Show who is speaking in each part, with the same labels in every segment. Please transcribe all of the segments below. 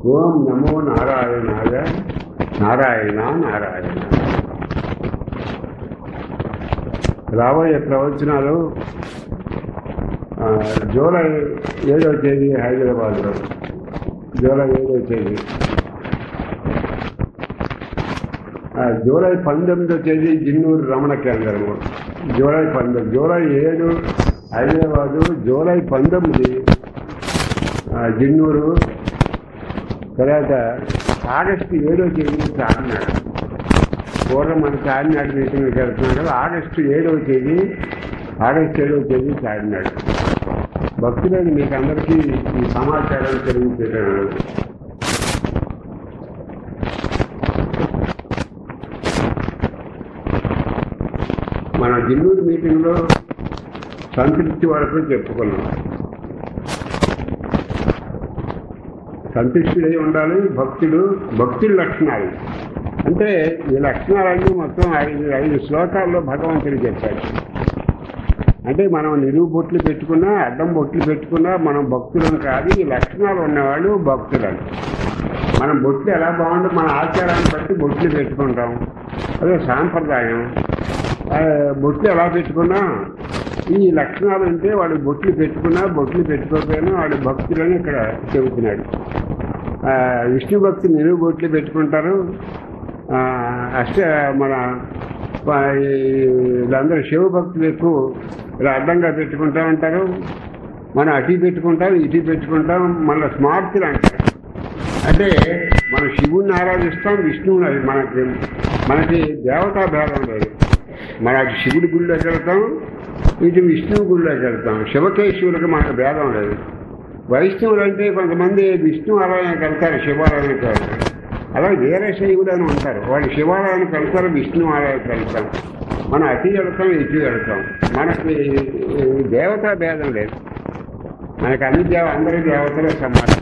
Speaker 1: ఓం నమో నారాయణాయ నారాయణ నారాయణ రాబోయే ప్రవచనాలు ఆ, జూలై ఏడో తేదీ హైదరాబాద్లో జూలై ఏడో తేదీ ఆ, జూలై పంతొమ్మిదో తేదీ జిన్నూరు రమణ కేంద్రము జూలై పంతొమ్మిది జూలై ఏడు హైదరాబాదు జూలై పంతొమ్మిది ఆ, జిన్నూరు తర్వాత ఆగస్టు ఏడో తేదీ చార్మినాడు పూర్వం మన చార్మినాడు మీటింగ్కి వెళ్తున్నాం కదా ఆగస్టు ఏడవ తేదీ ఆగస్టు ఏడవ తేదీ చార్మినాడు భక్తులని మీకు అందరికీ ఈ సమాచారం తెలియజేయడం మన జిల్లూరు మీటింగ్లో సంతృప్తి వరకు చెప్పుకున్నాం సంతుష్టుడై ఉండాలి భక్తుడు భక్తుడి లక్షణాలు అంటే ఈ లక్షణాలన్నీ మొత్తం ఐదు ఐదు శ్లోకాల్లో భగవంతుడు చెప్పాడు అంటే మనం నిలువు బొట్లు పెట్టుకున్నా అడ్డం బొట్లు పెట్టుకున్నా మనం భక్తులం కాదు ఈ లక్షణాలు ఉన్నవాళ్ళు భక్తులని మనం బొట్లు ఎలా బాగుందో మన ఆచారాన్ని బట్టి బొట్లు పెట్టుకుంటాం అదే సాంప్రదాయం ఆ, బొట్లు ఎలా పెట్టుకున్నా ఈ లక్షణాలు ఉంటే వాడు బొట్లు పెట్టుకున్నా బొట్లు పెట్టుకోకపోయినా వాడు భక్తులని ఇక్కడ చెబుతున్నాడు ఆ, విష్ణు భక్తి నిలువు బొట్లు పెట్టుకుంటారు ఆ, అష్ట మన ఆ, ఈ వీళ్ళందరూ శివ భక్తులు ఎక్కువ ఇలా అడ్డంగా పెట్టుకుంటా ఉంటారు మనం అటు పెట్టుకుంటాం ఇటు పెట్టుకుంటాం మళ్ళీ స్మార్తులు అంటారు అంటే మనం శివుణ్ణి ఆరాధిస్తాం విష్ణువుని అది మనకి మనకి దేవతా భేదం లేదు మన అటు శివుడి గుళ్ళోకి వెళ్తాం ఇటు విష్ణువు గుళ్ళోకి వెళ్తాం శివకేశ్వరులకు మనకు భేదం లేదు వైష్ణవులు అంటే కొంతమంది విష్ణు ఆలయానికి వెళ్తారు శివాలయానికి వెళ్తారు అలాగే వేరే శైవులు అని ఉంటారు వాళ్ళు శివాలయానికి వెళ్తారు విష్ణు ఆలయానికి వెళ్తాం మనం అటు వెళ్తాం ఇటు వెళ్తాం మనకి ఈ దేవతా భేదం లేదు మనకి అన్ని దేవ అందరి దేవతలే సమానం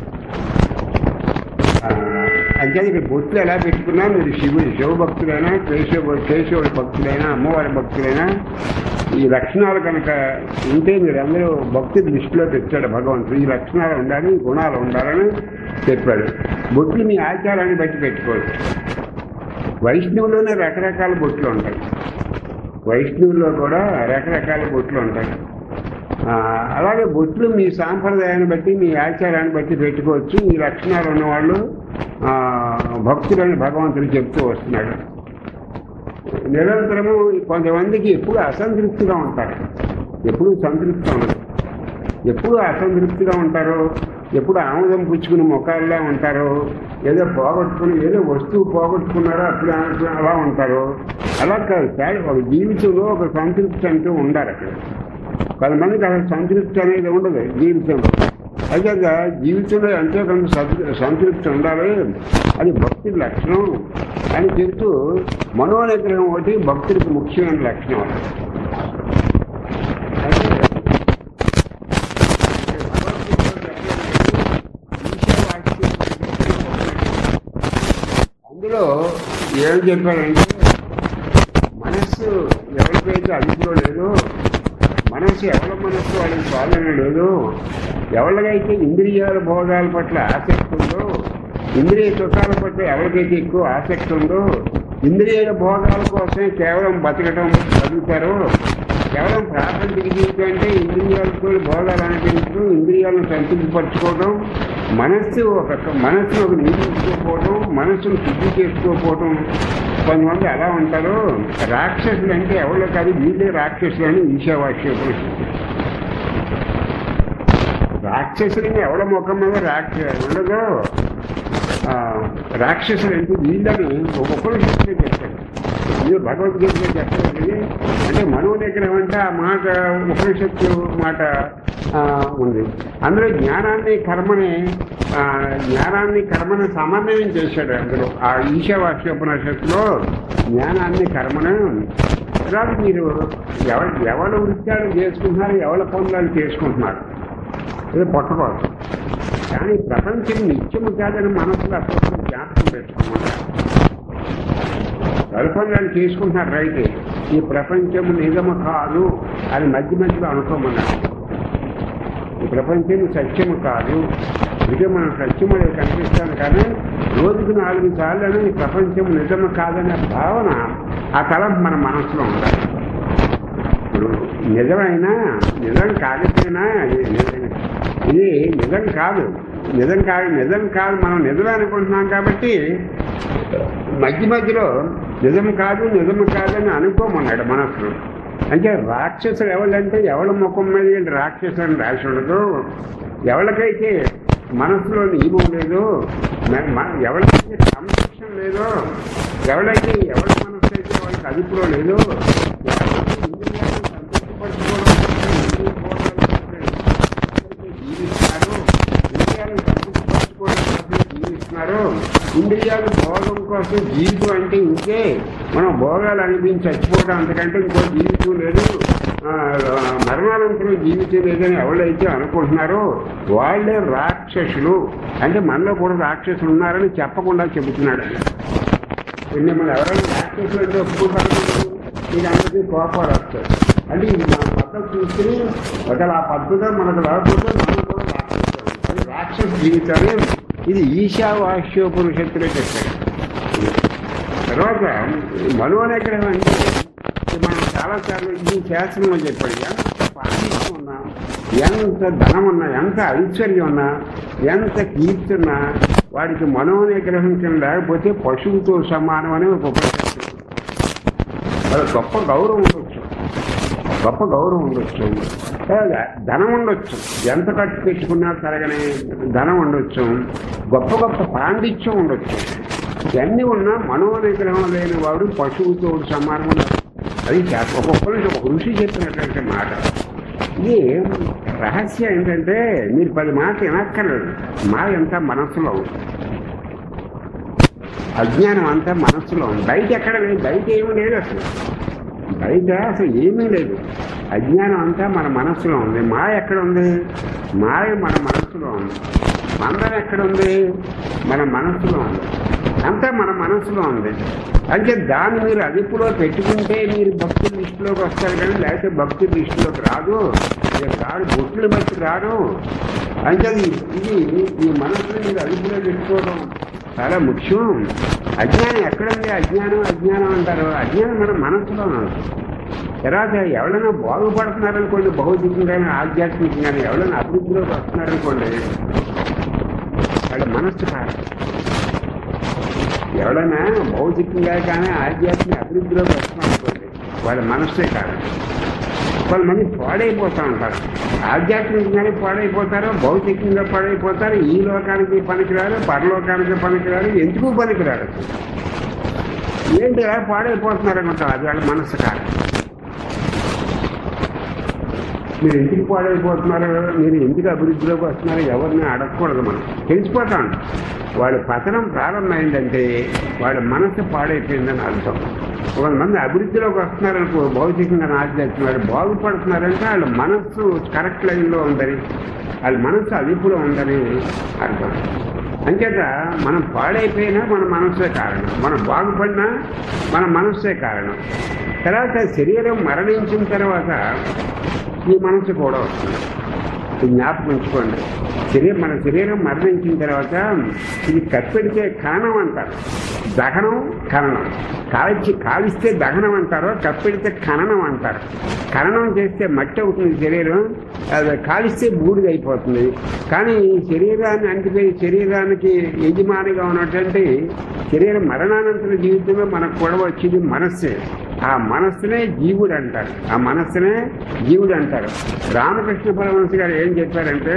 Speaker 1: అంటే ఇక్కడ బొట్లు ఎలా పెట్టుకున్నా మీరు శివుడు శివభక్తులైనా కేశవ కేశవుడి భక్తులైనా అమ్మవారి భక్తులైనా ఈ లక్షణాలు కనుక ఉంటే మీరందరూ భక్తి దృష్టిలో తెచ్చాడు భగవంతుడు ఈ లక్షణాలు ఉండాలి ఈ గుణాలు ఉండాలని చెప్పాడు బొట్లు మీ ఆచారాన్ని బట్టి పెట్టుకోవచ్చు వైష్ణవులోనే రకరకాల బొట్లు ఉంటాయి వైష్ణవుల్లో కూడా రకరకాల బొట్లు ఉంటాయి ఆ, అలాగే బొట్లు మీ సాంప్రదాయాన్ని బట్టి మీ ఆచారాన్ని బట్టి పెట్టుకోవచ్చు ఈ లక్షణాలు ఉన్నవాళ్ళు ఆ, భక్తులని భగవంతుడు చెప్తూ వస్తున్నాడు నిరంతరము కొంతమందికి ఎప్పుడు అసంతృప్తిగా ఉంటారు ఎప్పుడు సంతృప్తిగా ఉండదు ఎప్పుడు అసంతృప్తిగా ఉంటారు ఎప్పుడు ఆముదం పుచ్చుకుని ముఖాల్లో ఉంటారు ఏదో పోగొట్టుకుని ఏదో వస్తువు పోగొట్టుకున్నారో అట్లా అట్లా అలా ఉంటారు అలా కాదు సార్ ఒక జీవితంలో ఒక సంతృప్తి అంటూ ఉండాలి అక్కడ కొంతమందికి అసలు సంతృప్తి అనేది ఉండదు జీవితంలో అయితే జీవితంలో ఎంతో కొంత సంతృ- సంతృప్తి ఉండాలి అది భక్తి లక్షణం అని చెబుతూ మనోనిగ్రహం ఒకటి భక్తుడికి ముఖ్యమైన లక్షణం అది. అయితే అందులో ఏం చెప్పాడంటే మనస్సు ఎవరికైతే అదుపులో లేదో మనస్సు ఎవరి మనస్సు వాళ్ళకి స్వాధీనం లేదు ఎవరికైతే ఇంద్రియాల భోగాల పట్ల ఆసక్తి ఉందో ఇంద్రియ సుఖాల పట్ల ఎవరికైతే ఎక్కువ ఆసక్తి ఉందో ఇంద్రియాల భోగాల కోసమే కేవలం బతకటం బతుకుతారో కేవలం ప్రాపంచిక జీవితం అంటే ఇంద్రియాలతో భోగాలు అనిపించడం ఇంద్రియాలను సంతృప్తిపరచుకోవడం మనస్సు ఒక మనస్సును ఒక నియమించుకోకపోవడం మనస్సును శుద్ధి చేసుకోకపోవడం కొంతమంది అలా ఉంటారు రాక్షసులు అంటే ఎవరో కాదు వీళ్ళే రాక్షసులు అని ఈశావాస్యోపనిషత్తు రాక్షసులని ఎవడ ముఖం మీద రాక్ష ఉండదు ఆ, రాక్షసులు అంటే వీళ్ళని ఒక ఉపనిషత్తులో చెప్తాడు మీరు భగవద్గీతలో చెప్పలేదు అంటే మనో నిగ్రహం అంటే ఆ మాట ఉపనిషత్తు మాట ఆ, ఉంది అందులో జ్ఞానాన్ని కర్మని ఆ, జ్ఞానాన్ని కర్మని సమన్వయం చేశాడు అందులో ఆ ఈశావాస్యోపనిషత్తులో జ్ఞానాన్ని కర్మను తర్వాత మీరు ఎవరు ఎవరి వృత్యాలు చేసుకుంటున్నారు ఎవరి పనులు చేసుకుంటున్నారు ఇది పొట్టకోసం కానీ ప్రపంచం నిత్యము కాదని మనసులో అప్పుడు జ్ఞాపకం పెట్టుకోమన్నారు కల్పనలు చేసుకుంటున్నారు రైతే ఈ ప్రపంచం నిజము కాదు అని మధ్య మధ్యలో అనుకోమన్నారు ఈ ప్రపంచం సత్యము కాదు ఇదే మనం సత్యములే కనిపిస్తాను కానీ రోజుకు నాలుగు సార్లు ఈ ప్రపంచం నిజం కాదనే భావన ఆ తలంపు మన మనసులో ఉండాలి ఇప్పుడు నిజమైనా నిజం కాకపోయినా ఇది నిజం కాదు నిజం కాదు నిజం కాదు మనం నిజమే అనుకుంటున్నాం కాబట్టి మధ్య మధ్యలో నిజం కాదు నిజం కాదని అనుకోమన్నాడు మనసులో అంటే రాక్షసులు ఎవరంటే ఎవరి ముఖం మీద వీళ్ళు రాక్షసులను రాసి ఉండదు ఎవరికైతే మనసులో నియమం లేదు మ- మ- ఎవరికైతే క్రమశిక్షణ లేదో ఎవరైతే ఎవరి మనసు అయితే వాళ్ళకి అదుపులో లేదు ఎవరైతే ఇంద్రియాలను సంతృప్తిపరచుకోవడం కోసం ఇంద్రియ భోగాల కోసం జీవిస్తున్నారు ఇంద్రియాలను సంతృప్తిపరచుకోవడం కోసం జీవిస్తున్నారు ఇంద్రియాలు భోగం కోసం జీవితం అంటే ఇంకే మనం భోగాలు అనిపించి చచ్చిపోవడం అంతకంటే ఇంకో జీవితం లేదు ఆ, మరణానంతరం జీవితం లేదని ఎవరైతే అనుకుంటున్నారో వాళ్ళే రాక్షసులు అంటే మనలో కూడా రాక్షసులు ఉన్నారని చెప్పకుండా చెబుతున్నాడు మిమ్మల్ని ఎవరైనా రాక్షసులు అంటే ఒప్పుకుంటారు మీకు అందరికీ కోపాలు వస్తాయి అంటే ఇది మన పద్ధతి చూసుకుని ఒకవేళ ఆ పద్ధతిలో మనకు రాకపోతే మనం కూడా రాక్షసులు అది రాక్షస జీవితాన్ని ఇది ఈశావాస్యోపనిషత్తులే చెప్పారు తర్వాత మనోనేగ్రహం అంటే మనం చాలా సార్లు ఈ శాస్త్రంలో చెప్పాడు ఎంత పాండిత్యం ఉన్నా ఎంత ధనం ఉన్నా ఎంత ఐశ్వర్యం ఉన్నా ఎంత కీర్తి ఉన్నా వాడికి మనోనిగ్రహం కింద లేకపోతే పశువుతో సమానం అని ఒక ఉపనిషత్తు వాళ్ళ గొప్ప గౌరవం ఉండొచ్చు గొప్ప గౌరవం ఉండొచ్చు అలాగే ధనం ఉండొచ్చు ఎంత ఖర్చు పెట్టుకున్నా తరగని ధనం ఉండొచ్చు గొప్ప గొప్ప పాండిత్యం ఉండొచ్చు ఇవన్నీ ఉన్నా మనోనిగ్రహం లేని వాడు పశువుతో సమానం ఉన్నారు. అది శాస్త్రం ఒక ఉపనిషత్తు ఒక ఋషి చెప్పినటువంటి మాట ఇది రహస్యం ఏంటంటే మీరు పది మాటలు వినక్కర్లేదు మా ఎంత మనస్సులో ఉంది. అజ్ఞానం అంతా మనస్సులో ఉంది బయట ఎక్కడ లేదు బయట ఏమీ లేదు అసలు బయట అసలు ఏమీ లేదు అజ్ఞానం అంతా మన మనస్సులో ఉంది మాయ ఎక్కడ ఉంది మాయ మన మనస్సులో ఉంది మందం ఎక్కడ ఉంది మన మనస్సులో ఉంది అంతా మన మనస్సులో ఉంది అంటే దాన్ని మీరు అదుపులో పెట్టుకుంటే మీరు భక్తి లిస్టులోకి వస్తారు కానీ లేకపోతే భక్తి లిస్టులోకి రాదు ఇక రాడు బొట్లు బట్టి రాడు అంటే ఇది ఇది ఈ మనసుని మీరు అదుపులో పెట్టుకోవడం చాలా ముఖ్యం అజ్ఞానం ఎక్కడుంది అజ్ఞానం అజ్ఞానం అంటారు అజ్ఞానం మన మనసులో ఉంది తర్వాత ఎవరైనా బాగుపడుతున్నారనుకోండి భౌతికంగానే ఆధ్యాత్మికంగానే ఎవరైనా అభివృద్ధిలోకి వస్తున్నారనుకోండి వాళ్ళ మనస్సు కారణం ఎవరైనా భౌతికంగా కానీ ఆధ్యాత్మిక అభివృద్ధిలోకి వస్తున్నారనుకోండి వాళ్ళ మనస్సే కారణం కొంతమంది పాడైపోతూ ఉంటారు ఆధ్యాత్మికంగానే పాడైపోతారు భౌతికంగా పాడైపోతారు ఈ లోకానికి పనికిరారు పరలోకానికి పనికిరారు ఎందుకు పనికిరారు ఏంటి అలా పాడైపోతున్నారు అనుకుంటారు అది వాళ్ళ మనస్సు కారణం మీరు ఎందుకు పాడైపోతున్నారు మీరు ఎందుకు అభివృద్ధిలోకి వస్తున్నారు ఎవరిని అడగకూడదు మనం తెలిసిపోతాం వాడి పతనం ప్రారంభమైందంటే వాడి మనసు పాడైపోయిందని అర్థం కొంతమంది అభివృద్ధిలోకి వస్తున్నారనుకో భౌతికంగా ఆధ్యాత్మిక బాగుపడుతున్నారంటే వాళ్ళ మనస్సు కరెక్ట్ లైన్లో ఉందని వాళ్ళ మనస్సు అదుపులో ఉందని అర్థం అంచేత మనం పాడైపోయినా మన మనస్సే కారణం మనం బాగుపడినా మన మనస్సే కారణం తర్వాత శరీరం మరణించిన తర్వాత ఈ మనసు కూడా వస్తుంది ఇది జ్ఞాపకం ఉంచుకోండి శరీరం మన శరీరం మరణించిన తర్వాత ఇది కప్పెడితే ఖననం అంటారు దహనం ఖననం కాల్చి కాలిస్తే దహనం అంటారు కప్పెడితే ఖననం అంటారు ఖననం చేస్తే మట్టి అవుతుంది శరీరం అది కాలిస్తే బూడిద అయిపోతుంది కానీ శరీరాన్ని అంటిపోయి శరీరానికి యజమానిగా ఉన్నటువంటి శరీరం మరణానంతర జీవితంలో మనకు కూడా వచ్చేది మనస్సే ఆ మనస్సునే జీవుడు అంటారు ఆ మనస్సునే జీవుడు అంటారు రామకృష్ణ పరమహంస గారు ఏం చెప్పారంటే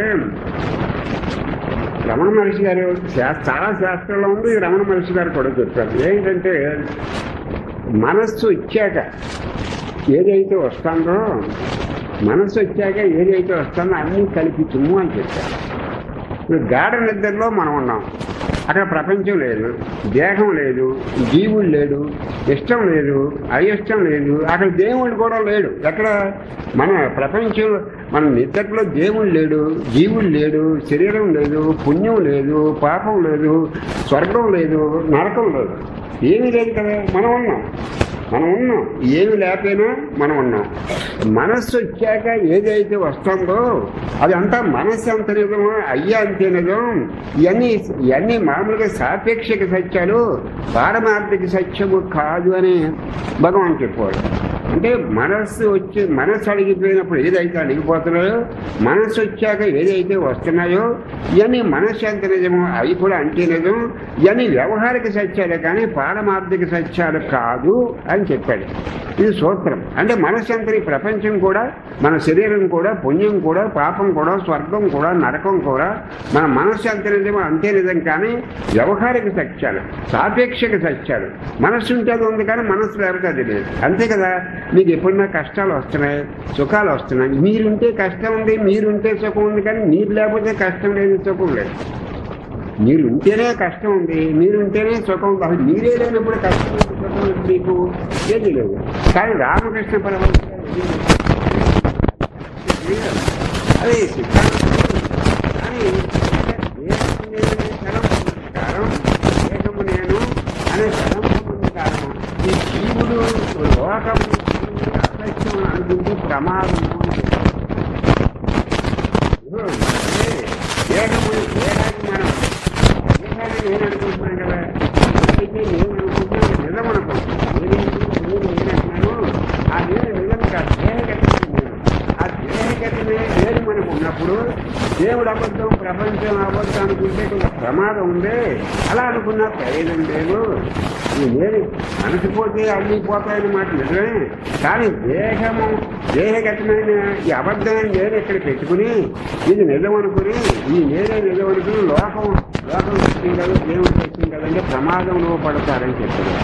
Speaker 1: రమణ మహర్షి గారు శా- చాలా శాస్త్రంలో ఉంది రమణ మహర్షి గారు కూడా చెప్పారు ఏంటంటే మనస్సు ఇచ్చాక ఏదైతే వస్తుందో మనస్సు వచ్చాక ఏదైతే వస్తుందో అన్నీ కల్పించము అని చెప్పారు ఇప్పుడు గాఢ నిద్రలో మనం ఉన్నాం అక్కడ ప్రపంచం లేదు దేహం లేదు జీవుడు లేడు ఇష్టం లేదు అయిష్టం లేదు అక్కడ దేవుడు కూడా లేడు ఎక్కడ మన ప్రపంచం మన నిద్రలో దేవుడు లేడు జీవుడు లేడు శరీరం లేదు పుణ్యం లేదు పాపం లేదు స్వర్గం లేదు నరకం లేదు ఏమీ లేదు కదా మనం ఉన్నాం మనం ఉన్నాం ఏమి లేకపోయినా మనం ఉన్నాం మనస్సు వచ్చాక ఏదైతే వస్తుందో అది అంతా మనస్సు అంత నిజం అయ్యా అంతే నిజం ఇవన్నీ ఇవన్నీ మామూలుగా సాపేక్షక సత్యాలు పారమార్థిక సత్యము కాదు అని భగవాన్ చెప్పాడు అంటే మనస్సు వచ్చి మనస్సు అడిగిపోయినప్పుడు ఏదైతే అడిగిపోతున్నాయో మనస్సు వచ్చాక ఏదైతే వస్తున్నాయో ఇవన్నీ మనస్సు ఎంత నిజమో అవి కూడా అంతే నిజం ఇవన్నీ వ్యవహారిక సత్యాలు కానీ పారమార్థిక సత్యాలు కాదు అని చెప్పాడు ఇది సూత్రం అంటే మనస్సు ఎంత ఈ ప్రపంచం కూడా మన శరీరం కూడా పుణ్యం కూడా పాపం కూడా స్వర్గం కూడా నరకం కూడా మన మనస్సు ఎంత నిజమో అంతే నిజం కానీ వ్యవహారిక సత్యాలు సాపేక్షక సత్యాలు మనస్సు ఉంటే అది ఉంది కానీ మనస్సు లేకపోతే అది లేదు అంతే కదా మీకు ఎప్పుడన్నా కష్టాలు వస్తున్నాయి సుఖాలు వస్తున్నాయి మీరుంటే కష్టం ఉంది మీరుంటే సుఖం ఉంది కానీ మీరు లేకపోతే కష్టం లేదు సుఖం లేదు మీరు ఉంటేనే కష్టం ఉంది మీరు ఉంటేనే సుఖం ఉంది అసలు మీరే లేనప్పుడు కష్టం లేదు, సుఖం లేదు మీకు ఏది లేదు కానీ రామకృష్ణ పరమహంస అదే సిద్ధాంతం కానీ దేహము నేను తలంపునకు కారణం దేహము నేను అనే తలంపునకు కారణం ఈ జీవుడు లోకము జీవుడు అసత్యం అని అనుకుంటే ప్రమాదం దేహము దేహాన్ని మనం దేహాన్ని నేను అనుకుంటున్నాను కదా అయితే నేను అనుకుంటున్నాను నిజం అనుకుంటున్నాను నేను నేను నేనంటున్నాను ఆ నేను నిజం కాదు దేహగతమైన నేను ఆ దేహగతమే నేను మనకు ఉన్నప్పుడు దేవుడు అబద్ధం ప్రపంచం అబద్ధం అనుకుంటే కొంత ప్రమాదం ఉంది అలా అనుకున్నా ప్రయోజనం లేదు ఈ నేను మనసు పోతే అన్నీ పోతాయని మాట నిజమే కానీ దేహము దేహగతమైన ఈ అబద్ధమైన నేను ఇక్కడ పెట్టుకుని ఇది నిజం అనుకుని ఈ నేనే నిజం అనుకుని లోకం లోకం సత్యం కాదు దేవుడు సత్యం కదంటే ప్రమాదంలో పడతారని చెప్పారు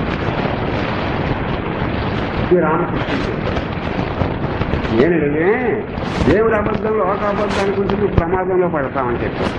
Speaker 1: ఇది రామకృష్ణ చెప్పారు నేను నిజమే దేవుడు అబద్ధం లోక అబద్ధం అనుకుంటే నువ్వు ప్రమాదంలో పడతామని చెప్పారు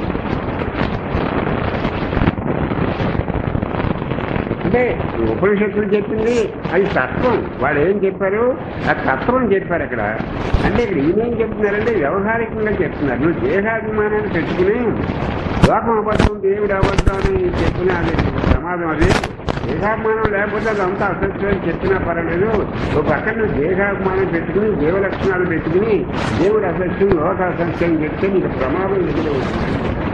Speaker 1: అంటే ఉపనిషత్తులు చెప్పింది అది తత్వం వాళ్ళు ఏం చెప్పారు ఆ తత్వం చెప్పారు అక్కడ అంటే ఇక్కడ ఈయనేం చెప్తున్నారంటే వ్యవహారికంగా చెప్తున్నారు నువ్వు దేహాభిమానాన్ని పెట్టుకుని లోకం అబద్ధం దేవుడు అబద్ధం అని చెప్పినా అది ప్రమాదం అది దేహాభిమానం లేకపోతే అదంతా అసత్యం అని చెప్పినా పర్వాలేదు ఒక పక్కన నువ్వు దేహాభిమానం పెట్టుకుని దేవ లక్షణాలు పెట్టుకుని దేవుడు అసత్యం లోక అసత్యం అని చెప్తే నీకు ప్రమాదం ఎదురవుతుంది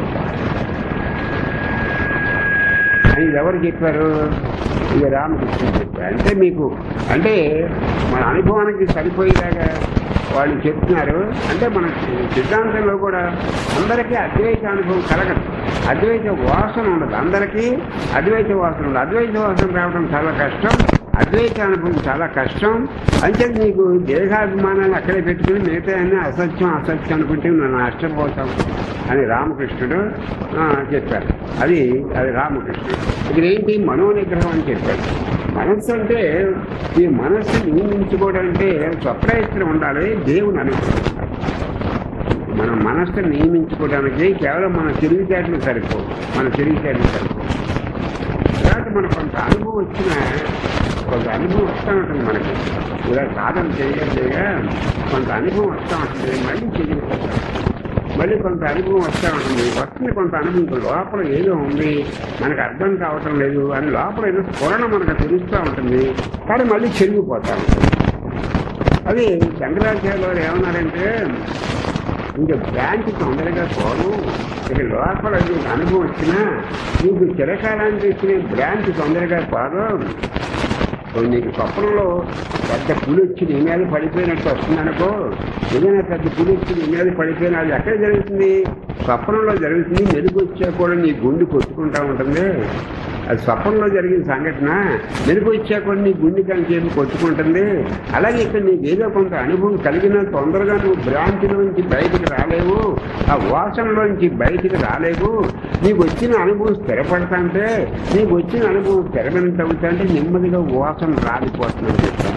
Speaker 1: అని ఎవరు చెప్పారు ఇక రామకృష్ణ చెప్పారు అంటే మీకు అంటే మన అనుభవానికి సరిపోయేలాగా వాళ్ళు చెప్తున్నారు అంటే మన సిద్ధాంతంలో కూడా అందరికీ అద్వైత అనుభవం కలగదు అద్వైత వాసన ఉండదు అందరికీ అద్వైత వాసన ఉండదు అద్వైత వాసన రావడం చాలా కష్టం అద్వైత అనుభవం చాలా కష్టం అంటే నీకు దేహాభిమానాన్ని అక్కడే పెట్టుకుని మిగతా అన్ని అసత్యం అసత్యం అనుకుంటే నన్ను నష్టపోతాం అని రామకృష్ణుడు ఆ, చెప్పారు అది అది రామకృష్ణుడు ఇక్కడ ఏంటి మనోనిగ్రహం అని చెప్పాడు మనస్సు అంటే ఈ మనస్సు నియమించుకోవడం అంటే స్వప్రయత్నం ఉండాలి దేవుని అనుగ్రహం ఉండాలి. మన మనస్సును నియమించుకోవడానికి కేవలం మన తెలివితేటలు సరిపోవు మన తెలివితేటలు సరిపోవు తర్వాత మనకు కొంత అనుభవం వచ్చిన కొంత అనుభవం వస్తూ ఉంటుంది మనకి ఇలా సాధన చేయగా చేయగా కొంత అనుభవం వస్తూ ఉంటుంది మళ్ళీ చేయకపోతాం మళ్ళీ కొంత అనుభవం వస్తూ ఉంటుంది వస్తుంది కొంత అనుభవం ఇంకో లోపల ఏదో ఉంది మనకు అర్థం కావటం లేదు అని లోపల ఏదో స్ఫురణ మనకు తెలుస్తూ ఉంటుంది కానీ మళ్ళీ చెరిగిపోతా ఉంటుంది అది శంకరాచార్య వారు ఏమన్నారంటే ఇంకా బ్రాంచ్ తొందరగా పోను ఇక లోపల నీకు అనుభవం వచ్చినా నీకు చిరకాలానికి ఇచ్చిన బ్రాంచ్ తొందరగా పోదు ఇప్పుడు నీకు స్వప్నంలో పెద్ద పులి వచ్చి నీ మీద పడిపోయినట్టు వస్తుందనుకో ఏదైనా పెద్ద పులి వచ్చి నీ మీద పడిపోయినా అది ఎక్కడ జరుగుతుంది స్వప్నంలో జరుగుతుంది మెరుగు వచ్చా కూడా నీ గుండె కొట్టుకుంటా ఉంటుంది అది స్వప్నంలో జరిగిన సంఘటన మెరుగు వచ్చా కూడా నీ గుండె కంచేపు కొట్టుకుంటుంది అలాగే ఇక్కడ నీకు ఏదో కొంత అనుభవం కలిగిన తొందరగా నువ్వు భ్రాంతిలోంచి బయటికి రాలేవు ఆ వాసనలోంచి బయటికి రాలేవు నీకు వచ్చిన అనుభవం స్థిరపడతాంటే నీకు వచ్చిన అనుభవం స్థిరమైన అవుతుంటే నెమ్మదిగా వాసన రాలిపోతుందని చెప్తాను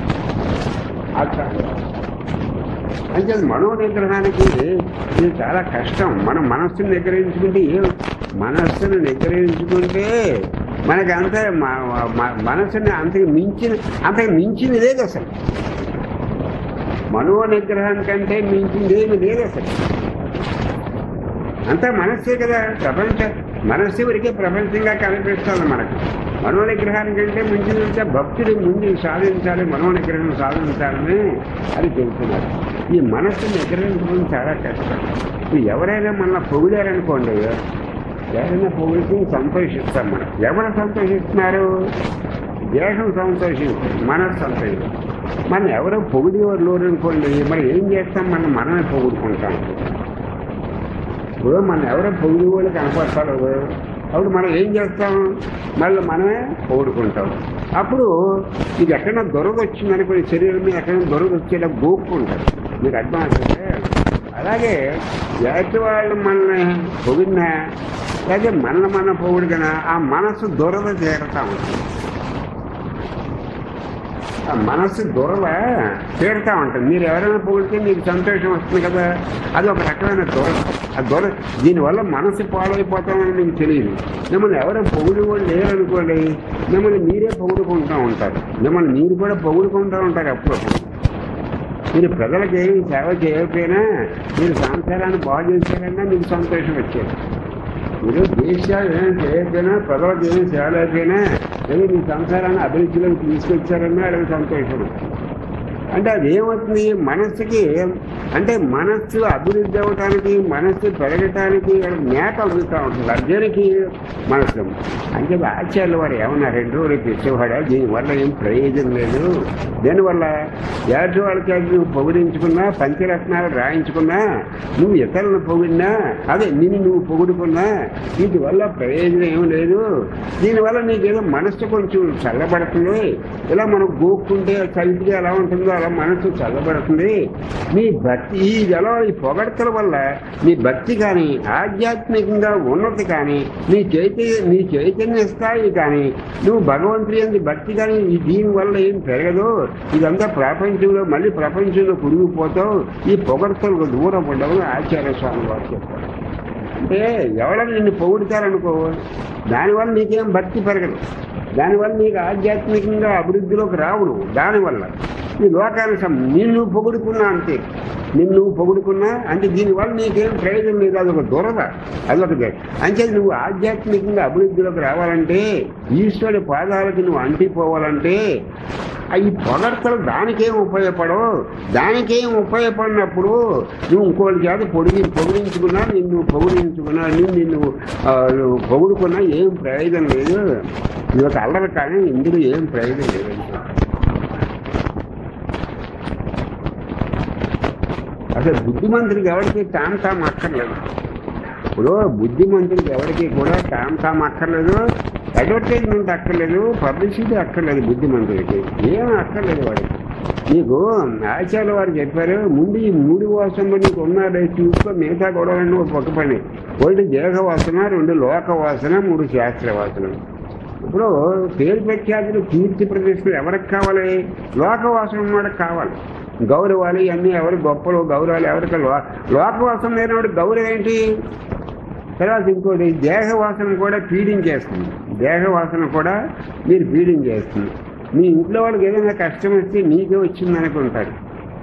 Speaker 1: అది అంటే మనోనిగ్రహానికి ఇది చాలా కష్టం మనం మనస్సును నిగ్రహించుకుంటే ఏం మనస్సును నిగ్రహించుకుంటే మనకి అంత మ- మ- మనస్సుని అంతకు మించిన అంతకు మించింది లేదు అసలు మనో నిగ్రహం కంటే మించింది ఏమి లేదు అసలు అంతా మనస్సే కదా ప్రపంచ మనస్సు వరకే ప్రపంచంగా కనిపిస్తుంది మనకు మనోనిగ్రహానికి కంటే ముందు నుంచే భక్తుడు ముందు సాధించాలి మనోనిగ్రహం సాధించాలని అది చెబుతున్నారు ఈ మనస్సు నిగ్రహించడం చాలా కష్టం ఇప్పుడు ఎవరైనా మన పొగిడారనుకోండి ఎవరైనా పొగిడితే సంతోషిస్తాం మనం ఎవరు సంతోషిస్తున్నారు దేహం సంతోషిస్తుంది మనసు సంతోషిస్తుంది మనం ఎవరో పొగిడేవారు లేరు అనుకోండి మరి ఏం చేస్తాం మనం మనమే పొగుడుకుంటాం ఇప్పుడు మనం ఎవరో పొగిడి వాళ్ళు కనపడతారు అప్పుడు మనం ఏం చేస్తాం మళ్ళీ మనమే పొగుడుకుంటాం అప్పుడు ఇది ఎక్కడైనా దొరద వచ్చిందనుకో ఈ శరీరం మీద ఎక్కడైనా దొరద వచ్చేలా గోక్కుంటారు మీకు అర్థం అవుతుంటే అలాగే ఎదుటి వాళ్ళు మనల్ని పొగిడినా లేదా మనల్ని మన పొగిడినా ఆ మనసు దొరద చేరుతా ఉంటుంది ఆ మనస్సు దొరవ తీరుతా ఉంటుంది మీరు ఎవరైనా పొగిడితే మీకు సంతోషం వస్తుంది కదా అది ఒక రకమైన దొర ఆ దొర దీనివల్ల మనసు పాడైపోతామని మీకు తెలియదు మిమ్మల్ని ఎవరో పొగుడు కూడా లేరనుకోండి మిమ్మల్ని మీరే పొగుడుకుంటూ ఉంటారు మిమ్మల్ని మీరు కూడా పొగుడుకుంటూ ఉంటారు అప్పుడప్పుడు మీరు ప్రజలకు ఏమి సేవ చేయకపోయినా మీరు సంసారాన్ని బాగు చేశారన్నా మీకు సంతోషం వచ్చేది మీరు దేశాలు ఏం చేయకపోయినా ప్రజలకు ఏమి సేవ లేకపోయినా లేదా మీ సంసారాన్ని అభివృద్ధిలోకి తీసుకొచ్చారన్నా అడిగి సంతోషం అంటే అది ఏమవుతుంది మనస్సుకి అంటే మనస్సు అభివృద్ధి అవ్వటానికి మనస్సు పెరగటానికి మేత అందుతూ ఉంటుంది అర్జునికి మనస్సు అంటే ఆచార్యులు వారు ఏమన్నా రెండు రోజులు తెచ్చేవాడా దీనివల్ల ఏం ప్రయోజనం లేదు దీనివల్ల ఏటి వాళ్ళ చేత నువ్వు పొగిడించుకున్నా పంచరత్నాలు రాయించుకున్నా నువ్వు ఇతరులను పొగిడినా అదే నిన్ను నువ్వు పొగుడుకున్నా వీటి వల్ల ప్రయోజనం ఏం లేదు దీనివల్ల నీకేదో మనస్సు కొంచెం చల్లబడుతుంది ఇలా మనం గోక్కుంటే చలిపిగా ఎలా ఉంటుందో అలా మనసు చల్లబడుతుంది నీ భక్తి ఈ ఎలా ఈ పొగడతల వల్ల నీ భక్తి కానీ ఆధ్యాత్మికంగా ఉన్నతి కానీ నీ చైతన్య నీ చైతన్య స్థాయి కానీ నువ్వు భగవంతుడి అంది భక్తి కానీ ఈ దీని వల్ల ఏం పెరగదు ఇదంతా ప్రపంచంలో మళ్ళీ ప్రపంచంలో కురిగిపోతావు ఈ పొగడతలకు దూరం ఉండవని ఆచార్య స్వామి వారు చెప్పారు అంటే ఎవరైనా నిన్ను పొగుడుతారనుకో దానివల్ల నీకేం భక్తి పెరగదు దానివల్ల నీకు ఆధ్యాత్మికంగా అభివృద్ధిలోకి రావు నువ్వు దానివల్ల ఈ లోకానుసం నిన్ను పొగుడుకున్నా అంతే నిన్ను పొగుడుకున్నా అంటే దీనివల్ల నీకేం ప్రయోజనం లేదు అదొక దురద అదొక ద- అంటే నువ్వు ఆధ్యాత్మికంగా అభివృద్ధిలోకి రావాలంటే ఈశ్వరుడి పాదాలకి నువ్వు అంటిపోవాలంటే ఆ ఈ పొగడ్తలు దానికేం ఉపయోగపడవు దానికేం ఉపయోగపడినప్పుడు నువ్వు ఇంకోటి చేత పొడిగి పొగిడించుకున్నా నిన్ను పొగిడించుకున్నా నిన్ను నిన్ను ఆ, నువ్వు పొగుడుకున్నా ఏం ప్రయోజనం లేదు ఇది ఒక అల్లరి కానీ ఇందులో ఏం ప్రయోజనం లేదు అసలు బుద్ధిమంతుడికి ఎవరికి తాము తాము అక్కర్లేదు ఇప్పుడు బుద్ధిమంతుడికి ఎవరికి కూడా తాము తాము అక్కర్లేదు అడ్వర్టైజ్మెంట్ అక్కర్లేదు పబ్లిసిటీ అక్కర్లేదు బుద్ధిమంతుడికి ఏం అక్కర్లేదు వాడికి నీకు ఆచార్య వారు చెప్పారు ముందు ఈ మూడు వాసనలు నీకు ఉన్నాడే చూసుకో మిగతా గొడవలన్నీ ఒక పక్క పని ఒకటి దేహ వాసన రెండు లోక వాసన మూడు శాస్త్ర వాసన ఇప్పుడు పేరు ప్రఖ్యాతులు కీర్తి ప్రతిష్టలు ఎవరికి కావాలి లోకవాసం వాడికి కావాలి గౌరవాలు ఇవన్నీ ఎవరి గొప్పలు గౌరవాలు ఎవరికి లో- లోకవాసం లేనివాడు గౌరవం ఏంటి తర్వాత ఇంకోటి దేహవాసన కూడా పీడించేస్తుంది దేహవాసన కూడా మీరు పీడించేస్తుంది మీ ఇంట్లో వాళ్ళకి ఏదైనా కష్టం వస్తే నీకే వచ్చింది అనుకుంటారు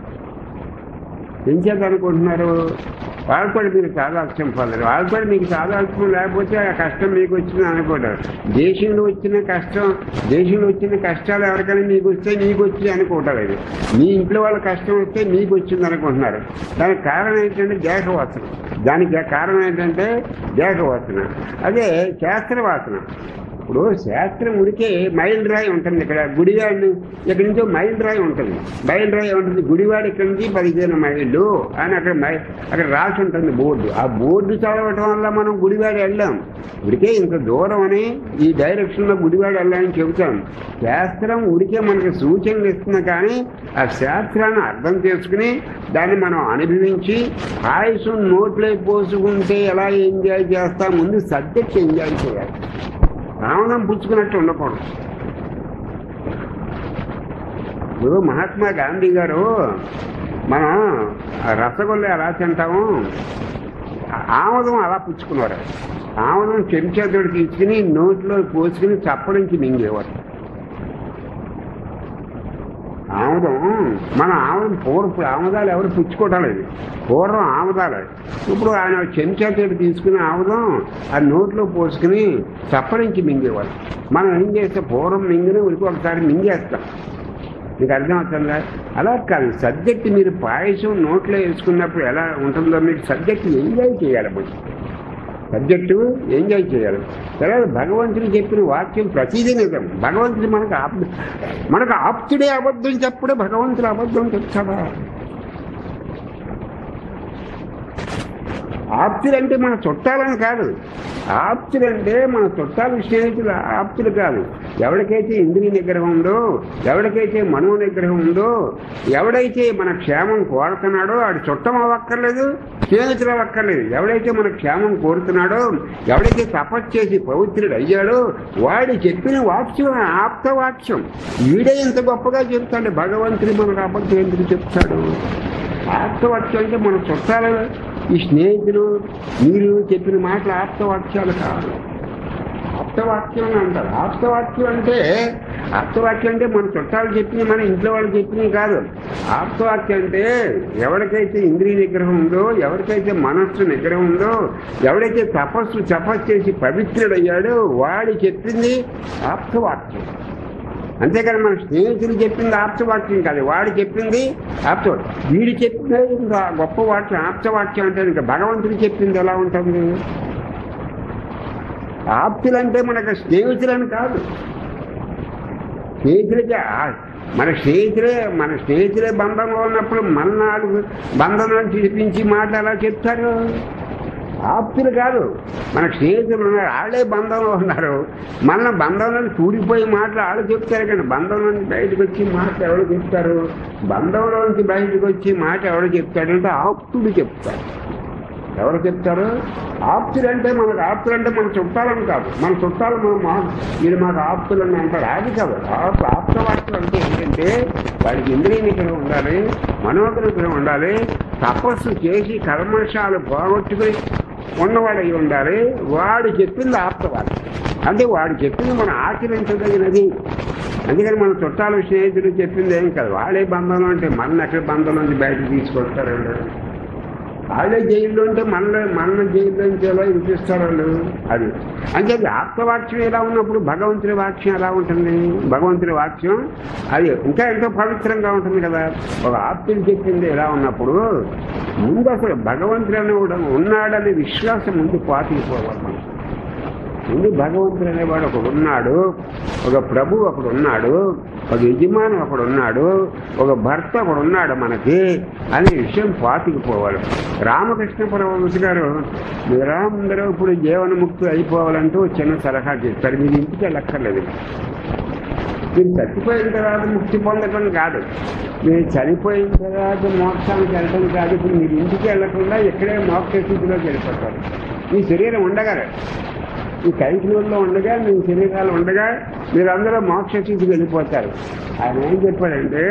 Speaker 1: ఏం చేద్దాం అనుకుంటున్నారు వాళ్ళు కూడా మీరు సాదాల్సిన పడలేదు వాళ్ళు కూడా మీకు సాదాల్సిన లేకపోతే ఆ కష్టం మీకు వచ్చింది అనుకుంటారు దేశంలో వచ్చిన కష్టం దేశంలో వచ్చిన కష్టాలు ఎవరికైనా మీకు వస్తే మీకు వచ్చి అనుకుంటారు అది మీ ఇంట్లో వాళ్ళ కష్టం వస్తే మీకు వచ్చింది అనుకుంటున్నారు దానికి కారణం ఏంటంటే దేహవాసన దానికి కారణం ఏంటంటే దేహవాసన అదే శాస్త్రవాసన ఇప్పుడు శాస్త్రం ఉడికే మైల్ రాయి ఉంటుంది ఇక్కడ గుడివాడిని ఇక్కడి నుంచో మైల్ రాయి ఉంటుంది మైల్ రాయి ఉంటుంది గుడివాడ ఇక్కడి నుంచి పదిహేను మైళ్ళు అని అక్కడ మై అక్కడ రాసి ఉంటుంది బోర్డు ఆ బోర్డు చదవటం వల్ల మనం గుడివాడ వెళ్ళాం ఉడికే ఇంత దూరం అని ఈ డైరెక్షన్లో గుడివాడ వెళ్ళాలని చెబుతాం శాస్త్రం ఉడికే మనకి సూచనలు ఇస్తుంది కానీ ఆ శాస్త్రాన్ని అర్థం చేసుకుని దాన్ని మనం అనుభవించి ఆయుష్ నోట్లో పోసుకుంటే ఎలా ఎంజాయ్ చేస్తాం ముందు సబ్జెక్ట్ ఎంజాయ్ చేయాలి రావణం పుచ్చుకున్నట్టు ఉండకూడదు ఇప్పుడు మహాత్మా గాంధీ గారు మనం ఆ రసగుల్ల ఎలా తింటాము ఆ- ఆముదం అలా పుచ్చుకున్నారు ఆముదం చెంచాతోటి తీసుకుని నోట్లో పోసుకుని చప్పడించి మింగేవారు ఆముదం మన ఆముదం పూర్వ ఆముదాలు ఎవరు పుచ్చుకోవటం లేదు పూర్వం ఆముదాలు ఇప్పుడు ఆయన చెంచా తోటి తీసుకుని ఆముదం ఆ నోట్లో పోసుకుని చప్పరించి మింగేవారు మనం ఏం చేస్తే పూర్వం మింగిన ఉరికి ఒకసారి మింగేస్తాం మీకు అర్థమవుతుందా అలా కాదు సబ్జెక్ట్ మీరు పాయసం నోట్లో వేసుకున్నప్పుడు ఎలా ఉంటుందో మీకు సబ్జెక్ట్ ఎంజాయ్ చేయాలి మీరు సబ్జెక్టు ఎంజాయ్ చేయాలి తర్వాత భగవంతుడు చెప్పిన వాక్యం ప్రతిదీ నిజం భగవంతుడు మనకు ఆప్ మనకు ఆప్తుడే అబద్ధం చెప్పుడే భగవంతుడు అబద్ధం చెప్తాడా ఆప్తులంటే మన చుట్టాలని కాదు ఆప్తులంటే మన చుట్టాలు స్నేహితులు ఆప్తులు కాదు ఎవరికైతే ఇంద్రియ నిగ్రహం ఉందో ఎవరికైతే మనో నిగ్రహం ఉందో ఎవడైతే మన క్షేమం కోరుతున్నాడో ఆడు చుట్టం అవ్వక్కర్లేదు స్నేహితులు అవ్వక్కర్లేదు ఎవడైతే మన క్షేమం కోరుతున్నాడో ఎవడైతే తపస్సు చేసి పవిత్రుడు అయ్యాడో వాడు చెప్పిన వాక్యం ఆప్త వాక్యం వీడే ఇంత గొప్పగా చెప్తాడు భగవంతుడు మనకు అబద్ధం ఎందుకు చెప్తాడు ఆప్తవాక్యం అంటే మన చుట్టాలు ఈ స్నేహితులు మీరు చెప్పిన మాటలు ఆప్తవాక్యాలు కాదు ఆప్తవాక్యం అని అంటారు ఆప్తవాక్యం అంటే ఆప్తవాక్యం అంటే మన చుట్టాలు చెప్పిన మన ఇంట్లో వాళ్ళు చెప్పినవి కాదు ఆప్తవాక్యం అంటే ఎవరికైతే ఇంద్రియ నిగ్రహం ఉందో ఎవరికైతే మనస్సు నిగ్రహం ఉందో ఎవడైతే తపస్సు తపస్సు చేసి పవిత్రుడయ్యాడో వాడు చెప్పింది ఆప్తవాక్యం అంతేకాని మన స్నేహితులు చెప్పింది ఆప్తవాక్యం కాదు వాడు చెప్పింది ఆప్త వీడు చెప్పింది ఇంకా గొప్ప వాక్యం ఆప్తవాక్యం అంటే ఇంకా భగవంతుడు చెప్పింది ఎలా ఉంటుంది ఆప్తులంటే మనకు స్నేహితులని కాదు స్నేహితులకి ఆ- మన స్నేహితులే మన స్నేహితులే బంధంలో ఉన్నప్పుడు మన నాలుగు బంధంలో చూపించి మాట ఎలా చెప్తారు ఆప్తులు కాదు మన స్నేహితులు ఉన్నారు వాళ్ళే బంధంలో ఉన్నారు మన బంధంలో కూడిపోయి మాటలు వాళ్ళు చెప్తారు కానీ బంధంలో నుంచి బయటకు వచ్చి మాట ఎవరు చెప్తారు బంధంలో నుంచి బయటకు వచ్చి మాట ఎవరు చెప్తాడంటే ఆప్తుడు చెప్తారు ఎవరు చెప్తారు ఆప్తులు అంటే మనకు ఆప్తులు అంటే మన చుట్టాలని కాదు మన చుట్టాలు మనం మా మీరు మాకు ఆప్తులు అని అంటారు అది కాదు ఆప్- ఆప్తవాక్తులు అంటే ఏంటంటే వాడికి ఇంద్రియ నిగ్రహం ఉండాలి మనోగ్రహం ఉండాలి తపస్సు చేసి కర్మశాలు పోగొట్టుకుని ఉన్నవాడు అయి ఉండాలి వాడు చెప్పింది ఆప్తవాక్యం అంటే వాడు చెప్పింది మనం ఆచరించదగినది అందుకని మన చుట్టాలు స్నేహితులు చెప్పింది ఏం కాదు వాళ్ళే బంధంలో అంటే మన ఎక్కడ బంధంలో నుంచి బయటకు తీసుకొస్తారండి వాళ్ళే జైల్లో ఉంటే మన మన జైల్లో నుంచి ఎలా వినిపిస్తారు వాళ్ళు అది అంటే ఆత్మవాక్యం ఎలా ఉన్నప్పుడు భగవంతుని వాక్యం ఎలా ఉంటుంది భగవంతుని వాక్యం అది ఇంకా ఎంతో పవిత్రంగా ఉంటుంది కదా ఒక ఆప్తులు చెప్పింది ఎలా ఉన్నప్పుడు ముందు అసలు భగవంతుడు అనేవాడు ఉన్నాడనే విశ్వాసం ముందు పాటిపోవాలి మనం ముందు భగవంతుడు అనేవాడు ఒకడు ఉన్నాడు ఒక ప్రభు ఒకడు ఉన్నాడు ఒక యజమాని ఒకడు ఉన్నాడు ఒక భర్త ఒకడు ఉన్నాడు మనకి అనే విషయం పాతికిపోవాలి రామకృష్ణ పరమహంస గారు మీరందరూ ఇప్పుడు జీవనముక్తి అయిపోవాలంటూ చిన్న సలహా చేస్తారు మీరు ఇంటికి వెళ్ళక్కర్లేదు మీరు చచ్చిపోయిన తర్వాత ముక్తి పొందటం కాదు మీరు చనిపోయిన తర్వాత మోక్షానికి వెళ్ళటం కాదు ఇప్పుడు మీరు ఇంటికి వెళ్ళకుండా ఇక్కడే మోక్ష స్థితిలోకి వెళ్ళిపోతారు మీ శరీరం ఉండగలరు ఈ కైకిలూరులో ఉండగా మీ శరీరాలు ఉండగా మీరందరూ మోక్ష స్థితికి వెళ్ళిపోతారు ఆయన ఏం చెప్పాడంటే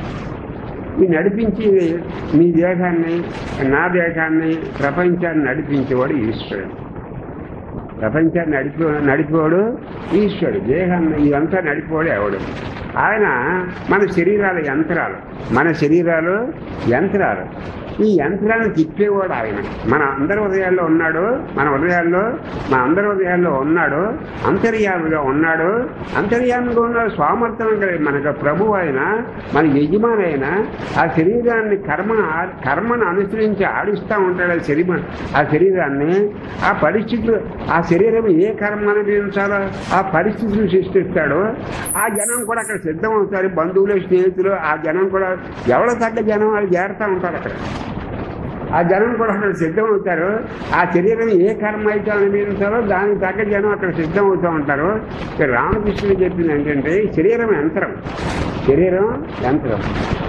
Speaker 1: ఈ నడిపించి మీ దేహాన్ని నా దేహాన్ని ప్రపంచాన్ని నడిపించేవాడు ఈశ్వరుడు ప్రపంచాన్ని నడిపి నడిపేవాడు ఈశ్వరుడు దేహాన్ని ఇదంతా నడిపేవాడు ఎవడు ఆయన మన శరీరాల యంత్రాలు మన శరీరాలు యంత్రాలు ఈ యంత్రాన్ని తిప్పేవాడు ఆయన మన అందరి హృదయాల్లో ఉన్నాడు మన హృదయాల్లో మన అందరి హృదయాల్లో ఉన్నాడు అంతర్యామిగా ఉన్నాడు అంతర్యామిగా ఉన్నాడు స్వామర్థం కలిగి మనకు ప్రభు ఆయన మన యజమాని అయిన ఆ శరీరాన్ని కర్మ కర్మను అనుసరించి ఆడిస్తూ ఉంటాడు ఆ శరీరం ఆ శరీరాన్ని ఆ పరిస్థితులు ఆ శరీరం ఏ కర్మ అనుభవించాలో ఆ పరిస్థితులు సృష్టిస్తాడు ఆ జనం కూడా అక్కడ సిద్ధం అవుతారు బంధువులు స్నేహితులు ఆ జనం కూడా ఎవరో తగ్గ జనం వాళ్ళు చేరుతూ ఉంటారు అక్కడ ఆ జనం కూడా అక్కడ సిద్ధం అవుతారు ఆ శరీరం ఏ కర్మ అయితే అనుభవించాలో దానికి తగ్గ జనం అక్కడ సిద్ధం అవుతూ ఉంటారు ఇక్కడ రామకృష్ణుడు చెప్పింది ఏంటంటే ఈ శరీరం యంత్రం శరీరం యంత్రం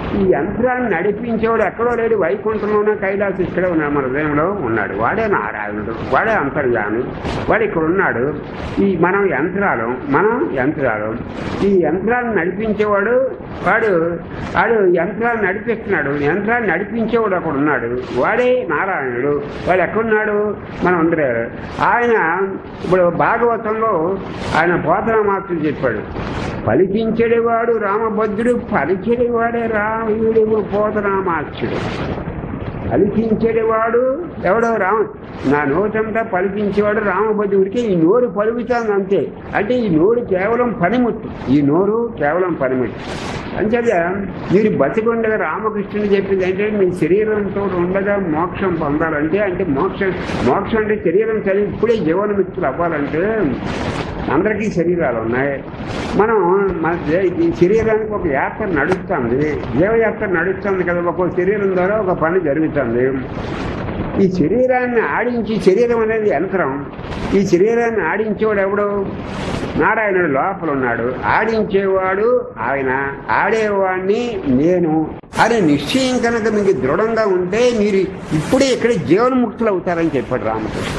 Speaker 1: ఈ యంత్రాన్ని నడిపించేవాడు ఎక్కడో లేడు వైకుంఠంలోనే కైలాసం ఇక్కడే ఉన్నాడు మన హృదయంలో ఉన్నాడు వాడే నారాయణుడు వాడే అంతర్యామి వాడు ఇక్కడ ఉన్నాడు ఈ మనం యంత్రాలు మనం యంత్రాలు ఈ యంత్రాన్ని నడిపించేవాడు వాడు వాడు యంత్రాన్ని నడిపిస్తున్నాడు యంత్రాన్ని నడిపించేవాడు అక్కడ ఉన్నాడు వాడే నారాయణుడు వాడు ఎక్కడున్నాడు మనం అందరూ ఆయన ఇప్పుడు భాగవతంలో ఆయన పోతనామాత్రుడు చెప్పాడు పలికించేవాడు రామభద్రుడు పలిచేవాడే రాముడు పోతనామాత్రుడు పలికించేవాడు ఎవడో రామ నా నోటంతా పలికించేవాడు రామభద్రుడికి ఈ నోరు పలుకుతాను అంతే అంటే ఈ నోరు కేవలం పనిముట్టు ఈ నోరు కేవలం పనిముట్టు అంచేత మీరు బతికుండగా రామకృష్ణుడు చెప్పింది అంటే మీ శరీరంతో ఉండగా మోక్షం పొందాలంటే అంటే మోక్షం మోక్షం అంటే శరీరం సరి ఇప్పుడే జీవనమిత్రులు అవ్వాలంటే అందరికీ శరీరాలు ఉన్నాయి మనం మన దే- ఈ శరీరానికి ఒక యాత్ర నడుస్తుంది జీవయాత్ర నడుస్తుంది కదా ఒక శరీరం ద్వారా ఒక పని జరుగుతుంది ఈ శరీరాన్ని ఆడించి శరీరం అనేది యంత్రం ఈ శరీరాన్ని ఆడించేవాడు ఎవడు నారాయణుడు లోపల ఉన్నాడు ఆడించేవాడు ఆయన ఆడేవాడిని నేను అనే నిశ్చయం కనుక మీకు దృఢంగా ఉంటే మీరు ఇప్పుడే ఇక్కడ జీవన్ముక్తులు అవుతారని చెప్పాడు రామకృష్ణ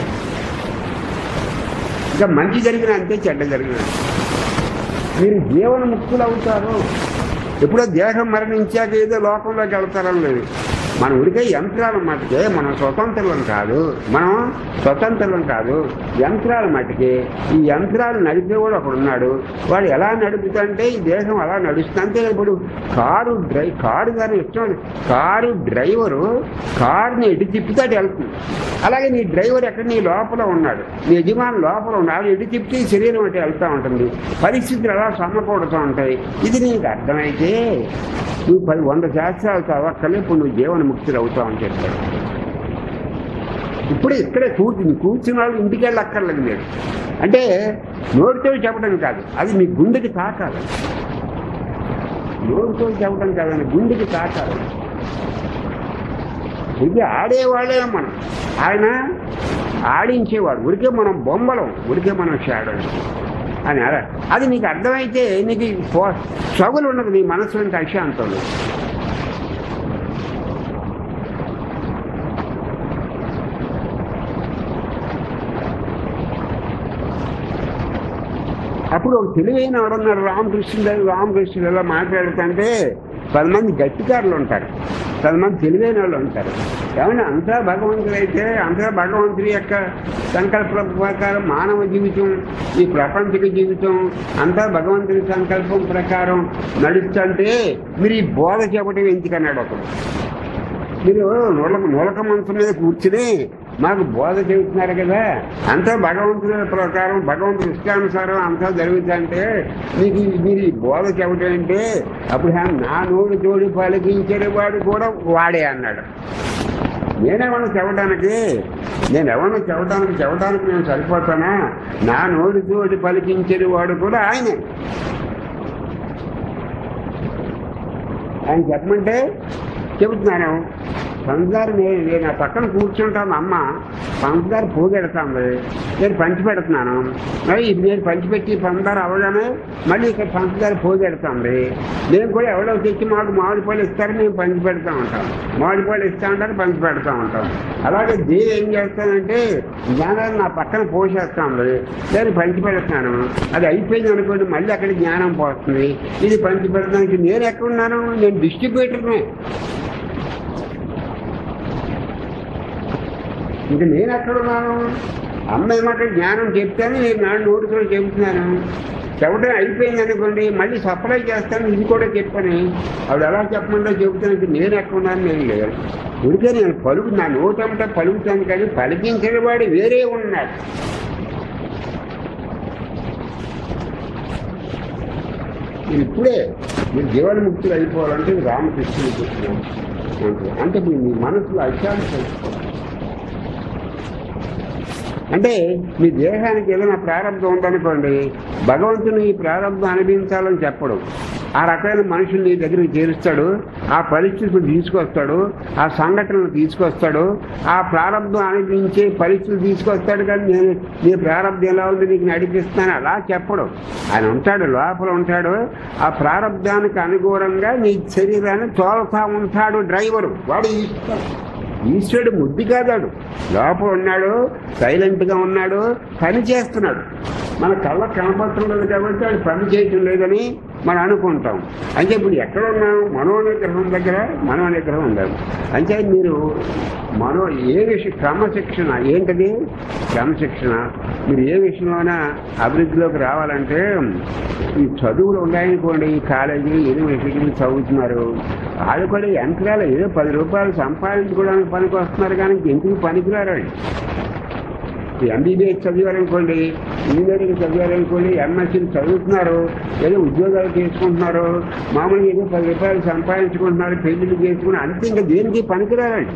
Speaker 1: ఇంకా మంచి జరిగిన అంతే చెడ్డ జరిగిన అంతే. మీరు జీవన ముక్తులు అవుతారు ఎప్పుడో దేహం మరణించాక ఏదో లోకంలోకి వెళ్తారని లేదు మన ఉడికే యంత్రాల మటుకే మనం స్వతంత్రం కాదు మనం స్వతంత్రం కాదు యంత్రాల మటుకే ఈ యంత్రాలు నడిపేవాడు ఒకడు ఉన్నాడు వాడు ఎలా నడుపుతుంటే ఈ దేహం అలా నడుస్తుంది అంతే ఇప్పుడు కారు డ్రై కారు కానీ ఇష్టం కారు డ్రైవరు కారుని ఎటు తిప్పితే అటు వెళ్తుంది అలాగే నీ డ్రైవర్ ఎక్కడ నీ లోపల ఉన్నాడు నీ యజమాని లోపల ఉన్నాడు ఎటు తిప్పితే ఈ శరీరం అటు వెళ్తూ ఉంటుంది పరిస్థితులు అలా సమకూడుతూ ఉంటాయి ఇది నీకు అర్థమైతే నువ్వు పది వంద శాస్త్రాలు చదవక్కలే ఇప్పుడు నువ్వు జీవన ముక్తులు అవుతావు అని చెప్పాడు ఇప్పుడు ఇక్కడే కూర్చుని కూర్చున్న వాళ్ళు ఇంటికి వెళ్ళి అక్కర్లేదు మీరు అంటే నోటితో చెప్పడం కాదు అది మీ గుండెకి తాకాలి నోటితో చెప్పడం కాదండి గుండెకి తాకాలి ఇది ఆడేవాడే మనం ఆయన ఆడించేవాడు ఉరికే మనం బొమ్మలం ఉరికే మనం షాడో అని అలా అది నీకు అర్థమైతే నీకు సగులు ఉండదు నీ మనసు అశాంతం అప్పుడు ఒక తెలివైన ఎవరన్నారు రామకృష్ణుడు రామకృష్ణుడు ఎలా మాట్లాడుతుంటే పది మంది గట్టికారులు ఉంటారు పది మంది తెలివైన వాళ్ళు ఉంటారు ఏమన్నా అంతా భగవంతుడు అయితే అంతా భగవంతుడి యొక్క సంకల్ప ప్రకారం మానవ జీవితం ఈ ప్రపంచక జీవితం అంతా భగవంతుడి సంకల్పం ప్రకారం నడుస్తుంటే మీరు ఈ బోధ చెప్పడం ఎందుకన్నాడు ఒకడు మీరు నూలక నూలక మంచం మీద కూర్చుని మాకు బోధ చెబుతున్నారు కదా అంతా భగవంతుడి ప్రకారం భగవంతుడి ఇష్టానుసారం అంతా జరుగుతుంటే మీకు ఈ- మీరు ఈ బోధ చెప్పడం అంటే అప్పుడు ఆయన నా నోడు తోడు పలికించే వాడు కూడా వాడే అన్నాడు నేనేమన్నా చెప్పడానికి నేను ఎవరిని చెప్పడానికి చెప్పడానికి నేను సరిపోతానా నా నోడు తోడు పలికించే వాడు కూడా ఆయనే ఆయన చెప్పమంటే చెబుతున్నాను పంచదార నేను నేను ఆ పక్కన కూర్చుంటాను అమ్మ పంచదార పోగెడతాను నేను పంచి పెడుతున్నాను మరి ఇది నేను పంచిపెట్టి పంచదార అవగానే మళ్ళీ ఇక్కడ పంచదార పోగెడతాంది నేను కూడా ఎవరో తెచ్చి మాకు మామిడి పళ్ళు ఇస్తారు మేము పంచి పెడతా ఉంటాం మామిడి పళ్ళు ఇస్తా ఉంటారు పంచి పెడతా ఉంటాం అలాగే దేవి ఏం చేస్తానంటే జ్ఞానాన్ని నా పక్కన పోసేస్తాను నేను పంచి పెడుతున్నాను అది అయిపోయింది అనుకోండి మళ్ళీ అక్కడ జ్ఞానం పోతుంది ఇది పంచి పెడతానికి నేను ఎక్కడున్నాను నేను డిస్ట్రిబ్యూటర్నే ఇంకా నేను ఎక్కడున్నాను అమ్మ ఏమంటే జ్ఞానం చెప్తాను నేను నా నోటితో చెబుతున్నాను చెప్పడం అయిపోయింది అనుకోండి మళ్ళీ సప్లై చేస్తాను ఇది కూడా చెప్పని ఆవిడ ఎలా చెప్పమంటే చెబుతాను నేను ఎక్కడున్నాను నేను లేదు ఉడికే నేను పలుకు నా నోటంతా పలుకుతాను కానీ పలికించిన వాడు వేరే ఉన్నాడు మీరు ఇప్పుడే మీరు జీవన్ముక్తులు అయిపోవాలంటే ఇది రామకృష్ణుడు చెప్తున్నాను అంటే అంటే మీ మీ మనసులో అశాంతి తెలుసుకోవాలి అంటే మీ దేహానికి ఏదైనా ప్రారంభం ఉందనుకోండి భగవంతుని ఈ ప్రారంభం అనిపించాలని చెప్పడు ఆ రకమైన మనుషులు నీ దగ్గరికి చేరుస్తాడు ఆ పరిస్థితులు తీసుకొస్తాడు ఆ సంఘటనలు తీసుకొస్తాడు ఆ ప్రారంభం అనిపించే పరిస్థితులు తీసుకొస్తాడు కానీ నేను నీ ప్రారంభం ఎలా ఉంది నీకు నడిపిస్తాను అలా చెప్పడు ఆయన ఉంటాడు లోపల ఉంటాడు ఆ ప్రారంభానికి అనుగుణంగా నీ శరీరాన్ని తోలుతా ఉంటాడు డ్రైవరు వాడు ఇష్టం ఈశ్వరుడు ముద్దు కాదాడు లోపల ఉన్నాడు సైలెంట్ గా ఉన్నాడు పని చేస్తున్నాడు మన కళ్ళ కనపడటం లేదు కాబట్టి అది పని చేయటం లేదని మనం అనుకుంటాం అంటే ఇప్పుడు ఎక్కడ ఉన్నాం మనో నిగ్రహం దగ్గర మనో నిగ్రహం ఉండాలి అంటే మీరు మనో ఏ విషయం క్రమశిక్షణ ఏంటది క్రమశిక్షణ మీరు ఏ విషయంలోనైనా అభివృద్ధిలోకి రావాలంటే ఈ చదువులు ఉన్నాయనుకోండి ఈ కాలేజీ యూనివర్సిటీలు చదువుతున్నారు వాళ్ళు కూడా యంత్రాలు ఏదో పది రూపాయలు సంపాదించుకోవడానికి పనికి వస్తున్నారు కానీ ఎందుకు పనికిరారండి ఎంబీబీఎస్ చదివారనుకోండి ఇంజనీరింగ్ చదివారనుకోండి ఎంఎస్సీలు చదువుతున్నారు ఏదో ఉద్యోగాలు చేసుకుంటున్నారు మామూలుగా ఏదో పది రూపాయలు సంపాదించుకుంటున్నారు పెళ్లిళ్ళు చేసుకుని అంతే ఇంకా దేనికి పనికిరారండి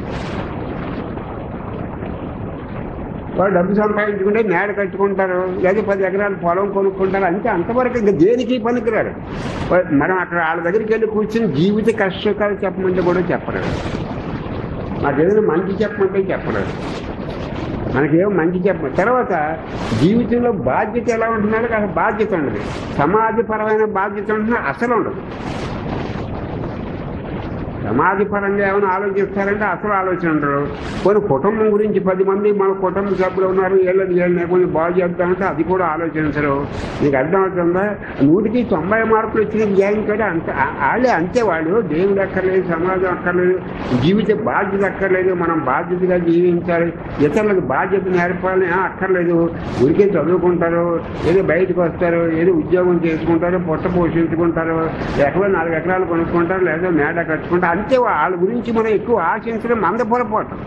Speaker 1: వాళ్ళు డబ్బు సంపాదించుకుంటే మేడ కట్టుకుంటారు లేదా పది ఎకరాలు పొలం కొనుక్కుంటారు అంతే అంతవరకు ఇంకా దేనికి పనికిరారు మనం అక్కడ వాళ్ళ దగ్గరికి వెళ్ళి కూర్చుని జీవిత కష్టకాలు చెప్పమంటే కూడా చెప్పరు మాకు ఏదైనా మంచి చెప్పమంటే చెప్పరు మనకేమో మంచి చెప్ప తర్వాత జీవితంలో బాధ్యత ఎలా ఉంటున్నాడో అసలు బాధ్యత ఉండదు సమాజపరమైన బాధ్యత ఉంటున్నా అసలు ఉండదు సమాజపరంగా ఏమైనా ఆలోచిస్తారంటే అసలు ఆలోచన ఉండరు కొన్ని కుటుంబం గురించి పది మంది మన కుటుంబ సభ్యులు ఉన్నారు వీళ్ళని వీళ్ళని కొంచెం బాగు చేద్దామంటే అది కూడా ఆలోచించరు నీకు అర్థమవుతుందా నూటికి తొంభై మార్కులు వచ్చిన జ్ఞానం కూడా అంత వాళ్ళే అంతే వాళ్ళు దేవుడు అక్కర్లేదు సమాజం అక్కర్లేదు జీవిత బాధ్యత అక్కర్లేదు మనం బాధ్యతగా జీవించాలి ఇతరులకు బాధ్యత నేర్పాలని ఆ, అక్కర్లేదు ఊరికే చదువుకుంటారు ఏదో బయటకు వస్తారు ఏదో ఉద్యోగం చేసుకుంటారు పొట్ట పోషించుకుంటారు ఎక్కడో నాలుగు ఎకరాలు కొనుక్కుంటారు లేదా మేడ కట్టుకుంటారు అంతే వాళ్ళ గురించి మనం ఎక్కువ ఆశించడం మంద పొరపాటు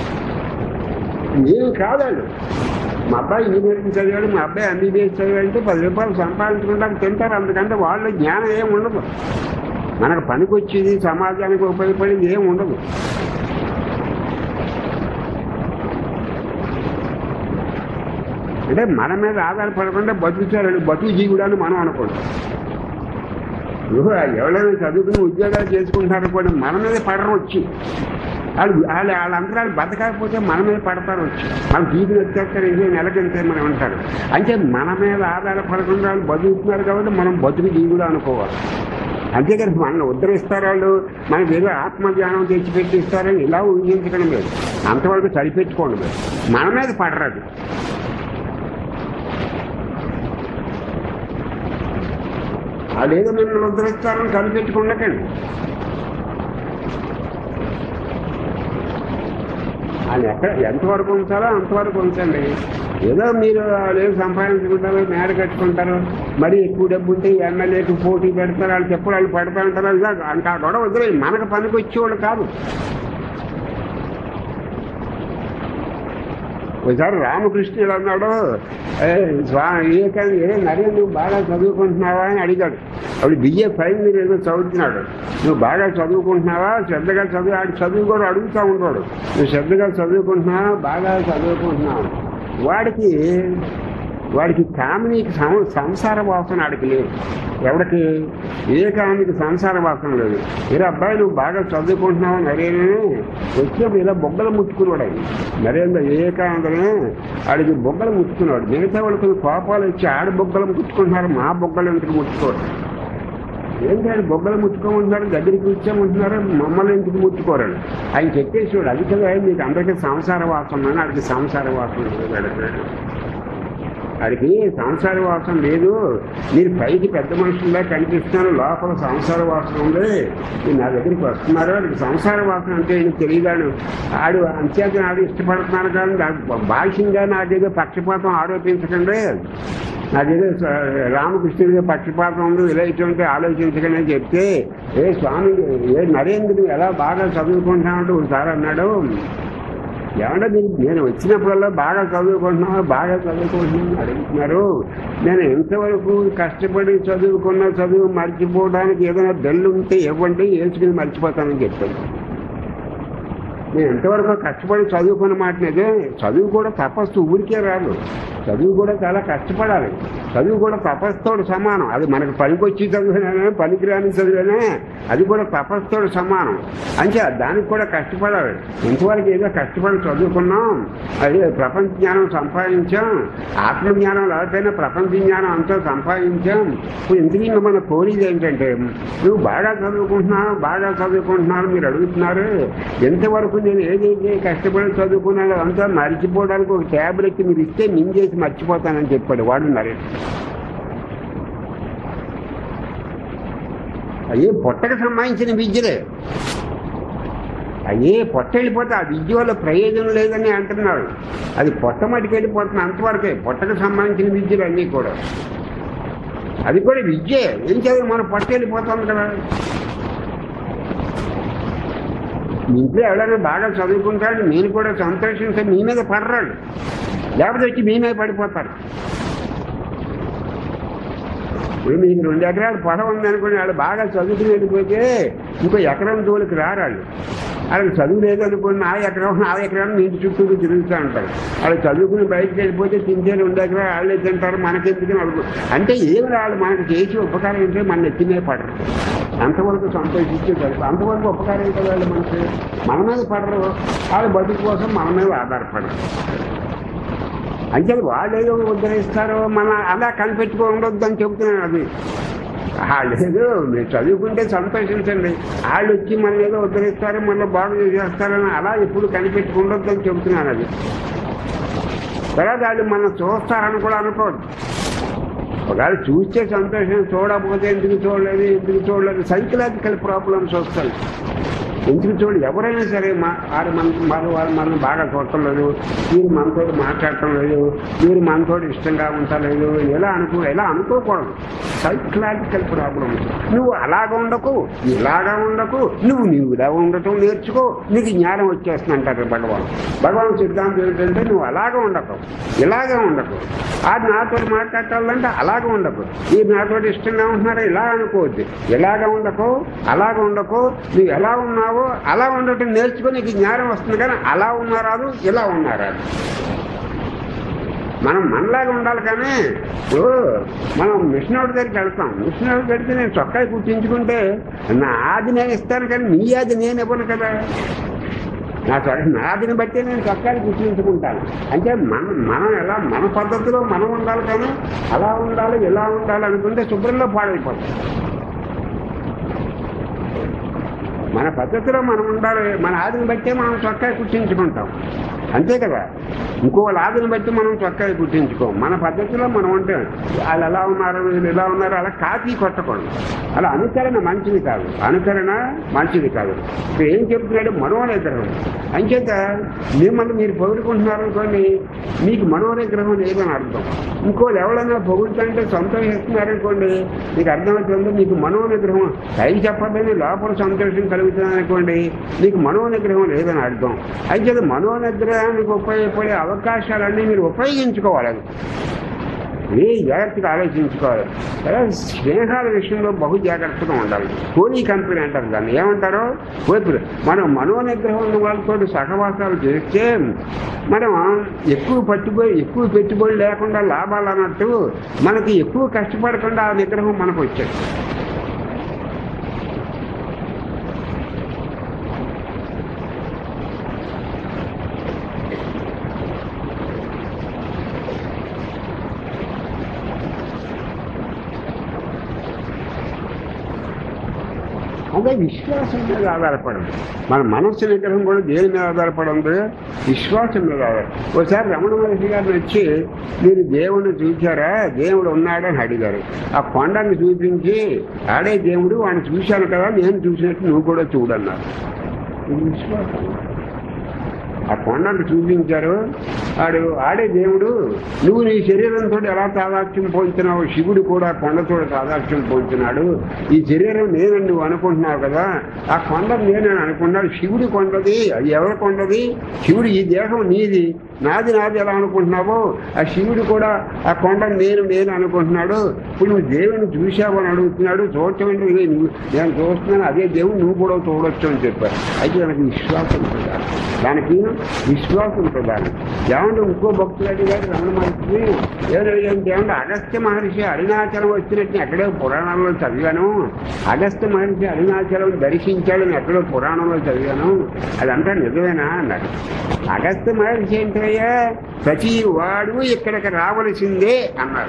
Speaker 1: నేను కాదండి మా అబ్బాయి ఇంజనీరింగ్ చదివాడు మా అబ్బాయి ఎంబీబీఎస్ చదివాడంటే పది రూపాయలు సంపాదించుకుంటానికి తింటారు అందుకంటే వాళ్ళు జ్ఞానం ఏం ఉండదు మనకు పనికొచ్చేది సమాజానికి ఉపయోగపడేది ఏం ఉండదు అంటే మన మీద ఆధారపడకుండా బతుకుతారు బతుకు జీవుడు అని మనం అనుకుంటాం ఇప్పుడు ఎవరైనా చదువుకుని ఉద్యోగాలు చేసుకుంటారు కూడా మన మీద పడరు వచ్చి వాళ్ళు వాళ్ళ వాళ్ళ అంతరాలు బతకకపోతే మన మీద పడతారు వచ్చి మన జీవితం వచ్చేస్తారు ఇదే నెలకంటే మనం ఉంటారు అంటే మన మీద ఆధారపడకుండా వాళ్ళు బతుకుతున్నారు కాబట్టి మనం బతుకు జీవుడు అనుకోవాలి అంతేకాని మనల్ని ఉద్ధరిస్తారు వాళ్ళు మనకి ఏదో ఆత్మజ్ఞానం తెచ్చిపెట్టి ఇస్తారని ఇలా ఊహించడం లేదు అంతవరకు సరిపెట్టుకోండి లేదు మన మీద పడరాదు అదేదో మిమ్మల్ని ఉద్ధరిస్తారని కనిపెట్టుకుండకండి వాళ్ళు ఎక్కడ ఎంతవరకు ఉంచాలో అంతవరకు ఉంచండి ఏదో మీరు లేదు సంపాదించుకుంటారు మేడ కట్టుకుంటారు మరి ఎక్కువ డబ్బు ఉంటే ఎమ్మెల్యేకి పోటీ పెడతారు వాళ్ళు చెప్పుడు వాళ్ళు పెడతా ఉంటారు ఇలా ఇంకా గొడవ వదిలే మనకు పనికి వచ్చేవాళ్ళు కాదు ఒకసారి రామకృష్ణుడు అన్నాడు "ఏ, స్వామి వివేకానంద ఏ నరేంద్ర నువ్వు బాగా చదువుకుంటున్నావా అని అడిగాడు అప్పుడు బిఏ ఫైనల్ ఏదో చదువుతున్నాడు నువ్వు బాగా చదువుకుంటున్నావా శ్రద్ధగా చదువు ఆడు చదువు కూడా అడుగుతూ ఉంటాడు నువ్వు శ్రద్ధగా చదువుకుంటున్నావా బాగా చదువుకుంటున్నావు వాడికి వాడికి కామినీకి సం- సంసార వాసన ఆడికి లేదు ఎవడికి వివేకానందకి సంసార వాసన లేదు మీరు అబ్బాయి నువ్వు బాగా చదువుకుంటున్నావు నరేంద్ర వచ్చినప్పుడు ఇలా బొగ్గలు ముట్టుకున్నాడు ఆయన నరేంద్ర వివేకానందనే ఆడికి బొగ్గలు ముట్టుకున్నాడు మిగతా వాళ్ళకి కోపాలు వచ్చి ఆడ బొగ్గలు ముట్టుకుంటున్నారు మా బొగ్గలు ఎందుకు ముట్టుకోరు ఏంటి ఆయన బొగ్గలు ముట్టుకోమంటున్నారు దగ్గరికి కూర్చోమంటున్నారు మమ్మల్ని ఎందుకు ముట్టుకోరండి ఆయన చెప్పేసి అది కదా మీకు అందరికీ సంసార వాసన అని ఆడికి సంసార వాసన లేదు అడిగాడు. వాడికి సంసార వాసన లేదు మీరు పైకి పెద్ద మనుషుల్లా కనిపిస్తున్నారు లోపల సంసార వాసన ఉంది మీరు నా దగ్గరికి వస్తున్నారు వాడికి సంసార వాసన అంటే ఏంటో తెలియదాడు ఆడు అంచేత ఆడు ఇష్టపడుతున్నాను కానీ నాకు బాహ్యంగా నాకేదో పక్షపాతం ఆరోపించకండి నాకేదో స- రామకృష్ణుడిగా పక్షపాతం ఉంది ఇలా ఇటువంటి ఆలోచించకండి అని చెప్తే ఏ స్వామి ఏ నరేంద్రుడు ఎలా బాగా చదువుకుంటున్నామంటే ఒకసారి అన్నాడు ఏమన్నా మీరు నేను వచ్చినప్పుడల్లా బాగా చదువుకుంటున్నా బాగా చదువుకుంటున్నాను అడుగుతున్నారు నేను ఎంతవరకు కష్టపడి చదువుకున్న చదువు మర్చిపోవడానికి ఏదైనా బెల్లు ఉంటే ఇవ్వండి వేసుకుని మర్చిపోతానని చెప్పాను నేను ఎంతవరకు కష్టపడి చదువుకున్న మాట నిజే చదువు కూడా తపస్సు ఊరికే రాదు చదువు కూడా చాలా కష్టపడాలి చదువు కూడా తపస్సుతోడు సమానం అది మనకు పనికొచ్చి చదువునే పనికిరాని చదువునే అది కూడా తపస్సుతోడు సమానం అంటే దానికి కూడా కష్టపడాలి ఇంతవరకు ఏదో కష్టపడి చదువుకున్నాం అదే ప్రపంచ జ్ఞానం సంపాదించాం ఆత్మజ్ఞానం లేకపోయినా ప్రపంచ జ్ఞానం అంతా సంపాదించాం ఇప్పుడు ఇంతకీ మన కోరిక ఏంటంటే నువ్వు బాగా చదువుకుంటున్నావు బాగా చదువుకుంటున్నావు మీరు అడుగుతున్నారు ఎంతవరకు నేను ఏదైతే కష్టపడి చదువుకున్నానో అంతా మర్చిపోవడానికి ఒక ట్యాబ్లెట్ మీరు ఇస్తే మింగేసి మర్చిపోతానని చెప్పాడు వాడు నరేష్ అయ్యే పొట్టకు సంబంధించిన విద్యలే అయ్యే పొట్ట వెళ్ళిపోతే ఆ విద్య వల్ల ప్రయోజనం లేదని అంటున్నాడు అది పొట్ట మటుకు వెళ్ళిపోతుంది అంతవరకే పొట్టకు సంబంధించిన విద్యలు అన్నీ కూడా అది కూడా విద్యే ఏం చదువు మన పొట్ట వెళ్ళిపోతుంది కదా మీ ఇంట్లో ఎవరైనా బాగా చదువుకుంటాడు నేను కూడా సంతోషిస్తే మీ మీద పడరాడు లేకపోతే వచ్చి మీ మీద పడిపోతారు ఇప్పుడు మీకు రెండు ఎకరాలు పొలం ఉందనుకుని వాళ్ళు బాగా చదువుకుని వెళ్ళిపోతే ఇంకో ఎకరం జోలికి రారాళ్ళు వాళ్ళకి చదువు లేదనుకుని ఆ ఎకరం ఆ ఎకరం మీ ఇంటి చుట్టూ తిరుగుతూ ఉంటారు వాళ్ళు చదువుకుని బయటకు వెళ్ళిపోతే తింటే రెండు ఎకరాలు వాళ్ళే తింటారు మనకెందుకు అడుగు అంటే ఏమి రాళ్ళు మనకు చేసి ఉపకారం ఏంటంటే మన ఎత్తినే పడరు అంతవరకు సంతోషించే చదువు అంతవరకు ఉపకారం కదా వాళ్ళు మనకి మన మీద పడరు వాళ్ళ బతుకు కోసం మన మీద ఆధారపడరు అంటే వాళ్ళేదో ఉద్ధరిస్తారో మన అలా కనిపెట్టుకో ఉండొద్దని చెబుతున్నాను అది లేదు మీరు చదువుకుంటే సంతోషించండి వాళ్ళు వచ్చి మన ఏదో ఉద్ధరిస్తారు మళ్ళీ బాగు చేస్తారని అలా ఎప్పుడు కనిపెట్టుకుండొద్దని చెబుతున్నాను అది తర్వాత వాళ్ళు మనం చూస్తారని కూడా అనుకోవద్దు ఒకవేళ చూస్తే సంతోషం చూడకపోతే ఎందుకు చూడలేదు ఎందుకు చూడలేదు సైకలాజికల్ ప్రాబ్లమ్స్ వస్తాయి ఎందుకు చూడు ఎవరైనా సరే మా వారు మన వారు వారు మనం బాగా చూడటం లేదు మీరు మనతో మాట్లాడటం లేదు మీరు మనతో ఇష్టంగా ఉండలేదు ఎలా అనుకో ఎలా అనుకోకూడదు సైకలాజికల్ ప్రాబ్లమ్స్ నువ్వు అలాగ ఉండకు ఇలాగా ఉండకు నువ్వు నువ్వు ఇలా ఉండటం నేర్చుకో నీకు జ్ఞానం వచ్చేస్తుంది అంటారు భగవాన్ భగవాన్ సిద్ధాంతం ఏంటంటే నువ్వు అలాగే ఉండకు ఇలాగే ఉండకు అది నాతో మాట్లాడాలంటే అలాగే ఉండకు ఈ నాతో ఇష్టంగా ఉంటున్నారా ఇలా అనుకోవద్దు ఇలాగా ఉండకు అలాగ ఉండకు నువ్వు ఎలా ఉన్నావో అలా ఉండటం నేర్చుకో నీకు జ్ఞానం వస్తుంది కానీ అలా ఉన్నారాదు ఇలా ఉన్నారాదు మనం మనలాగా ఉండాలి కానీ ఇప్పుడు మనం మిషన్ అవుట్ దగ్గరికి వెళ్తాం మిషన్ అవుట్ పెడితే నేను చొక్కాయి కుట్టించుకుంటే నా ఆది నేను ఇస్తాను కానీ నీ ఆది నేను ఇవ్వను కదా నా చొక్క నాదిని బట్టి నేను చొక్కాలు కుట్టించుకుంటాను అంటే మనం మనం ఎలా మన పద్ధతిలో మనం ఉండాలి కానీ అలా ఉండాలి ఇలా ఉండాలి అనుకుంటే శుభ్రంలో పాడైపోతాం మన పద్ధతిలో మనం ఉండాలి మన ఆదిని బట్టే మనం చొక్కా కుట్టించుకుంటాం అంతే కదా ఇంకో వాళ్ళ ఆదిని బట్టి మనం చొక్కా కుట్టించుకోం మన పద్ధతిలో మనం ఉంటే వాళ్ళు ఎలా ఉన్నారు వీళ్ళు ఎలా ఉన్నారు అలా కాపీ కొట్టకూడదు అలా అనుకరణ మంచిది కాదు అనుకరణ మంచిది కాదు ఇప్పుడు ఏం చెప్తున్నాడు మనోనిగ్రహం అంచేత మిమ్మల్ని మీరు పొగుడుకుంటున్నారు అనుకోండి మీకు మనోనిగ్రహం లేదని అర్థం ఇంకోళ్ళు ఎవరైనా పొగుడుతుంటే సంతోషిస్తున్నారనుకోండి మీకు అర్థమవుతుంది మీకు మనోనిగ్రహం పైకి చెప్పదని లోపల సంతోషం కలుగుతుంది అనుకోండి మీకు మనోనిగ్రహం లేదని అర్థం అయితే మనోనిగ్రహానికి ఉపయోగపడే అవకాశాలన్నీ మీరు ఉపయోగించుకోవాలి ఏ జాగ్రత్తగా ఆలోచించుకోవాలి అలా స్నేహాల విషయంలో బహు జాగ్రత్తగా ఉండాలి హోలీ కంపెనీ అంటారు దాన్ని ఏమంటారో వైపులు మనం మనోనిగ్రహం ఉన్న వాళ్ళతో సహవాసాలు చేస్తే మనం ఎక్కువ పట్టుబడి ఎక్కువ పెట్టుబడి లేకుండా లాభాలు అన్నట్టు మనకి ఎక్కువ కష్టపడకుండా ఆ నిగ్రహం మనకు వచ్చేది అదే విశ్వాసం మీద ఆధారపడింది మన మనస్సు నిగ్రహం కూడా దేని మీద ఆధారపడింది విశ్వాసం మీద ఆధార ఒకసారి రమణ మహర్షి గారిని వచ్చి మీరు దేవుడిని చూశారా దేవుడు ఉన్నాడని అడిగారు ఆ కొండని చూపించి ఆడే దేవుడు వాడిని చూశాను కదా నేను చూసినట్టు నువ్వు కూడా చూడన్నారు ఇది విశ్వాసం ఆ కొండను చూపించారు ఆడు ఆడే దేవుడు నువ్వు నీ శరీరంతో ఎలా తాదాత్యం పొందుతున్నావు శివుడు కూడా కొండతో తాదాత్యం పొందుతున్నాడు ఈ శరీరం నేనని నువ్వు అనుకుంటున్నావు కదా ఆ కొండ నేనని అనుకున్నాడు శివుడి కొండది అది ఎవరి కొండది శివుడు ఈ దేహం నీది నాది నాది ఎలా అనుకుంటున్నావో ఆ శివుడు కూడా ఆ కొండ నేను నేను అనుకుంటున్నాడు ఇప్పుడు నువ్వు దేవుని చూశావు అని అడుగుతున్నాడు చూడటం అంటే ఇదే నువ్వు నేను చూస్తున్నాను అదే దేవుడు నువ్వు కూడా చూడొచ్చు అని చెప్పారు అయితే దానికి విశ్వాసం ప్రధానం దానికి విశ్వాసం ప్రధానం ఏమంటే ఇంకో భక్తులు అడిగారు రమణ మహర్షి ఏమంటే ఏమంటే అగస్త్య మహర్షి అరుణాచలం వచ్చినట్టు ఎక్కడో పురాణాల్లో చదివాను అగస్త్య మహర్షి అరుణాచలం దర్శించాడని ఎక్కడో పురాణంలో చదివాను అదంతా నిజమేనా అన్నారు అగస్త్య మహర్షి ఏంటయ్యా ప్రతి వాడు ఇక్కడికి రావలసిందే అన్నారు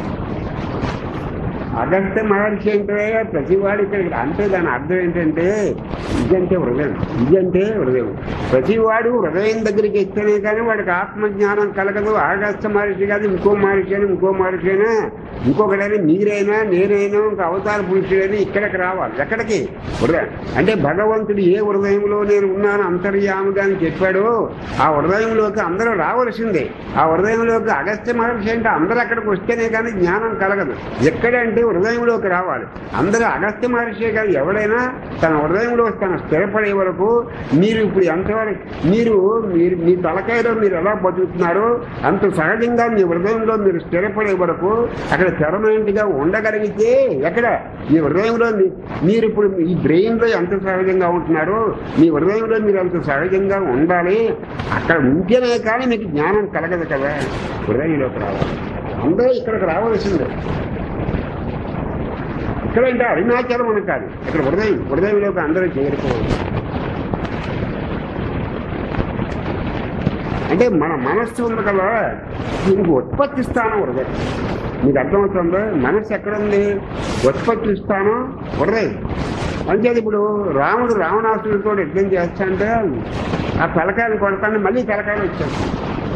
Speaker 1: అగస్త్య మహర్షి ఏంటయ్యా ప్రతి వాడు ఇక్కడికి అంటే దాని అర్థం ఏంటంటే ఇదంటే హృదయం ఇదంటే హృదయం ప్రతి వాడు హృదయం దగ్గరికి ఎత్తేనే కానీ వాడికి ఆత్మజ్ఞానం కలగదు అగస్త్య మహర్షి కాదు ఇంకో మహర్షి అని ఇంకో మహర్షి అయినా ఇంకొకడైనా మీరైనా నేనైనా ఇంకో అవతార పురుషుడైనా ఇక్కడికి రావాలి ఎక్కడికి హృదయం అంటే భగవంతుడు ఏ హృదయంలో నేను ఉన్నాను అంతర్యాముగా అని చెప్పాడో ఆ హృదయంలోకి అందరూ రావలసిందే ఆ హృదయంలోకి అగస్త్య మహర్షి అంటే అందరూ అక్కడికి వస్తేనే కానీ జ్ఞానం కలగదు ఎక్కడంటే హృదయంలోకి రావాలి అందరూ అగస్త్య మహర్షి కాదు ఎవడైనా తన హృదయంలో తన స్థిరపడే వరకు మీరు ఇప్పుడు ఎంతవరకు మీరు మీరు మీ తలకాయలో మీరు ఎలా బతుకుతున్నారో అంత సహజంగా మీ హృదయంలో మీరు స్థిరపడే వరకు అక్కడ పెర్మనెంట్ గా ఉండగలిగితే ఎక్కడ మీ హృదయంలో మీ- మీరు ఇప్పుడు ఈ బ్రెయిన్ లో ఎంత సహజంగా ఉంటున్నారో మీ హృదయంలో మీరు అంత సహజంగా ఉండాలి అక్కడ ఉంటేనే కానీ మీకు జ్ఞానం కలగదు కదా హృదయంలోకి రావాలి అందరూ ఇక్కడికి రావాల్సిందే ఇక్కడంటే అరుణాచలం అని కాదు ఇక్కడ హృదయం హృదయంలోకి అందరూ చేరుకోవాలి అంటే మన మనస్సు ఉంది కదా దీనికి ఉత్పత్తి స్థానం హృదయం మీకు అర్థమవుతుందో మనస్సు ఎక్కడుంది ఉత్పత్తి స్థానం హృదయం అంచేది ఇప్పుడు రాముడు రావణాసుడితో యుద్ధం చేస్తా అంటే ఆ తలకాయలు కొడతాను మళ్ళీ తలకాయలు వచ్చేస్తాయి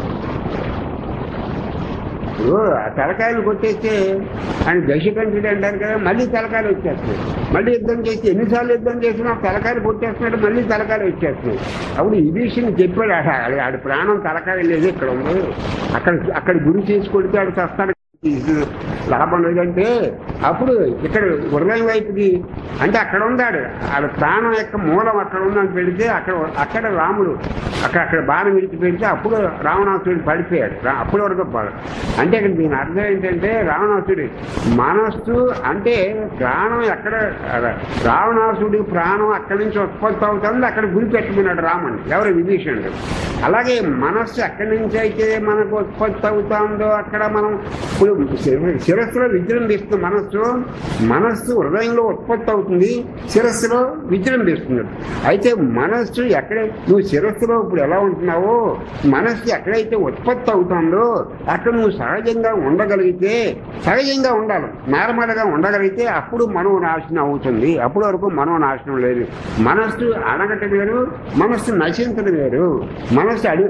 Speaker 1: ఇప్పుడు ఆ తలకాయలు కొట్టేస్తే ఆయన దశకంఠుడు అంటారు కదా మళ్ళీ తలకాయలు వచ్చేస్తాయి మళ్ళీ యుద్ధం చేసి ఎన్నిసార్లు యుద్ధం చేసినా తలకాయలు కొట్టేస్తున్నాడు మళ్ళీ తలకాయలు వచ్చేస్తున్నాయి అప్పుడు ఈ విషయం చెప్పాడు ఆడ ఆడి ప్రాణం తలకాయ లేదు ఇక్కడ ఉంది అక్కడ అక్కడ గురి చేసి కొడితే ఆడు చస్తాడు ఇది లాభం లేదంటే అప్పుడు ఇక్కడ హృదయం వైపుకి అంటే అక్కడ ఉన్నాడు ఆడ ప్రాణం యొక్క మూలం అక్కడ ఉందని పెడితే అక్కడ అక్కడ రాముడు అక్కడ అక్కడ బాణం విడిచి పెడితే అప్పుడు రావణాసుడు పడిపోయాడు రా- అప్పుడు వరకు పడ- అంటే ఇక్కడ దీని అర్థం ఏంటంటే రావణాసుడి మనస్సు అంటే ప్రాణం ఎక్కడ రావణాసుడి ప్రాణం అక్కడి నుంచి ఉత్పత్తి అవుతుంది అక్కడ గురి పెట్టుకున్నాడు రాముడు ఎవరు విభీషణుడు అలాగే మనస్సు ఎక్కడి నుంచి అయితే మనకు ఉత్పత్తి అవుతుందో అక్కడ మనం ఇప్పుడు శిర- శిరస్సులో విజృంభిస్తుంది మనస్సు మనస్సు హృదయంలో ఉత్పత్తి అవుతుంది శిరస్సులో విజృంభిస్తుంది అయితే మనస్సు ఎక్కడే నువ్వు శిరస్సులో ఇప్పుడు ఎలా ఉంటున్నావో మనస్సు ఎక్కడైతే ఉత్పత్తి అవుతుందో అక్కడ నువ్వు సహజంగా ఉండగలిగితే సహజంగా ఉండాలి నార్మల్గా ఉండగలిగితే అప్పుడు మనో నాశనం అవుతుంది అప్పుడు వరకు మనో నాశనం లేదు మనస్సు అడగటం వేరు మనస్సు నశించడం వేరు మనస్సు అడి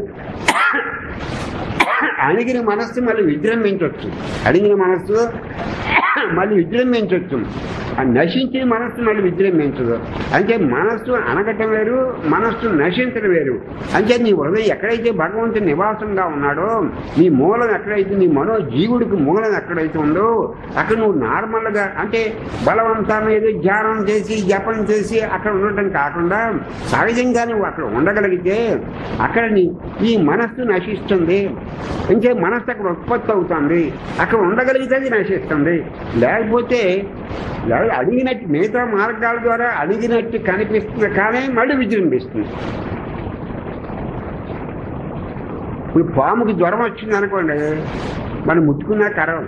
Speaker 1: అడిగిన మనస్సు మళ్ళీ విజృంభించవచ్చు అడిగిన మనస్సు మళ్ళీ విజృంభించవచ్చు ఆ నశించిన మనస్సు మళ్ళీ విజృంభించదు అంటే మనస్సు అనగటం వేరు మనస్సు నశించడం వేరు అంటే నీ హృదయం ఎక్కడైతే భగవంతుని నివాసంగా ఉన్నాడో నీ మూలం ఎక్కడైతే నీ మనో జీవుడికి మూలం ఎక్కడైతే ఉందో అక్కడ నువ్వు నార్మల్గా అంటే బలవంతం ఏదో ధ్యానం చేసి జపం చేసి అక్కడ ఉండటం కాకుండా సహజంగా నువ్వు అక్కడ ఉండగలిగితే అక్కడ నీ ఈ మనస్సు నశిస్తుంది ఇంకే మనస్సు అక్కడ ఉత్పత్తి అవుతుంది అక్కడ ఉండగలిగితే అది నశిస్తుంది లేకపోతే లే- అడిగినట్టు మిగతా మార్గాల ద్వారా అడిగినట్టు కనిపిస్తుంది కానీ మళ్ళీ విజృంభిస్తుంది ఇప్పుడు పాముకి జ్వరం వచ్చింది అనుకోండి మనం ముట్టుకున్నా కరవం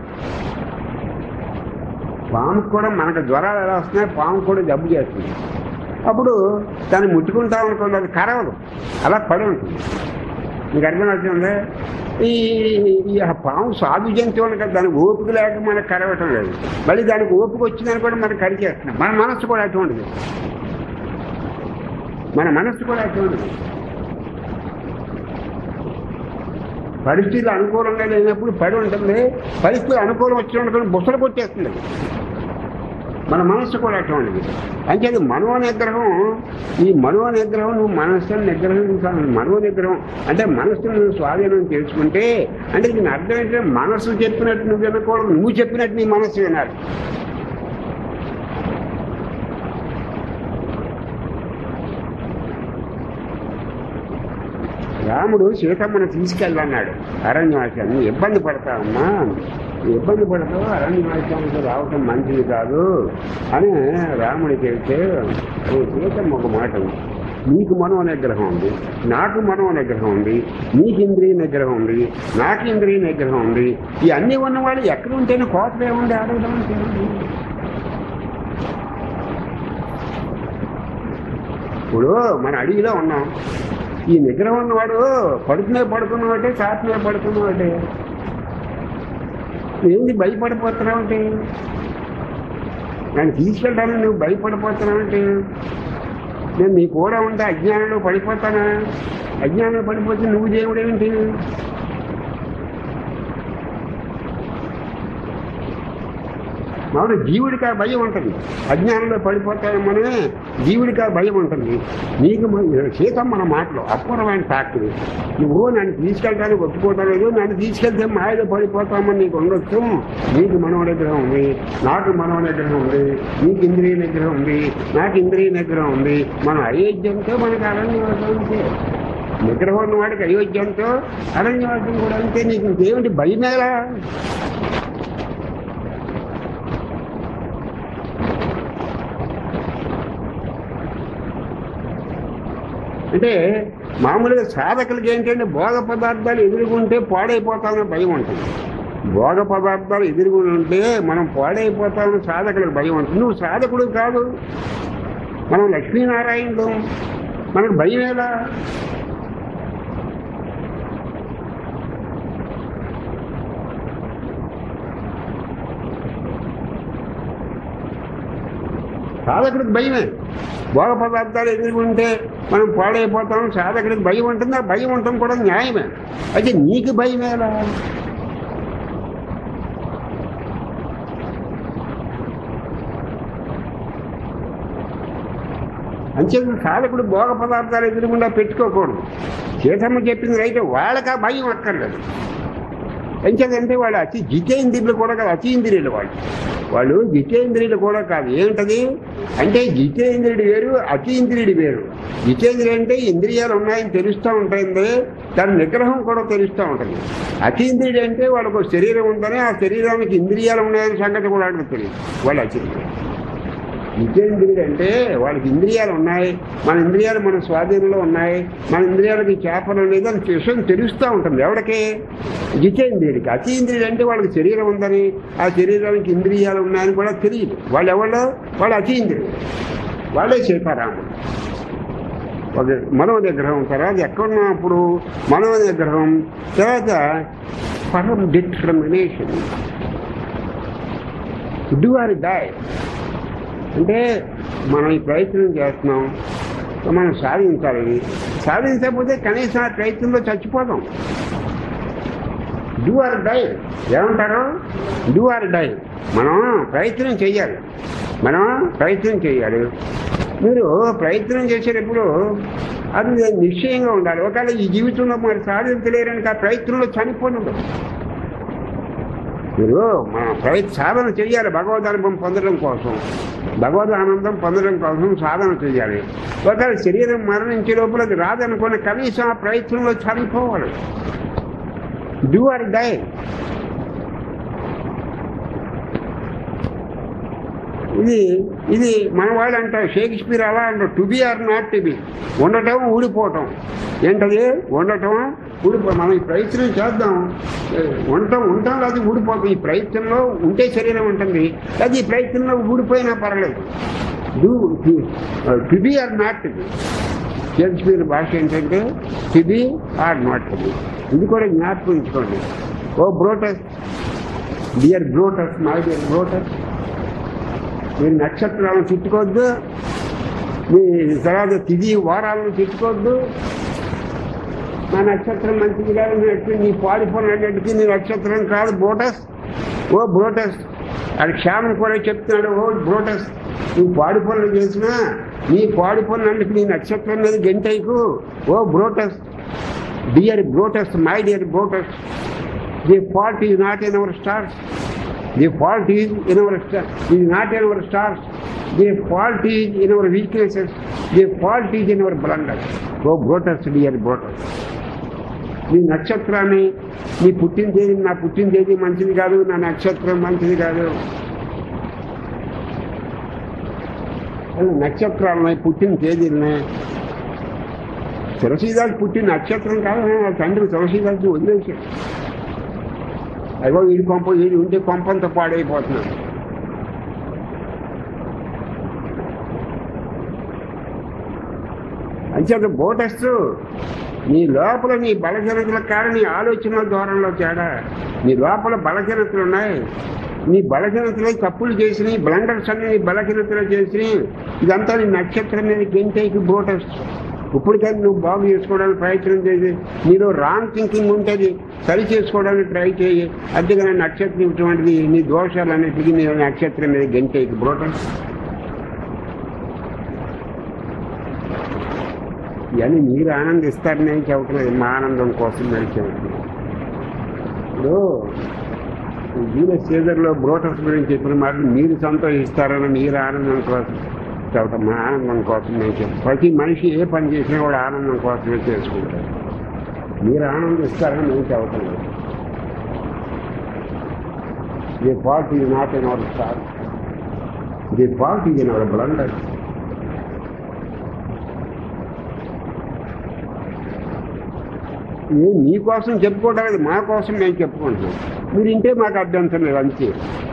Speaker 1: పాముకు కూడా మనకు జ్వరాలు ఎలా వస్తున్నాయి పాము కూడా జబ్బు చేస్తుంది అప్పుడు దాన్ని ముట్టుకుంటాం అనుకోండి అది కరవదు అలా పడి ఉంటుంది మీకు అర్థమవుతుంది ఈ ఈ ఆ పాము సాధు జంతువులు కదా దానికి ఓపిక లేక మనకు కరవటం లేదు మళ్ళీ దానికి ఓపిక వచ్చిందని కూడా మనకు కరిచేస్తున్నాం మన మనస్సు కూడా అటువంటిది మన మనస్సు కూడా అటువంటిది పరిస్థితులు అనుకూలంగా లేనప్పుడు పడి ఉంటుంది పరిస్థితులు అనుకూలం వచ్చినప్పుడు బుసలు కొట్టేస్తుంది అది. మన మనస్సు కూడా అటువంటిది అంటే అది మనో నిగ్రహం ఈ మనో నిగ్రహం నువ్వు మనస్సును నిగ్రహించాలి మనో నిగ్రహం అంటే మనస్సును నువ్వు స్వాధీనం చేసుకుంటే అంటే దీని అర్థం ఏంటంటే మనస్సు చెప్పినట్టు నువ్వు వినకూడదు నువ్వు చెప్పినట్టు నీ మనస్సు వినాలి రాముడు సీతమ్మను తీసుకెళ్ళన్నాడు అరణ్యవాసాన్ని ఇబ్బంది పడతావమ్మా ఇబ్బంది పడతావు అరణ్యవాసానికి రావటం మంచిది కాదు అని రాముడికి చెబితే ఓ సీతమ్మ ఒక మాట ఉంది. నీకు మనో నిగ్రహం ఉంది నాకు మనో నిగ్రహం ఉంది నీకు ఇంద్రియ నిగ్రహం ఉంది నాకు ఇంద్రియ నిగ్రహం ఉంది ఈ అన్ని ఉన్నవాళ్ళు ఎక్కడ ఉంటేనే కోపం ఏముంది అడగడం అంటే ఏముంది? ఇప్పుడు మన అడవిలో ఉన్నాం ఈ నిగ్రహం ఉన్నవాడు పడుకునే పడుకున్నావంటే చాపనే పడుకున్నావంటే ఏంది భయపడిపోతున్నావంటే నన్ను తీసుకెళ్ళడానికి నువ్వు భయపడిపోతున్నావంటే నేను నీ కూడా ఉంటే అజ్ఞానంలో పడిపోతానా అజ్ఞానంలో పడిపోతే నువ్వు దేవుడు ఏమిటి మామూలు జీవుడికి ఆ భయం ఉంటుంది అజ్ఞానంలో పడిపోతామని జీవుడికి ఆ భయం ఉంటుంది నీకు మ- సీతం మన మాటలు అపూర్వమైన ఫ్యాక్టరీ నువ్వు నన్ను తీసుకెళ్ళడానికి ఒప్పుకోవటం లేదు నన్ను తీసుకెళ్తే మాయలో పడిపోతామని నీకు ఉండొచ్చు నీకు మనో నిగ్రహం ఉంది నాకు మనో నిగ్రహం ఉంది నీకు ఇంద్రియ నిగ్రహం ఉంది నాకు ఇంద్రియ నిగ్రహం ఉంది మనం అయోధ్యంతో మనకు అరణ్యవాసం అంతే నిగ్రహం ఉన్న వాడికి అయోధ్యంతో అరణ్యవాసం కూడా అంతే నీకు ఇంకేమిటి భయమేలా అంటే మామూలుగా సాధకులకి ఏంటంటే భోగ పదార్థాలు ఎదురుగుంటే పాడైపోతామని భయం ఉంటుంది భోగ పదార్థాలు ఎదురుగుంటే మనం పాడైపోతామని సాధకులకు భయం ఉంటుంది నువ్వు సాధకుడు కాదు మనం లక్ష్మీనారాయణుడు మనకు భయం ఎలా సాధకుడికి భయమే భోగ పదార్థాలు ఎదుర్కొంటే మనం పాడైపోతాం సాధకుడికి భయం ఉంటుంది ఆ భయం ఉండటం కూడా న్యాయమే అయితే నీకు భయమేలా అంచేత సాధకుడు భోగ పదార్థాలు ఎదురుకుండా పెట్టుకోకూడదు సీతమ్మ చెప్పింది అయితే వాళ్ళకి ఆ భయం అక్కర్లేదు ఎంచేదంటే వాళ్ళు అతి జితేంద్రియులు కూడా కాదు అతీంద్రియులు వాళ్ళు వాళ్ళు జితేంద్రియులు కూడా కాదు ఏంటది అంటే జితేంద్రియుడు వేరు అతీంద్రియుడు వేరు జితేంద్రియుడు అంటే ఇంద్రియాలు ఉన్నాయని తెలుస్తూ ఉంటుంది దాని నిగ్రహం కూడా తెలుస్తూ ఉంటుంది అతీంద్రియుడు అంటే వాళ్ళకు ఒక శరీరం ఉందని ఆ శరీరానికి ఇంద్రియాలు ఉన్నాయని సంగతి కూడా వాళ్ళకి తెలియదు వాళ్ళు అతీంద్రియుడు జితేంద్రియుడు అంటే వాళ్ళకి ఇంద్రియాలు ఉన్నాయి మన ఇంద్రియాలు మన స్వాధీనంలో ఉన్నాయి మన ఇంద్రియాలకి చేపలు లేదు అని విషయం తెలుస్తూ ఉంటుంది ఎవరికి జితేంద్రియుడికి అతీంద్రియుడు అంటే వాళ్ళకి శరీరం ఉందని ఆ శరీరానికి ఇంద్రియాలు ఉన్నాయని కూడా తెలియదు వాళ్ళు ఎవరు వాళ్ళు అతీంద్రియుడు వాళ్ళే సీతారాముడు ఒక మనో నిగ్రహం తర్వాత ఎక్కడున్నప్పుడు మనో నిగ్రహం తర్వాత పరం డిటర్మినేషన్ డూ ఆర్ డై అంటే మనం ఈ ప్రయత్నం చేస్తున్నాం మనం సాధించాలి సాధించకపోతే కనీసం ఆ ప్రయత్నంలో చచ్చిపోతాం డూ ఆర్ డై ఏమంటారు డూ ఆర్ డై మనం ప్రయత్నం చేయాలి మనం ప్రయత్నం చేయాలి మీరు ప్రయత్నం చేసేటప్పుడు అది నిశ్చయంగా ఉండాలి ఒకవేళ ఈ జీవితంలో మరి సాధించలేరని ఆ ప్రయత్నంలో చనిపోయి ఉండదు మీరు మన ప్రయత్ సాధన చేయాలి భగవద్ అనుభవం పొందడం కోసం భగవద్ ఆనందం పొందడం కోసం సాధన చేయాలి ఒకవేళ శరీరం మరణించే లోపల అది రాదనుకున్న కనీసం ఆ ప్రయత్నంలో చనిపోవాలి డూ ఆర్ డై ఇది ఇది మన వాళ్ళు అంటారు షేక్స్పియర్ అలా అంటారు to be or not to be ఉండటం ఊడిపోవటం ఏంటది ఉండటం ఊడిపో మనం ఈ ప్రయత్నం చేద్దాం ఏ, ఉండటం ఉంటాం అది ఊడిపోతాం ఈ ప్రయత్నంలో ఉంటే శరీరం ఉంటుంది అది ఈ ప్రయత్నంలో ఊడిపోయినా పర్లేదు do to be or not to be Shakespeare భాష ఏంటంటే to be or not to be ఇది కూడా జ్ఞాపకం ఉంచుకోండి O Brutus dear Brutus my dear Brutus మీరు నక్షత్రాలను తిట్టుకోవద్దు మీ తర్వాత తిది వారాలను తిట్టుకోవద్దు మా నక్షత్రం మంచిది కాదు నీ పాడిపోయినట్టుకి నీ నక్షత్రం కాదు బోటస్ ఓ బ్రోటస్ అది క్షేమం కూడా చెప్తున్నాడు ఓ బ్రోటస్ నువ్వు పాడి పనులు చేసినా నీ పాడి పనులందుకు నీ నక్షత్రం మీద గెంటైకు O Brutus dear Brutus my dear Brutus the fault is not in our stars the fault is in our star is not in our stars the fault is in our weaknesses the fault is in our blunders O Brutus dear Brutus నీ నక్షత్రాన్ని నీ పుట్టిన తేదీ నా పుట్టిన తేదీ మంచిది కాదు నా నక్షత్రం మంచిది కాదు అలా నక్షత్రాలని పుట్టిన తేదీలని తులసీదాస్ పుట్టిన నక్షత్రం కాదు ఆ తండ్రి తులసీదాస్ వదిలేశాడు అయ్యో వీడి కొంప వీడి ఉంటే కొంపంత పాడైపోతున్నాడు అంచేత బోటస్ నీ లోపల నీ బలహీనతల కారణం నీ ఆలోచనల ధోరణిలో తేడా నీ లోపల బలహీనతలు ఉన్నాయి నీ బలహీనతలు తప్పులు చేసి బ్లండర్స్ అన్ని నీ బలహీనతలు చేసి ఇదంతా నీ నక్షత్రం మీద గెంటైకి బోటస్ ఇప్పటికైనా నువ్వు బాగు చేసుకోవడానికి ప్రయత్నం చేసి నీలో రాంగ్ థింకింగ్ ఉంటుంది సరి చేసుకోవడానికి ట్రై చేయి అందుకని నక్షత్రం ఇటువంటిది నీ దోషాలన్నిటికీ నీ నక్షత్రం మీద గెంటైకి బ్రోటస్ ఇవన్నీ మీరు ఆనందిస్తారని ఏం చెప్పట్లేదు మా ఆనందం కోసం నేను చెబుతున్నాను ఇప్పుడు జీవస్ సీజర్లో బ్రోటర్స్ గురించి చెప్పిన మాటలు మీరు సంతోషిస్తారని మీరు ఆనందం కోసం చెప్పటం మా ఆనందం కోసం నేను చెప్పు ప్రతి మనిషి ఏ పని చేసినా కూడా ఆనందం కోసమే చేసుకుంటారు మీరు ఆనందిస్తారని నేను చెప్పట్లేదు the fault is not in our star the fault is in our blunder ఏ మీకోసం చెప్పుకోవడానికి మా కోసం మేము చెప్పుకుంటున్నాం మీరు ఇంటే మాకు అభ్యంతరం లేదు అంతే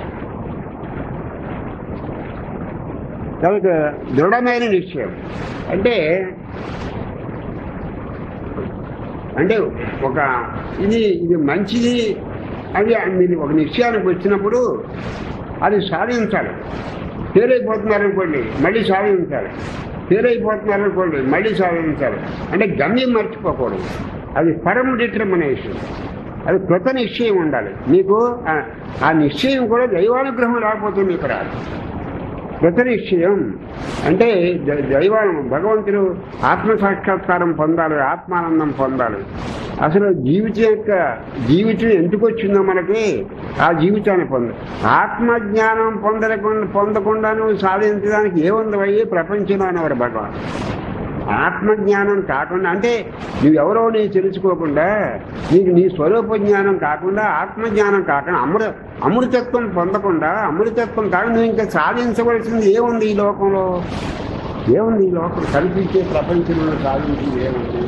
Speaker 1: కాబట్టి దృఢమైన నిశ్చయం అంటే అంటే ఒక ఇది ఇది మంచిది అది మీరు ఒక నిశ్చయానికి వచ్చినప్పుడు అది సాధించాలి ఫెయిల్ అయిపోతున్నారనుకోండి మళ్ళీ సాధించాలి ఫెయిల్ అయిపోతున్నారనుకోండి మళ్ళీ సాధించాలి అంటే గమ్యం మర్చిపోకూడదు అది పరమ డిటర్మినేషన్ అది కృత నిశ్చయం ఉండాలి మీకు ఆ- ఆ నిశ్చయం కూడా దైవానుగ్రహం లేకపోతే మీకు రాదు కృత నిశ్చయం అంటే ద- దైవం భగవంతుడు ఆత్మ సాక్షాత్కారం పొందాలి ఆత్మానందం పొందాలి అసలు జీవితం యొక్క జీవితం ఎందుకు వచ్చిందో మనకి ఆ జీవితాన్ని పొంద ఆత్మజ్ఞానం పొందకుండా పొందకుండా నువ్వు సాధించడానికి ఏముంది అయ్యి ప్రపంచంలో అనేవారు భగవాన్ ఆత్మజ్ఞానం కాకుండా అంటే నువ్వెవరో నీ తెలుసుకోకుండా నీకు నీ స్వరూప జ్ఞానం కాకుండా ఆత్మజ్ఞానం కాకుండా అమృ అమృతత్వం పొందకుండా అమృతత్వం కాకుండా నువ్వు ఇంకా సాధించవలసింది ఏముంది ఈ లోకంలో ఏముంది ఈ లోకం కనిపించే ప్రపంచంలో సాధించింది ఏముంది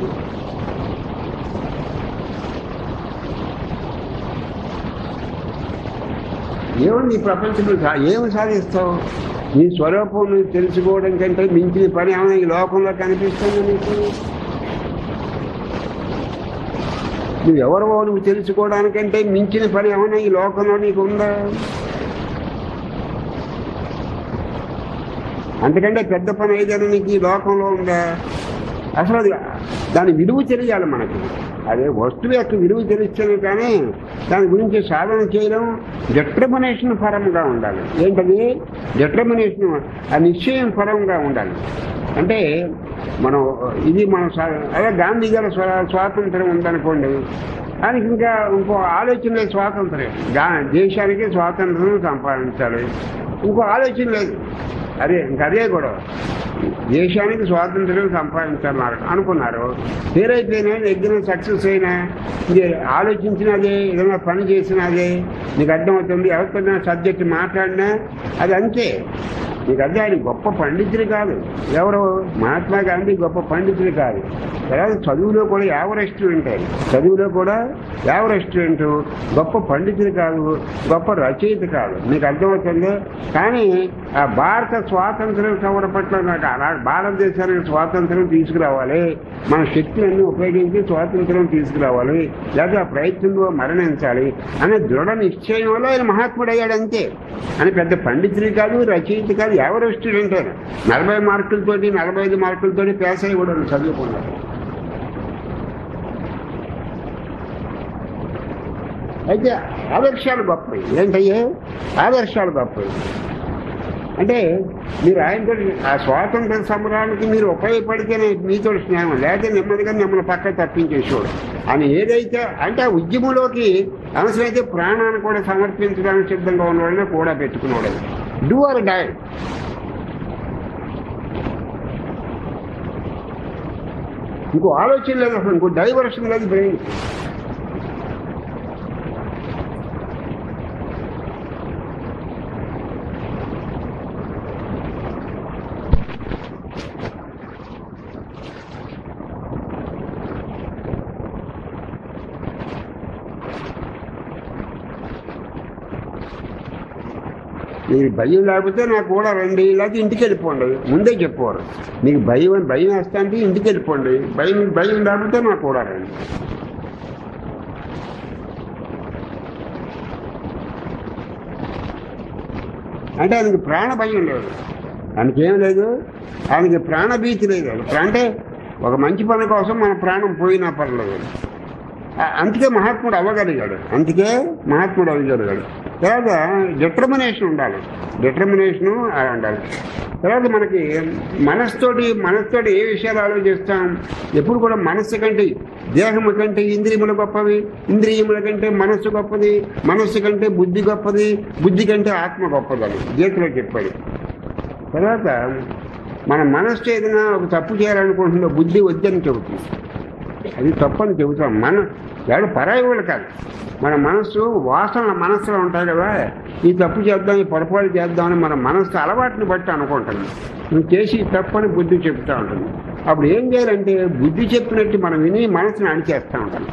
Speaker 1: ఏముంది ఈ ప్రపంచంలో సా- ఏమి సాధిస్తావు నీ స్వరూపం నువ్వు తెలుసుకోవడం కంటే మించిన పని ఏమైనా ఈ లోకంలో కనిపిస్తుంది నీకు నువ్వు ఎవరో నువ్వు తెలుసుకోవడానికంటే మించిన పని ఏమైనా ఈ లోకంలో నీకు ఉందా అంతకంటే పెద్ద పని ఏదైనా నీకు ఈ లోకంలో ఉందా అసలు అది దాని విలువ తెలియాలి మనకి అదే వస్తువు యొక్క విలువ తెలిస్తేనే కానీ దాని గురించి సాధన చేయడం డిటర్మినేషన్ పరంగా ఉండాలి ఏంటది డిటర్మినేషన్ ఆ నిశ్చయం పరంగా ఉండాలి అంటే మనం ఇది మనం సా- అదే గాంధీ గారి స్వ- స్వాతంత్రం ఉందనుకోండి ఆయనకి ఇంకా ఇంకో ఆలోచన లేదు స్వాతంత్రం గా దేశానికి స్వాతంత్రం సంపాదించాలి ఇంకో ఆలోచన లేదు అదే ఇంకా అదే గొడవ దేశానికి స్వాతంత్రం సంపాదించాలన్నారు అనుకున్నారు పేరైపోయినా దగ్గర సక్సెస్ అయినా ఇది ఆలోచించినదే ఏదైనా పని చేసినదే నీకు అర్థమవుతుంది ఎవరికైనా సబ్జెక్ట్ మాట్లాడినా అది అంతే నీకు అర్థం ఆయన గొప్ప పండితుడు కాదు ఎవరు మహాత్మా గాంధీ గొప్ప పండితుడు కాదు తర్వాత చదువులో కూడా యావరెస్ట్ ఉంటాయి చదువులో కూడా యావరెస్టెంట్ గొప్ప పండితుడు కాదు గొప్ప రచయిత కాదు నీకు అర్థమవుతుంది కానీ ఆ భారత స్వాతంత్రం కవర పట్ల నాకు అలా భారతదేశానికి స్వాతంత్రం తీసుకురావాలి మన శక్తులన్నీ ఉపయోగించి స్వాతంత్రం తీసుకురావాలి లేదా ఆ ప్రయత్నంలో మరణించాలి అనే దృఢ నిశ్చయం వల్ల ఆయన మహాత్ముడు అయ్యాడు అంతే అని పెద్ద పండితుడు కాదు రచయిత కాదు ఎవరు స్టూడెంట్ ఆయన నలభై మార్కులతోటి నలభై ఐదు మార్కులతోటి పేస్ అయ్యి కూడా చదువుకున్నారు అయితే ఆదర్శాలు గొప్పవి ఏంటయ్యే ఆదర్శాలు గొప్పవి అంటే మీరు ఆయనతో ఆ స్వాతంత్ర సమరానికి మీరు ఉపయోగపడితేనే మీతో స్నేహం లేకపోతే నెమ్మదిగా మిమ్మల్ని పక్క తప్పించేసేవాడు అని ఏదైతే అంటే ఆ ఉద్యమంలోకి అవసరమైతే ప్రాణాన్ని కూడా సమర్పించడానికి సిద్ధంగా ఉన్నవాళ్ళని కూడా పెట్టుకునేవాడు డూ ఆర్ డై ఇంకో ఆలోచన లేదు అసలు ఇంకో డైవర్షన్ లేదు బ్రెయిన్ మీరు భయం లేకపోతే నాకు కూడా రండి లేకపోతే ఇంటికి వెళ్ళిపోండి ముందే చెప్పారు మీకు భయం భయం వేస్తా అంటే ఇంటికి వెళ్ళిపోండి భయం భయం లేకపోతే నాకు కూడా రండి అంటే ఆయనకి ప్రాణ భయం లేదు ఆయనకి ఏం లేదు ఆయనకి ప్రాణభీతి లేదు అంటే ఒక మంచి పని కోసం మన ప్రాణం పోయినా పర్లేదు ఆ- అందుకే మహాత్ముడు అవ్వగలిగాడు అందుకే మహాత్ముడు అవ్వగలిగాడు తర్వాత డిటర్మినేషన్ ఉండాలి డిటర్మినేషను ఉండాలి తర్వాత మనకి మనస్తోటి మనస్తోటి ఏ విషయాలు ఆలోచిస్తాం ఎప్పుడు కూడా మనస్సు కంటే దేహము కంటే ఇంద్రియములు గొప్పవి ఇంద్రియముల కంటే మనస్సు గొప్పది మనస్సు కంటే బుద్ధి గొప్పది బుద్ధి కంటే ఆత్మ గొప్పదని గీతలో చెప్పాడు తర్వాత మన మనస్సు ఏదైనా ఒక తప్పు చేయాలనుకుంటుందో బుద్ధి వద్దని చెబుతుంది అది తప్పని చెబుతాం మన ఎవడు పరాయి వాళ్ళు కాదు మన మనస్సు వాసన మనస్సులో ఉంటాయి కదా ఈ తప్పు చేద్దాం ఈ పొరపాటు చేద్దామని మన మనస్సు అలవాటుని బట్టి అనుకుంటుంది నువ్వు చేసి ఈ తప్పని బుద్ధి చెప్తా ఉంటుంది అప్పుడు ఏం చేయాలంటే బుద్ధి చెప్పినట్టు మనం విని మనసుని అణిచేస్తూ ఉంటాం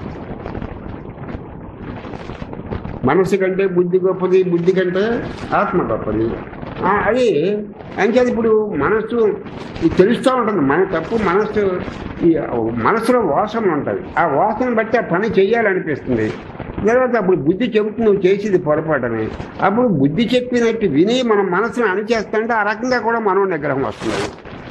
Speaker 1: మనసు కంటే బుద్ధి గొప్పది బుద్ధి కంటే ఆత్మ గొప్పది ఆ, అది అంచేది ఇప్పుడు మనస్సు ఇది తెలుస్తూ ఉంటుంది మన తప్పు మనస్సు ఈ మనసులో వాసన ఉంటుంది ఆ వాసన బట్టి ఆ పని చేయాలనిపిస్తుంది తర్వాత అప్పుడు బుద్ధి చెబుతుంది నువ్వు చేసేది పొరపాటని అప్పుడు బుద్ధి చెప్పినట్టు విని మనం మనసును అణిచేస్తుంటే ఆ రకంగా కూడా మనో నిగ్రహం వస్తుంది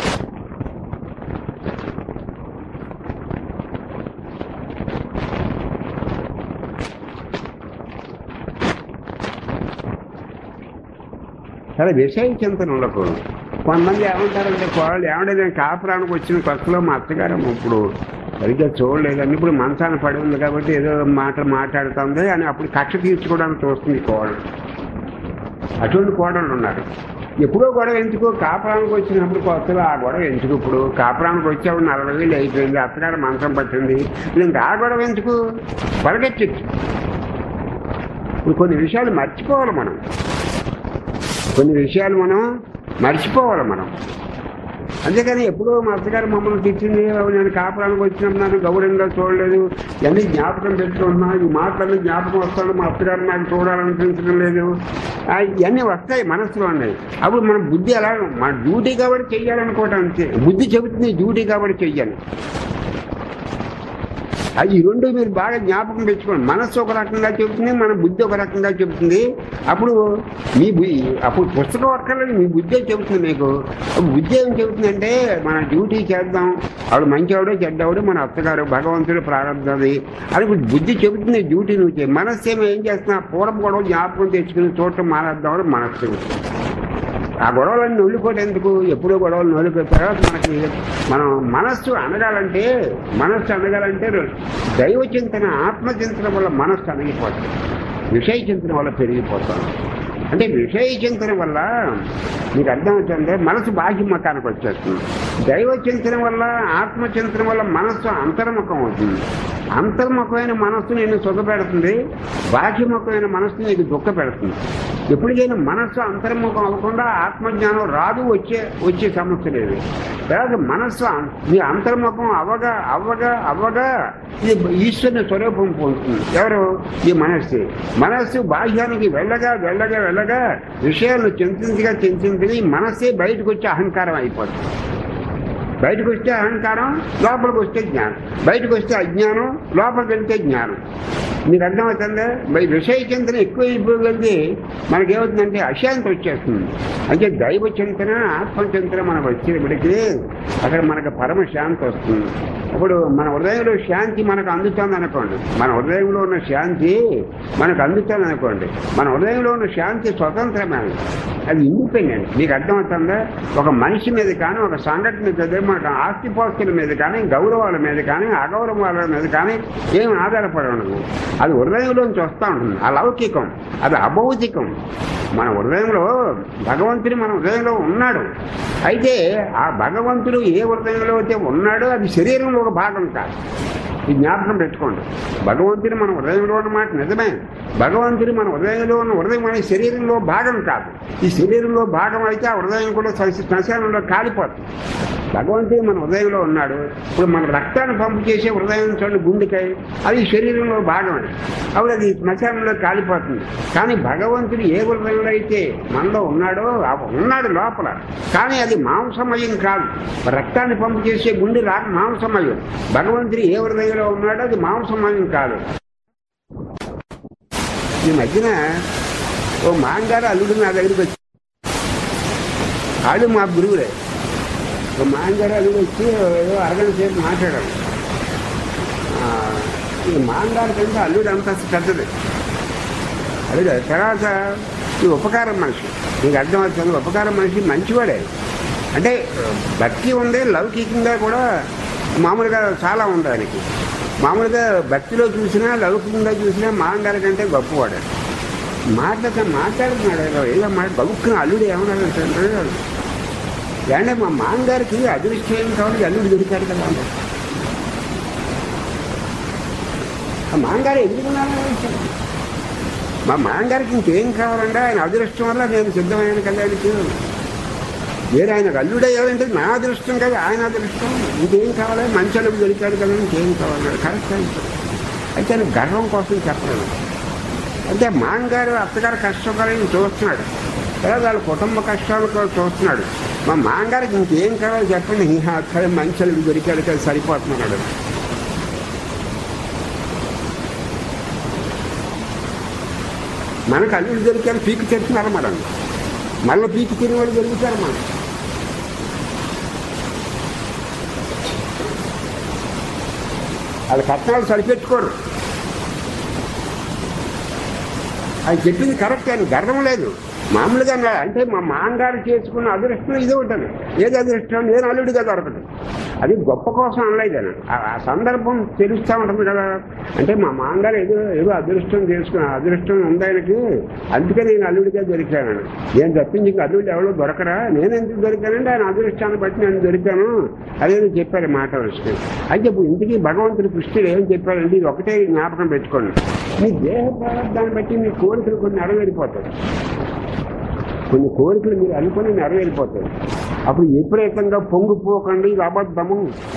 Speaker 1: సరే విషయ చింతన ఉండకూడదు కొంతమంది ఏమంటారంటే కోడలు ఏమంటే నేను కాపురానికి వచ్చిన కొత్తలో మా అత్తగారు ఇప్పుడు సరిగ్గా చూడలేదని ఇప్పుడు మంచాన పడి ఉంది కాబట్టి ఏదో మాట మాట్లాడుతుంది అని అప్పుడు కక్ష తీర్చుకోవడానికి చూస్తుంది కోడలు అటువంటి కోడళ్ళు ఉన్నారు ఎప్పుడో గొడవ ఎందుకు కాపురానికి వచ్చినప్పుడు కొత్తలో ఆ గొడవ ఎందుకు ఇప్పుడు కాపురానికి వచ్చేప్పుడు నలభై వేలు అయిపోయింది అత్తగారు మంచం పట్టింది ఇంకా ఆ గొడవ ఎందుకు పలకెచ్చచ్చు ఇప్పుడు కొన్ని విషయాలు మర్చిపోవాలి మనం కొన్ని విషయాలు మనం మర్చిపోవాలి మనం అంతేకాని ఎప్పుడో మా అత్తగారు మమ్మల్ని తిట్టింది నేను కాపురానికి వచ్చినప్పుడు నన్ను గౌరవంగా చూడలేదు ఇవన్నీ జ్ఞాపకం పెట్టుకుంటున్నా ఈ మాటలన్నీ జ్ఞాపకం వస్తాడు మా అత్తగారు నాకు చూడాలనిపించడం లేదు ఆ, ఇవన్నీ వస్తాయి మనసులో ఉన్నాయి అప్పుడు మన బుద్ధి ఎలా మన డ్యూటీ కాబట్టి చెయ్యాలనుకోవటం అంతే బుద్ధి చెబుతుంది డ్యూటీ కాబట్టి చెయ్యాలి అది ఈ రెండు మీరు బాగా జ్ఞాపకం పెంచుకోండి మనస్సు ఒక రకంగా చెబుతుంది మన బుద్ధి ఒక రకంగా చెబుతుంది అప్పుడు మీ బు- అప్పుడు పుస్తకం అక్కర్లేదు మీ బుద్ధి చెబుతుంది మీకు అప్పుడు బుద్ధి ఏం చెబుతుందంటే మన డ్యూటీ చేద్దాం ఆవిడ మంచివాడు చెడ్డవాడు మన అత్తగారు భగవంతుడు ప్రారంభది అని ఇప్పుడు బుద్ధి చెబుతుంది డ్యూటీ నువ్వు చేయి మనస్సు ఏమో ఏం చేస్తున్నా పూర్వం గొడవ జ్ఞాపకం తెచ్చుకుని చూడటం మానేద్దామని మనస్సు చెబుతుంది ఆ గొడవలను నొల్లుకోవడం ఎందుకు ఎప్పుడో గొడవలు నొల్లుకున్న తర్వాత మనకి మనం మనస్సు అనగాలంటే మనస్సు అనగాలంటే దైవ చింతన ఆత్మచింతన వల్ల మనస్సు అణగిపోతుంది విషయ చింతన వల్ల పెరిగిపోతాం అంటే విషయ చింతన వల్ల మీకు అర్థమవుతుందంటే మనసు బాహ్యముఖానికి వచ్చేస్తుంది దైవ చింతన వల్ల ఆత్మ చింతన వల్ల మనస్సు అంతర్ముఖం అవుతుంది అంతర్ముఖమైన మనస్సు నేను సుఖపెడుతుంది బాహ్యముఖమైన మనస్సు నీకు దుఃఖ పెడుతుంది ఎప్పటికైనా మనస్సు అంతర్ముఖం అవ్వకుండా ఆత్మజ్ఞానం రాదు వచ్చే వచ్చే సమస్య లేదు తర్వాత మనస్సు అం- నీ అంతర్ముఖం అవ్వగా అవ్వగా అవ్వగా ఇది ఈశ్వరుని స్వరూపం పొందుతుంది ఎవరు ఈ మనస్సు మనస్సు బాహ్యానికి వెళ్ళగా వెళ్ళగా వెళ్ళగా విషయాలను చింతించగా చింతించి మనస్సే బయటకు వచ్చే అహంకారం అయిపోతుంది బయటకు వస్తే అహంకారం లోపలికి వస్తే జ్ఞానం బయటకు వస్తే అజ్ఞానం లోపలికి వెళ్తే జ్ఞానం మీకు అర్థమవుతుందా బై విషయ చింతన ఎక్కువ అయిపోగలిగి మనకేమవుతుందంటే అశాంతి వచ్చేస్తుంది అంటే దైవ చింతన ఆత్మ చింతన మనకు వచ్చినప్పటికీ అక్కడ మనకు పరమ శాంతి వస్తుంది ఇప్పుడు మన హృదయంలో శాంతి మనకు అందుతుంది అనుకోండి మన హృదయంలో ఉన్న శాంతి మనకు అందుతుంది అనుకోండి మన హృదయంలో ఉన్న శాంతి స్వతంత్రమైనది అది ఇండిపెండెంట్ మీకు అర్థమవుతుందా ఒక మనిషి మీద కానీ ఒక సంఘటన మీద కానీ, మనకు ఆస్తిపాస్తుల మీద కానీ గౌరవాల మీద కానీ అగౌరవాల మీద కానీ ఏం ఆధారపడి ఉండదు అది హృదయంలోంచి వస్తూ ఉంటుంది అలౌకికం అది అభౌతికం మన హృదయంలో భగవంతుడు మన హృదయంలో ఉన్నాడు అయితే ఆ భగవంతుడు ఏ హృదయంలో అయితే ఉన్నాడో అది శరీరంలో ఒక భాగం కాదు ఈ జ్ఞాపకం పెట్టుకోండి భగవంతుని మన హృదయంలో ఉన్న మాట నిజమే భగవంతుని మన హృదయంలో ఉన్న హృదయం అనే శరీరంలో భాగం కాదు ఈ శరీరంలో భాగం అయితే ఆ హృదయం కూడా శ్మశ- శ్మశానంలో కాలిపోతుంది భగవంతుడు మన హృదయంలో ఉన్నాడు ఇప్పుడు మన రక్తాన్ని పంపు చేసే హృదయం చూడండి గుండెకాయ అది శరీరంలో భాగమే అప్పుడు అది శ్మశానంలో కాలిపోతుంది కానీ భగవంతుడు ఏ హృదయంలో అయితే మనలో ఉన్నాడో ఆ ఉన్నాడు లోపల కానీ అది మాంసమయం కాదు రక్తాన్ని పంపు చేసే గుండె రా మాంసమయం భగవంతుడు ఏ హృదయంలో ఉన్నాడో అది మాంసమయం కాదు ఈ మధ్యన ఓ మాంగారు అల్లుడు నా దగ్గరికి వచ్చి వాళ్ళు మా గురువులే ఓ మాంగారు అల్లుడు వచ్చి ఏదో అరగంట సేపు మాట్లాడారు ఆ, ఈ మాంగారు కంటే అల్లుడు అంత పెద్దది అల్లుడు తర్వాత ఈ ఉపకారం మనిషి నీకు అర్థమవుతుంది ఉపకారం మనిషి మంచివాడే అంటే భక్తి ఉంది లౌకికంగా కూడా మామూలుగా చాలా ఉంది ఆయనకి మామూలుగా భక్తిలో చూసినా లౌకికంగా చూసినా మాంగారి కంటే గొప్పవాడు మాట్లాడక మాట్లాడుతున్నాడు ఏదో ఏదో మాట గబుక్కున అల్లుడు ఏమన్నాడు అంటే అంటే మా మాంగారికి అదృష్టం ఏం కావాలి అల్లుడు దొరికాడు కదా అన్నాడు. ఆ మాంగారు ఎందుకున్నాను మా మాంగారికి ఇంకేం కావాలంటే ఆయన అదృష్టం వల్ల నేను సిద్ధమైన కదా ఆయనకి వేరే ఆయనకు అల్లుడయ్యాడంటే నా అదృష్టం కదా ఆయన అదృష్టం ఇంకేం కావాలి మంచి అల్లుడు దొరికాడు కదా ఇంకేం కావాలి కరెక్ట్ అయితే అయితే ఆయన గర్వం కోసం చెప్పలేదు అంటే మాంగారు అత్తగారు కష్టపడాలని చూస్తున్నాడు తర్వాత వాళ్ళ కుటుంబ కష్టాలు కూడా చూస్తున్నాడు మా మాంగారికి ఇంకేం కావాలి చెప్పండి ఇంకా అక్కడ మంచి అల్లుడు దొరికాడు కదా సరిపోతున్నాడు మనకు అల్లుడు దొరికారు పీకు తెస్తున్నారు మనం మళ్ళీ పీకి తినేవాడు దొరుకుతారు మనం వాళ్ళ కట్నాలు సరిపెట్టుకోరు అది చెప్పింది కరెక్ట్ అని గర్వం లేదు మామూలుగా నా- అంటే మా మాంగారు చేసుకున్న అదృష్టం ఇది ఉంటుంది ఏది అదృష్టం నేను అల్లుడిగా దొరకదు అది గొప్ప కోసం అనలేదని ఆ- ఆ సందర్భం తెలుస్తూ ఉంటుంది కదా అంటే మా మాంగారు ఏదో ఏదో అదృష్టం చేసుకున్న అదృష్టం ఉంది ఆయనకి అందుకే నేను అల్లుడిగా దొరికాను నేను తప్పించి ఇంకా అల్లుడు ఎవరో దొరకరా నేను ఎందుకు దొరికానంటే ఆయన అదృష్టాన్ని బట్టి నేను దొరికాను అదేదో చెప్పారు మాట వస్తే అయితే ఇప్పుడు ఇంటికి భగవంతుడి కృష్ణుడు ఏం చెప్పారంటే ఇది ఒకటే జ్ఞాపకం పెట్టుకోండి మీ దేహ ప్రారంభాన్ని బట్టి మీ కోరికలు కొన్ని నెరవేరిపోతాయి కొన్ని కోరికలు మీరు అనుకుని నెరవేరిపోతాయి అప్పుడు విపరీతంగా పొంగిపోకండి ఇది అబద్ధము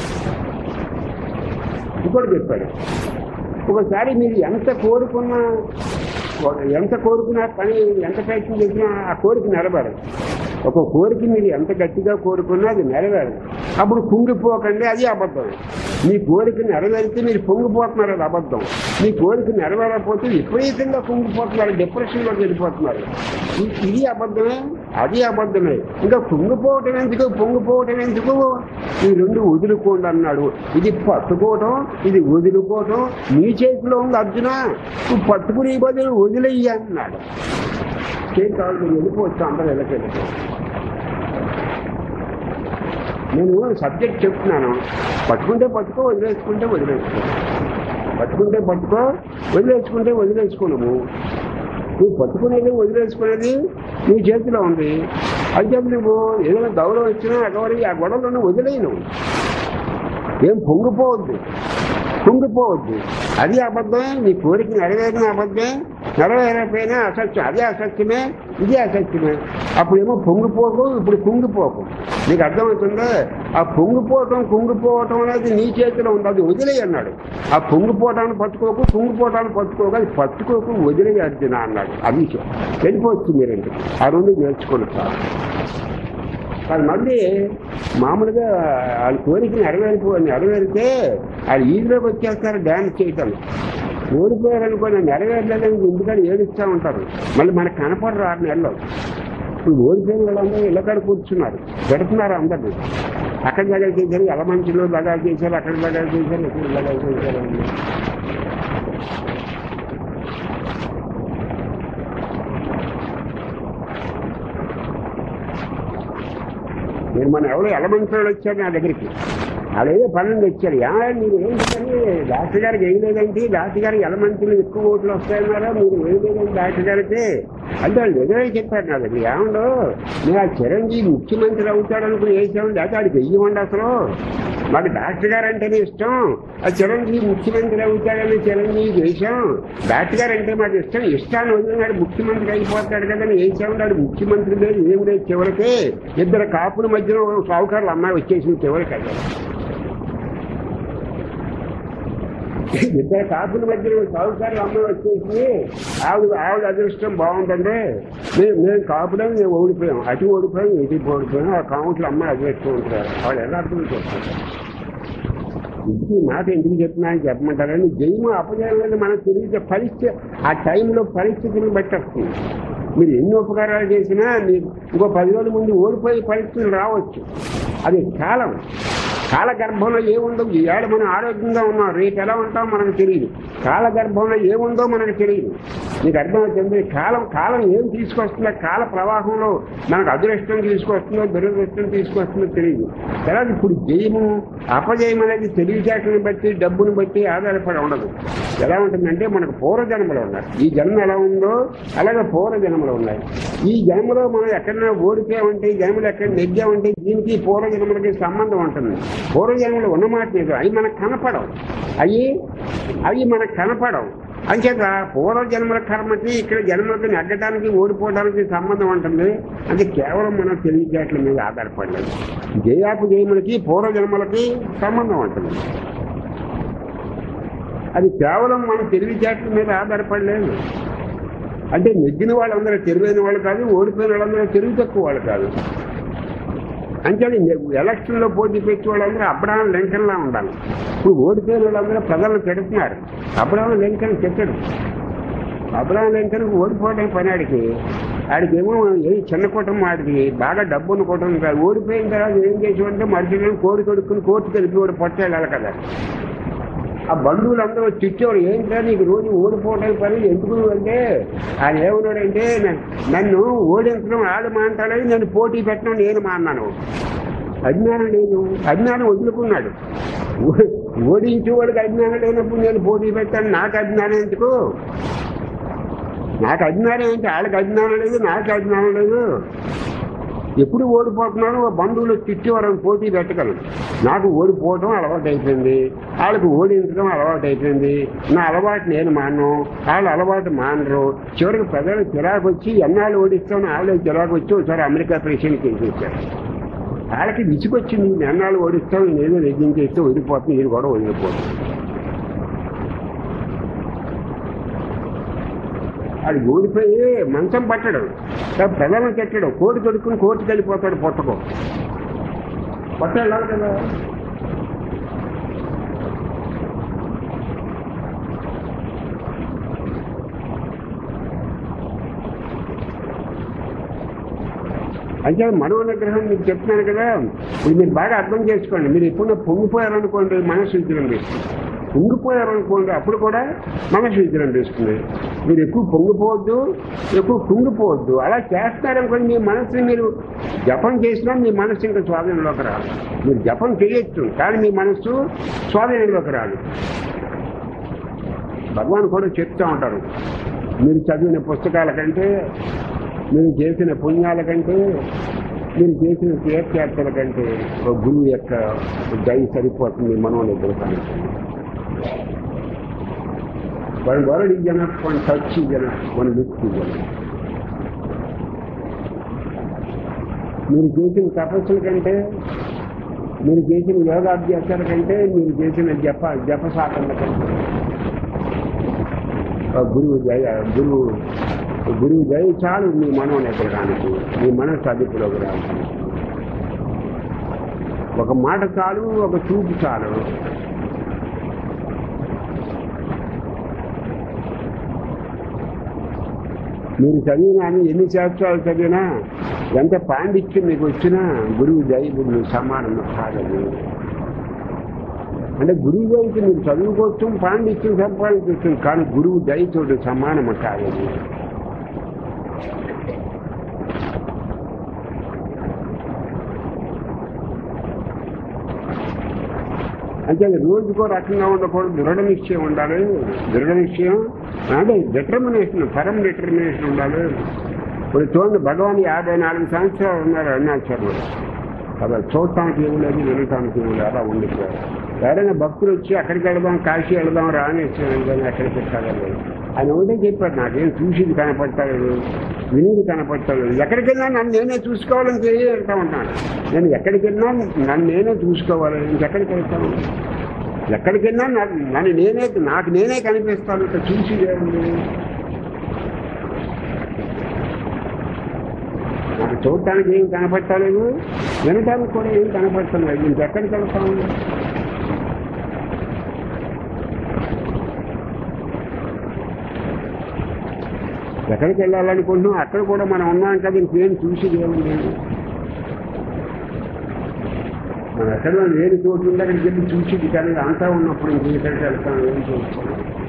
Speaker 1: ఇంకోటి చెప్పాడు ఒకసారి మీరు ఎంత కోరుకున్నా ఎంత కోరుకున్నా పని ఎంత ప్రయత్నం చేసినా ఆ కోరిక నెరవేరదు ఒక కోరిక మీరు ఎంత గట్టిగా కోరుకున్నా అది నెరవేరదు అప్పుడు కుంగిపోకండి అది అబద్ధం మీ కోరిక నెరవేరితే మీరు పొంగిపోతున్నారు అది అబద్ధం మీ కోరిక నెరవేరకపోతే విపరీతంగా కుంగిపోతున్నారు డిప్రెషన్లోకి వెళ్ళిపోతున్నారు ఇ- ఇది అబద్ధమే అది అబద్ధమే ఇంకా కుంగిపోవటం ఎందుకు పొంగిపోవటం ఎందుకు ఈ రెండు వదులుకోండి అన్నాడు ఇది పట్టుకోవటం ఇది వదులుకోవటం నీ చేతిలో ఉంది అర్జున నువ్వు పట్టుకునే బదులు వదిలేయ్యి అన్నాడు ఏం కావాలి మీరు వెళ్ళిపోవచ్చు అందరూ వెళ్ళకెళ్ళిపో నేను సబ్జెక్ట్ చెప్తున్నాను పట్టుకుంటే పట్టుకో వదిలేసుకుంటే వదిలేసుకో పట్టుకుంటే పట్టుకో వదిలేసుకుంటే వదిలేసుకోను నువ్వు పట్టుకునేది వదిలేసుకునేది నీ చేతిలో ఉంది అయితే నువ్వు ఏదైనా గౌరవం ఇచ్చినా అగౌరవి ఆ గొడవలను వదిలేయి నువ్వు ఏం పొంగిపోవద్దు పొంగిపోవద్దు అది అబద్ధమే నీ కోరిక నెరవేరిన అబద్ధమే నెరవేరకపోయినా అసత్యం అదే అసత్యమే ఇది అసత్యమే అప్పుడేమో పొంగిపోకు ఇప్పుడు కుంగిపోకు నీకు అర్థమవుతుందా ఆ పొంగిపోవటం కుంగిపోవటం అనేది నీ చేతిలో ఉంది అది వదిలేయి అన్నాడు ఆ పొంగిపోవటాన్ని పట్టుకోకు కుంగిపోవటాన్ని పట్టుకోకు అది పట్టుకోకు వదిలేయి అర్జున అన్నాడు అది వెళ్ళిపోవచ్చు మీరంటే ఆ రెండు నేర్చుకోండి సార్ కానీ మళ్ళీ మామూలుగా వాళ్ళ కోరిక నెరవేరిపో నెరవేరితే వాళ్ళు ఈజీలోకి వచ్చేస్తారు డ్యాన్స్ చేయటం ఓడిపోయారు అనుకోని నెరవేరలేదని ఎందుకని ఏడుస్తూ ఉంటారు మళ్ళీ మనకు కనపడరు ఆరు నెలలు ఇప్పుడు ఓడిపోయిన వాళ్ళందరూ ఇళ్ళకాడ కూర్చున్నారు పెడుతున్నారు అందరినీ అక్కడ దగా చేశారు ఎలమంచిలో దగా చేశారు అక్కడ దగా చేశారు ఇక్కడ దగా చేశారు అని. నేను మన ఎవరో ఎలమంచిలో వచ్చారు నా దగ్గరికి వాళ్ళేదో పనులు వచ్చారు యా మీరు ఏంటని డాక్టర్ గారికి ఏం లేదంటే డాక్టర్ గారికి ఎలమంచిలో ఎక్కువ ఓట్లు వస్తాయన్నారా మీరు ఏం లేదండి డాక్టర్ గారికి అంటే వాళ్ళు ఎదురై చెప్పారు నా దగ్గర ఏమండో మీరు ఆ చిరంజీవి ముఖ్యమంత్రి అవుతాడనుకుని వేసామండి అయితే వాడికి వెయ్యమండి అసలు మాకు డాక్టర్ గారు అంటేనే ఇష్టం ఆ చిరంజీవి ముఖ్యమంత్రి అవుతాడని చిరంజీవి వేసాం డాక్టర్ గారు అంటే మాకు ఇష్టం ఇష్టాన్ని వదిలినాడు ముఖ్యమంత్రి అయిపోతాడు కదా అని వేసామండి వాడు ముఖ్యమంత్రి లేదు ఏం లేదు చివరికి ఇద్దరు కాపుల మధ్యలో సావుకారులు అమ్మాయి వచ్చేసింది చివరికి అయ్యారు ఇద్దరు కాపుల మధ్యలో సాగుకారులు అమ్మాయి వచ్చేసి ఆవిడ ఆవిడ అదృష్టం బాగుందండి మేము మేము కాపుడం మేము ఓడిపోయాం అటు ఓడిపోయాం ఇటు ఓడిపోయాం ఆ కౌంట్లు అమ్మాయి అదృష్టం ఉంటారు వాళ్ళు ఎలా అర్థం చేస్తారు ఇది మాట ఎందుకు చెప్తున్నా అని చెప్పమంటారని జయము అపజయం అనేది మనకు తెలియదు పరిస్థితి ఆ టైంలో పరిస్థితులను బట్టి వస్తుంది మీరు ఎన్ని ఉపకారాలు చేసినా మీరు ఇంకో పది రోజుల ముందు ఓడిపోయే పరిస్థితులు రావచ్చు అది కాలం కాల గర్భంలో ఏముందో ఈ ఏడు మనం ఆరోగ్యంగా ఉన్నాం రేపు ఎలా ఉంటాం మనకు తెలియదు కాల గర్భంలో ఏముందో మనకు తెలియదు నీకు అర్థమవుతుంది కాలం కాలం ఏం తీసుకొస్తుందో కాల ప్రవాహంలో మనకు అదృష్టం తీసుకొస్తుందో దురదృష్టం తీసుకొస్తుందో తెలియదు తర్వాత ఇప్పుడు జయము అపజయం అనేది తెలివితేటలను బట్టి డబ్బును బట్టి ఆధారపడి ఉండదు ఎలా ఉంటుందంటే మనకు పూర్వజన్మలు ఉన్నాయి ఈ జన్మ ఎలా ఉందో అలాగే పూర్వజన్మలు ఉన్నాయి ఈ జన్మలో మనం ఎక్కడైనా ఓడిపోయామంటే ఈ జన్మలో ఎక్కడ నెగ్గామంటే దీనికి పూర్వజన్మలకి సంబంధం ఉంటుంది పూర్వజన్మలు ఉన్నమాట లేదు అవి మనకు కనపడవు అవి అవి మనకు కనపడవు అంచేత పూర్వజన్మల కర్మకి ఇక్కడ జన్మలకు నెగ్గడానికి ఓడిపోవడానికి సంబంధం ఉంటుంది అది కేవలం మన తెలివితేటల మీద ఆధారపడలేదు జయాపు జయములకి పూర్వజన్మలకి సంబంధం ఉంటుంది అది కేవలం మన తెలివితేటల మీద ఆధారపడలేదు అంటే నెగ్గిన వాళ్ళందరూ తెలివైన వాళ్ళు కాదు ఓడిపోయిన వాళ్ళందరూ తెలివి తక్కువ వాళ్ళు కాదు అంటే ఎలక్షన్ లో పోటీ పెట్టే వాళ్ళందరూ అబ్రహాం లింకన్ లా ఉండాలి ఇప్పుడు ఓడిపోయిన వాళ్ళందరూ ప్రజలను పెడుతున్నారు అబ్రహాం లింకన్ చెప్పాడు అబ్రహాం లింకన్ ఓడిపోవడం పని ఆడికి ఆడికి ఏమో ఏ చిన్న కుటుంబం ఆడికి బాగా డబ్బున్న కుటుంబం కాదు ఓడిపోయిన తర్వాత ఏం చేసేవాడంటే మరుసటి కోడి కొడుకుని కోర్టు కలిపి పొట్టేళ్ళాలి కదా ఆ బంధువులందరూ తిట్టేవాడు ఏంటంటే నీకు రోజు ఓడిపోవడం పని ఎందుకు అంటే ఆయన ఏమన్నాడంటే న- నన్ను ఓడించడం ఆడు మాంటాడని నన్ను పోటీ పెట్టడం నేను మా అన్నాను అజ్ఞానం లేదు అజ్ఞానం వదులుకున్నాడు ఓ- ఓడించేవాడికి అజ్ఞానం లేనప్పుడు నేను పోటీ పెట్టాను నాకు అజ్ఞానం ఎందుకు నాకు అజ్ఞానం ఏంటి వాళ్ళకి అజ్ఞానం లేదు నాకు అజ్ఞానం లేదు ఎప్పుడు ఓడిపోతున్నాను ఓ బంధువులు తిట్టేవారని పోటీ పెట్టగలను నాకు ఓడిపోవడం అలవాటు అయిపోయింది వాళ్ళకి ఓడించడం అలవాటు అయిపోయింది నా అలవాటు నేను మాను వాళ్ళ అలవాటు మానరు చివరికి ప్రజలు చిరాకు వచ్చి ఎన్నాళ్ళు ఓడిస్తాను వాళ్ళే చిరాకు వచ్చి ఒకసారి అమెరికా ప్రెసిడెంట్ చేసేసారు వాళ్ళకి విసుకొచ్చింది నేను ఎన్నాళ్ళు ఓడిస్తాం నేను ఏదో నెగ్గించేస్తే వదిలిపోతుంది నేను కూడా వదిలిపోతుంది అది ఓడిపోయి మంచం పట్టడు కాబట్టి ప్రజలను చెట్టడు కోడి కొడుకుని కోర్టుకు వెళ్ళిపోతాడు పొట్టకు పొట్ట వెళ్ళాలి కదా అయితే మనో నిగ్రహం మీకు చెప్తున్నాను కదా ఇది మీరు బాగా అర్థం చేసుకోండి మీరు ఎప్పుడన్నా పొంగిపోయారనుకోండి మనసు విజృంభిస్తుంది కుంగిపోయారనుకోండి అప్పుడు కూడా మనసు విజృంభిస్తుంది మీరు ఎక్కువ పొంగిపోవద్దు ఎక్కువ కుంగిపోవద్దు అలా చేస్తున్నారనుకోండి మీ మనసుని మీరు జపం చేసినా మీ మనసు ఇంకా స్వాధీనంలోకి రాదు మీరు జపం చేయొచ్చు కానీ మీ మనస్సు స్వాధీనంలోకి రాదు భగవాన్ కూడా చెప్తూ ఉంటారు మీరు చదివిన పుస్తకాల కంటే మీరు చేసిన పుణ్యాల కంటే మీరు చేసిన తీర్థయాత్రల కంటే ఒక గురువు యొక్క దయ సరిపోతుంది మనోనిగ్రహానికి one word is enough one touch is enough one look is enough మీరు చేసిన తపస్సుల కంటే మీరు చేసిన యోగాభ్యాసాల కంటే మీరు చేసిన జప జప సాధనల కంటే ఆ గురువు దయ గురువు గురువు దయ చాలు మీ మనోనిగ్రహానికి మీ మనసు అదుపులోకి రావడానికి ఒక మాట చాలు ఒక చూపు చాలు మీరు చదివినా ఎన్ని శాస్త్రాలు చదివినా ఎంత పాండిత్యం మీకు వచ్చినా గురువు దైవుడు సమానం కాగదు అంటే గురువు దయకి మీరు చదువుకోవచ్చు పాండిత్యం సంపాదించవచ్చు కానీ గురువు దయతోటి సమానం కాగదు అంటే అది రోజుకో రకంగా ఉండకూడదు దృఢ నిశ్చయం ఉండాలి దృఢ నిశ్చయం అంటే డిటర్మినేషన్ పరం డిటర్మినేషన్ ఉండాలి ఇప్పుడు చూడండి భగవాన్ యాభై నాలుగు సంవత్సరాలు ఉన్నారు అరుణాచలంలో అలా చూడటానికి ఏమి లేదు వినటానికి ఏమి లేదు అలా ఉండిపోయారు ఎవరైనా భక్తులు వచ్చి అక్కడికి వెళదాం కాశీ వెళదాం రానేశ్వరం కానీ అక్కడికి పెట్టాలి ఆయన ఒకటే చెప్పాడు నాకేం చూసింది కనపడతాడు వినిది కనపడతాడు ఎక్కడికి వెళ్ళినా నన్ను నేనే చూసుకోవాలని తెలియ వెళ్తా ఉంటాను నేను ఎక్కడికి వెళ్ళినా నన్ను నేనే చూసుకోవాలి ఇంకెక్కడికి వెళ్తాను ఎక్కడికి వెళ్ళినా నా- నన్ను నేనే నాకు నేనే కనిపిస్తాను ఇక చూసి ఏముంది నాకు చూడటానికి ఏం కనపడతలేదు వినటానికి కూడా ఏం కనపడతలేదు ఇంకెక్కడికి వెళ్తాము ఎక్కడికి వెళ్ళాలనుకుంటున్నాం అక్కడ కూడా మనం ఉన్నాం కదా ఇంకేం చూసి ఏముంది మనం ఎక్కడ వేరే చోటు ఉంటే అక్కడికి వెళ్ళి చూసి కానీ అంతా ఉన్నప్పుడు ఇంకెక్కడికి వెళ్తాం ఏం చూస్తాం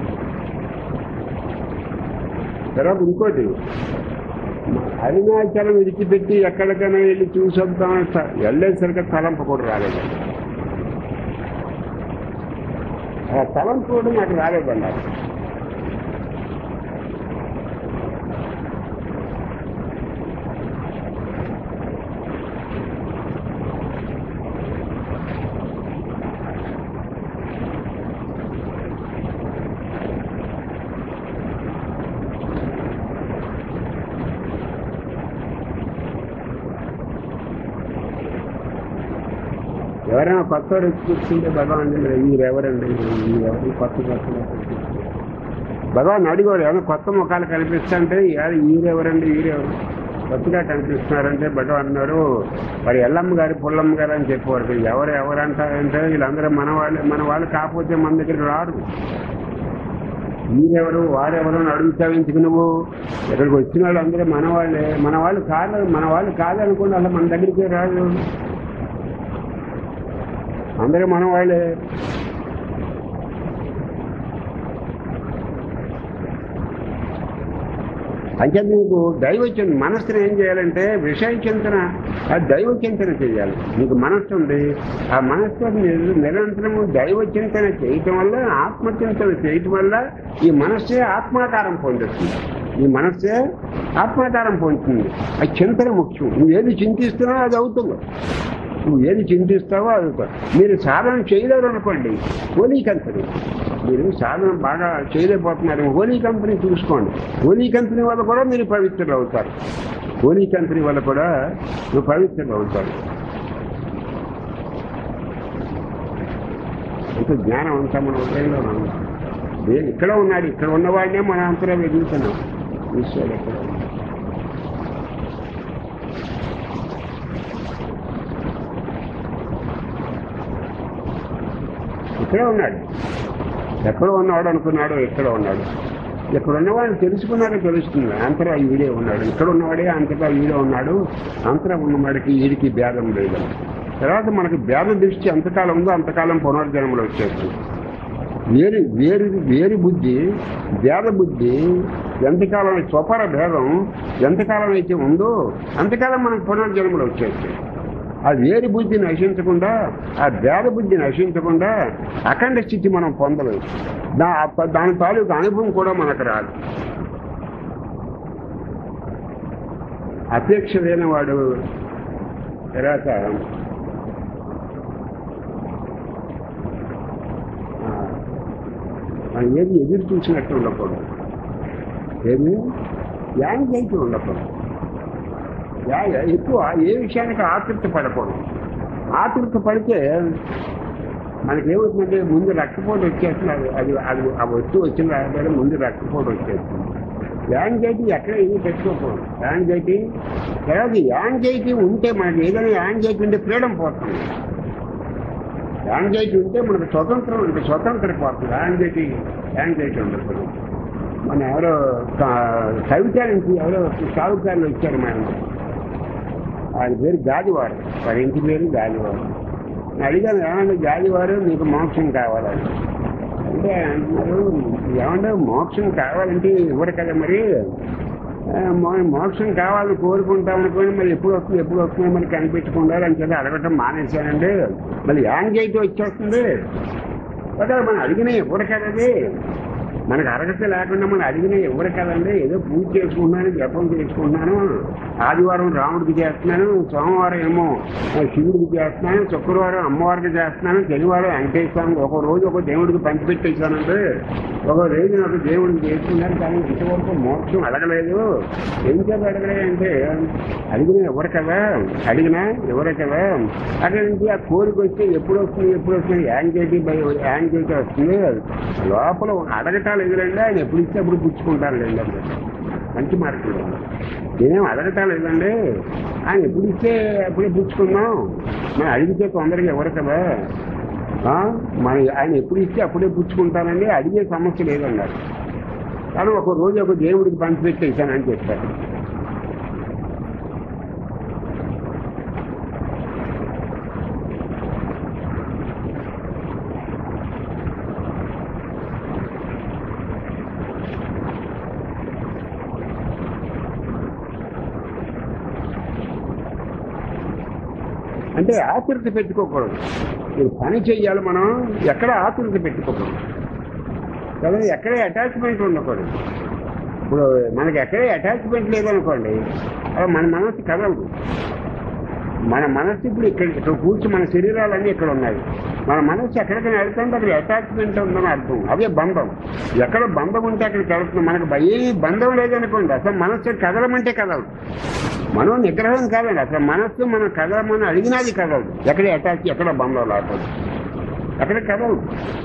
Speaker 1: తర్వాత ఇంకోటి అరుణాచలం విడిచిపెట్టి ఎక్కడికైనా వెళ్ళి చూసొద్దాం వెళ్ళేసరికి తలంపు కూడా రాలేదు ఆ తలంపు కూడా నాకు రాలేదన్నారు ఎవరైనా కొత్త వాడు వచ్చి కూర్చుంటే భగవాన్ మీరెవరండి మీరెవరు కొత్త కొత్త వాళ్ళు వచ్చి కూర్చుంటే. భగవాన్ అడిగాడు ఏమైనా కొత్త ముఖాలు కనిపిస్తుంటే "ఏ- ఈరెవరండి ఈరెవరు కొత్తగా కనిపిస్తున్నారంటే భగవాన్ అన్నారు మరి ఎల్లమ్మ గారు పుల్లమ్మ గారు అని చెప్పేవారు ఎవరు ఎవరు అంటారంటే వీళ్ళందరూ మన వాళ్ళు మన వాళ్ళు కాకపోతే మన దగ్గరికి రారు మీరెవరు వారెవరు అని అడుగుతావు ఎందుకు నువ్వు ఇక్కడికి వచ్చిన వాళ్ళు అందరూ మన వాళ్ళే మన వాళ్ళు కాదు మన వాళ్ళు కాదనుకోండి అసలు మన దగ్గరికి రాదు అందరూ మన వాళ్ళే అంటే నీకు దైవ చింతన మనస్సును ఏం చేయాలంటే విషయ చింతన ఆ దైవ చింతన చేయాలి నీకు మనస్సు ఉంది ఆ మనస్సు నిర- నిరంతరము దైవ చింతన చేయటం వల్ల ఆత్మచింతన చేయటం వల్ల ఈ మనస్సే ఆత్మాకారం పొందుతుంది ఈ మనస్సే ఆత్మాకారం పొందుతుంది ఆ చింతన ముఖ్యం నువ్వు ఏది చింతిస్తున్నావో అది అవుతుంది నువ్వు ఏది చింతిస్తావో అది అవుతుంది. మీరు సాధన చేయలేరు అనుకోండి హోలీ కంపెనీ మీరు సాధన బాగా చేయలేకపోతున్నారు హోలీ కంపెనీ చూసుకోండి హోలీ కంపెనీ వల్ల కూడా మీరు పవిత్రులు అవుతారు హోలీ కంపెనీ వల్ల కూడా నువ్వు పవిత్రులు అవుతారు అంటే జ్ఞానం అంతా మన హృదయంలో ఉంది దేని ఇక్కడ ఉన్నాడు ఇక్కడ ఉన్నవాడినే మన అంతలో వెతుకుతున్నాం ఈశ్వరుడు ఎక్కడ ఉన్నాడు? ఇక్కడే ఉన్నాడు ఎక్కడ ఉన్నాడు అనుకున్నాడు ఎక్కడ ఉన్నాడు ఇక్కడ ఉన్నవాడిని తెలుసుకున్నాడో తెలుస్తుంది అంతరా ఈడే ఉన్నాడు ఇక్కడ ఉన్నవాడే అంతటా ఈడే ఉన్నాడు అంతరా ఉన్నవాడికి ఈడికి భేదం లేదు తర్వాత మనకి భేద దృష్టి ఎంతకాలం ఉందో అంతకాలం పునర్జన్మలు వచ్చేస్తుంది వేరు వేరు వేరు బుద్ధి భేద బుద్ధి ఎంతకాలం స్వపర భేదం ఎంతకాలం అయితే ఉందో అంతకాలం మనకు పునర్జన్మలు వచ్చేస్తాయి ఆ వేరు బుద్ధి నశించకుండా ఆ భేద బుద్ధి నశించకుండా అఖండ స్థితి మనం పొందలేదు దా దాని తాలూకు అనుభవం కూడా మనకు రాదు అపేక్ష లేని వాడు తర్వాత ఆ, మనం ఏది ఎదురు చూసినట్టు ఉండకూడదు ఏమి యాంగ్జైటీ ఉండకూడదు యా- యా- ఎక్కువ ఏ విషయానికి ఆతృత పడకూడదు ఆతృత పడితే మనకేమవుతుందంటే ముందు రక్తపోటు వచ్చేస్తుంది అది అది అది ఆ వస్తువు వచ్చిన రాకపోతే ముందు రక్తపోటు వచ్చేస్తుంది యాంగ్జైటీ ఎక్కడ ఏమీ పెట్టుకోకూడదు యాంగ్జైటీ తర్వాత యాంగ్జైటీ ఉంటే మనకి ఏదైనా యాంగ్జైటీ ఉంటే ఫ్రీడమ్ పోతుంది యాంగ్జైటీ ఉంటే మనకు స్వతంత్రం ఉంటుంది స్వతంత్రం పోతుంది యాంగ్జైటీ యాంగ్జైటీ ఉండదు మన ఎవరో కా- కవిత నుంచి ఎవరో షావుకారులు వచ్చారు మన ఆయన పేరు గాదివారు వారి ఇంటి పేరు గాదివారు నేను అడిగాను ఏమంటే గాదివారు మీకు మోక్షం కావాలని అంటే ఆయన అంటున్నారు ఏమంటే మోక్షం కావాలంటే ఇవ్వరు కదా మరి ఆ, మో- మోక్షం కావాలని కోరుకుంటాం అనుకోని మరి ఎప్పుడు వస్తుంది ఎప్పుడు వస్తుంది మరి కనిపించకుండా అని చెప్పి అడగటం మానేశానండి మళ్ళీ యాంగ్జైటీ వచ్చేస్తుంది కదా మనం అడిగిన ఇవ్వరు కదండి మనకు అర్హత లేకుండా మనం అడిగిన ఇవ్వరు కదండి ఏదో పూజ చేసుకుంటున్నాను జపం చేసుకుంటున్నాను ఆదివారం రాముడికి చేస్తున్నాను సోమవారం ఏమో ఆ, శివుడికి చేస్తున్నాను శుక్రవారం అమ్మవారికి చేస్తున్నాను శనివారం వెంకటేశ్వరం ఒక రోజు ఒక దేవుడికి పంచిపెట్టేశానంటే ఒక రోజు నాకు దేవుడికి చేసుకున్నాను కానీ ఇంతవరకు మోక్షం అడగలేదు ఏం చేత అడగలేదంటే అడిగిన ఎవరు కదా అడిగినా ఎవరే కదా అక్కడ నుంచి ఆ కోరిక వస్తే ఎప్పుడు వస్తుంది ఎప్పుడు వస్తుంది యాంగ్జైటీ బై యాంగ్జైటీ వస్తుంది లోపల ఒక అడగటాలు ఎదురండి ఆయన ఎప్పుడు ఇస్తే అప్పుడు పుచ్చుకుంటారు లేండి అప్పుడు. మంచి మార్కులు నేనేం అడగటాలు లేదండి ఆయన ఎప్పుడు ఇస్తే అప్పుడే పుచ్చుకున్నాం మనం అడిగితే తొందరగా ఎవరు కదా ఆ? మన ఆయన ఎప్పుడు ఇస్తే అప్పుడే పుచ్చుకుంటానండి అడిగే సమస్య లేదన్నారు కానీ ఒక రోజు ఒక దేవుడికి పంచిపెట్టేశానని చెప్పారు అంటే ఆతురత పెట్టుకోకూడదు ఇది పని చెయ్యాలి మనం ఎక్కడ ఆతురత పెట్టుకోకూడదు కదా ఎక్కడ అటాచ్మెంట్ ఉండకూడదు ఇప్పుడు మనకి ఎక్కడే అటాచ్మెంట్ లేదనుకోండి అలా మన మనసు కదలదు మన మనసు ఇప్పుడు ఇక్కడ ఇక్కడ కూర్చి మన శరీరాలన్నీ ఇక్కడ ఉన్నాయి మన మనసు ఎక్కడికైనా వెళ్తుంటే అక్కడ అటాచ్మెంట్ ఉందని అర్థం అదే బంధం ఎక్కడ బంధం ఉంటే అక్కడికి వెళ్తుంది మనకు ఏ బంధం లేదనుకోండి అసలు మనసు కదలమంటే కదలదు మనం నిగ్రహం కాదండి అసలు మనస్సు మనం కదలమని అడిగినది కదలదు ఎక్కడ అటాచ్ ఎక్కడ బంధం లేకపోతే ఎక్కడ కదలదు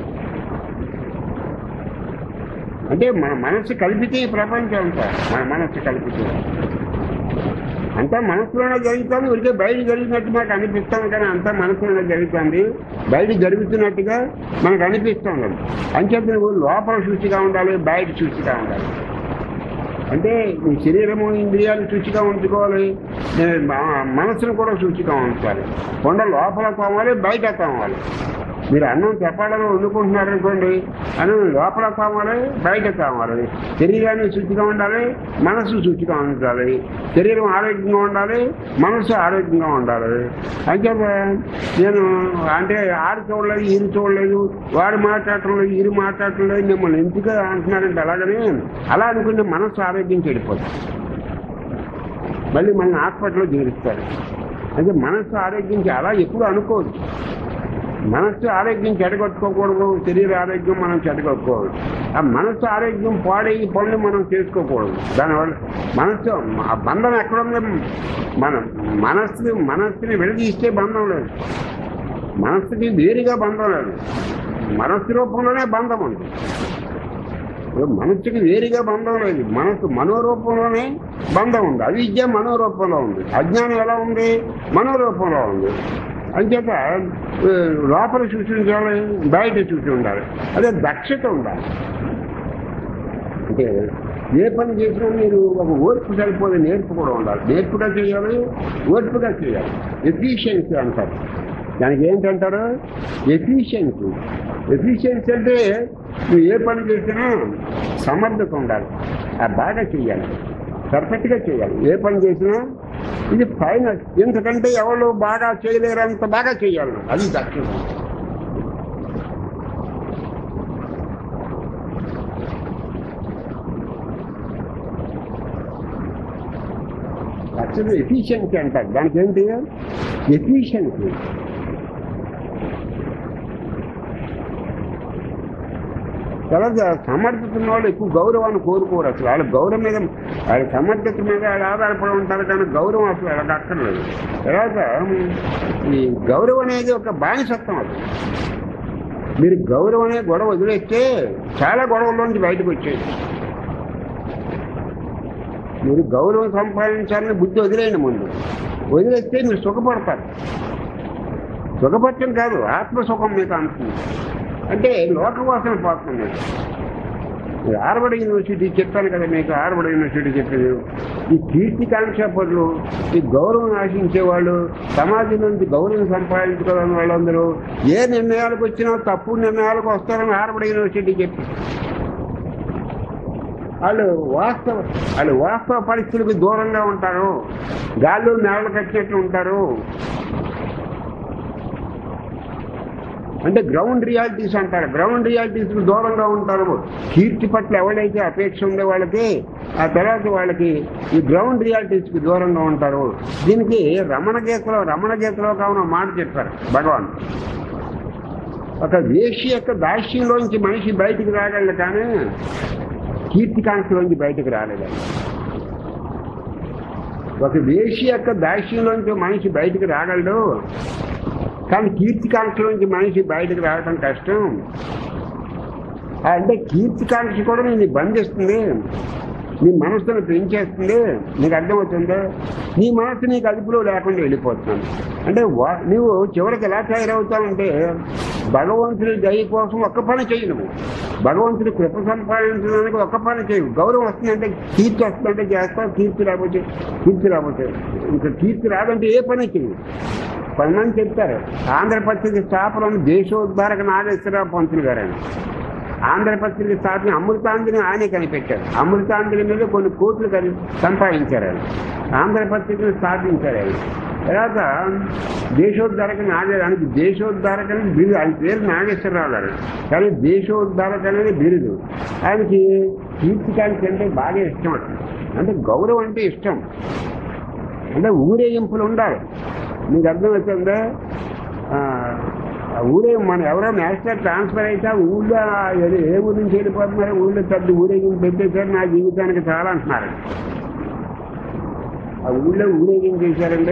Speaker 1: అంటే మన మనస్సు కలిపితే ఈ ప్రపంచం అంతా మన మనస్సు కలిపితే అంతా మనసులోనే జరుగుతుంది ఉడికే బయట జరిగినట్టు మనకు అనిపిస్తుంది కానీ అంతా మనసులోనే జరుగుతుంది బయట జరుగుతున్నట్టుగా మనకు అనిపిస్తుంది అంచేత నువ్వు లోపల శుచిగా ఉండాలి బయట శుచిగా ఉండాలి అంటే ఈ శరీరము ఇంద్రియాలు శుచిగా ఉంచుకోవాలి ఏ, మ- మనసును కూడా శుచిగా ఉంచాలి కొండ లోపల తోమాలి బయట తోమాలి మీరు అన్నం చపాలలో వండుకుంటున్నారనుకోండి అన్నం లోపల తోమాలి బయట తోమాలి శరీరాన్ని శుచిగా ఉండాలి మనసు శుచిగా ఉండాలి శరీరం ఆరోగ్యంగా ఉండాలి మనసు ఆరోగ్యంగా ఉండాలి అయితే నేను అంటే ఆరు చూడలేదు ఈరు చూడలేదు వాడు మాట్లాడటం లేదు ఈరు మాట్లాడటం లేదు మిమ్మల్ని ఎందుకు అంటున్నారంటే అలాగని అలా అనుకుంటే మనసు ఆరోగ్యం చెడిపోతుంది మళ్ళీ మన హాస్పిటల్లో చేరుస్తారు అంటే మనసు ఆరోగ్యం అలా ఎప్పుడు అనుకోవద్దు మనస్సు ఆరోగ్యం చెడగొట్టుకోకూడదు శరీర ఆరోగ్యం మనం చెడగొట్టుకోకూడదు ఆ మనస్సు ఆరోగ్యం పాడే ఈ పనులు మనం చేసుకోకూడదు దానివల్ల మనస్సు ఆ బంధం ఎక్కడుంది మన మనస్సు మనస్సుని విడదీస్తే బంధం లేదు మనస్సుకి వేరుగా బంధం లేదు మనస్సు రూపంలోనే బంధం ఉంది ఇప్పుడు మనస్సుకి వేరుగా బంధం లేదు మనస్సు మనోరూపంలోనే బంధం ఉంది అవిద్య మనోరూపంలో ఉంది అజ్ఞానం ఎలా ఉంది మనోరూపంలో ఉంది అంచేత ఆ, లోపల సూచించాలి బయట చూసి ఉండాలి అదే దక్షత ఉండాలి అంటే ఏ పని చేసినా మీరు ఒక ఓర్పు సరిపోతే నేర్పు కూడా ఉండాలి నేర్పుగా చేయాలి ఓర్పుగా చేయాలి ఎఫిషియన్సీ అంటారు దానికి ఏంటంటారు ఎఫిషియన్సీ ఎఫిషియన్సీ అంటే నువ్వు ఏ పని చేసినా సమర్థత ఉండాలి ఆ బాగా చేయాలి పర్ఫెక్ట్గా చేయాలి ఏ పని చేసినా ఇది ఫైనల్ ఎందుకంటే ఎవరు బాగా చేయలేరంత బాగా చేయాలి అది దక్షత యాక్చువల్లీ ఎఫిషియన్సీ అంటారు దానికి ఏంటి ఎఫిషియన్సీ తర్వాత సమర్థత ఉన్న వాళ్ళు ఎక్కువ గౌరవాన్ని కోరుకోరు అసలు వాళ్ళ గౌరవం మీద వాళ్ళ సమర్థత మీద వాళ్ళు ఆధారపడి ఉంటారు కానీ గౌరవం అసలు వాళ్ళకి అక్కర్లేదు తర్వాత ఈ గౌరవం అనేది ఒక బానిసత్వం అది మీరు గౌరవం అనే గొడవ వదిలేస్తే చాలా గొడవల్లోంచి బయటకు వచ్చేది మీరు గౌరవం సంపాదించాలని బుద్ధి వదిలేయండి ముందు వదిలేస్తే మీరు సుఖపడతారు సుఖపడటం కాదు ఆత్మసుఖం మీకు అంటుంది అంటే లోకవాసన పోతుంది మీరు ఆర్వడ్ యూనివర్సిటీ చెప్పాను కదా మీకు ఆర్వడ్ యూనివర్సిటీ చెప్పేది ఈ కీర్తికాంక్ష పనులు ఈ గౌరవం ఆశించే వాళ్ళు సమాజం నుంచి గౌరవం సంపాదించుకోవాలని వాళ్ళందరూ ఏ నిర్ణయాలకు వచ్చినా తప్పుడు నిర్ణయాలకు వస్తారని హార్వర్డ్ యూనివర్సిటీ చెప్పి వాళ్ళు వాస్తవ వాళ్ళు వాస్తవ పరిస్థితులకు దూరంగా ఉంటారు గాల్లో నేలలు కట్టినట్లు ఉంటారు అంటే గ్రౌండ్ రియాలిటీస్ అంటారు గ్రౌండ్ రియాలిటీస్ దూరంగా ఉంటారు కీర్తి పట్ల ఎవరైతే అపేక్ష ఉండే వాళ్ళకి ఆ తర్వాత వాళ్ళకి ఈ గ్రౌండ్ రియాలిటీస్ కి దూరంగా ఉంటారు దీనికి రమణ గీతలో రమణ గీతలో కావున మాట చెప్పారు భగవాన్ ఒక వేషి యొక్క దాస్యంలోంచి మనిషి బయటికి రాగలడు కానీ కీర్తికాంక్షలోంచి బయటకు రాలేదు ఒక వేషి యొక్క దాస్యంలోంచి మనిషి బయటికి రాగలడు కానీ కీర్తికాంక్షలోంచి మనిషి బయటకు రావటం కష్టం అంటే కీర్తికాంక్ష కూడా నేను బంధిస్తుంది నీ మనసును పెంచేస్తుంది నీకు అర్థమవుతుందా నీ మనసు నీకు అదుపులో లేకుండా వెళ్ళిపోతున్నాను అంటే వా- నువ్వు చివరికి ఎలా తయారవుతావంటే భగవంతుడి దయ కోసం ఒక్క పని చెయ్యి నువ్వు భగవంతుడి కృప సంపాదించడానికి ఒక్క పని చేయవు గౌరవం వస్తుందంటే కీర్తి వస్తుందంటే చేస్తావు కీర్తి రాకపోతే కీర్తి రాకపోతే ఇంకా కీర్తి రాదంటే ఏ పని చెయ్యి కొంతమంది చెప్తారు ఆంధ్రపత్రిక స్థాపన దేశోద్ధారక నాగేశ్వరరావు పంతులు గారు ఆయన ఆంధ్రపత్రిక స్థాపన అమృతాంజలి ఆయనే కనిపెట్టారు అమృతాంజలి మీద కొన్ని కోట్లు కని సంపాదించారు ఆయన ఆంధ్రపత్రికను స్థాపించారు ఆయన తర్వాత దేశోద్ధారక నాగే ఆయనకి దేశోద్ధారక అనేది బిరుదు ఆయన పేరు నాగేశ్వరరావు గారు కానీ దేశోద్ధారక అనేది బిరుదు ఆయనకి కీర్తికాంక్ష అంటే బాగా ఇష్టం అట అంటే గౌరవం అంటే ఇష్టం అంటే ఊరేగింపులు ఉండాలి మీకు అర్థమవుతుందా ఆ, ఆ ఊరే మన ఎవరో నేషనల్ ట్రాన్స్ఫర్ అయితే ఆ ఊళ్ళో ఏ- ఏ ఊరు నుంచి వెళ్ళిపోతున్నారు ఊళ్ళో పెద్ద ఊరేగింపు పెట్టేశారు నా జీవితానికి చాలా అంటున్నారు ఆ ఊళ్ళో ఊరేగింపు చేశారండి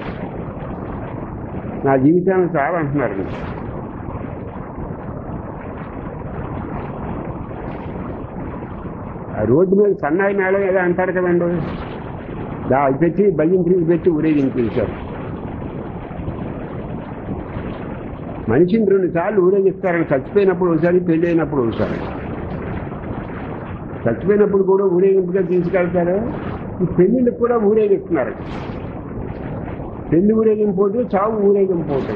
Speaker 1: నా జీవితానికి చాలా అంటున్నారు ఆ రోడ్డు మీద సన్నాయి మేళం ఏదో అంటారు కదండి దా అది పెట్టి భయం పెట్టి ఊరేగించేశారు మనిషిని రెండు సార్లు ఊరేగిస్తారని చచ్చిపోయినప్పుడు ఒకసారి పెళ్లి అయినప్పుడు ఒకసారి చచ్చిపోయినప్పుడు కూడా ఊరేగింపుగా తీసుకెళ్తారు ఈ పెళ్లిళ్ళకి కూడా ఊరేగిస్తున్నారు పెళ్లి ఊరేగింపు ఒకటి చావు ఊరేగింపు ఒకటి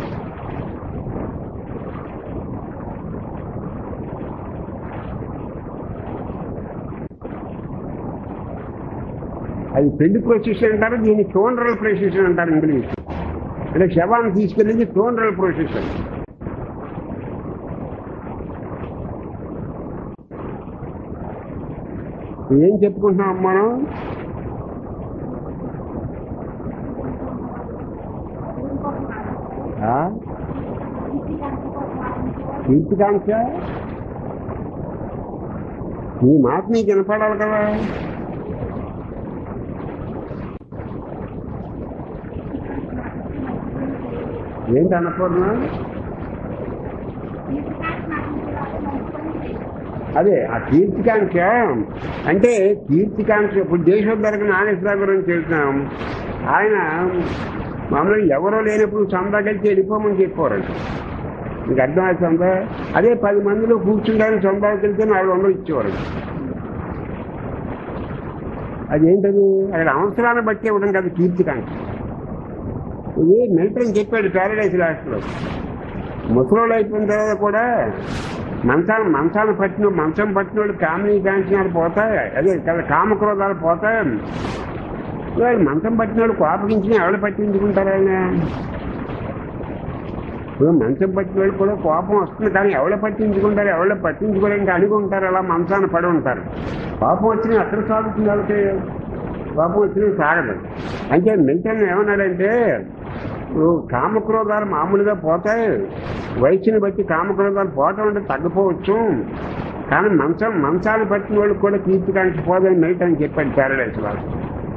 Speaker 1: అది పెళ్లి ప్రొసెషన్ అంటారు దీన్ని ఫ్యూనరల్ ప్రొసెషన్ అంటారు ఇంగ్లీష్ అంటే శవాన్ని తీసుకెళ్ళేది ఫ్యూనరల్ ప్రొసెషన్ ఏం చెప్పుకుంటున్నాం మనం ఆ? కీర్తికాంక్ష నీ మాట నీకు వినపడాలి కదా ఏంటి అన్నపూర్ణ అదే ఆ కీర్తికాంక్ష అంటే కీర్తికాంక్ష ఇప్పుడు దేశోద్ధరక నాగేశ్వర గురించి చెప్తున్నాం ఆయన మామూలుగా ఎవరో లేనప్పుడు చందాకెళ్తే వెళ్ళిపోమని చెప్పారంట మీకు అర్థమవుతుందా అదే పది మందిలో కూర్చుంటారని చందాకెళ్తే నాలుగు వందలు ఇచ్చేవారు అదేంటది అక్కడ అవసరాన్ని బట్టి ఇవ్వడం కాదు కీర్తికాంక్ష ఇది మిలిటరీ చెప్పాడు ప్యారడైజ్ లాస్ట్లో ముసలోళ్ళు అయిపోయిన తర్వాత కూడా మంచాన్ని మంచాన్ని పట్టిన మంచం పట్టిన వాళ్ళు కామినీ కాంక్షణాలు పోతాయి అదే కదా కామక్రోధాలు పోతాయి వాళ్ళు మంచం పట్టిన వాళ్ళు కోపగించిన ఎవరు పట్టించుకుంటారు ఆయన ఇప్పుడు మంచం పట్టిన వాళ్ళు కూడా కోపం వస్తుంది కానీ ఎవరు పట్టించుకుంటారు ఎవరు పట్టించుకోవడానికి అడిగి ఉంటారు అలా మంచాన్ని పడి ఉంటారు కోపం వచ్చిన అక్కడ సాగుతుంది వాళ్ళకి కోపం వచ్చిన సాగదు అంటే మిల్టన్ ఏమన్నాడంటే ఇప్పుడు కామక్రోధాలు మామూలుగా పోతాయి వయసుని బట్టి కామక్రోధాలు పోవటం అంటే తగ్గిపోవచ్చు కానీ మంచం మంచాన్ని పట్టిన వాళ్ళు కూడా కీర్తికాంక్ష పోదని మిల్టన్ చెప్పాడు ప్యారడైస్ వాళ్ళు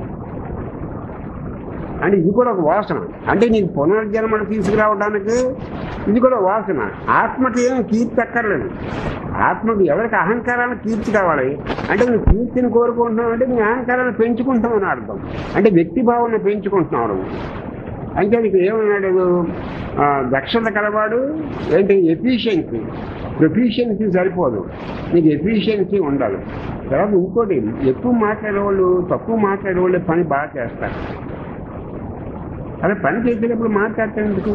Speaker 1: అంటే ఇది కూడా ఒక వాసన అంటే నీకు పునర్జన్మను తీసుకురావడానికి ఇది కూడా వాసన ఆత్మకి ఏం కీర్తి అక్కర్లేదు ఆత్మకు ఎవరికి అహంకారానికి కీర్తి కావాలి అంటే నువ్వు కీర్తిని కోరుకుంటున్నావు అంటే నీ అహంకారాన్ని పెంచుకుంటావు అని అర్థం అంటే వ్యక్తి భావన పెంచుకుంటున్నావు నువ్వు అంటే నీకు ఏమన్నాడు ఆ, దక్షత కలవాడు ఏంటి ఎఫిషియన్సీ ప్రొఫిషియన్సీ సరిపోదు నీకు ఎఫిషియన్సీ ఉండాలి తర్వాత ఇంకోటి ఎక్కువ మాట్లాడే వాళ్ళు తక్కువ మాట్లాడే వాళ్ళు పని బాగా చేస్తారు అదే పని చేసేటప్పుడు మాట్లాడటం ఎందుకు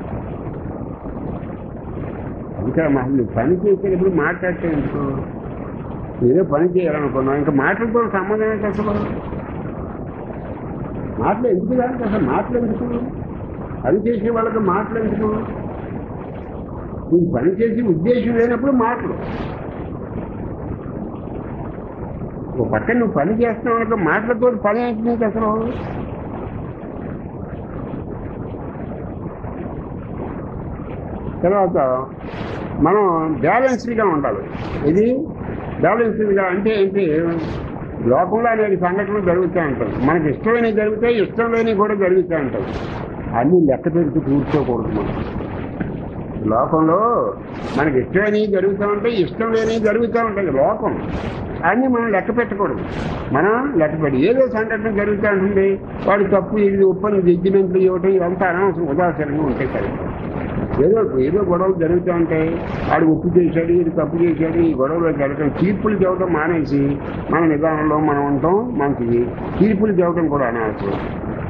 Speaker 1: ఇంకా అసలు పని చేసేటప్పుడు మాట్లాడటం ఎందుకు ఏదో పని చేయాలనుకున్నాం ఇంకా మాటలతో సంబంధం ఏంటి అసలు మాటలు ఎందుకు దానికి అసలు మాటలు ఎందుకు పని చేసే వాళ్ళకి మాటలు ఎందుకు నువ్వు పని చేసే ఉద్దేశం లేనప్పుడు మాటలు ఓ పక్కన నువ్వు పని చేస్తున్నావు అనుకో మాటలతో పని ఏంటి నీకు అసలు తర్వాత మనం బ్యాలెన్స్డ్గా ఉండాలి ఇది బ్యాలెన్స్డ్గా అంటే ఏంటి లోకంలో అనేక సంఘటనలు జరుగుతూ ఉంటాయి మనకి ఇష్టమైనవి జరుగుతాయి ఇష్టం లేనివి కూడా జరుగుతూ ఉంటాయి అన్నీ లెక్క పెడుతూ కూర్చోకూడదు మనం లోకంలో మనకి ఇష్టమైనవి జరుగుతూ ఉంటాయి ఇష్టం లేనివి జరుగుతూ ఉంటాయి లోకం అన్నీ మనం లెక్క పెట్టకూడదు మనం లెక్క పెట్టి ఏదో సంఘటన జరుగుతూ ఉంటుంది వాడు తప్పు ఇది ఒప్పని జడ్జిమెంట్లు ఇవ్వటం ఇవంతా అనవసరం ఉదాసీనంగా ఉంటాయి కదా ఏదో ఏదో గొడవలు జరుగుతూ ఉంటాయి వాడు ఉప్పు చేశాడు ఇది తప్పు చేశాడు ఈ గొడవలో జరగడం తీర్పులు చెప్పడం మానేసి మన నిదానంలో మనం ఉంటాం మంచిది తీర్పులు చెప్పడం కూడా అనవసరం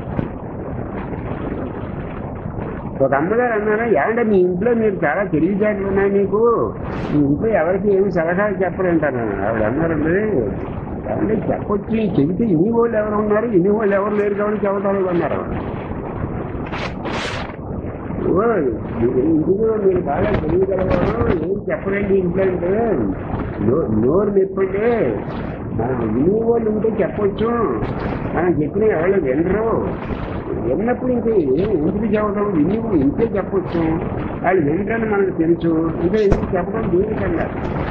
Speaker 1: ఒక అమ్మగారు అన్నారా ఏమంటే మీ ఇంట్లో మీరు చాలా తెలివితేటలు ఉన్నాయి మీకు మీ ఇంట్లో ఎవరికి ఏమి సలహాలు చెప్పలేంటాను ఆవిడ అన్నారండి ఏమంటే చెప్పొచ్చు చెబితే ఇన్ని వాళ్ళు ఎవరు ఉన్నారు ఇన్ని వాళ్ళు ఎవరు లేరు కాబట్టి చెప్పటాలు అన్నారు ఓ, ఇంటిలో మీరు బాగా తెలియగలవారు ఏం చెప్పలేండి ఇంట్లో అంటే నో- నోరు నొప్పండి మనం విని వాళ్ళు ఉంటే చెప్పొచ్చు మనం చెప్పిన ఎవరు వినరు విన్నప్పుడు ఇంక ఏం ఎందుకు చెప్పడం విని ఇంతే చెప్పొచ్చు వాళ్ళు వినరని మనకు తెలుసు ఇంకా ఎందుకు చెప్పడం దేనికన్నా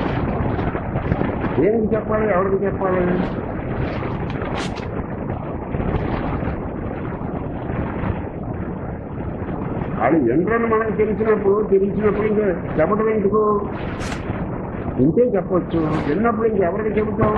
Speaker 1: దేనికి చెప్పాలి ఎవరికి చెప్పాలి వాళ్ళు వినరని మనకు తెలిసినప్పుడు తెలిసినప్పుడు ఇంకా చెప్పడం ఎందుకు ఇంతే చెప్పొచ్చు విన్నప్పుడు ఇంకెవరికి చెబుతాం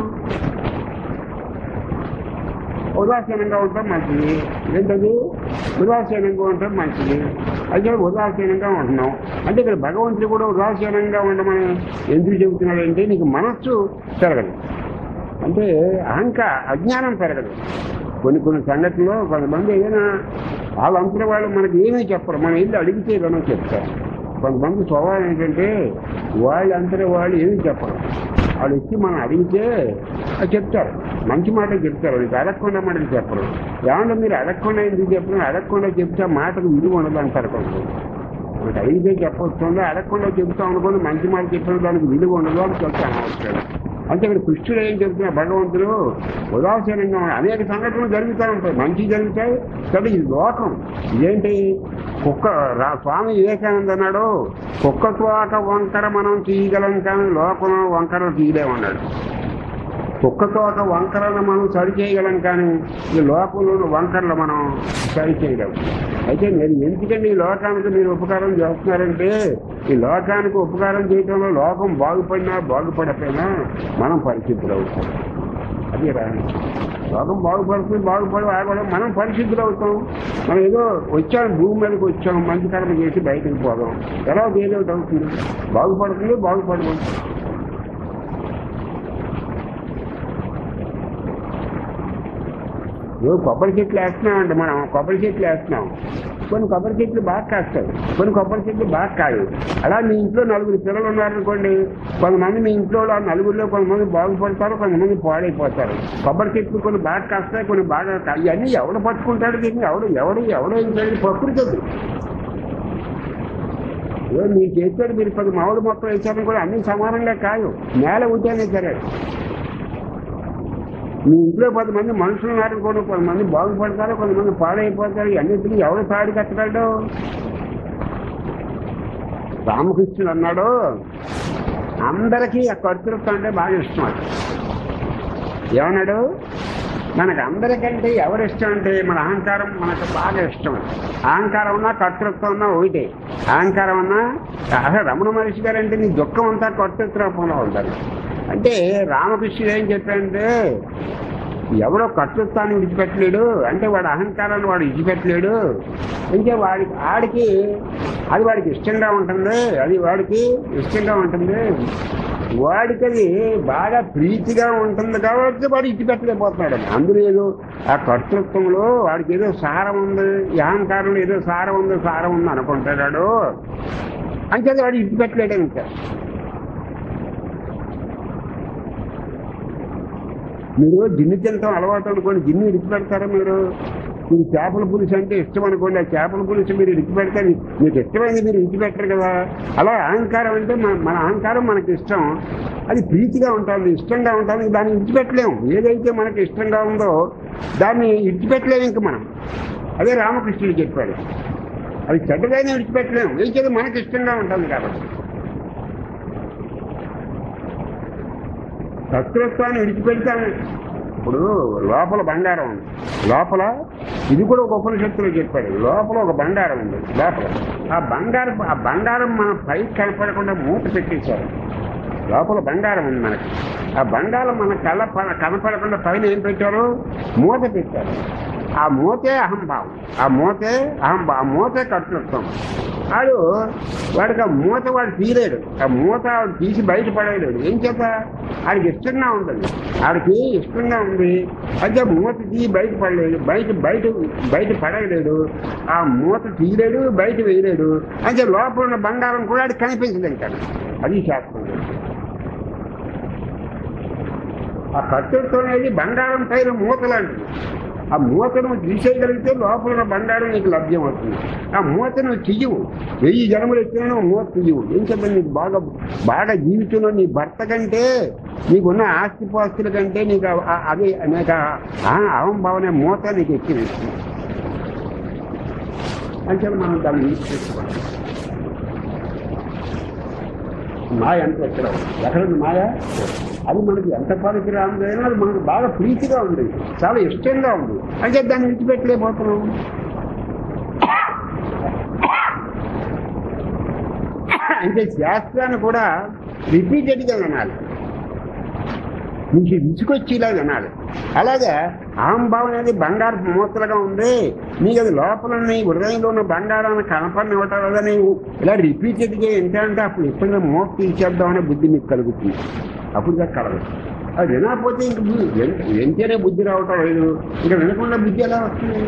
Speaker 1: ఉదాసీనంగా ఉంటాం మంచిది ఏంటది ఉదాసీనంగా ఉంటాం మంచిది అయితే ఉదాసీనంగా ఉంటున్నాం అంటే ఇక్కడ భగవంతుడు కూడా ఉదాసీనంగా ఉండమని ఎందుకు చెబుతున్నాడంటే నీకు మనస్సు పెరగదు అంటే అహంక అజ్ఞానం పెరగదు కొన్ని కొన్ని సంఘటనలో కొంతమంది ఏదైనా వాళ్ళంతటి వాళ్ళు మనకి ఏమీ చెప్పరు మనం వెళ్ళి అడిగితే ఏదైనా చెప్తారు కొంతమంది స్వభావం ఏంటంటే వాళ్ళంతటి వాళ్ళు ఏమీ చెప్పరు వాళ్ళు వచ్చి మనం అడిగితే అది చెప్తారు మంచి మాట చెప్తారు నీకు అడగకుండా మాటలు చెప్పరు ఏమన్నా మీరు అడగకుండా ఎందుకు చెప్పరు అడగకుండా చెప్తే ఆ మాటకు విలువ ఉండదు అంటారు కొంతమంది మనకి అడిగితే చెప్పొస్తుందో అడగకుండా చెప్తాం అనుకోండి మంచి మాట చెప్పిన దానికి విలువ ఉండదు అని చెప్తాను అవసరం అంటే ఇక్కడ కృష్ణుడు ఏం చెప్తున్నా భగవంతుడు ఉదాసీనంగా ఉన్న అనేక సంఘటనలు జరుగుతూ ఉంటాయి మంచి జరుగుతాయి కానీ ఇది లోకం ఇదేంటి కుక్క రా స్వామి వివేకానంద అన్నాడు కుక్క తోక వంకర మనం తీయగలం కానీ లోకంలో వంకర తీయలేమన్నాడు కుక్కతో ఒక వంకరను మనం సరి చేయగలం కానీ ఈ లోకంలో వంకరలు మనం సరి చేయలేం అయితే నేను ఎందుకంటే ఈ లోకానికి మీరు ఉపకారం చేస్తున్నారంటే ఈ లోకానికి ఉపకారం చేయడంలో లోకం బాగుపడినా బాగుపడకపోయినా మనం పరిస్థితులు అవుతాం అది రా లోకం బాగుపడుతుంది బాగుపడి ఆగడం మనం పరిశుద్ధులు అవుతాం మనం ఏదో వచ్చాం భూమి మీదకి వచ్చాం మంచి కర్మ చేసి బయటకు పోదాం ఎలా ఏదోటి అవుతుంది బాగుపడుతుంది బాగుపడదు నువ్వు కొబ్బరి చెట్లు వేస్తున్నామండి మనం కొబ్బరి చెట్లు వేస్తున్నాం కొన్ని కొబ్బరి చెట్లు బాగా కాస్తాయి కొన్ని కొబ్బరి చెట్లు బాగా కాదు అలా మీ ఇంట్లో నలుగురు పిల్లలు ఉన్నారనుకోండి కొంతమంది మీ ఇంట్లో ఆ నలుగురిలో కొంతమంది బాగుపడతారు కొంతమంది పాడైపోతారు కొబ్బరి చెట్లు కొన్ని బాగా కాస్తాయి కొన్ని బాగా కా- ఇవన్నీ ఎవడు పట్టుకుంటాడు దీన్ని ఎవడు ఎవడు ఎవడు ఏం చేయాలి ప్రకృతి అది. ఏ మీ చేతితో మీరు పది మామిడి మొక్కలు వేసారని కూడా అన్ని సమానంగా కాదు నేల ఉంటేనే సరే మీ ఇంట్లో పది మంది మనుషులు ఉన్నారు కూడా కొంతమంది బాగుపడతారు కొంతమంది పాడైపోతారు అన్నింటినీ ఎవరు తాడి కట్టగలడు రామకృష్ణుడు అన్నాడు అందరికీ ఆ కర్తృత్వం అంటే బాగా ఇష్టం అది ఏమన్నాడు మనకు అందరికంటే ఎవరు ఇష్టం అంటే మన అహంకారం మనకు బాగా ఇష్టం అహంకారం ఉన్నా కర్తృత్వం ఉన్నా ఒకటే అహంకారం ఉన్నా అసలు రమణ మహర్షి గారు అంటే నీ దుఃఖం అంతా కర్తృత్వ రూపంలో ఉంటారు అంటే రామకృష్ణుడు ఏం చెప్పాడంటే ఎవడో కర్తృత్వాన్ని విడిచిపెట్టలేడు అంటే వాడు అహంకారాన్ని వాడు విడిచిపెట్టలేడు ఇంకా వాడికి ఆడికి అది వాడికి ఇష్టంగా ఉంటుంది అది వాడికి ఇష్టంగా ఉంటుంది వాడికి అది బాగా ప్రీతిగా ఉంటుంది కాబట్టి వాడు ఇచ్చిపెట్టలేకపోతున్నాడు అందులో ఏదో ఆ కర్తృత్వంలో వాడికి ఏదో సారం ఉంది ఈ అహంకారంలో ఏదో సారం ఉంది సారం ఉంది అనుకుంటాడు అంచేది వాడు ఇచ్చిపెట్టలేడు ఇంకా మీరు జిన్ను తినటం అలవాటు అనుకోండి జిన్ను ఇడిచిపెడతారా మీరు మీకు చేపల పులుసు అంటే ఇష్టం అనుకోండి ఆ చేపల పులుసు మీరు ఇడిచిపెడతారు మీకు ఇష్టమైంది మీరు ఇడిచిపెట్టరు కదా అలా అహంకారం అంటే మన మన అహంకారం మనకి ఇష్టం అది ప్రీతిగా ఉంటుంది ఇష్టంగా ఉంటుంది దాన్ని ఇడిచిపెట్టలేము ఏదైతే మనకి ఇష్టంగా ఉందో దాన్ని ఇడిచిపెట్టలేము ఇంక మనం అదే రామకృష్ణుడు చెప్పాడు అది చెడ్డదైనా విడిచిపెట్టలేము ఏది మనకి ఇష్టంగా ఉంటుంది కాబట్టి శత్రుత్వాన్ని విడిచిపెడతాను ఇప్పుడు లోపల బంగారం ఉంది లోపల ఇది కూడా ఒక ఉపనిషత్తులో చెప్పాడు లోపల ఒక బంగారం ఉంది లోపల ఆ బంగారం ఆ బంగారం మన పైకి కనపడకుండా మూత పెట్టేశారు లోపల బంగారం ఉంది మనకి ఆ బంగారం మన కళ్ళ ప- కనపడకుండా పైన ఏం పెట్టారు మూత పెట్టారు ఆ మూతే అహంభావం ఆ మూతే అహంభా ఆ మూతే కర్తృత్వం వాడు వాడికి ఆ మూత వాడు తీయలేడు ఆ మూత వాడు తీసి బయట పడేయలేడు ఏం చేత ఆడికి ఇష్టంగా ఉంటుంది ఆడికి ఇష్టంగా ఉంది అయితే మూత తీసి బయట పడలేడు బయట బయట బయట పడేయలేడు ఆ మూత తీయలేడు బయట వేయలేడు అంటే లోపల ఉన్న బంగారం కూడా ఆడికి కనిపించదు ఇంకా అది శాస్త్రం ఆ కర్తృత్వం అనేది బంగారం పైన మూత లాంటిది ఆ మూతను తీసేయగలిగితే లోపల ఉన్న బంగారం నీకు లభ్యం అవుతుంది ఆ మూతను తీయవు వెయ్యి జన్మలు ఎత్తినా నువ్వు మూత తీయవు ఏం చెప్పండి నీకు బాగా బాగా జీవితంలో నీ భర్త కంటే నీకున్న ఆస్తిపాస్తుల కంటే నీకు ఆ- ఆ- అదే నీకు ఆ అహం- అహంభావన మూత నీకు ఎక్కువ ఇస్తుంది అంటే మనం దాన్ని యూజ్ చేసుకోవాలి మాయ ఎంత ఎక్కడ ఎక్కడ ఉంది మాయ అది మనకి ఎంత పనికి రాముదైనా అది మనకు బాగా ప్రీతిగా ఉంది చాలా ఇష్టంగా ఉంది అంటే దాన్ని విడిచిపెట్టలేకపోతున్నాం అంటే శాస్త్రాన్ని కూడా రిపీటెడ్గా వినాలి నీకు విసుకొచ్చేలా వినాలి అలాగే అహంభావం అనేది బంగారు మూతలుగా ఉంది నీకు అది లోపల నీ హృదయంలో ఉన్న బంగారాన్ని కనపడినివ్వటం వల్ల నీవు ఇలా రిపీటెడ్గా ఏంటంటే అప్పుడు ఎప్పుడైనా మూత తీసేద్దామనే బుద్ధి నీకు కలుగుతుంది అప్పుడు దాకా కలగదు అది వినకపోతే ఇంక బు- విన్- వింటేనే బుద్ధి రావటం లేదు ఇంకా వినకుండా బుద్ధి ఎలా వస్తుంది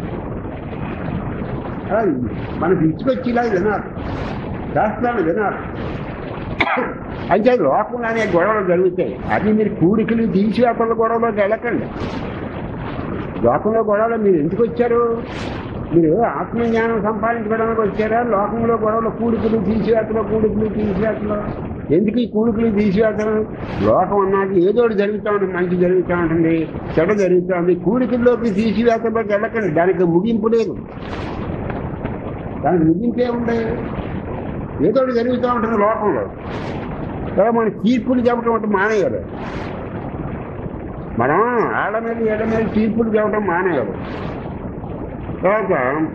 Speaker 1: అలా మనకి ఇచ్చుకొచ్చేలా వినాలి శాస్త్రాన్ని వినాలి అంటే లోకంలో అనే గొడవలు జరుగుతాయి అది మీరు కూడికలు తీసివేతల గొడవలోకి వెళ్ళకండి లోకంలో గొడవలు మీరు ఎందుకు వచ్చారు మీరు ఆత్మజ్ఞానం సంపాదించుకోవడానికి వచ్చారా లోకంలో గొడవలు కూడికలు తీసివేతలు కూడికలు తీసివేతలు ఎందుకు ఈ కూడికలు తీసివేతలు లోకం అన్నాక ఏదో ఒకటి జరుగుతూ ఉంటుంది మంచి జరుగుతూ ఉంటుంది చెడు జరుగుతూ ఉంది కూడికల్లోకి తీసివేతల్లోకి వెళ్ళకండి దానికి ముగింపు లేదు దానికి ముగింపు ఏముంది ఏదో ఒకటి జరుగుతూ ఉంటుంది లోకంలో కదా మన తీర్పులు చెప్పడం అంటే మానేయాలి మనం ఆడ మీద ఏడ మీద తీర్పులు చెప్పడం మానేయాలి తర్వాత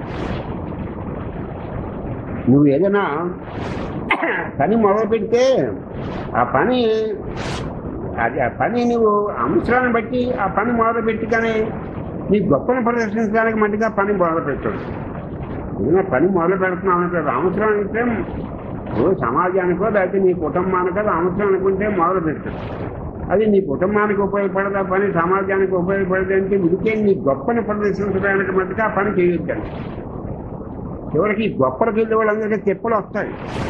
Speaker 1: నువ్వు ఏదైనా పని మొదలు పెడితే ఆ పని అది ఆ పని నువ్వు అంశాలను బట్టి ఆ పని మొదలు పెట్టి కానీ నీ గొప్పను ప్రదర్శించడానికి మట్టిగా పని మొదలు పెట్టాడు ఏదైనా పని మొదలు పెడుతున్నావు అంటే అది అవసరం అంటే ఓ సమాజానికో లేకపోతే నీ కుటుంబానికో అది అవసరం అనుకుంటే మొదలు పెట్టు అది నీ కుటుంబానికి ఉపయోగపడదా పని సమాజానికి ఉపయోగపడదు అంటే ఇదికే నీ గొప్పని ప్రదర్శించడానికి మట్టుగా ఆ పని చేయొద్దండి చివరికి ఈ గొప్పలకు వెళ్ళే వాళ్ళందరికీ చెప్పులు వస్తాయి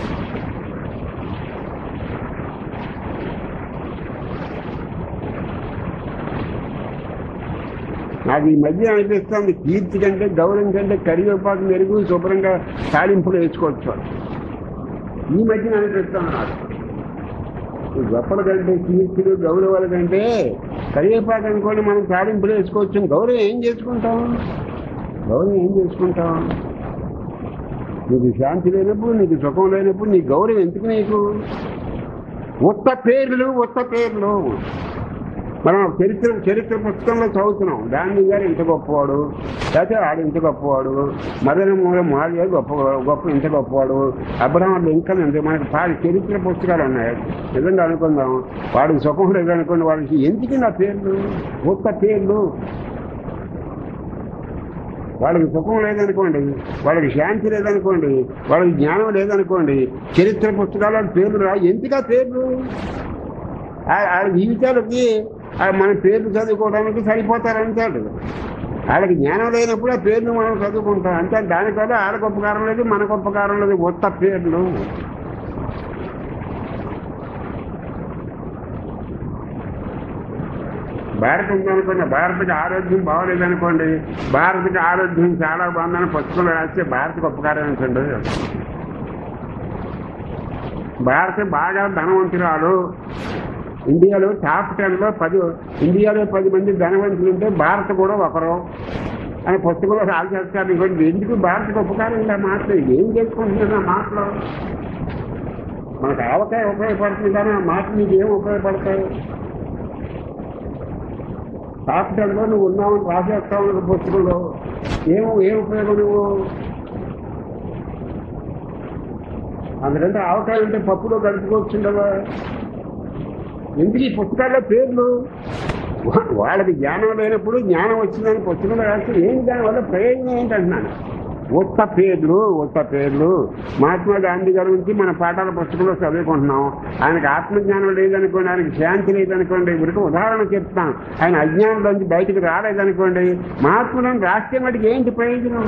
Speaker 1: నాకు ఈ మధ్య అనిపిస్తుంది కీర్తి కంటే గౌరవం కంటే కరివేపాకు మెరుగు శుభ్రంగా తాలింపులు వేసుకోవచ్చు ఈ మధ్యన అనిపిస్తాను నాకు ఈ గొప్పల కంటే కీర్తులు గౌరవాల కంటే కరివేపాకు అనుకోని మనం తాలింపులు వేసుకోవచ్చు గౌరవం ఏం చేసుకుంటాం గౌరవం ఏం చేసుకుంటాం నీకు శాంతి లేనప్పుడు నీకు సుఖం లేనప్పుడు నీ గౌరవం ఎందుకు నీకు ఉత్త పేర్లు ఉత్త పేర్లు మనం చరిత్ర చరిత్ర పుస్తకంలో చదువుతున్నాం గాంధీ గారు ఇంత గొప్పవాడు లేకపోతే ఆడు ఇంత గొప్పవాడు మదన మూల మాల్య గొప్ప గొప్ప ఇంత గొప్పవాడు అబ్రహం లింకన్ ఇంత మనకి పాడి చరిత్ర పుస్తకాలు ఉన్నాయి నిజంగా అనుకుందాం వాడికి సుఖం లేదనుకోండి వాడికి ఎందుకు నా పేర్లు గొప్ప పేర్లు వాళ్ళకి సుఖం లేదనుకోండి వాళ్ళకి శాంతి లేదనుకోండి వాళ్ళకి జ్ఞానం లేదనుకోండి చరిత్ర పుస్తకాల పేర్లు రా ఎందుకా పేర్లు ఆ- ఆ జీవితాలకి ఆ మన పేర్లు చదువుకోవడానికి సరిపోతారంటాడు వాళ్ళకి జ్ఞానం లేనప్పుడు ఆ పేర్లు మనం చదువుకుంటాం అంతే దానికన్నా ఆడకు ఉపకారం లేదు మనకు ఉపకారం లేదు కొత్త పేర్లు భారత్ ఉందనుకోండి భారత్కి ఆరోగ్యం బాగోలేదనుకోండి భారత్కి ఆరోగ్యం చాలా బాగుందని పుస్తకంలో రాస్తే భారత్కి ఉపకారం ఏంటండి భారత్ బాగా ధనవంతురాలు ఇండియాలో టాప్ టెన్లో పది ఇండియాలో పది మంది ధనవంతులు ఉంటే భారత్ కూడా ఒకరు అని పుస్తకంలో రాసేస్తారు ఇంకోటి ఎందుకు భారత్కి ఉపకారం ఇలా మాటలు ఏం చేసుకుంటున్నా మాటలు మనకు ఆవకాయ ఉపయోగపడుతుంది కానీ ఆ మాట నీకు ఏం ఉపయోగపడతాయి టాప్ టెన్లో నువ్వు ఉన్నావని రాసేస్తావు పుస్తకంలో ఏం ఏం ఉపయోగం నువ్వు అందుకంటే ఆవకాయ ఉంటే పప్పులో కలుపుకోవచ్చుండవా ఎందుకు ఈ పుస్తకాల్లో పేర్లు వా- వాళ్ళకి జ్ఞానం లేనప్పుడు జ్ఞానం వచ్చిందని పుస్తకంలో రాస్తే ఏం దానివల్ల ప్రయోజనం ఏంటంటున్నాను ఉత్త పేర్లు ఉత్త పేర్లు మహాత్మా గాంధీ గారి గురించి మన పాఠాల పుస్తకంలో చదువుకుంటున్నాం ఆయనకు ఆత్మజ్ఞానం లేదనుకోండి ఆయనకి శాంతి లేదనుకోండి ఇప్పటికి ఉదాహరణ చెప్తాం ఆయన అజ్ఞానంలోంచి బయటికి రాలేదనుకోండి మహాత్ములను రాస్తే మటుకు ఏంటి ప్రయోజనం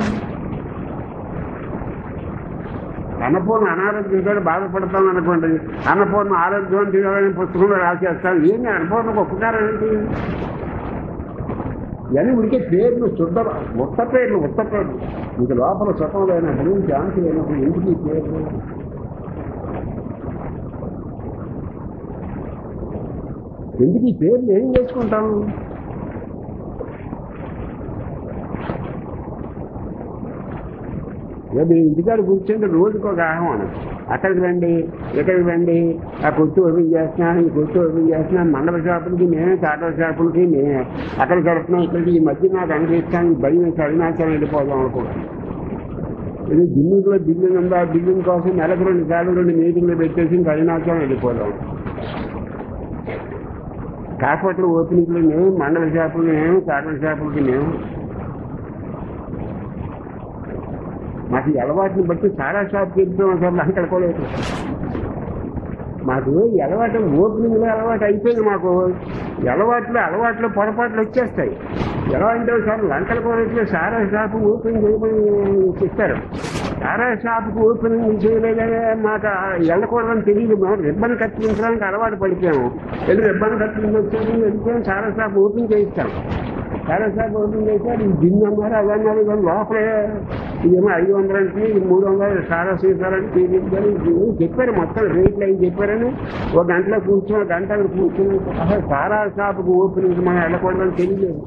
Speaker 1: అన్నపూర్ణ అనారోగ్యంతో బాధపడతాం అనుకోండి అన్నపూర్ణ ఆరోగ్యవంతులని పుస్తకంలో రాసేస్తాను ఏంటి అన్నపూర్ణకు ఉపకారం ఏంటి ఇవన్నీ ఉడికే పేర్లు శుద్ధ ఉత్త పేర్లు ఉత్త పేర్లు మీకు లోపల సుఖం లేనప్పుడు శాంతి లేనప్పుడు ఎందుకు ఈ పేర్లు ఎందుకు ఈ పేర్లు ఏం చేసుకుంటాము ఏది ఇంటికాడ కూర్చుంటే రోజుకు ఒక ఆహ్వానం అక్కడికి రండి ఇక్కడికి రండి ఆ కొట్టు ఓపెన్ చేస్తున్నాను ఈ కొట్టు ఓపెన్ చేస్తున్నాను మండల షాపులకి మేమే చాటల షాపులకి మేమే అక్కడ కడుతున్నాం ఇక్కడికి ఈ మధ్య నాకు అనిపిస్తాను ఈ భయం వేసి అరుణాచలం వెళ్ళిపోదాం అనుకుంటాను ఇది బిల్డింగ్లో బిల్డింగ్ ఉందా బిల్డింగ్ కోసం నెలకు రెండు సార్లు రెండు మీటింగ్లు పెట్టేసి ఇంకా అరుణాచలం వెళ్ళిపోదాం కాకపోతే ఓపెనింగ్లు మేము మండల షాపులు మేము చాటల షాపులకి మేము మాకు ఈ అలవాటుని బట్టి చాలా షాప్కి వెళ్తాం అసలు అంకడుకోలేదు మాకు ఈ అలవాటు ఓపెనింగ్లో అలవాటు అయిపోయింది మాకు ఈ అలవాట్లు అలవాట్లు పొరపాట్లు వచ్చేస్తాయి ఎలా అంటే సార్ లంకల కోరేట్లో సారా షాపు ఓపెన్ చేయమని చెప్తారు సారా షాపుకు ఓపెనింగ్ చేయలేదని మాకు వెళ్ళకూడదని తెలియదు మనం రిబ్బన్ కత్తిరించడానికి అలవాటు పడిపోయాము వెళ్ళి రిబ్బన్ కత్తిరించి వచ్చేది వెళ్ళిపోయాం సారా షాప్ ఓపెన్ చేయిస్తాం సారా షాప్ ఓపెన్ చేశారు ఈ జిన్ అన్నారు అది అన్నారు ఇవాళ లోపలే ఇదేమో ఐదు వందలు అంటే ఇది మూడు వందలు సారా సీసాలని తీరిందని చెప్పారు మొత్తం రేట్లు అయి చెప్పారని ఒక గంటలో కూర్చొని ఒక గంట అక్కడ కూర్చొని అసలు సారా షాప్కి ఓపెనింగ్ మనం వెళ్ళకూడదని తెలియలేదు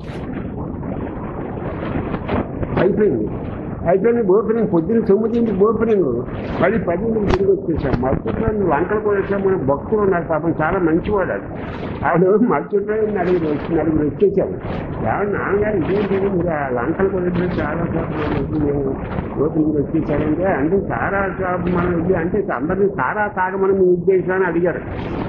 Speaker 1: అయిపోయింది అయిపోయింది ఓపెనింగ్ పొద్దున్న తొమ్మిదింటికి ఓపెనింగ్ మళ్ళీ పదింటికి తిరిగి వచ్చేసాం మరుసటి లంకలు కూడా వచ్చాం మన భక్తులు ఉన్నారు పాపం చాలా మంచివాడు అది ఆవిడ మరుసటి రోజు నలుగురు వచ్చి నలుగురు వచ్చేసారు ఏమన్నా నాన్నగారు ఇదేంటి మీరు ఆ లంకలు కూడా చాలా షాపులు మేము ఓపెనింగ్ వచ్చేసారంటే అంటే సారా షాప్ మనం ఇది అంటే అందరినీ సారా తాగమని మీ ఉద్దేశాన్ని అడిగారు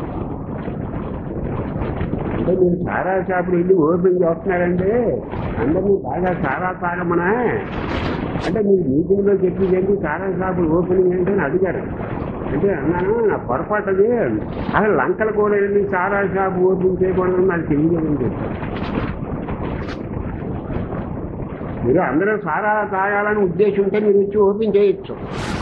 Speaker 1: అంటే మీరు సారా షాపులు వెళ్ళి ఓపెన్ చేస్తున్నారంటే అందరినీ బాగా సారా తాగమనా అంటే మీరు మీటింగ్లో చెప్పింది సారా షాపులు ఓపెనింగ్ ఏంటి అని అడిగారు అంటే అన్నాను నా పొరపాటు అది అసలు లంకలు కూడా వెళ్ళి సారా షాపు ఓపెన్ చేయకూడదు నాకు తెలియదని చెప్పారు మీరు అందరూ సారా తాగాలని ఉద్దేశం ఉంటే మీరు వచ్చి ఓపెన్ చేయొచ్చు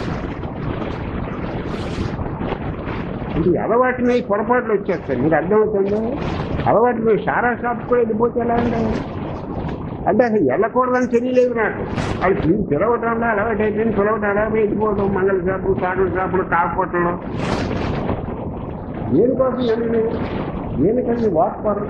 Speaker 1: అంటే అలవాటుని పొరపాట్లు వచ్చేస్తాయి మీకు అర్థమవుతుంది అలవాటు మీరు సారా షాప్ కూడా వెళ్ళిపోతే ఎలా అండి అంటే అసలు వెళ్ళకూడదని తెలియలేదు నాకు అది పి- పిలవటంలో అలవాటు అయిపోయింది పిలవటం అలా వెళ్ళిపోవడం మంగళ షాపులు సాగల షాపులు కాకపోవటంలో దేనికోసం వెళ్ళి దేనికని వాడుకోరు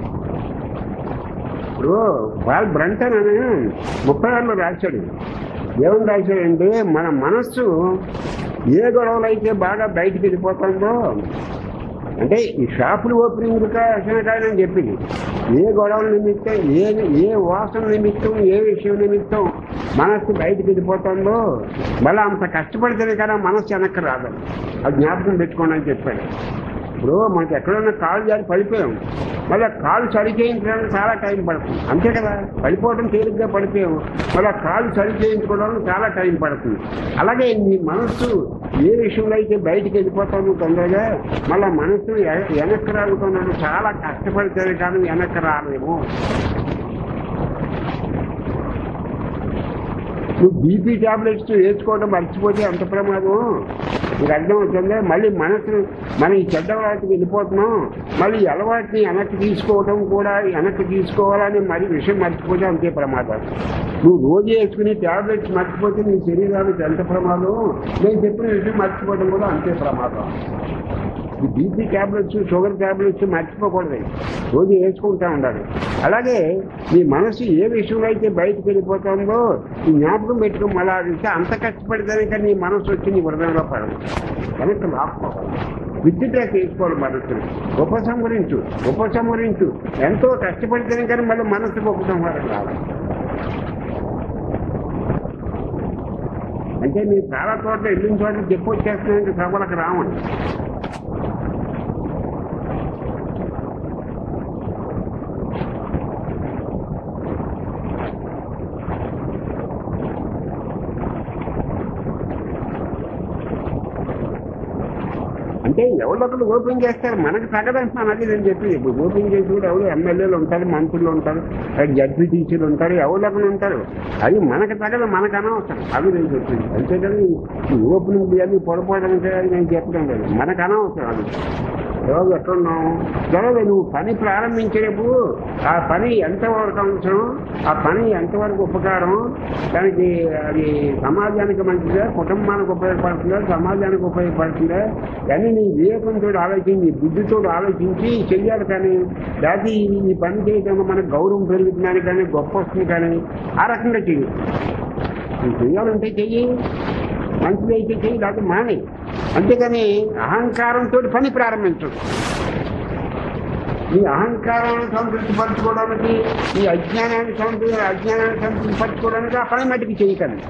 Speaker 1: ఇప్పుడు పాల్ బ్రంటన్ అని ముప్పై ఆరులో రాశాడు ఏమని రాశాడంటే మన మనస్సు ఏ గొడవలు అయితే బాగా బయటికి వెళ్ళిపోతుందో అంటే ఈ షాపులు ఓపెనింగ్ కాదని చెప్పింది ఏ గొడవల నిమిత్తం ఏ ఏ వాసన నిమిత్తం ఏ విషయం నిమిత్తం మనస్సు బయటికి వెళ్ళిపోతుందో మళ్ళీ అంత కష్టపడితేనే కదా మనస్సు వెనక్కి రాదు అది జ్ఞాపకం పెట్టుకోండి అని చెప్పాడు ఇప్పుడు మనకి ఎక్కడన్నా కాలు జారి పడిపోయాం మళ్ళీ కాలు సరి చేయించడానికి చాలా టైం పడుతుంది అంతే కదా పడిపోవడం తేలిగ్గా పడిపోయాం మళ్ళీ కాలు సరి చేయించుకోవడానికి చాలా టైం పడుతుంది అలాగే నీ మనస్సు ఏ విషయంలో అయితే బయటికి వెళ్ళిపోతాను తొందరగా మళ్ళీ మనస్సు ఎ- వెనక్కి రాగుతున్నాడు చాలా కష్టపడితే కానీ వెనక్కి రాలేము నువ్వు బీపీ టాబ్లెట్స్ వేసుకోవడం మర్చిపోతే అంత ప్రమాదం నీకు అర్థం అవుతుంది మళ్ళీ మనసు మనం ఈ చెడ్డ అలవాటుకి వెళ్ళిపోతున్నాం మళ్ళీ ఈ అలవాటుని వెనక్కి తీసుకోవడం కూడా వెనక్కి తీసుకోవాలని మరి విషయం మర్చిపోతే అంతే ప్రమాదం నువ్వు రోజు వేసుకుని టాబ్లెట్స్ మర్చిపోతే నీ శరీరానికి ఎంత ప్రమాదం నేను చెప్పిన విషయం మర్చిపోవడం కూడా అంతే ప్రమాదం ఈ బీపీ ట్యాబ్లెట్స్ షుగర్ ట్యాబ్లెట్స్ మర్చిపోకూడదు రోజు వేసుకుంటా ఉండాలి అలాగే మీ మనసు ఏ విషయంలో అయితే బయటకు వెళ్ళిపోతుందో ఈ జ్ఞాపకం పెట్టుకుని మళ్ళా ఇంకా అంత కష్టపడితేనే కానీ నీ మనసు వచ్చి నీ హృదయంలో పడదు కనుక లాక్కోవాలి విద్యుత్గా చేసుకోవాలి మనసుని ఉపసంహరించు ఉపసంహరించు ఎంతో కష్టపడితేనే కానీ మళ్ళీ మనసుకు ఉపసంహారం రావాలి అంటే మీరు చాలా చోట్ల వెళ్ళిన చోట్ల చెప్పు వచ్చేస్తున్నాయంటే సభలకు రావండి అంటే ఎవరొకరు ఓపెన్ చేస్తారు మనకు తగదంటున్నాను అది నేను చెప్పింది ఇప్పుడు ఓపెన్ చేసి కూడా ఎవరు ఎమ్మెల్యేలు ఉంటారు మంత్రులు ఉంటారు జడ్పీ టీచర్లు ఉంటారు ఎవరొకరు ఉంటారు అది మనకు తగదు మనకు అనవసరం అది నేను చెప్పింది అంతేకాని ఈ ఓపెనింగ్ అన్ని పొరపాటు అంటే అది నేను చెప్పడం లేదు మనకు అనవసరం అది రోజు ఎక్కడున్నావు తర్వాత నువ్వు పని ప్రారంభించేటప్పుడు ఆ పని ఎంతవరకు అవసరం ఆ పని ఎంతవరకు ఉపకారం దానికి అది సమాజానికి మంచిదా కుటుంబానికి ఉపయోగపడుతుందా సమాజానికి ఉపయోగపడుతుందా కానీ నీ వివేకంతో ఆలోచించి నీ బుద్ధితో ఆలోచించి చెయ్యాలి కానీ లేకపోతే ఈ- ఈ పని చేయడం మనకు గౌరవం పెరుగుతుందని కానీ గొప్ప వస్తుంది కానీ ఆ రకంగా చెయ్యి నువ్వు చెయ్యాలంటే చెయ్యి మంచిది అయితే చెయ్యి లేకపోతే మానే అంతేగాని అహంకారంతో పని ప్రారంభించు ఈ అహంకారాన్ని సంతృప్తిపరచుకోవడానికి ఈ అజ్ఞానాన్ని సంతృప్తి అజ్ఞానాన్ని సంతృప్తిపరచుకోవడానికి ఆ పని మట్టికి చేయకండి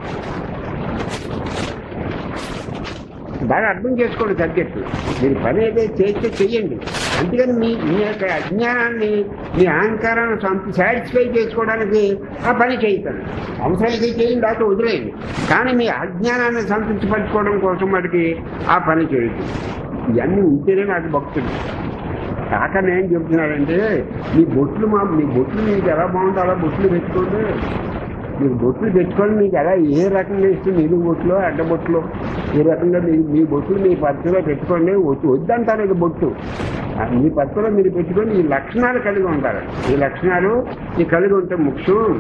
Speaker 1: బాగా అర్థం చేసుకోండి సబ్జెక్టు మీరు పని అయితే చేస్తే చెయ్యండి అందుకని మీ మీ యొక్క అజ్ఞానాన్ని మీ అహంకారాన్ని సంత సాటిస్ఫై చేసుకోవడానికి ఆ పని చేయకండి అవసరానికి చేయండి లేకపోతే వదిలేయండి కానీ మీ అజ్ఞానాన్ని సంతృప్తిపరచుకోవడం కోసం వాటికి ఆ పని చేయదు ఇవన్నీ ఉంటేనే నాకు భక్తుడు కాక నేను చెప్తున్నానంటే మీ బొట్లు మా మీ బొట్లు మీకు ఎలా బాగుందో అలా బొట్లు పెట్టుకోండి మీరు బొట్లు పెట్టుకొని మీకు ఎలా ఏ రకంగా ఇస్తే నిలువు బొట్లు అడ్డ బొట్లు ఏ రకంగా మీ మీ బొట్లు మీ పద్ధతిలో పెట్టుకోండి వద్దు- వద్దంటారు బొట్టు ఆ, మీ పద్ధతిలో మీరు పెట్టుకొని ఈ లక్షణాలు కలిగి ఉంటారు ఈ లక్షణాలు ఈ కలిగి ఉంటే ముఖ్యం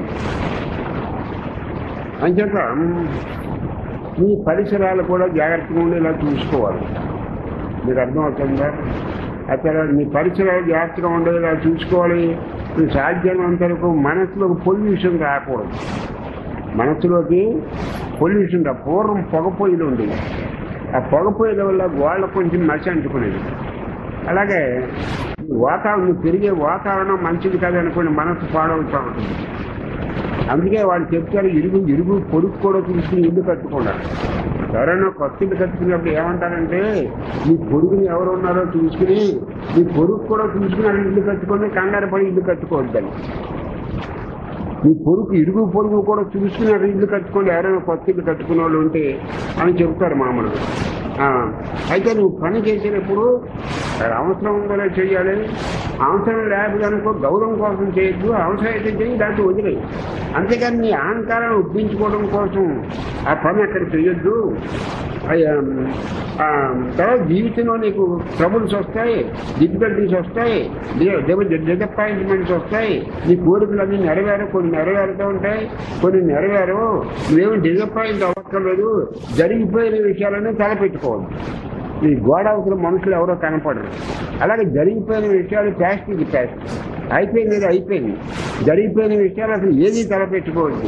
Speaker 1: అంచేత మీ పరిసరాలు కూడా జాగ్రత్తగా ఉండేలా చూసుకోవాలి మీకు అర్థమవుతుందా అక్కడ మీ పరిసరాలు జాగ్రత్తగా ఉండేలా చూసుకోవాలి మీ సాధ్యమైనంత వరకు మనసులోకి పొల్యూషన్ రాకూడదు మనసులోకి పొల్యూషన్ రా పూర్వం పొగ పొయ్యిలు ఉండేవి ఆ పొగ పొయ్యిల వల్ల గోళ్ళ కొంచెం మసి అంటుకునేది అలాగే వాతావరణం పెరిగే వాతావరణం మంచిది కాదనుకోండి మనసు పాడవుతూ ఉంటుంది అందుకే వాళ్ళు చెప్తారు ఇరుగు ఇరుగు పొరుగు కూడా చూసుకుని ఇల్లు కట్టుకున్నారు ఎవరైనా కొత్త ఇల్లు కట్టుకున్నప్పుడు ఏమంటారంటే మీ పొరుగుని ఎవరు ఉన్నారో చూసుకుని మీ పొరుగు కూడా చూసుకుని అక్కడ ఇల్లు కట్టుకొని కంగారు పడి ఇల్లు కట్టుకోవద్దని మీ పొరుగు ఇరుగు పొరుగు కూడా చూసుకుని అక్కడ ఇల్లు కట్టుకోండి ఎవరైనా కొత్త ఇల్లు కట్టుకునే వాళ్ళు ఉంటే అని చెప్తారు మామూలుగా ఆ, అయితే నువ్వు పని చేసేటప్పుడు అది అవసరం ఉందో చేయాలి అవసరం లేకపోతే గౌరవం కోసం చేయొద్దు అవసరం అయితే చేయి దాంట్లో వదిలేయి అంతేకాని నీ అహంకారాన్ని ఉద్దించుకోవడం కోసం ఆ పని అక్కడ చేయొద్దు అయ్య, ఆ, తర్వాత జీవితంలో నీకు ట్రబుల్స్ వస్తాయి డిఫికల్టీస్ వస్తాయి డిసప్పాయింట్మెంట్స్ వస్తాయి నీ కోరికలన్నీ నెరవేరు కొన్ని నెరవేరుతూ ఉంటాయి కొన్ని నెరవేరు నువ్వేమి డిసప్పాయింట్ అవ్వక్కర్లేదు జరిగిపోయిన విషయాలన్నీ తలపెట్టుకోవద్దు ఈ గోడ అవతల మనుషులు ఎవరో కనపడరు అలాగే జరిగిపోయిన విషయాలు ప్యాస్ట్ ఇది ప్యాస్ట్ అయిపోయింది ఇది అయిపోయింది జరిగిపోయిన విషయాలు అసలు ఏది తలపెట్టుకోవద్దు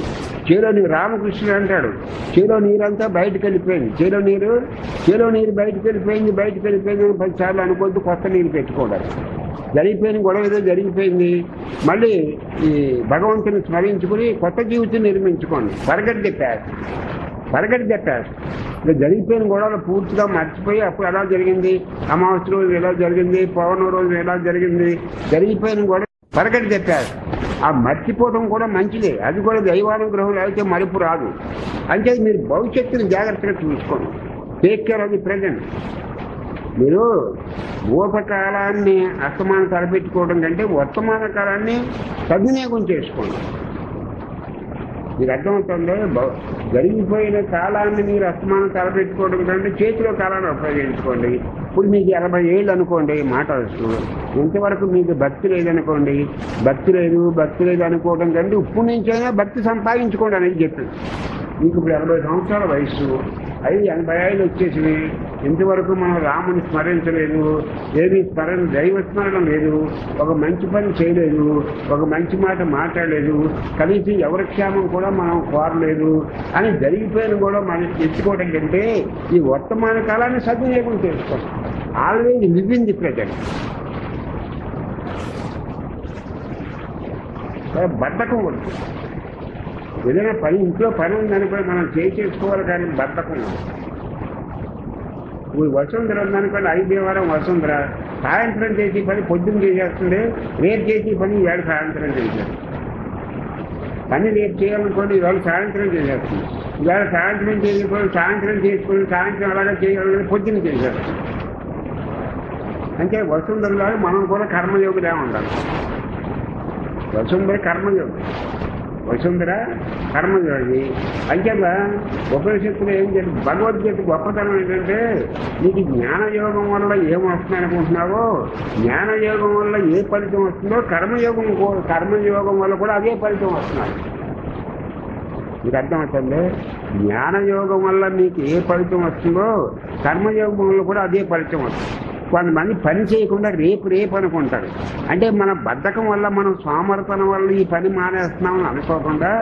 Speaker 1: చేలో నీరు రామకృష్ణుడు అంటాడు చేలో నీరంతా బయటకు వెళ్ళిపోయింది చేలో నీరు చేలో నీరు బయటకు వెళ్ళిపోయింది బయటకు వెళ్ళిపోయింది అని పదిసార్లు అనుకోవద్దు కొత్త నీరు పెట్టుకోవడం జరిగిపోయిన గొడవ ఏదో జరిగిపోయింది మళ్ళీ ఈ భగవంతుని స్మరించుకుని కొత్త జీవితం నిర్మించుకోండి పరగడి చెప్పారు పరగడి చెప్పారు ఇంకా జరిగిపోయిన గొడవలు పూర్తిగా మర్చిపోయి అప్పుడు ఎలా జరిగింది అమావాస్య రోజు ఎలా జరిగింది పౌర్ణమి రోజు ఎలా జరిగింది జరిగిపోయిన గొడవ పరగడి చెప్పారు ఆ మర్చిపోవడం కూడా మంచిదే అది కూడా దైవానుగ్రహం అయితే మరుపు రాదు అంటే మీరు భవిష్యత్తుని జాగ్రత్తగా చూసుకోండి take care of the present మీరు భూతకాలాన్ని అస్తమానం తలపెట్టుకోవడం కంటే వర్తమాన కాలాన్ని సద్వినియోగం చేసుకోండి మీకు అర్థమవుతుంది బ- జరిగిపోయిన కాలాన్ని మీరు అస్తమానం తలపెట్టుకోవడం కంటే చేతిలో కాలాన్ని ఉపయోగించుకోండి ఇప్పుడు మీకు ఎనభై ఏళ్ళు అనుకోండి మాట వస్తూ ఇంతవరకు మీకు భక్తి లేదనుకోండి భక్తి లేదు భక్తి లేదు అనుకోవడం కంటే ఇప్పుడు నుంచైనా భక్తి సంపాదించుకోండి అనేది చెప్పింది మీకు ఇప్పుడు ఎనభై సంవత్సరాల వయస్సు అవి ఎనభై ఐదు వచ్చేసి ఇంతవరకు మనం రాముని స్మరించలేదు ఏమీ స్మరణ దైవ స్మరణ లేదు ఒక మంచి పని చేయలేదు ఒక మంచి మాట మాట్లాడలేదు కనీసం ఎవరి క్షేమం కూడా మనం కోరలేదు అని జరిగిపోయిన కూడా మనం తెచ్చుకోవడం కంటే ఈ వర్తమాన కాలాన్ని సద్వినియోగం చేసుకోండి always live in the present బద్ధకం వద్దు ఏదైనా పని ఇంట్లో పని ఉందనుకోని మనం చేయి చేసుకోవాలి కానీ బద్ధకం వద్దు. ఇప్పుడు వసుంధర ఉందనుకోండి ఐదు వారం వసుంధర సాయంత్రం చేసి పని పొద్దున్న చేసేస్తుంది రేపు చేసి పని ఇవాళ సాయంత్రం చేసేస్తుంది పని రేపు చేయాలనుకోండి ఇవాళ సాయంత్రం చేసేస్తుంది ఇవాళ సాయంత్రం చేయకపోతే సాయంత్రం చేసుకుని సాయంత్రం అలాగే చేయాలని పొద్దున్న చేసేస్తుంది అంటే వసుంధరలో మనం కూడా కర్మయోగులే ఉండాలి వసుంధర కర్మయోగి వసుంధర కర్మయోగి అంచేత ఉపనిషత్తులు ఏం చెప్పి భగవద్గీత గొప్పతనం ఏంటంటే నీకు జ్ఞానయోగం వల్ల ఏం వస్తుంది అనుకుంటున్నావో జ్ఞానయోగం వల్ల ఏ ఫలితం వస్తుందో కర్మయోగం కూ- కర్మయోగం వల్ల కూడా అదే ఫలితం వస్తున్నారు మీకు అర్థమవుతుంది జ్ఞానయోగం వల్ల మీకు ఏ ఫలితం వస్తుందో కర్మయోగం వల్ల కూడా అదే ఫలితం వస్తుంది కొంతమంది పని చేయకుండా రేపు రేపు అనుకుంటారు అంటే మన బద్ధకం వల్ల మనం సోమర్పణ వల్ల ఈ పని మానేస్తున్నామని అనుకోకుండా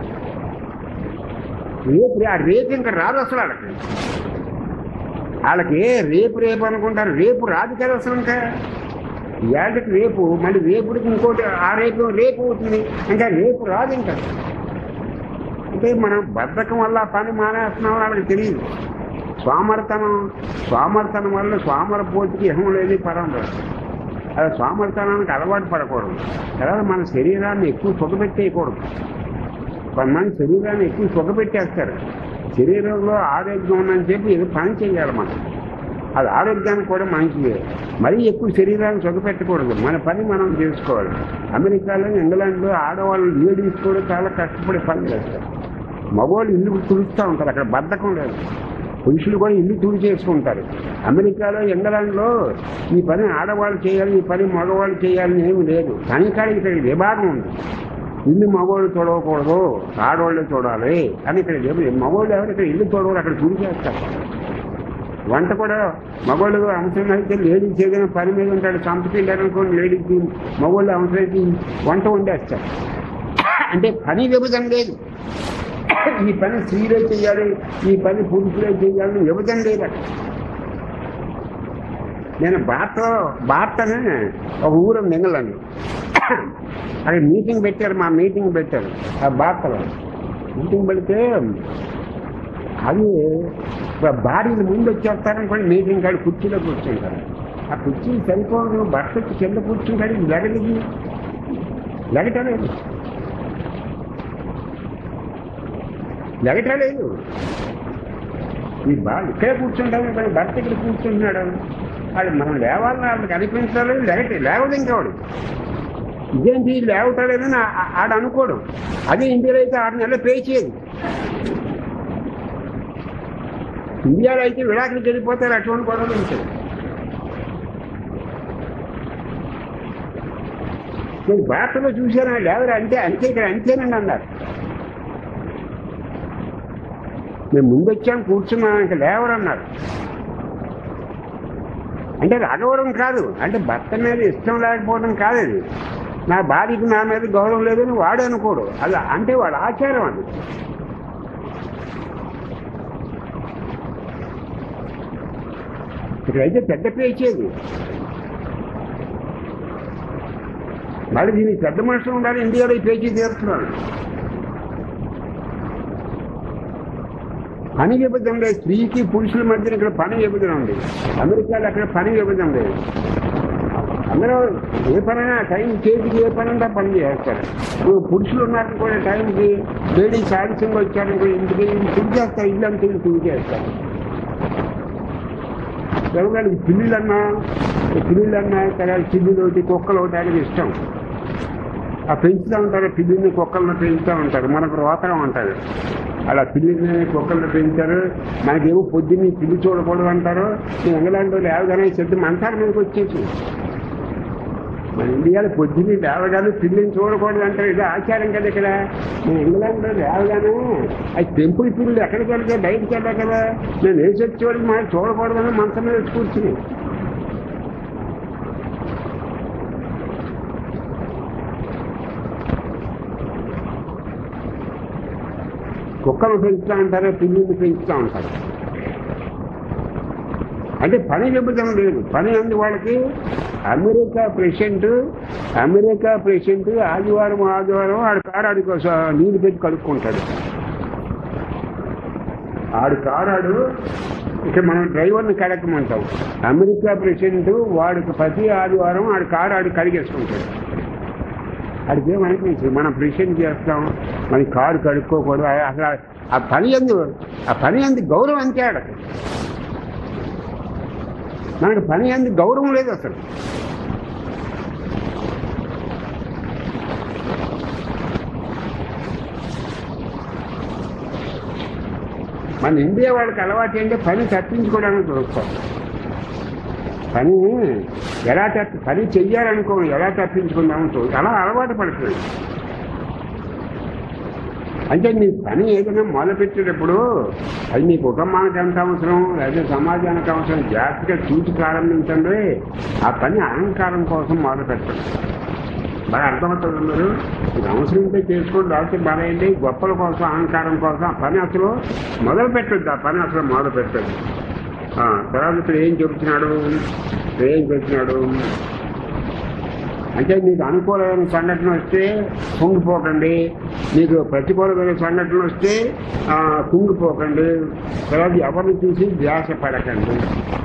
Speaker 1: రేపు ఆ రేపు ఇంకా రాదు అసలు వాళ్ళకి వాళ్ళకి రేపు రేపు అనుకుంటారు రేపు రాదు కదా అసలు ఇంకా ఏళ్ళకి రేపు మళ్ళీ రేపుడికి ఇంకోటి ఆ రేపు రేపు అవుతుంది ఇంకా రేపు రాదు ఇంకా అంటే మనం బద్ధకం వల్ల ఆ పని మానేస్తున్నాం వాళ్ళకి తెలియదు స్వామర్తనం స్వామర్తనం వల్ల స్వామర పోతికి ఇహం లేదు పరం లేదు అలా స్వామర్తనానికి అలవాటు పడకూడదు తర్వాత మన శరీరాన్ని ఎక్కువ సుఖపెట్టేయకూడదు కొంతమంది శరీరాన్ని ఎక్కువ సుఖపెట్టేస్తారు శరీరంలో ఆరోగ్యం ఉందని చెప్పి ఏదో పని చేయాలి మనం అది ఆరోగ్యానికి కూడా మంచిదే మరీ ఎక్కువ శరీరాన్ని సుఖపెట్టకూడదు మన పని మనం చేసుకోవాలి అమెరికాలో ఇంగ్లాండ్లో ఆడవాళ్ళు లేడీస్ కూడా చాలా కష్టపడి పని చేస్తారు మగవాళ్ళు ఇల్లు తుడుస్తూ ఉంటారు అక్కడ బద్ధకం లేదు పురుషులు కూడా ఇల్లు తుడి చేసుకుంటారు అమెరికాలో ఇంగ్లాండ్లో ఈ పని ఆడవాళ్ళు చేయాలి ఈ పని మగవాళ్ళు చేయాలని ఏమి లేదు కానీ కానీ ఇక్కడ విభాగం ఉంది ఇల్లు మగవాళ్ళు చూడకూడదు ఆడవాళ్ళే చూడాలి అని ఇక్కడ ఏమి- మగవాళ్ళు ఎవరు ఇక్కడ ఇల్లు చూడవాలి అక్కడ తుడి చేస్తారు వంట కూడా మగవాళ్ళు అవసరం అయితే లేడీస్ ఏదైనా పని మీద ఉంటాడు చంపకి లేదనుకోండి లేడీస్కి మగవాళ్ళు అవసరమైతే వంట వండేస్తారు అంటే పని విభజన లేదు ఈ పని స్త్రీలే చేయాలి ఈ పని పురుషులే చేయాలని విభజన లేదు అక్కడ నేను భారత భారత అని ఒక ఊరు మింగలండి అక్కడ మీటింగ్ పెట్టారు మా మీటింగ్ పెట్టారు ఆ భారతలో మీటింగ్ పెడితే అది భార్యలు ముందు వచ్చేస్తారనుకోండి మీటింగ్ కాడ కుర్చీలో కూర్చుంటారు ఆ కుర్చీ సరిపోదు భర్త వచ్చి కింద కూర్చుంటాడు ఇది లెగలిగి లెగటలేదు లెగటలేదు ఈ బా ఇక్కడే కూర్చుంటాము కానీ భర్త ఇక్కడ కూర్చుంటున్నాడు అది మనం లేవాలని వాళ్ళకి అనిపించలేదు లేగట లేవదు ఇంకోడు ఇదేంటి లేవటాలేదని ఆ- ఆ- ఆడ అనుకోడు అదే ఇండియాలో అయితే ఆరు నెలలు పే చేయదు ఇండియాలో అయితే విడాకులకి వెళ్ళిపోతారు అటువంటి గొడవలు ఉంటాయి నేను భారతలో చూశాను లేవరు అంటే అంతే ఇక్కడ అంతేనండి అన్నారు మేము ముందు వచ్చాం కూర్చున్నాం ఇంకా లేవరన్నారు అంటే అది అడవడం కాదు అంటే భర్త మీద ఇష్టం లేకపోవడం కాదు అది నా భార్యకి నా మీద గౌరవం లేదని వాడు అనుకోడు అది అంటే వాడు ఆచారం అది ఇక్కడైతే పెద్ద పేచేది మరి దీనికి పెద్ద మనుషులు ఉండాలి ఇండియాలో ఈ పేచీ తీరుతున్నారు పని విభజన లేదు స్త్రీకి పురుషుల మధ్యన ఇక్కడ పని విభజన ఉంది అమెరికాలో అక్కడ పని విభజన లేదు అందరూ ఏ పనైనా టైం చేతికి ఏ పని ఉంటే పని చేస్తారు ఇప్పుడు పురుషులు ఉన్నారు కూడా టైంకి లేడీస్ ఆలస్యంగా వచ్చారనుకో ఇంటికి తిరిగి చేస్తారు ఇల్లు అంతా తిరిగి చేస్తారు ఎవరికి పిల్లులన్నా పిల్లులన్నా తర్వాత పిల్లులు ఒకటి కుక్కలు ఒకటి అనేది ఇష్టం ఆ పెంచుతూ ఉంటారు పిల్లిని కుక్కలను పెంచుతూ ఉంటారు మనకు రోతరం ఉంటుంది అలా పిల్లిని కుక్కలను పెంచారు మనకేమో పొద్దున్నే పిల్లి చూడకూడదు అంటారు ఈ ఇంగ్లాండ్ వాళ్ళు లేవగానే చెట్టు మంచాల మీదకి వచ్చేసి మన ఇండియాలో పొద్దున్నే లేవగానే పిల్లిని చూడకూడదు అంటారు ఇది ఆచారం కదా ఇక్కడ నేను ఇంగ్లాండ్లో లేవగానే అది టెంపుల్ పిల్లలు ఎక్కడికి వెళ్తే బయటికి వెళ్ళాలి కదా నేను ఏ చెట్టు చూడదు మనం చూడకూడదని మంచం మీద వచ్చి కూర్చుని కుక్కలు పెంచుతూ ఉంటారు పిల్లిని పెంచుతూ ఉంటారు అంటే పని విభజన లేదు పని అంది వాళ్ళకి అమెరికా ప్రెసిడెంట్ అమెరికా ప్రెసిడెంట్ ఆదివారం ఆదివారం ఆడు కారు ఆడి కోసం నీళ్ళు పెట్టి కడుక్కుంటాడు ఆడు కారాడు ఇక మనం డ్రైవర్ని కడకమంటాం అమెరికా ప్రెసిడెంట్ వాడికి ప్రతి ఆదివారం ఆడు కారు ఆడు కడిగేసుకుంటాడు అడిగే మనకి మనం ప్రెసిడెంట్ చేస్తాం మన కారు కడుక్కోకూడదు ఆ- అసలు ఆ పని ఎందు ఆ పని ఎందు గౌరవం అంతే ఆడకు మనకు పని అంది గౌరవం లేదు అసలు మన ఇండియా వాళ్ళకి అలవాటు ఏంటంటే పని తప్పించుకోవడానికి చూస్తాం పని ఎలా తప్పి పని చెయ్యాలనుకో ఎలా తప్పించుకుందామని చూ అలా అలవాటు పడుతుంది అంటే నీ పని ఏదైనా మొదలుపెట్టేటప్పుడు అది నీ కుటుంబానికి ఎంత అవసరం లేదా సమాజానికి అవసరం జాగ్రత్తగా చూసి ప్రారంభించండి ఆ పని అహంకారం కోసం మొదలు పెట్టండి బాగా అర్థమవుతుంది మీరు ఇది అవసరం ఉంటే చేసుకోండి రాసి బాగాయండి గొప్పల కోసం అహంకారం కోసం ఆ పని అసలు మొదలు పెట్టద్దు ఆ పని అసలు మొదలు పెట్టద్దు ఆ, తర్వాత ఇప్పుడు ఏం చెబుతున్నాడు ఇప్పుడు ఏం చెబుతున్నాడు అంటే మీకు అనుకూలమైన సంఘటన వస్తే కుంగిపోకండి మీకు ప్రతికూలమైన సంఘటన వస్తే ఆ, కుంగిపోకండి తర్వాత ఎవరిని చూసి ధ్యాస పడకండి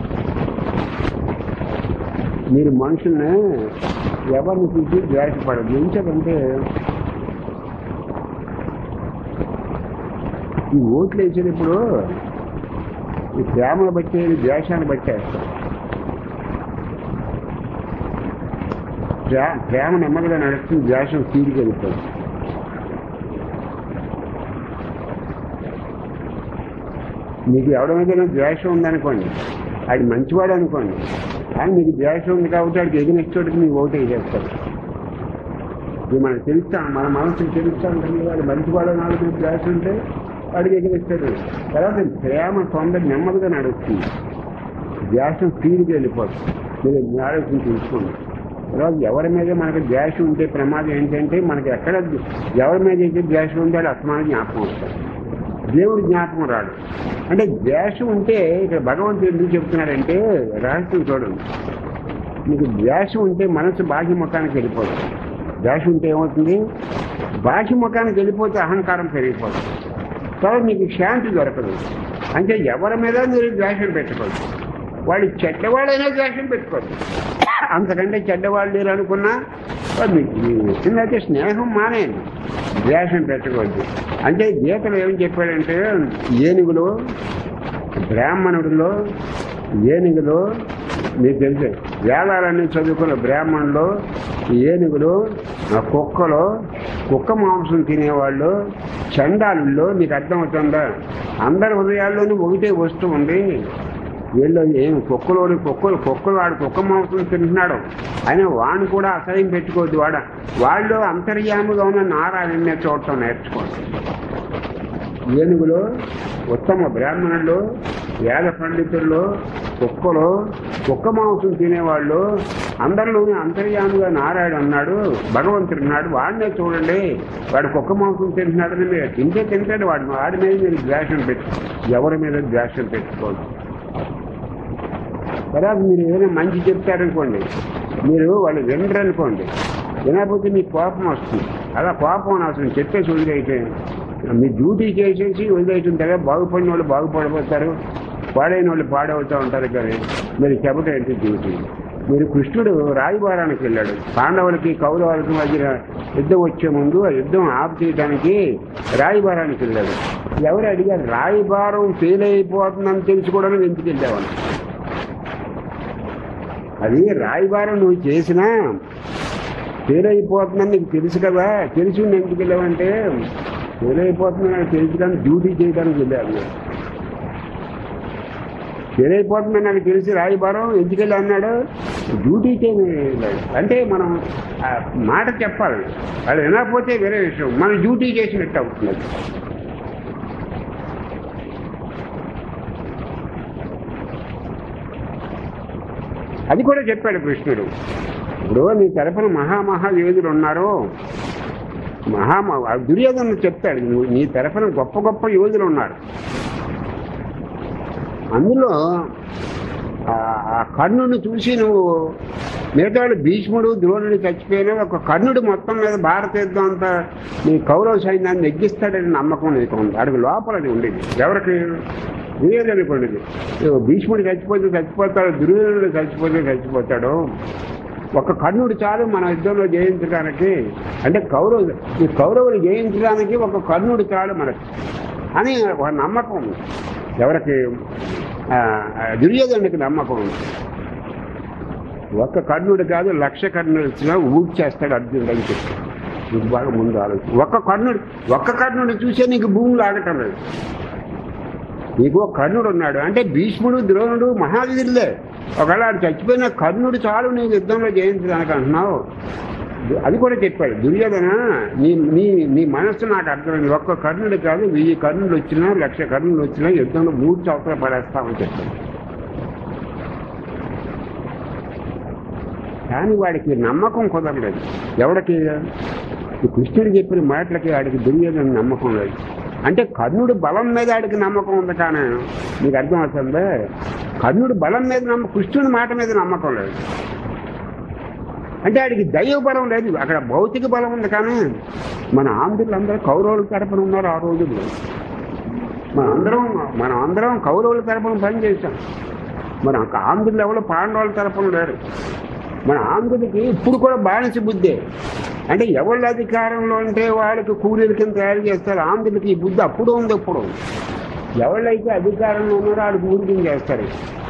Speaker 1: మీరు మనుషుల్ని ఎవరిని చూసి ధ్యాస పడదు ఎందుకంటే ఈ ఓట్లు వేసేటప్పుడు ఈ ప్రేమను బట్టి ద్వేషాన్ని బట్టేస్తారు ప్రే- ప్రేమ నెమ్మదిగా నడుస్తుంది ద్వేషం తీరిగి వెళ్తుంది మీకు ఎవరి మీద ద్వేషం ఉందనుకోండి అది మంచివాడు అనుకోండి కానీ మీకు ద్వేషం ఉంది కాబట్టి వాడికి ఎగినెక్స్ట్ చోటుకి మీకు ఓటు వేసేస్తారు ఇది మనకు తెలుస్తాం మన మనసుకు తెలుస్తూ ఉంటుంది వాడు మంచివాడు నాలుగు మీద ద్వేషం ఉంటే వాడికి ఎగిరిస్తాడు తర్వాత ప్రేమ తొందర నెమ్మదిగా నడుస్తుంది ద్వేషం తీరిగి వెళ్ళిపోతుంది మీరు ఆలోచన చూసుకోండి తర్వాత ఎవరి మీద మనకు ద్వేషం ఉంటే ప్రమాదం ఏంటంటే మనకి ఎక్కడ ఎవరి మీద అయితే ద్వేషం ఉంటే అది అసమాన జ్ఞాపకం వస్తుంది దేవుడు జ్ఞాపకం రాడు అంటే ద్వేషం ఉంటే ఇక్కడ భగవంతుడు ఎందుకు చెప్తున్నాడంటే రహస్యం చూడండి మీకు ద్వేషం ఉంటే మనసు బాహ్య ముఖానికి వెళ్ళిపోతుంది ద్వేషం ఉంటే ఏమవుతుంది బాహ్య ముఖానికి వెళ్ళిపోతే అహంకారం పెరిగిపోతుంది తర్వాత మీకు శాంతి దొరకదు అంటే ఎవరి మీద మీరు ద్వేషం పెట్టుకోవచ్చు వాడు చెడ్డవాడైనా ద్వేషం పెట్టుకోవచ్చు అంతకంటే చెడ్డవాళ్ళు లేరు అనుకున్నా వాడు మీకు మీ ఇష్టమైతే స్నేహం మానేయండి ద్వేషం పెట్టుకోవద్దు అంటే గీతలు ఏం చెప్పాడంటే ఏనుగులు బ్రాహ్మణుడిలో ఏనుగులు మీకు తెలుసు వేదాలన్నీ చదువుకున్న బ్రాహ్మణులు ఏనుగులు ఆ కుక్కలు కుక్క మాంసం తినేవాళ్ళు చండాలుల్లో నీకు అర్థమవుతుందా అందరి హృదయాల్లోనూ ఒకటే వస్తువు ఉంది వీళ్ళు ఏం కుక్కలోని కుక్కలు కుక్కలు వాడు కుక్క మాంసం తింటున్నాడు అయినా వాడిని కూడా అసహ్యం పెట్టుకోవద్దు వాడ వాళ్ళు అంతర్యాముగా ఉన్న నారాయణ చూడటం నేర్చుకోండి ఏనుగులు ఉత్తమ బ్రాహ్మణులు వేద పండితుల్లో కుక్కలు కుక్క మాంసం తినేవాళ్ళు అందరిలోనే అంతర్యాముగా నారాయణ అన్నాడు భగవంతుడు ఉన్నాడు వాడినే చూడండి వాడు కుక్క మాంసం తింటున్నాడని మీరు తింటే తింటాడు వాడు వాడి మీద మీరు ద్వేషం పెట్టు ఎవరి మీద ద్వేషం పెట్టుకోవద్దు తర్వాత మీరు ఏదైనా మంచి చెప్తారనుకోండి మీరు వాళ్ళు వినరు అనుకోండి వినకపోతే మీకు కోపం వస్తుంది అలా కోపం అవసరం చెప్పేసి వదిలేయటం మీ డ్యూటీ చేసేసి వదిలేయటం కదా బాగుపడిన వాళ్ళు బాగుపడిపోతారు పాడైన వాళ్ళు పాడవుతూ ఉంటారు కానీ మీరు చెప్పటం ఏంటి డ్యూటీ మీరు కృష్ణుడు రాయబారానికి వెళ్ళాడు పాండవులకి కౌరవులకి మధ్య యుద్ధం వచ్చే ముందు ఆ యుద్ధం ఆపు చేయడానికి రాయబారానికి వెళ్ళాడు ఎవరు అడిగారు రాయబారం ఫెయిల్ అయిపోతుందని తెలుసుకోవడానికి ఎందుకు వెళ్ళావని అది రాయబారం నువ్వు చేసినా ఫెయిల్ అయిపోతుందని నీకు తెలుసు కదా తెలిసి ఉండి ఎందుకు వెళ్ళావంటే ఫెయిల్ అయిపోతుందని నాకు తెలుసు కానీ డ్యూటీ చేయడానికి వెళ్ళాను ఫెయిల్ అయిపోతుందని నాకు తెలిసి రాయబారం ఎందుకు వెళ్ళి అన్నాడు డ్యూటీ చేయలేదు అంటే మనం ఆ మాట చెప్పాలి వాళ్ళు వినకపోతే వేరే విషయం మనం డ్యూటీ చేసినట్టు అవుతుంది అది కూడా చెప్పాడు కృష్ణుడు ఇప్పుడు నీ తరపున మహామహా యోధులు ఉన్నారు మహా దుర్యోధను చెప్తాడు నువ్వు నీ తరపున గొప్ప గొప్ప యోధులు ఉన్నారు అందులో ఆ- ఆ కర్ణుని చూసి నువ్వు మిగతా భీష్ముడు ద్రోణుడు చచ్చిపోయినా ఒక కర్ణుడు మొత్తం మీద భారత యుద్ధం అంతా నీ కౌరవ సైన్యాన్ని నెగ్గిస్తాడని నమ్మకం నీకు ఉంది అడుగు లోపల అది ఉండేది ఎవరికి దుర్యోధనుడికి ఉండేది ఇదిగో భీష్ముడు చచ్చిపోతే చచ్చిపోతాడు దుర్యోధనుడు చచ్చిపోతే చచ్చిపోతాడు ఒక కర్ణుడు చాలు మన యుద్ధంలో జయించడానికి అంటే కౌరవ ఈ కౌరవులు జయించడానికి ఒక కర్ణుడు చాలు మనకి అని ఒక నమ్మకం ఉంది ఎవరికి ఆ, ఆ, దుర్యోధనుడికి నమ్మకం ఉంది ఒక్క కర్ణుడు కాదు లక్ష కర్ణుడు వచ్చినా ఊపు చేస్తాడు అర్జునుడు అని చెప్పి నీకు బాగా ముందు ఆలోచన ఒక్క కర్ణుడు ఒక్క కర్ణుడు చూసే నీకు భూములు ఆగటం లేదు నీకు ఒక కర్ణుడు ఉన్నాడు అంటే భీష్ముడు ద్రోణుడు మహావీరులే ఒకవేళ ఆడు చచ్చిపోయిన కర్ణుడు చాలు నీకు యుద్ధంలో జయించడానికి అంటున్నావు అది కూడా చెప్పాడు దుర్యోధన నీ నీ నీ మనస్సు నాకు అర్థమైంది ఒక్క కర్ణుడు కాదు వెయ్యి కర్ణులు వచ్చినా లక్ష కర్ణులు వచ్చినా యుద్ధంలో మూడు చౌకలు పడేస్తామని చెప్పాడు కానీ వాడికి నమ్మకం కుదరలేదు ఎవడికి ఈ కృష్ణుడు చెప్పిన మాటలకి వాడికి దుర్యోధన నమ్మకం లేదు అంటే కర్ణుడు బలం మీద ఆడికి నమ్మకం ఉంది కానీ నీకు అర్థం అవుతుందా కర్ణుడు బలం మీద నమ్మ కృష్ణుడి మాట మీద నమ్మకం లేదు అంటే ఆడికి దైవ బలం లేదు అక్కడ భౌతిక బలం ఉంది కానీ మన ఆంధ్రులు అందరూ కౌరవుల తరపున ఉన్నారు ఆ రోజుల్లో మన అందరం మన అందరం కౌరవుల తరపున పనిచేశాం మన ఆంధ్రులు ఎవరు పాండవుల తరపున లేరు మన ఆంధ్రుడికి ఇప్పుడు కూడా బానిస బుద్ధే అంటే ఎవరి అధికారంలో ఉంటే వాళ్ళకి కూలీల కింద తయారు చేస్తారు ఆంధ్రులకి ఈ బుద్ధి అప్పుడు ఉంది ఇప్పుడు ఉంది. ఎవళ్ళైతే అధికారంలో ఉన్నారో వాళ్ళకి ఊరి కింద చేస్తారు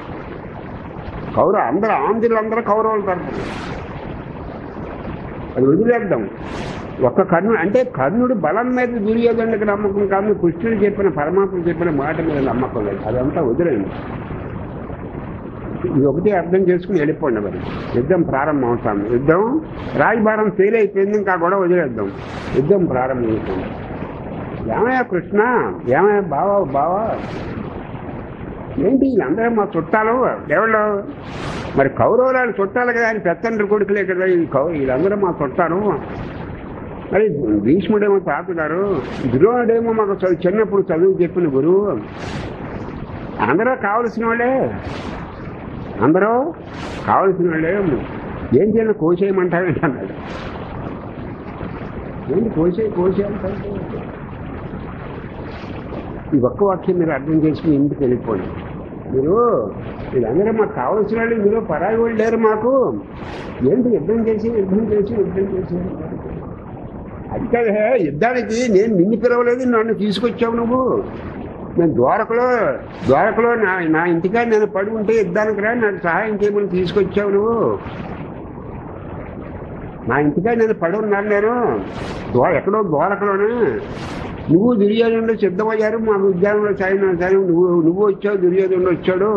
Speaker 1: కౌరవ అందరూ ఆంధ్రులు అందరూ కౌరవుల తరపున అది వదిలేద్దాం ఒక్క కర్ణుడు అంటే కర్ణుడు బలం మీద దుర్యోధనుడికి నమ్మకం కాదు కృష్ణుడు చెప్పిన పరమాత్మ చెప్పిన మాట మీద నమ్మకం లేదు అదంతా వదిలేండి ఇది ఒకటి అర్థం చేసుకుని వెళ్ళిపోండి మరి యుద్ధం ప్రారంభం అవుతాం యుద్ధం రాయబారం ఫెయిల్ అయిపోయింది ఇంకా గొడవ వదిలేద్దాం యుద్ధం ప్రారంభమవుతుంది ఏమయ్యా కృష్ణ ఏమయ్యా బావా బావా ఏంటి వీళ్ళందరూ మా చుట్టాలు ఎవరు మరి కౌరవులాడు చుట్టాలు కదా ఆయన పెత్తండ్రి కొడుకులే కదా ఈ కౌ వీళ్ళందరూ మా చుట్టాలు మరి భీష్ముడేమో తాతగారు ద్రోణుడేమో మాకు చదువు చిన్నప్పుడు చదువు చెప్పిన గురువు అందరూ కావలసిన వాళ్ళే అందరూ కావలసిన వాళ్ళే ఏం చేయాలి కోసేయమంటావేంటి అన్నాడు ఏంటి కోసే కోసే అంటావు? ఈ ఒక్క వాక్యం మీరు అర్థం చేసుకుని ఇంటికి వెళ్ళిపోండి మీరు వీళ్ళందరూ మాకు కావాల్సిన వాళ్ళు మీరు పరాయి వాళ్ళు లేరు మాకు ఏంటి యుద్ధం చేసి యుద్ధం చేసి యుద్ధం చేసి అది కాదే యుద్ధానికి నేను నిన్ను పిలవలేదు నన్ను తీసుకొచ్చావు నువ్వు నేను ద్వారకలో ద్వారకలో నా నా ఇంటికాడ నేను పడి ఉంటే యుద్ధానికి రా నాకు సహాయం చేయమని తీసుకొచ్చావు నువ్వు నా ఇంటికాడ నేను పడి ఉన్నాను నేను ద్వా ఎక్కడో ద్వారకలోనే నువ్వు దుర్యోధనుడు సిద్ధమయ్యారు మా ఉద్యానంలో సాయం సాయం నువ్వు నువ్వు వచ్చావు దుర్యోధనుడు వచ్చాడు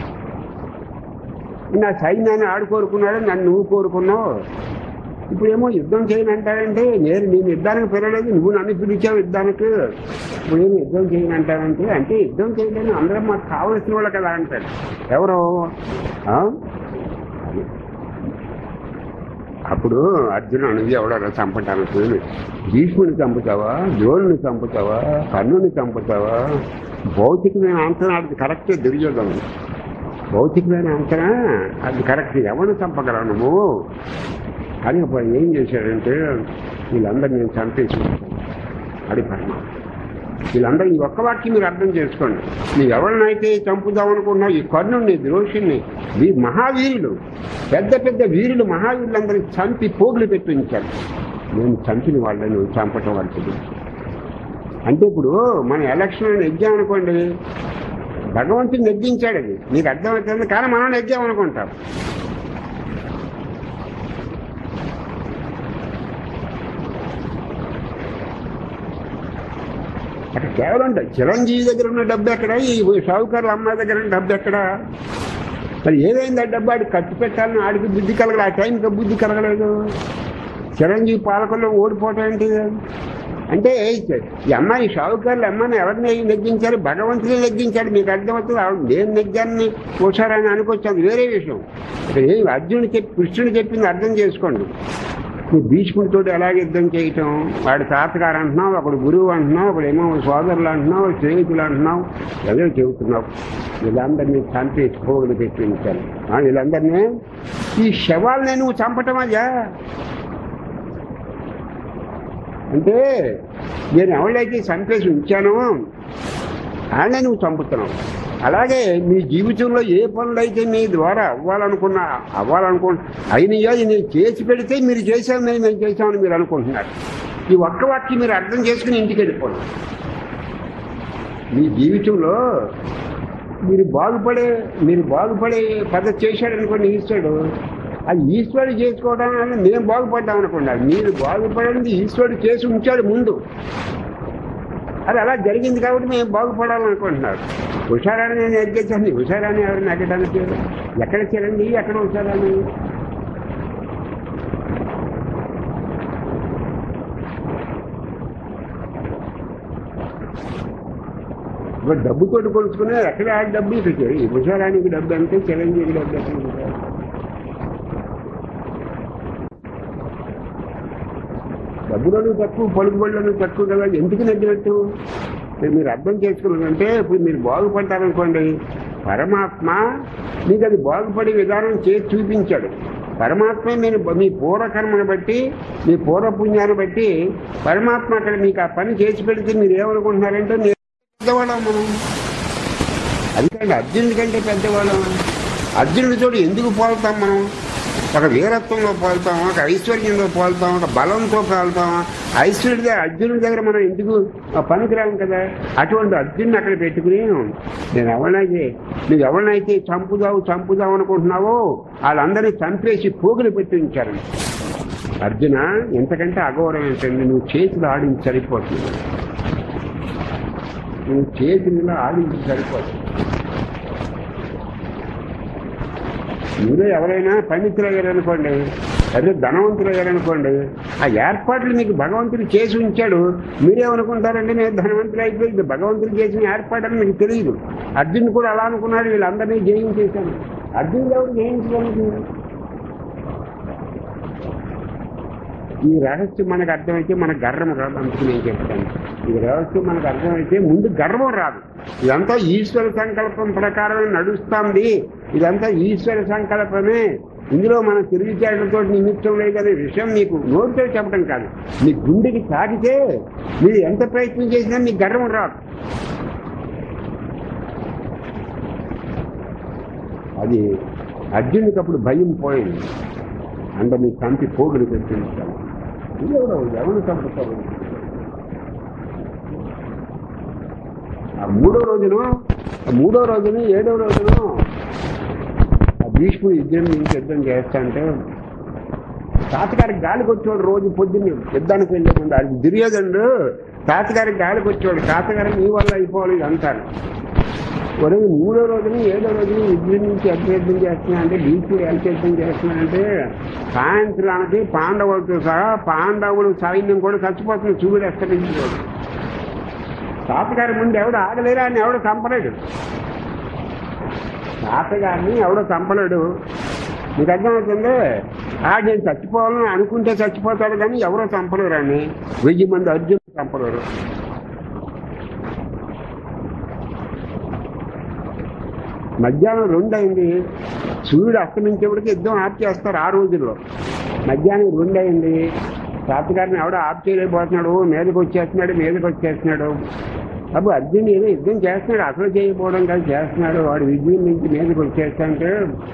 Speaker 1: నా సైన్యాన్ని ఆడు కోరుకున్నాడు నన్ను నువ్వు కోరుకున్నావు ఇప్పుడేమో యుద్ధం చేయను అంటారంటే నేను నేను యుద్ధానికి పిలవలేదు నువ్వు నన్ను పిలిచావు యుద్ధానికి ఇప్పుడేమో యుద్ధం చేయను అంటారంటే అంటే యుద్ధం చేయలేని అందరం మాకు కావలసిన వాళ్ళు కదా అంటాడు ఎవరు ఆ? అది. అప్పుడు అర్జునుడు ఎవడో చంపటానికి భీష్ముని చంపుతావా ద్రోణుని చంపుతావా కర్ణుని చంపుతావా భౌతికమైన అంతనాడికి కరెక్టే దుర్యోధనుడు భౌతికమైన అంతనా అది కరెక్ట్ ఎవరిని చంపగలవు నువ్వు కానీ అప్పుడు ఆయన ఏం చేశాడంటే వీళ్ళందరినీ నేను చంపేసి అది పరమాత్మ వీళ్ళందరూ ఈ ఒక్క వాక్యం మీరు అర్థం చేసుకోండి మీరు ఎవరినైతే చంపుదాం అనుకున్నా ఈ కర్ణుడిని ద్రోషుణ్ణి వీ మహావీరులు పెద్ద పెద్ద వీరులు మహావీరులందరినీ చంపి పోగులు పెట్టి ఉంచారు నేను చంపిన వాళ్ళని నువ్వు చంపటం వాళ్ళకి అంటే ఇప్పుడు మన ఎలక్షన్ నెగ్గాం అనుకోండి భగవంతుని నెగ్గించాడు అది నీకు అర్థమవుతుంది కానీ మనం నెగ్గాం అనుకుంటాం అక్కడ కేవలం డ- చిరంజీవి దగ్గర ఉన్న డబ్బు ఎక్కడ ఈ షావుకారుల అమ్మాయి దగ్గర ఉన్న డబ్బు ఎక్కడ మరి ఏదైంది ఆ డబ్బు ఆడికి ఖర్చు పెట్టాలని ఆడికి బుద్ధి కలగలేదు ఆ టైంకి బుద్ధి కలగలేదు చిరంజీవి పాలకుల్లో ఓడిపోవటం ఏంటి అంటే ఈ అమ్మాయి షావుకారులు అమ్మాయిని ఎవరిని నెగ్గించారు భగవంతుని నెగ్గించాడు మీకు అర్థమవుతుంది ఆవిడ నేను నెగ్గాన్ని వచ్చారని అనుకోవచ్చు అది వేరే విషయం ఇక్కడ ఏం అర్జునుడు చెప్పి కృష్ణుడు చెప్పింది అర్థం చేసుకోండి నువ్వు భీష్ముడితో ఎలాగ యుద్ధం చేయటం వాడి తాతగారు అంటున్నావు ఒకడు గురువు అంటున్నావు ఒకడు ఏమో సోదరులు అంటున్నావు ఒకడు స్నేహితులు అంటున్నావు ఏదో చెబుతున్నావు వీళ్ళందరినీ చంపి పోగులు పెట్టి ఉంచాను ఆ, వీళ్ళందరినీ ఈ శవాల్ని నువ్వు చంపటం అయ్యా అంటే నేను ఎవరైతే చంపేసి ఉంచానో వాళ్ళని నువ్వు చంపుతున్నావు అలాగే మీ జీవితంలో ఏ పనులైతే మీ ద్వారా అవ్వాలనుకున్నా అవ్వాలనుకున్న అయినయో నేను చేసి పెడితే మీరు చేశాను నేను నేను చేశామని మీరు అనుకుంటున్నారు ఈ ఒక్క వాక్యం మీరు అర్థం చేసుకుని ఇంటికి వెళ్ళిపోండి మీ జీవితంలో మీరు బాగుపడే మీరు బాగుపడే పద్ధతి చేశాడనుకోండి ఈశ్వరుడు ఆ ఈశ్వరుడు చేసుకోవడం వల్ల మేము బాగుపడ్డాం అనుకోండి మీరు బాగుపడింది ఈశ్వరుడు చేసి ఉంచాడు ముందు అది అలా జరిగింది కాబట్టి మేము బాగుపడాలనుకుంటున్నారు హుషారాన్ని నేను ఎగ్గేసాను హుషారాన్ని ఎవరు నెగ్గడానికి ఎక్కడ చిరండి ఎక్కడ హుషారాన్ని ఇప్పుడు డబ్బుతో కొలుచుకునే ఎక్కడ ఆ డబ్బు ఇక్కడ ఈ హుషారానికి డబ్బు అంటే చిరంజీవి డబ్బు ఎక్కడ ఉంటుంది? డబ్బులోనూ తక్కువ పలుకుబడిలోనూ తక్కువ కదా ఎందుకు నెగ్గినట్టు మీరు మీరు అర్థం చేసుకున్నారంటే ఇప్పుడు మీరు బాగుపడ్డారనుకోండి పరమాత్మ మీకు అది బాగుపడే విధానం చేసి చూపించాడు పరమాత్మ మీరు మీ పూర్వకర్మను బట్టి మీ పూర్వపుణ్యాన్ని బట్టి పరమాత్మ అక్కడ మీకు ఆ పని చేసి పెడితే మీరు ఏమనుకుంటున్నారంటే నేను పెద్దవాళ్ళం మనం అది కంటే అర్జునుడి కంటే పెద్దవాళ్ళం అర్జునుడితో ఎందుకు పోల్తాం మనం ఒక వీరత్వంలో పోల్తాం ఒక ఐశ్వర్యంలో పోల్తాం ఒక బలంతో పోల్తాం ఐశ్వర్యుడి అర్జునుడి దగ్గర మనం ఎందుకు పనికిరాం కదా అటువంటి అర్జునుని అక్కడ పెట్టుకుని నేను ఎవరినైతే నువ్వు ఎవరినైతే చంపుదావు చంపుదావు అనుకుంటున్నావో వాళ్ళందరినీ చంపేసి పోగులు పెట్టి ఉంచారు అర్జున ఎంతకంటే అగౌరవం ఏంటండి నువ్వు చేతులు ఆడించి సరిపోతుంది నువ్వు చేతుల్లో ఆడించి సరిపోతుంది మీరే ఎవరైనా పండితులు అయ్యారనుకోండి అదే ధనవంతులు అయ్యారనుకోండి ఆ ఏర్పాట్లు మీకు భగవంతుడు చేసి ఉంచాడు మీరేమనుకుంటారంటే నేను ధనవంతులు అయిపోయి ఇది భగవంతుడు చేసిన ఏర్పాటని మీకు తెలియదు అర్జున్ కూడా అలా అనుకున్నాడు వీళ్ళందరినీ జయించేశాను అర్జున్ ఎవరు జయించడానికి ఈ రహస్యం మనకు అర్థమైతే మనకు గర్వం రాదు అందుకు నేను చెప్తాను ఈ రహస్యం మనకు అర్థమైతే ముందు గర్వం రాదు ఇదంతా ఈశ్వర సంకల్పం ప్రకారం నడుస్తుంది ఇదంతా ఈశ్వర సంకల్పమే ఇందులో మన తెలివితేటలతో నిమిత్తం లేదనే విషయం మీకు నోటితో చెప్పడం కాదు మీ గుండెకి తాకితే మీరు ఎంత ప్రయత్నం చేసినా మీకు గర్వం రాదు అది అర్జునుడికి అప్పుడు భయం పోయింది అంటే మీ చంపి పోగులు పెట్టించాలి ఎవరు ఎవరు చంపుతారు ఆ మూడో రోజును ఆ మూడో రోజును ఏడో రోజును ఆ భీష్ముడు యుద్ధం నుంచి యుద్ధం చేస్తా అంటే తాతగారికి గాలికి వచ్చేవాడు రోజు పొద్దున్నే యుద్ధానికి వెళ్ళే ముందు అది దుర్యోధనుడు తాతగారికి గాలికి వచ్చేవాడు తాతగారు మీ వల్ల అయిపోవాలి ఇది అంటారు ఒరే మూడో రోజుని ఏడో రోజుని యుద్ధం నుంచి అభ్యర్థం చేస్తున్నా అంటే భీష్ముడు ఎంత యుద్ధం చేస్తున్నా అంటే సాయంత్రానికి పాండవులతో సహా పాండవులు సైన్యం కూడా చచ్చిపోతుంది చూడు ఎక్కడించుకోడు తాతగారి ముందు ఎవడు ఆగలేరా అని ఎవడు చంపలేడు తాతగారిని ఎవడో చంపలేడు మీకు అర్థమవుతుంది ఆ నేను చచ్చిపోవాలని అనుకుంటే చచ్చిపోతాడు కానీ ఎవరో చంపలేరు అని వెయ్యి మంది అర్జునులు చంపలేరు మధ్యాహ్నం రెండు అయింది సూర్యుడు అస్తమించేప్పటికి యుద్ధం ఆఫ్ చేస్తారు ఆ రోజుల్లో మధ్యాహ్నం రెండు అయింది రాత్రిగారిని ఎవడో ఆఫ్ చేయలేకపోతున్నాడు మీదకి వచ్చేస్తున్నాడు మీదకి వచ్చేస్తున్నాడు అప్పుడు అర్జున్ ఏదో యుద్ధం చేస్తున్నాడు అసలు చేయకపోవడం కాదు చేస్తున్నాడు వాడు విజయం నుంచి మీదకి వచ్చేస్తాంటే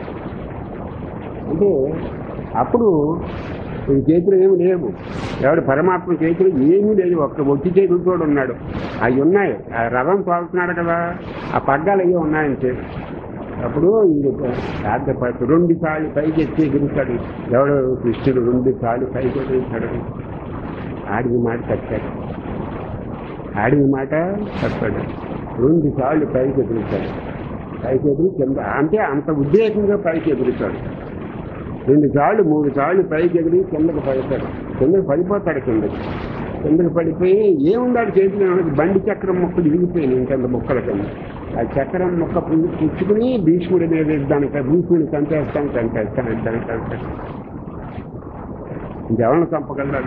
Speaker 1: అంటే అప్పుడు ఈ చేతులు ఏమి లేవు ఎవడు పరమాత్మ చేతులు ఏమీ లేదు ఒక్క ఒట్టి చేతులు కూడా ఉన్నాడు అవి ఉన్నాయి ఆ రథం తోలుతున్నాడు కదా ఆ పగ్గాలు అవి ఉన్నాయంటే అప్పుడు ఈ రాత్రి రెండు సార్లు పైకి ఎత్తి ఎగురుతాడు ఎవడు కృష్ణుడు రెండు సార్లు పైకి ఎగురుతాడు ఆడికి మాట కట్టాడు ఆడికి మాట కట్టాడు రెండు సార్లు పైకి ఎదురుతాడు పైకి ఎదురు కింద అంటే అంత ఉద్రేకంగా పైకి ఎదురుతాడు రెండు సార్లు మూడు సార్లు పైకి ఎగిరి కిందకు పడతాడు కిందకు పడిపోతాడు కిందకి కిందకు పడిపోయి ఏముందాడు చేతిలో ఉన్నది? బండి చక్రం మొక్కలు విరిగిపోయినాయి ఇంకంత మొక్కల కింద ఆ చక్రం మొక్క పుంజు పుచ్చుకుని భీష్ముడి మీద ఇద్దానికి భీష్ముడిని చంపేస్తాను చంపేస్తాను ఇద్దానికి చంపేస్తాను ఇంకెవరిని చంపగలరు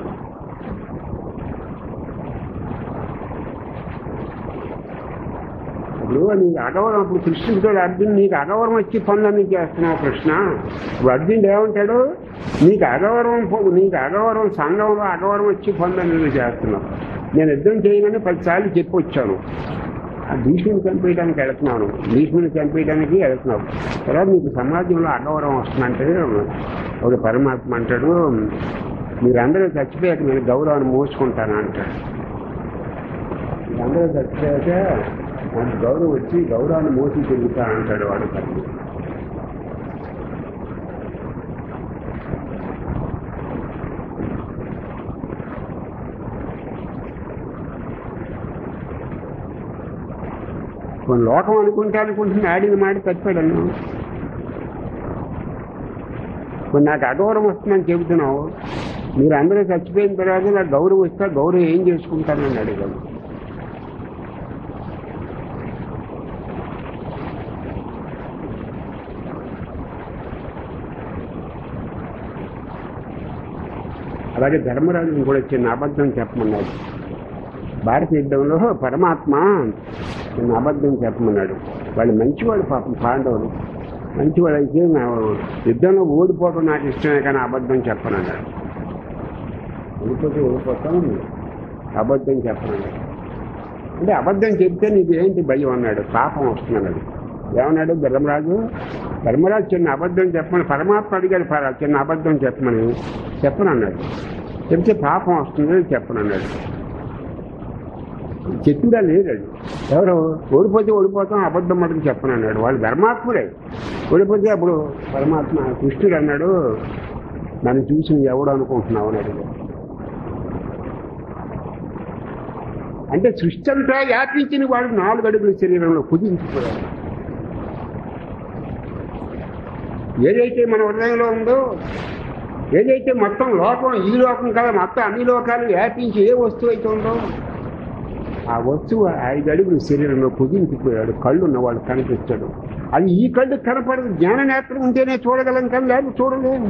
Speaker 1: ఇప్పుడు నీకు అగౌరవం ఇప్పుడు కృష్ణుడితో అర్జున్ నీకు అగౌరవం వచ్చి పనులన్నీ చేస్తున్నావు కృష్ణ ఇప్పుడు అర్జునుడు ఏమంటాడు నీకు అగౌరవం పో- నీకు అగౌరవం సంఘంలో అగౌరవం వచ్చి పనులన్నీ చేస్తున్నావు నేను యుద్ధం చేయనని పదిసార్లు చెప్పి వచ్చాను ఆ భీష్ముని చంపేయడానికి వెళుతున్నాను భీష్ముని చంపేయడానికి వెళుతున్నావు తర్వాత నీకు సమాజంలో అగౌరవం వస్తుందంటే ఒక పరమాత్మ అంటాడు మీరందరూ చచ్చిపోయాక నేను గౌరవాన్ని మోసుకుంటాను అంటాడు అందరూ చచ్చిపోయాక నాకు గౌరవం వచ్చి గౌరవాన్ని మోసి తిరుగుతా అంటాడు వాడు తల్లి కొన్ని లోకం అనుకుంటే అనుకుంటుంది ఆడిన మాట తప్పాడను కొన్ని నాకు అగౌరవం వస్తుందని చెబుతున్నావు మీరు అందరూ చచ్చిపోయిన తర్వాత నాకు గౌరవం వస్తే గౌరవం ఏం చేసుకుంటానని అడిగాను అలాగే ధర్మరాజుని కూడా చిన్న అబద్ధం చెప్పమన్నాడు భారత యుద్ధంలో పరమాత్మ చిన్న అబద్ధం చెప్పమన్నాడు వాళ్ళు మంచివాడు పాపం పాండవులు మంచివాడు అయితే నా యుద్ధంలో ఓడిపోవడం నాకు ఇష్టమే కానీ అబద్ధం చెప్పనన్నాడు ఓడిపోతే ఓడిపోతాం అబద్ధం చెప్పనన్నాడు అంటే అబద్ధం చెప్తే నీకు ఏంటి భయం అన్నాడు పాపం వస్తున్నాడు ఏమన్నాడు ధర్మరాజు ధర్మరాజు చిన్న అబద్ధం చెప్పమని పరమాత్మ అడిగాడు పర- చిన్న అబద్ధం చెప్పమని చెప్పనన్నాడు చెప్తే పాపం వస్తుంది చెప్పనన్నాడు చెట్టుడా లేడాడు ఎవరు ఓడిపోతే ఓడిపోతాం అబద్ధం మటుకు చెప్పనన్నాడు వాళ్ళు ధర్మాత్ముడే ఓడిపోతే అప్పుడు పరమాత్మ కృష్ణుడు అన్నాడు నన్ను చూసి నువ్వు ఎవడు అనుకుంటున్నావు అని అడిగాడు అంటే సృష్టి అంతా వ్యాపించిన వాడు నాలుగు అడుగుల శరీరంలో కుదించిపోయాడు ఏదైతే మన హృదయంలో ఉందో ఏదైతే మొత్తం లోకం ఈ లోకం కదా మొత్తం అన్ని లోకాలు వ్యాపించి ఏ వస్తువు అయితే ఉందో ఆ వస్తువు ఐదు అడుగులు శరీరంలో కుదించిపోయాడు కళ్ళు ఉన్నవాడు కనిపిస్తాడు అది ఈ కళ్ళు కనపడదు జ్ఞాన నేత్రం ఉంటేనే చూడగలం కానీ లేదు చూడలేము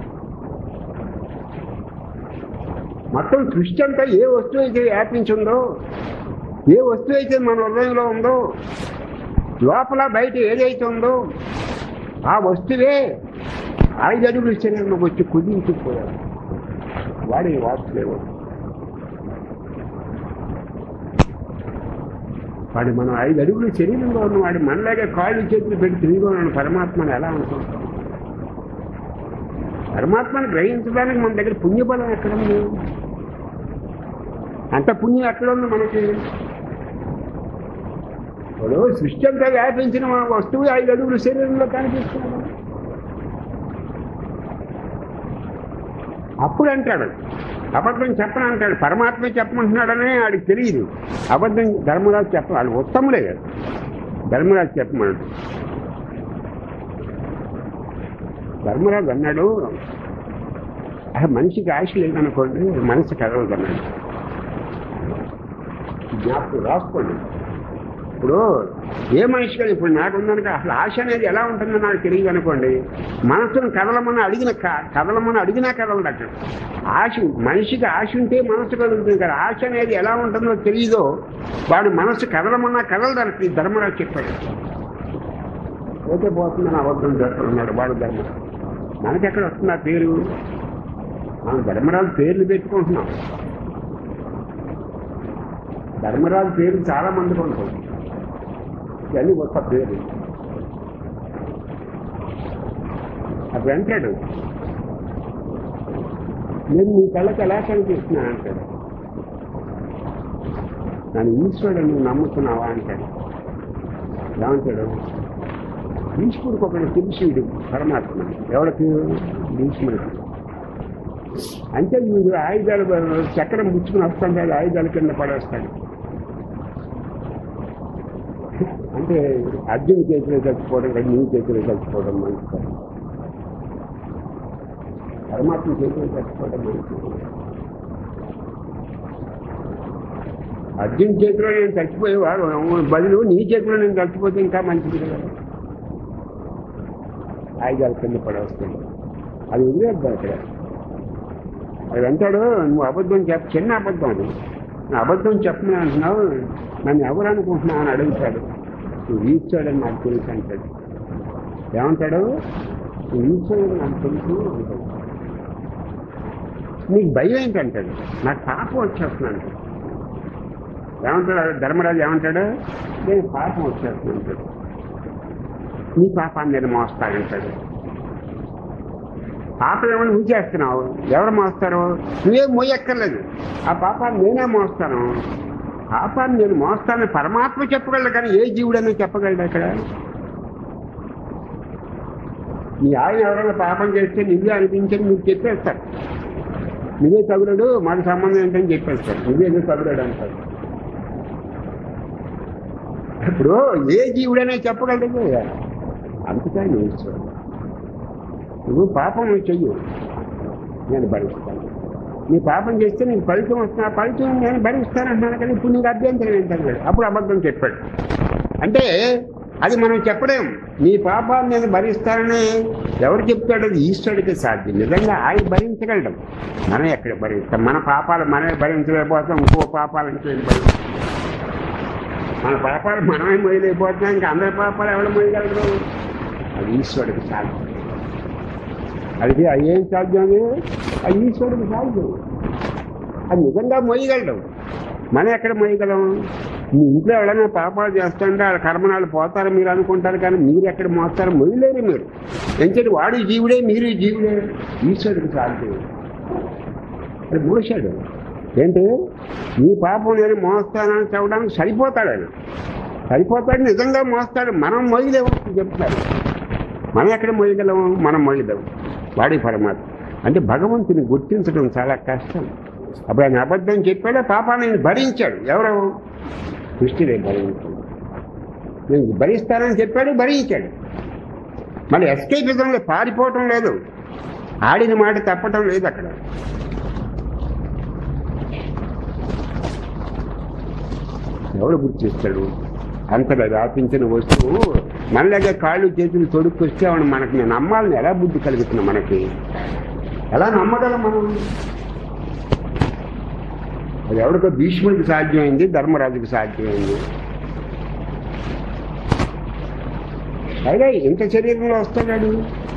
Speaker 1: మొత్తం సృష్టి అంతా ఏ వస్తువు అయితే వ్యాపించి ఉందో ఏ వస్తువు అయితే మన హృదయంలో ఉందో లోపల బయట ఏదైతే ఉందో ఆ వస్తువే ఐదు అడుగులు శరీరంలోకి వచ్చి కుదించిపోయాడు వాడి వాసుదేవుడు వాడు మనం ఐదు అడుగులు శరీరంలో ఉన్నవాడు మనలాగే కాళ్ళు చేతులు పెట్టి తిరిగి ఉన్నాడు పరమాత్మను ఎలా అనుకుంటాం పరమాత్మను గ్రహించడానికి మన దగ్గర పుణ్యబలం ఎక్కడ ఉంది అంత పుణ్యం ఎక్కడ ఉంది మనకి ఇప్పుడు సృష్టి అంతా వ్యాపించిన మన వస్తువు ఐదు అడుగులు శరీరంలో కనిపిస్తున్నాడు అప్పుడు అంటాడు అబద్ధం చెప్పను అంటాడు పరమాత్మ చెప్పమంటున్నాడని ఆడికి తెలియదు అబద్ధం ధర్మరాజు చెప్ప వాళ్ళు ఉత్తములే కదా ధర్మరాజు చెప్పమన్నాడు ధర్మరాజు అన్నాడు అసలు మనిషికి ఆశ లేదనుకోండి మనసు కదలదు అన్నాడు జ్ఞాపకం రాసుకోండి ఇప్పుడు ఏ మనిషి కానీ ఇప్పుడు నాకు ఉందనుక అసలు ఆశ అనేది ఎలా ఉంటుందో నాకు తెలియదు అనుకోండి మనసును కదలమని అడిగిన క- కదలమని అడిగినా కదలదు అక్కడ ఆశ మనిషికి ఆశ ఉంటే మనసు కదులుతుంది కదా ఆశ అనేది ఎలా ఉంటుందో తెలియదో వాడు మనసు కదలమన్నా కదలదని ధర్మరాజు చెప్పాడు పోతే పోతుందని అబద్ధం చేస్తున్నాడు వాడు ధర్మం మనకెక్కడ వస్తుంది ఆ పేరు మనం ధర్మరాజు పేర్లు పెట్టుకుంటున్నాం ధర్మరాజు పేరు చాలా మందికి ఉంటుంది ఇవన్నీ గొప్ప పేరు అప్పుడు అంటాడు నేను నీ కళ్ళకి ఎలా కనిపిస్తున్నా అంటాడు నన్ను ఈశ్వరుడు నువ్వు నమ్ముతున్నావా అంటాడు ఏమంటాడు భీష్ముడికి ఒకటి తెలిసిడు పరమాత్మ ఎవరికి భీష్ముడికి అంటే వీడు ఆయుధాలు చక్రం ముచ్చుకుని వస్తుంటాడు ఆయుధాల కింద పడేస్తాడు అంటే అర్జున్ చేతిలో చచ్చిపోవడం కానీ నీ చేతిలో చచ్చిపోవడం మంచిది పరమాత్మ చేతిలో చచ్చిపోవడం మంచిది అర్జున్ చేతిలో నేను చచ్చిపోయేవాడు బదులు నీ చేతిలో నేను చచ్చిపోతే ఇంకా మంచిది కదా ఆయుధాల కింద పడేస్తాడు అది వదిలేద్దాం అక్కడ అది అంటాడు నువ్వు అబద్ధం చెప్ప చిన్న అబద్ధం అది నువ్వు అబద్ధం చెప్పమని అంటున్నావు నన్ను ఎవరు అనుకుంటున్నావు అని అడుగుతాడు నువ్వు ఈశ్వరుడని నాకు తెలుసు అంటాడు ఏమంటాడు నువ్వు ఈశ్వరుడు నాకు తెలుసు అంటాడు నీకు భయం ఏంటంటాడు నాకు పాపం వచ్చేస్తున్నాను ఏమంటాడు ధర్మరాజు ఏమంటాడు నేను పాపం వచ్చేస్తున్నాను అంటాడు నీ పాపాన్ని నేను మోస్తానంటాడు పాపం ఏమో నువ్వు చేస్తున్నావు ఎవరు మోస్తారు నువ్వేం మోయక్కర్లేదు ఆ పాపాన్ని నేనే మోస్తాను పాపాన్ని నేను మోస్తాను పరమాత్మ చెప్పగలడు కానీ ఏ జీవుడని చెప్పగలడు అక్కడ నీ ఆయన ఎవరైనా పాపం చేస్తే నువ్వే అనిపించని నువ్వు చెప్పేస్తారు నువ్వే తగులడు మాకు సంబంధం ఏంటని చెప్పేస్తారు నువ్వే తగులడు అంటారు ఇప్పుడు ఏ జీవుడనే చెప్పగలడు అందుకని నువ్వు ఈశ్వరుడు. నువ్వు పాపం నువ్వు చెయ్యు నేను భరిస్తాను నీ పాపం చేస్తే నీకు ఫలితం వస్తుంది ఆ ఫలితం నేను భరిస్తాను అంటున్నాను కానీ ఇప్పుడు నీకు అభ్యంతరం ఏంటన్నాడు అప్పుడు అబద్ధం చెప్పాడు అంటే అది మనం చెప్పలేం నీ పాపాన్ని నేను భరిస్తానని ఎవరు చెప్తాడు అది ఈశ్వరుడికి సాధ్యం నిజంగా ఆయన భరించగలడం మనం ఎక్కడ భరిస్తాం మన పాపాలు మనమే భరించలేకపోతాం ఇంకో పాపాలు ఇంకేం భరిస్తాం మన పాపాలు మనమే మొయ్యలేకపోతున్నాం ఇంకా అందరి పాపాలు ఎవరు మొయ్యగలరు అది ఈశ్వరుడికి సాధ్యం అది అది ఏం సాధ్యం అది అది ఈశ్వరుడికి సాధ్యం అది నిజంగా మోయగలడం మనం ఎక్కడ మోయగలం మీ ఇంట్లో ఎవరైనా పాపాలు చేస్తుంటే వాళ్ళ కర్మనాలు పోతారు మీరు అనుకుంటారు కానీ మీరు ఎక్కడ మోస్తారు మొయ్యలేరు మీరు ఎంచటి వాడు జీవుడే మీరు జీవుడే ఈశ్వరుడికి సాధ్యం అది మోసాడు ఏంటి ఈ పాపం నేను మోస్తానని చెప్పడానికి సరిపోతాడు ఆయన సరిపోతాడు నిజంగా మోస్తాడు మనం మొయ్యలేము చెప్తారు మనం ఎక్కడ మొయ్యగలము మనం మొయ్యలేము వాడి పరమాత్మ అంటే భగవంతుని గుర్తించడం చాలా కష్టం అప్పుడు ఆయన అబద్ధం చెప్పాడే పాపాన్ని ఆయన భరించాడు ఎవరు కృష్ణుడే భరించాడు నేను భరిస్తానని చెప్పాడు భరించాడు మళ్ళీ ఎస్కేపిజంలో పారిపోవటం లేదు ఆడిన మాట తప్పటం లేదు అక్కడ ఎవడు గుర్తిస్తాడు అంతగా వ్యాపించిన వస్తువు మనలాగా కాళ్ళు చేతులు తొడుక్కొస్తే ఆవిడ మనకి నేను నమ్మాలని ఎలా బుద్ధి కలుగుతుంది మనకి ఎలా నమ్మగలం మనం అది ఎవరికో భీష్ముడికి సాధ్యమైంది ధర్మరాజుకి సాధ్యమైంది అయినా ఇంత శరీరంలో వస్తున్నాడు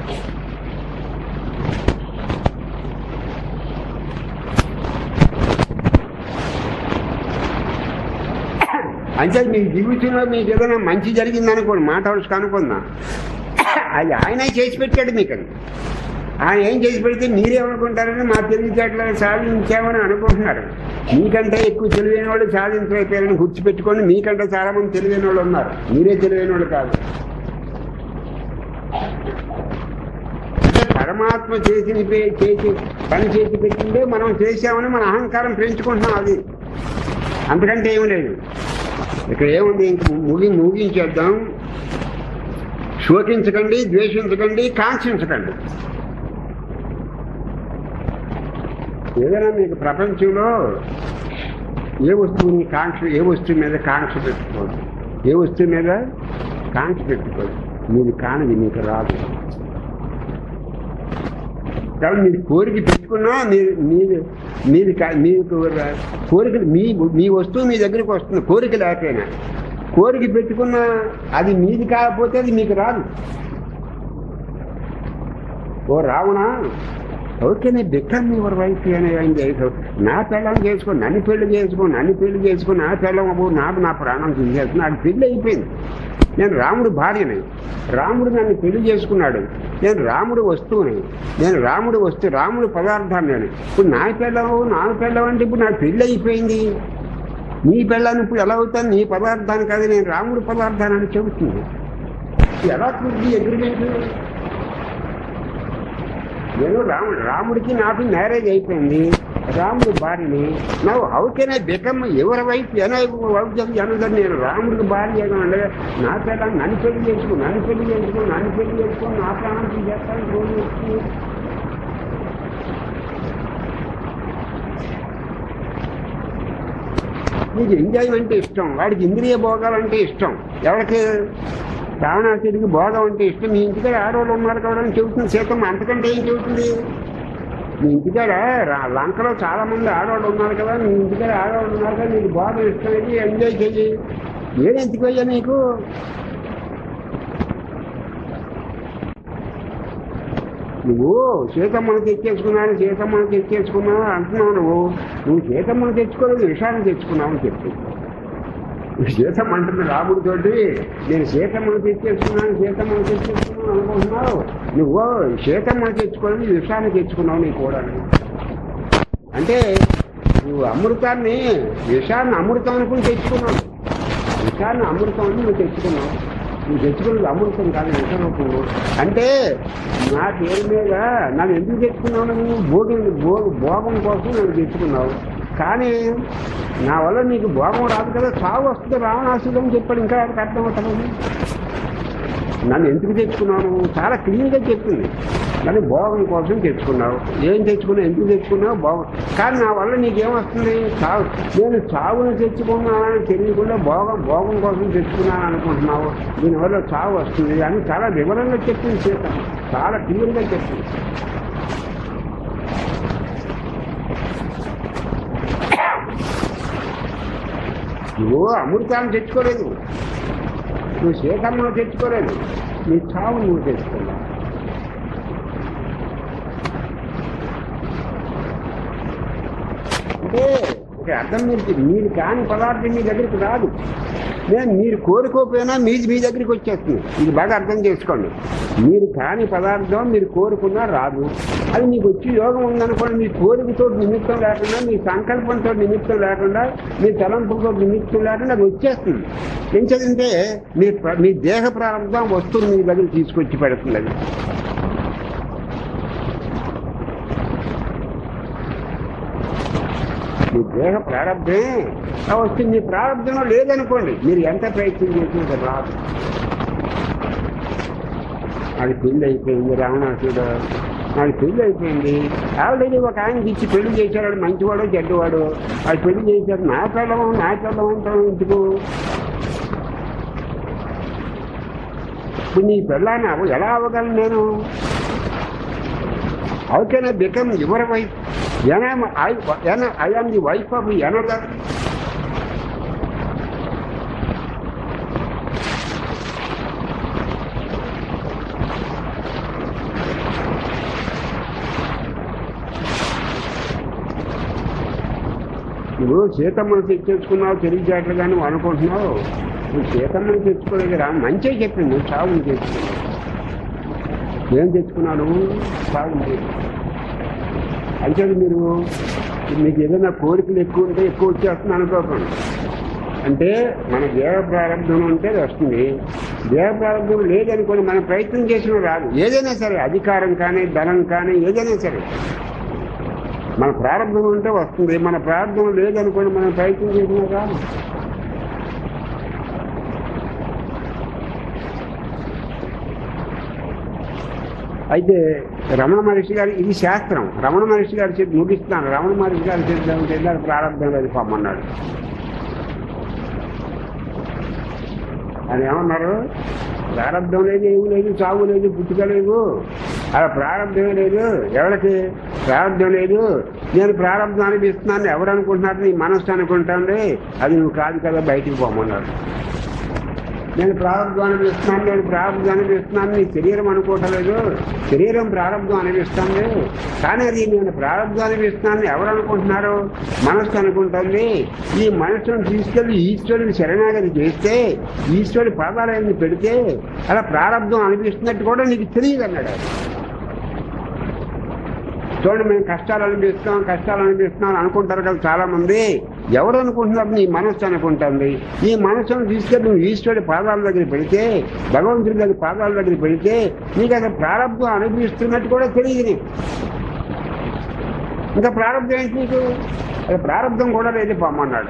Speaker 1: అంటే మీ జీవితంలో మీకు ఏదైనా మంచి జరిగిందనుకోండి మాట వరుసకు అనుకుందాం అది ఆయనే చేసి పెట్టాడు మీకు అది. ఆయన ఏం చేసి పెడితే మీరేమనుకుంటారని మా తెలివితేటలను సాధించామని అనుకుంటున్నారు మీకంటే ఎక్కువ తెలివైన వాళ్ళు సాధించలేకపోయారని గుర్తుపెట్టుకొని మీకంటే చాలా మంది తెలివైన వాళ్ళు ఉన్నారు మీరే తెలివైన వాళ్ళు కాదు అంటే పరమాత్మ చేసిన పే- చేసి పని చేసి పెట్టిందే మనం చేసామని మన అహంకారం పెంచుకుంటున్నాం అది అంతకంటే ఏమి లేదు ఇక్కడ ఏముంది ఇంక ముగి ముగించేద్దాం శోకించకండి ద్వేషించకండి కాంక్షించకండి ఏదైనా మీకు ప్రపంచంలో ఏ వస్తువుని కాంక్ష ఏ వస్తువు మీద కాంక్ష పెట్టుకోదు ఏ వస్తువు మీద కాంక్ష పెట్టుకోదు మీది కానిది మీకు రాదు కాబట్టి మీరు కోరిక పెట్టుకున్నా మీరు మీది మీది కా- మీకు రా- కోరిక మీ మీ వస్తువు మీ దగ్గరికి వస్తుంది కోరిక లేకపోయినా కోరిక పెట్టుకున్న అది మీది కాకపోతే అది మీకు రాదు ఓ రావణ ఓకే నేను బిక్కన్ యువర్ వైఫ్ అని ఆయన చేసావు నా పెళ్ళం చేసుకో నన్ను పెళ్లి చేసుకో నన్ను పెళ్లి చేసుకో నా పెళ్ళం అవ్వు నాకు నా ప్రాణం తీసేస్తుంది నాకు పెళ్లి అయిపోయింది నేను రాముడు భార్యని రాముడు నన్ను పెళ్లి చేసుకున్నాడు నేను రాముడు వస్తువుని నేను రాముడు వస్తు రాముడు పదార్థాన్ని నేను ఇప్పుడు నా పెళ్ళం నా పెళ్ళం అంటే ఇప్పుడు నాకు పెళ్లి అయిపోయింది నీ పెళ్ళాన్ని ఇప్పుడు ఎలా అవుతాను నీ పదార్థాన్ని కాదు నేను రాముడు పదార్థాన్ని అని చెబుతుంది ఎలా కుదిరి అగ్రిమెంట్ నేను రాముడు రాముడికి నాకు మ్యారేజ్ అయిపోయింది రాముడు భార్యని నాకు హౌ కెన్ ఐ బికమ్ ఎవరి వైఫ్ అనగా నేను రాముడికి భార్య అంటే నా పిల్ల నన్ను పెళ్లి చేసుకో నన్ను పెళ్లి చేసుకో నన్ను పెళ్లి చేసుకో నా ప్రాణం చేస్తాను రోజు వచ్చి నీకు ఎంజాయ్మెంట్ ఇష్టం వాడికి ఇంద్రియ భోగాలంటే ఇష్టం ఎవరికి రావణాసుడికి భోగం అంటే ఇష్టం మీ ఇంటికాడ ఆడవాళ్ళు ఉన్నారు కావడం చెబుతుంది సీతమ్మ అంతకంటే ఏం చెబుతుంది మీ ఇంటికాడ రా- లంకలో చాలా మంది ఆడవాళ్ళు ఉన్నారు కదా మీ ఇంటికాడ ఆడవాళ్ళు ఉన్నారు కదా నీకు భోగం ఇష్టమైంది ఎంజాయ్ చెయ్యి ఏం ఎంచుకోయ్యా నీకు నువ్వు సీతమ్మను తెచ్చేసుకున్నాను సీతమ్మను తెచ్చేసుకున్నావు అంటున్నావు నువ్వు నువ్వు సీతమ్మను తెచ్చుకోలేదు విషాన్ని తెచ్చుకున్నావు అని చెప్పి సీతమ్మ అంటుంది రాముడితోటి నేను సీతమ్మను తెచ్చేసుకున్నాను సీతమ్మను తెచ్చేసుకున్నాను అనుకుంటున్నావు నువ్వు సీతమ్మను తెచ్చుకోలేదు విషాన్ని తెచ్చుకున్నావు నీ కూడా అంటే నువ్వు అమృతాన్ని విషాన్ని అమృతం అనుకుని తెచ్చుకున్నావు విషాన్ని అమృతం అని నువ్వు తెచ్చుకున్నావు నువ్వు తెచ్చుకున్నది అమృతం కాదు విషరూపంలో అంటే నా పేరు మీద నన్ను ఎందుకు తెచ్చుకున్నావు నువ్వు భోగి భో- భోగం కోసం నన్ను తెచ్చుకున్నావు కానీ నా వల్ల నీకు భోగం రాదు కదా చావు వస్తుంది రావణాసుడు అని చెప్పాడు ఇంకా వాడికి అర్థమవుతుంది నన్ను ఎందుకు తెచ్చుకున్నావు చాలా క్లీన్గా చెప్పింది నన్ను భోగం కోసం తెచ్చుకున్నావు ఏం తెచ్చుకున్నావు ఎందుకు తెచ్చుకున్నావు భోగం కానీ నా వల్ల నీకేమొస్తుంది చావు నేను చావుని తెచ్చుకున్నానని తెలియకుండా భోగం భోగం కోసం తెచ్చుకున్నాను అనుకుంటున్నావు దీనివల్ల చావు వస్తుంది అని చాలా వివరంగా చెప్పింది సీత చాలా క్లియర్గా చెప్పింది నువ్వు అమృతాన్ని తెచ్చుకోలేదు నువ్వు సీతమ్మను తెచ్చుకోలేదు నీ చావు నువ్వు తెచ్చుకున్నావు అంటే ఒక అర్థం మీరు మీరు కాని పదార్థం మీ దగ్గరికి రాదు నేను మీరు కోరుకోకపోయినా మీది మీ దగ్గరికి వచ్చేస్తుంది ఇది బాగా అర్థం చేసుకోండి మీరు కాని పదార్థం మీరు కోరుకున్నా రాదు అది మీకు వచ్చి యోగం ఉందనుకోండి మీ కోరికతో నిమిత్తం లేకుండా మీ సంకల్పంతో నిమిత్తం లేకుండా మీ తలంపులతో నిమిత్తం లేకుండా అది వచ్చేస్తుంది ఏం చదివితే మీ ప్ర- మీ దేహ ప్రారంభం వస్తువులు మీ దగ్గర తీసుకొచ్చి పెడుతుంది అది మీ దేహ ప్రారంభమే ఆ వస్తుంది మీ ప్రారంభంలో లేదనుకోండి మీరు ఎంత ప్రయత్నం చేసినా అది రాదు అది పెళ్లి అయిపోయింది రావణాసుడు నాకు పెళ్లి అయిపోయింది ఆల్రెడీ ఒక ఆయనకి ఇచ్చి పెళ్లి చేశాడు వాడు మంచివాడు చెడ్డవాడు అది పెళ్లి చేశాడు నా పిల్లము నా పిల్లం అంటాం ఎందుకు ఇప్పుడు నీ పిల్లాన్ని అవ ఎలా అవ్వగలను నేను how can I become your wife I am the wife of another నువ్వు సీతమ్మను తెచ్చేసుకున్నావు తెలియజేయట్లుగా నువ్వు అనుకుంటున్నావు నువ్వు సీతమ్మను తెచ్చుకోలేదు రా మంచిగా చెప్పింది నువ్వు చావుని తెచ్చుకున్నావు ఏం తెచ్చుకున్నావు చావుని తెచ్చుకున్నావు అయితే మీరు మీకు ఏదైనా కోరికలు ఎక్కువ ఉంటే ఎక్కువ వచ్చేస్తుంది అనుకోకండి అంటే మన దేవ ప్రారంభం ఉంటే అది వస్తుంది దేవ ప్రారంభం లేదనుకోని మనం ప్రయత్నం చేసిన రాదు ఏదైనా సరే అధికారం కానీ ధనం కానీ ఏదైనా సరే మన ప్రారంభం ఉంటే వస్తుంది మన ప్రారంభం లేదనుకోని మనం ప్రయత్నం చేసినా రాదు అయితే రమణ మహర్షి గారు ఇది శాస్త్రం రమణ మహర్షి గారు చెప్పి ముగిస్తున్నాను రమణ మహర్షి గారు చెప్పిన చెల్లారు ప్రారంభం లేదు పొమ్మన్నాడు అని ఏమన్నారు ప్రారంభం లేదు ఏమి లేదు చావు లేదు పుట్టుక లేదు అలా ప్రారంభమే లేదు ఎవరికి ప్రారంభం లేదు నేను ప్రారంభం అనిపిస్తున్నాను ఎవరు అనుకుంటున్నారు నీ మనస్సు అనుకుంటుంది అది నువ్వు కాదు కదా బయటికి పోమన్నాడు నేను ప్రారంభం అనిపిస్తున్నాను నేను ప్రారంభం అనిపిస్తున్నాను నీ శరీరం అనుకోవటం లేదు శరీరం ప్రారంభం అనిపిస్తుంది కానీ అది నేను ప్రారంభం అనిపిస్తున్నాను ఎవరు అనుకుంటున్నారు మనస్సు అనుకుంటుంది ఈ మనస్సును తీసుకెళ్లి ఈశ్వరుని శరణాగతి చేస్తే ఈశ్వరుడి పాదాలయాన్ని పెడితే అలా ప్రారంభం అనిపిస్తున్నట్టు కూడా నీకు తెలియదు అన్నాడు ఆయన. చూడండి మేము కష్టాలు అనిపిస్తున్నాం కష్టాలు అనిపిస్తున్నాం అనుకుంటారు కదా చాలా మంది ఎవరు అనుకుంటున్నారు నీ మనస్సు అనుకుంటుంది ఈ మనస్సును తీసుకెళ్ళి నువ్వు ఈశ్వరుడి పాదాల దగ్గర పెడితే భగవంతుడి దగ్గర పాదాల దగ్గర పెడితే నీకు అసలు ప్రారంభం అనిపిస్తున్నట్టు కూడా తెలియదు నీకు ఇంకా ప్రారంభం ఏంటి నీకు అది ప్రారంభం కూడా లేదు పొమ్మన్నాడు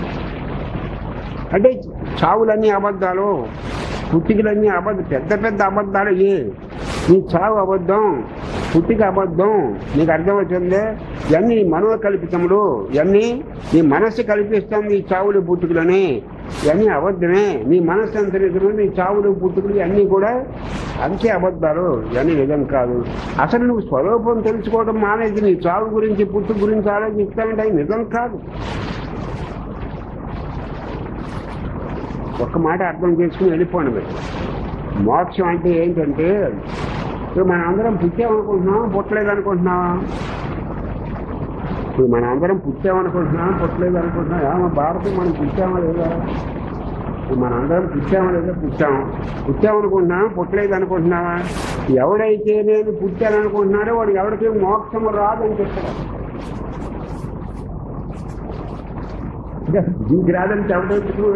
Speaker 1: అంటే చావులన్నీ అబద్ధాలు పుట్టికలన్నీ అబద్ధం పెద్ద పెద్ద అబద్ధాలు ఏ నీ చావు అబద్ధం పుట్టిక అబద్ధం నీకు అర్థమవుతుంది ఇవన్నీ మనో కల్పితములు ఇవన్నీ నీ మనస్సు కల్పిస్తుంది ఈ చావులు పుట్టుకలని ఇవన్నీ అబద్ధమే నీ మనస్సు అంత నిజమే నీ చావులు పుట్టుకలు ఇవన్నీ కూడా అంతే అబద్ధాలు ఇవన్నీ నిజం కాదు అసలు నువ్వు స్వరూపం తెలుసుకోవడం మానేది నీ చావు గురించి పుట్టు గురించి ఆలోచిస్తానంటే అది నిజం కాదు ఒక్క మాట అర్థం చేసుకుని వెళ్ళిపోండి మీరు మోక్షం అంటే ఏంటంటే ఇప్పుడు మనం అందరం పుట్టామనుకుంటున్నాం పుట్టలేదు అనుకుంటున్నావా ఇప్పుడు మనం అందరం పుట్టామనుకుంటున్నాం పుట్టలేదు అనుకుంటున్నాం ఏమో భారతం మనం పుట్టామా లేదా ఇప్పుడు మనం అందరం పుట్టామా లేదా పుట్టాం పుట్టామనుకుంటున్నాం పుట్టలేదు అనుకుంటున్నావా ఎవడైతే నేను పుట్టాను అనుకుంటున్నాడో వాడు ఎవరికి మోక్షం రాదని చెప్తాడు దీనికి రాదని చెప్పడం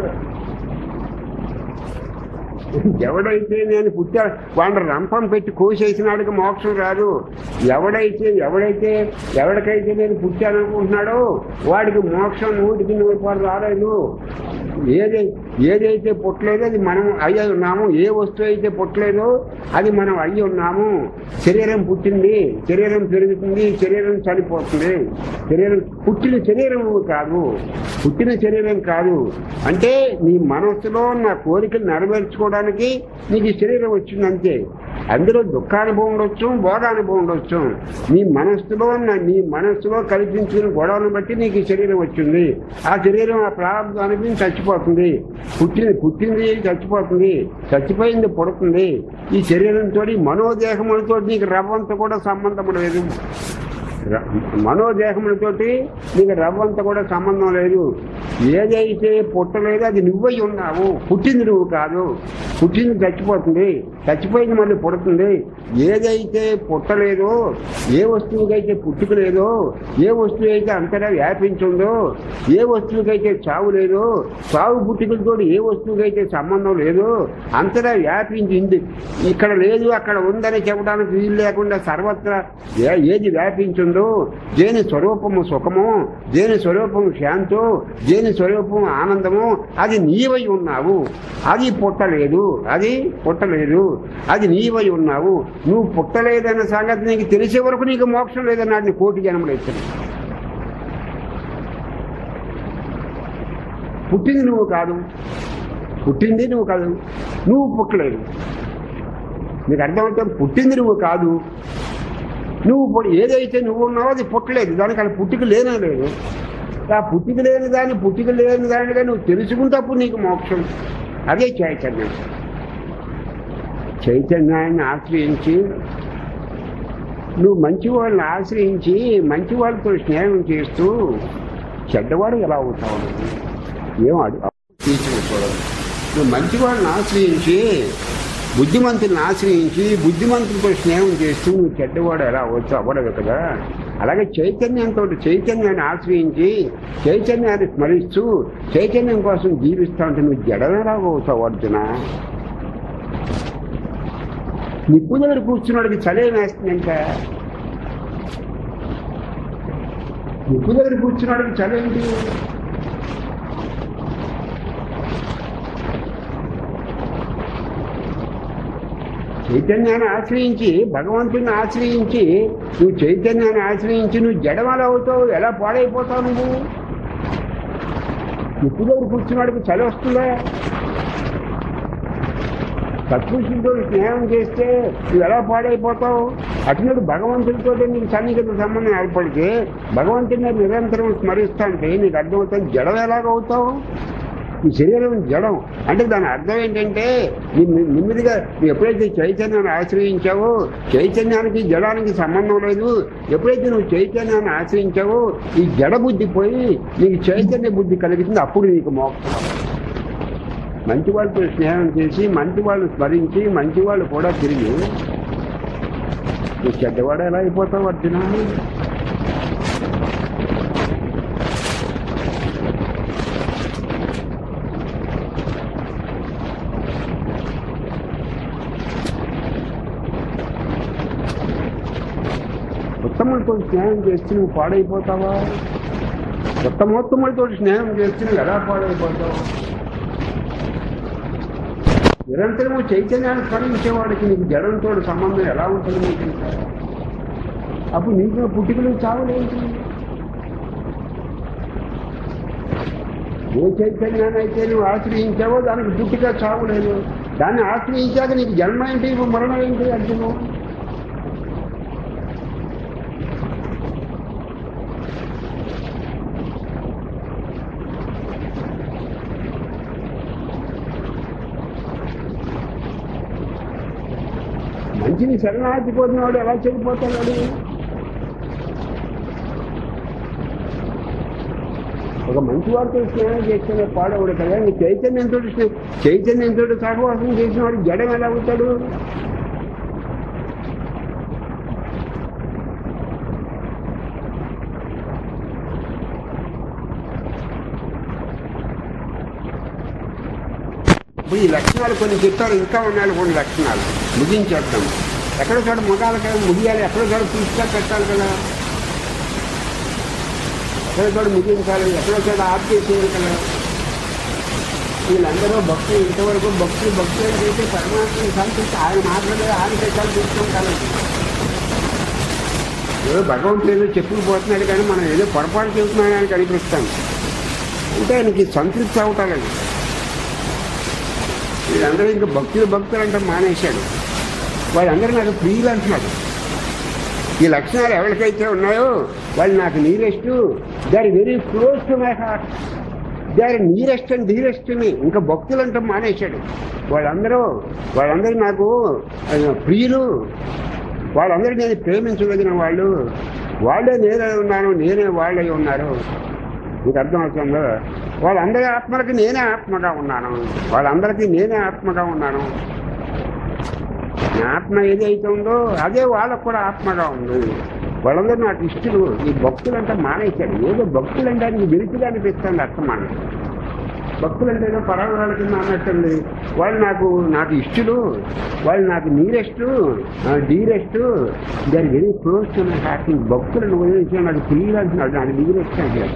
Speaker 1: ఎవడైతే నేను పుట్టా వాడిని రంపం పెట్టి కోసేసినాడికి మోక్షం రాదు ఎవడైతే ఎవడైతే ఎవరికైతే నేను పుట్టాననుకుంటున్నాడో వాడికి మోక్షం నూటికి నూరు రూపాయలు రాలేదు ఏదై ఏదైతే పుట్టలేదో అది మనం అయ్యి ఉన్నాము ఏ వస్తువు అయితే పుట్టలేదో అది మనం అయ్యి ఉన్నాము శరీరం పుట్టింది శరీరం పెరుగుతుంది శరీరం చనిపోతుంది శరీరం పుట్టిన శరీరం కాదు పుట్టిన శరీరం కాదు అంటే నీ మనస్సులో నా కోరికలు నెరవేర్చుకోవడానికి నీకు ఈ శరీరం వచ్చింది అంతే అందులో దుఃఖానుభవం ఉండొచ్చు భోగానుభవం ఉండొచ్చు నీ మనస్సులో ఉన్న- నీ మనస్సులో కల్పించుకున్న గొడవను బట్టి నీకు ఈ శరీరం వచ్చింది ఆ శరీరం ఆ ప్రారంభం అనిపించి చచ్చిపోతుంది పుట్టింది పుట్టింది చచ్చిపోతుంది చచ్చిపోయింది పుడుతుంది ఈ శరీరంతో మనోదేహములతో నీకు రవ్వంత కూడా సంబంధం లేదు ర- మనోదేహములతోటి నీకు రవ్వంత కూడా సంబంధం లేదు ఏదైతే పుట్టలేదో అది నువ్వై ఉన్నావు పుట్టింది నువ్వు కాదు పుట్టింది చచ్చిపోతుంది చచ్చిపోయింది మళ్ళీ పుడుతుంది ఏదైతే పుట్టలేదో ఏ వస్తువుకైతే పుట్టుకలేదో ఏ వస్తువు అయితే అంతటా వ్యాపించిందో ఏ వస్తువుకైతే చావు లేదో చావు పుట్టుకలతో ఏ వస్తువుకైతే సంబంధం లేదో అంతటా వ్యాపించింది ఇక్కడ లేదు అక్కడ ఉందని చెప్పడానికి వీలు లేకుండా సర్వత్రా ఏ- ఏది వ్యాపించిందో దేని స్వరూపము సుఖము దేని స్వరూపము శాంతో దేని స్వరూపము ఆనందము అది నీవై ఉన్నావు అది పుట్టలేదు అది పుట్టలేదు అది నీవై ఉన్నావు నువ్వు పుట్టలేదన్న సంగతి నీకు తెలిసే వరకు నీకు మోక్షం లేదన్నాడు నీ కోటి జన్మలు ఇచ్చిన పుట్టింది నువ్వు కాదు పుట్టింది నువ్వు కాదు నువ్వు పుట్టలేదు నీకు అర్థమవుతాం పుట్టింది నువ్వు కాదు నువ్వు పుట్టి- ఏదైతే నువ్వు ఉన్నావో అది పుట్టలేదు దానికి అది పుట్టిక లేనే లేదు ఆ పుట్టిక లేని దాన్ని పుట్టిక లేని దానిగా నువ్వు తెలుసుకుంటప్పుడు నీకు మోక్షం అదే చైతన్యం చైతన్యాన్ని ఆశ్రయించి నువ్వు మంచి వాళ్ళని ఆశ్రయించి మంచి వాళ్ళతో స్నేహం చేస్తూ చెడ్డవాడు ఎలా అవుతావు నువ్వు? ఏం అడు తీసుకోకూడదు నువ్వు మంచి వాళ్ళని ఆశ్రయించి బుద్ధిమంతుల్ని ఆశ్రయించి బుద్ధిమంతులతో స్నేహం చేస్తూ నువ్వు చెడ్డవాడు ఎలా అవ్వచ్చు అవ్వడదు కదా అలాగే చైతన్యంతో చైతన్యాన్ని ఆశ్రయించి చైతన్యాన్ని స్మరిస్తూ చైతన్యం కోసం జీవిస్తా ఉంటే నువ్వు జడనలా అవుతావు అర్జున నిప్పు దగ్గర కూర్చున్నాడికి చలేం వేస్తుందంట నిప్పు దగ్గర కూర్చున్నాడికి చలేంటి చైతన్యాన్ని ఆశ్రయించి భగవంతుని ఆశ్రయించి నువ్వు చైతన్యాన్ని ఆశ్రయించి నువ్వు జడమల అవుతావు ఎలా పాడైపోతావు నువ్వు నిప్పు దగ్గర కూర్చున్నాడికి చలి వస్తుందా సత్పురుషులతో స్నేహం చేస్తే నువ్వు ఎలా పాడైపోతావు అటునుడు భగవంతుడితో నీకు సన్నిహిత సంబంధం ఏర్పడితే భగవంతుడిని నిరంతరం స్మరిస్తా అంటే నీకు అర్థమవుతుంది జడం ఎలాగవుతావు ఈ శరీరం జడం అంటే దాని అర్థం ఏంటంటే నీ నీ- నెమ్మదిగా నువ్వు ఎప్పుడైతే చైతన్యాన్ని ఆశ్రయించావో చైతన్యానికి జడానికి సంబంధం లేదు ఎప్పుడైతే నువ్వు చైతన్యాన్ని ఆశ్రయించావో ఈ జడ బుద్ధి పోయి నీకు చైతన్య బుద్ధి కలుగుతుంది అప్పుడు నీకు మోక్షం మంచి వాళ్ళతో స్నేహం చేసి మంచి వాళ్ళు స్మరించి మంచి వాళ్ళు కూడా తిరిగి నువ్వు చెడ్డవాడు ఎలా అయిపోతావు అర్జున ఉత్తములతో స్నేహం చేస్తే నువ్వు పాడైపోతావా ఉత్తమోత్తములతో స్నేహం చేస్తే నువ్వు ఎలా పాడైపోతావు నిరంతరము చైతన్యాన్ని స్మరించేవాడికి నీకు జడంతో సంబంధం ఎలా ఉంటుంది నీకు ఇంకా? అప్పుడు నీకు పుట్టుకలు చావలేంటి ఏ చైతన్యాన్ని అయితే నువ్వు ఆశ్రయించావో దానికి పుట్టుక చావులేదు దాన్ని ఆశ్రయించాక నీకు జన్మ ఏంటి మరణం ఏంటి అర్జును మంచిని శరణార్థిపోతున్నాడు ఎలా చెడిపోతున్నాడు ఒక మంచి వారితో స్నేహం చేస్తేనే పాడవుడు కదా నీ చైతన్యంతో స్నే- చైతన్యంతో సహవాసం చేసిన వాడు జడం ఎలా అవుతాడు ఇప్పుడు ఈ లక్షణాలు కొన్ని చెప్తారు ఇంకా ఉన్నాయి కొన్ని లక్షణాలు ముగించేద్దాం ఎక్కడో చోట మొగాలకి ముగియాలి ఎక్కడో చోట తీసుకొని పెట్టాలి కదా ఎక్కడో చోట ముగించాలి ఎక్కడో చోట ఆఫ్ చేసేయాలి కదా వీళ్ళందరూ భక్తులు ఇంతవరకు భక్తులు భక్తులు అని చేసి పరమాత్మని సంతృప్తి ఆయన మాట్లాడే ఆయన దేశాలు తీసుకుంటారు ఏదో భగవంతుడు ఏదో చెప్పుకుపోతున్నాడు కానీ మనం ఏదో పొరపాటు చెబుతున్నాడని కనిపిస్తాం అంటే ఆయనకి సంతృప్తి అవటాలేదు వీళ్ళందరూ ఇంకా భక్తులు భక్తులు అంటే మానేశాడు వాళ్ళందరూ నాకు ప్రియులు అంటున్నాడు ఈ లక్షణాలు ఎవరికైతే ఉన్నాయో వాళ్ళు నాకు nearest they are very close to my heart they are nearest and dearest మీ ఇంకా భక్తులు అంటే మానేశాడు వాళ్ళందరూ వాళ్ళందరూ నాకు ఆ, ప్రియులు వాళ్ళందరూ నేను ప్రేమించగలిగిన వాళ్ళు వాళ్ళే నేనే ఉన్నాను నేనే వాళ్ళే ఉన్నారు మీకు అర్థమవుతుందో వాళ్ళందరి ఆత్మలకి నేనే ఆత్మగా ఉన్నాను వాళ్ళందరికీ నేనే ఆత్మగా ఉన్నాను నా ఆత్మ ఏదైతే ఉందో అదే వాళ్ళకు కూడా ఆత్మగా ఉంది వాళ్ళందరూ నాకు ఇష్టలు ఈ భక్తులంటే మానేశాడు ఏదో భక్తులంటే నీకు విరిచిగా అనిపిస్తుంది అర్థం మన భక్తులంటే ఏదో పర్వాల కింద అన్నట్టుంది వాళ్ళు నాకు నాకు ఇష్టలు వాళ్ళు నాకు nearest dearest they are very close to my heart భక్తులను వదిలేసి నాకు ప్రియులు అంటున్నాడు నాకు డీరెస్ట్ అంటే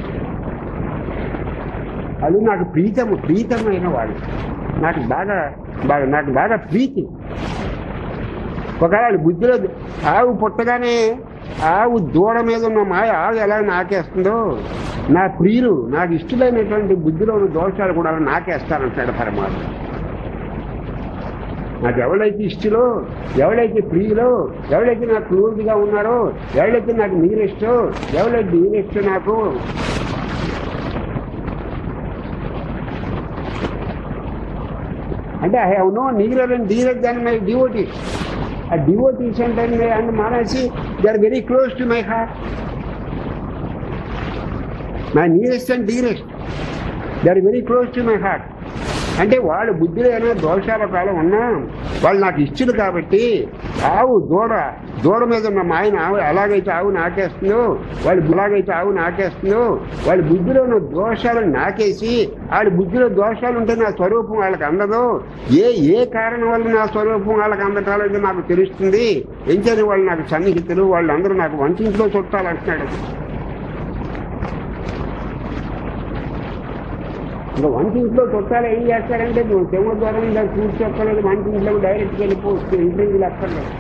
Speaker 1: అది నాకు ప్రీతము ప్రీతమైన వాడు నాకు బాగా బాగా నాకు బాగా ప్రీతి ఒకవేళ బుద్ధిలో ఆవు పుట్టగానే ఆవు దూడ మీద ఉన్న మాయ ఆవు ఎలా నాకేస్తుందో నా ప్రియులు నాకు ఇష్టమైనటువంటి బుద్ధిలో ఉన్న దోషాలు కూడా అలా నాకేస్తానంటాడు పరమాత్మ నాకు ఎవరైతే ఇష్టలో ఎవరైతే ప్రియులో ఎవరైతే నాకు క్లోజ్గా ఉన్నారో ఎవరైతే నాకు నీరెస్టో ఎవరైతే నీరెస్టో నాకు అంటే I have no nearer and dearer than my devotees ఆ డివోటీస్ అంటే అండ్ మానేసి they are very close to my heart my nearest and dearest they are very close to my heart అంటే వాళ్ళ బుద్ధిలో ఏమైనా దోషాల కాలం ఉన్నా వాళ్ళు నాకు ఇచ్చుడు కాబట్టి ఆవు దూడ దూడ మీద ఉన్న మాయన ఆవు ఎలాగైతే ఆవు నాకేస్తుందో వాళ్ళు ఎలాగైతే ఆవు నాకేస్తుందో వాళ్ళ బుద్ధిలో ఉన్న దోషాలను నాకేసి వాళ్ళ బుద్ధిలో దోషాలు ఉంటే నా స్వరూపం వాళ్ళకి అందదు ఏ ఏ కారణం వల్ల నా స్వరూపం వాళ్ళకి అందటాలనేది నాకు తెలుస్తుంది ఎంచని వాళ్ళు నాకు సన్నిహితులు వాళ్ళందరూ నాకు వంటింట్లో చుట్టాలు అంటున్నాడు ఇంకా వంటింట్లో చుట్టాలు ఏం చేస్తారంటే నువ్వు చెవు ద్వారా దాన్ని చూసి చెప్పలేదు వంటింట్లో డైరెక్ట్గా వెళ్ళిపోవచ్చు ఇంటర్వ్యూలు అక్కర్లేదు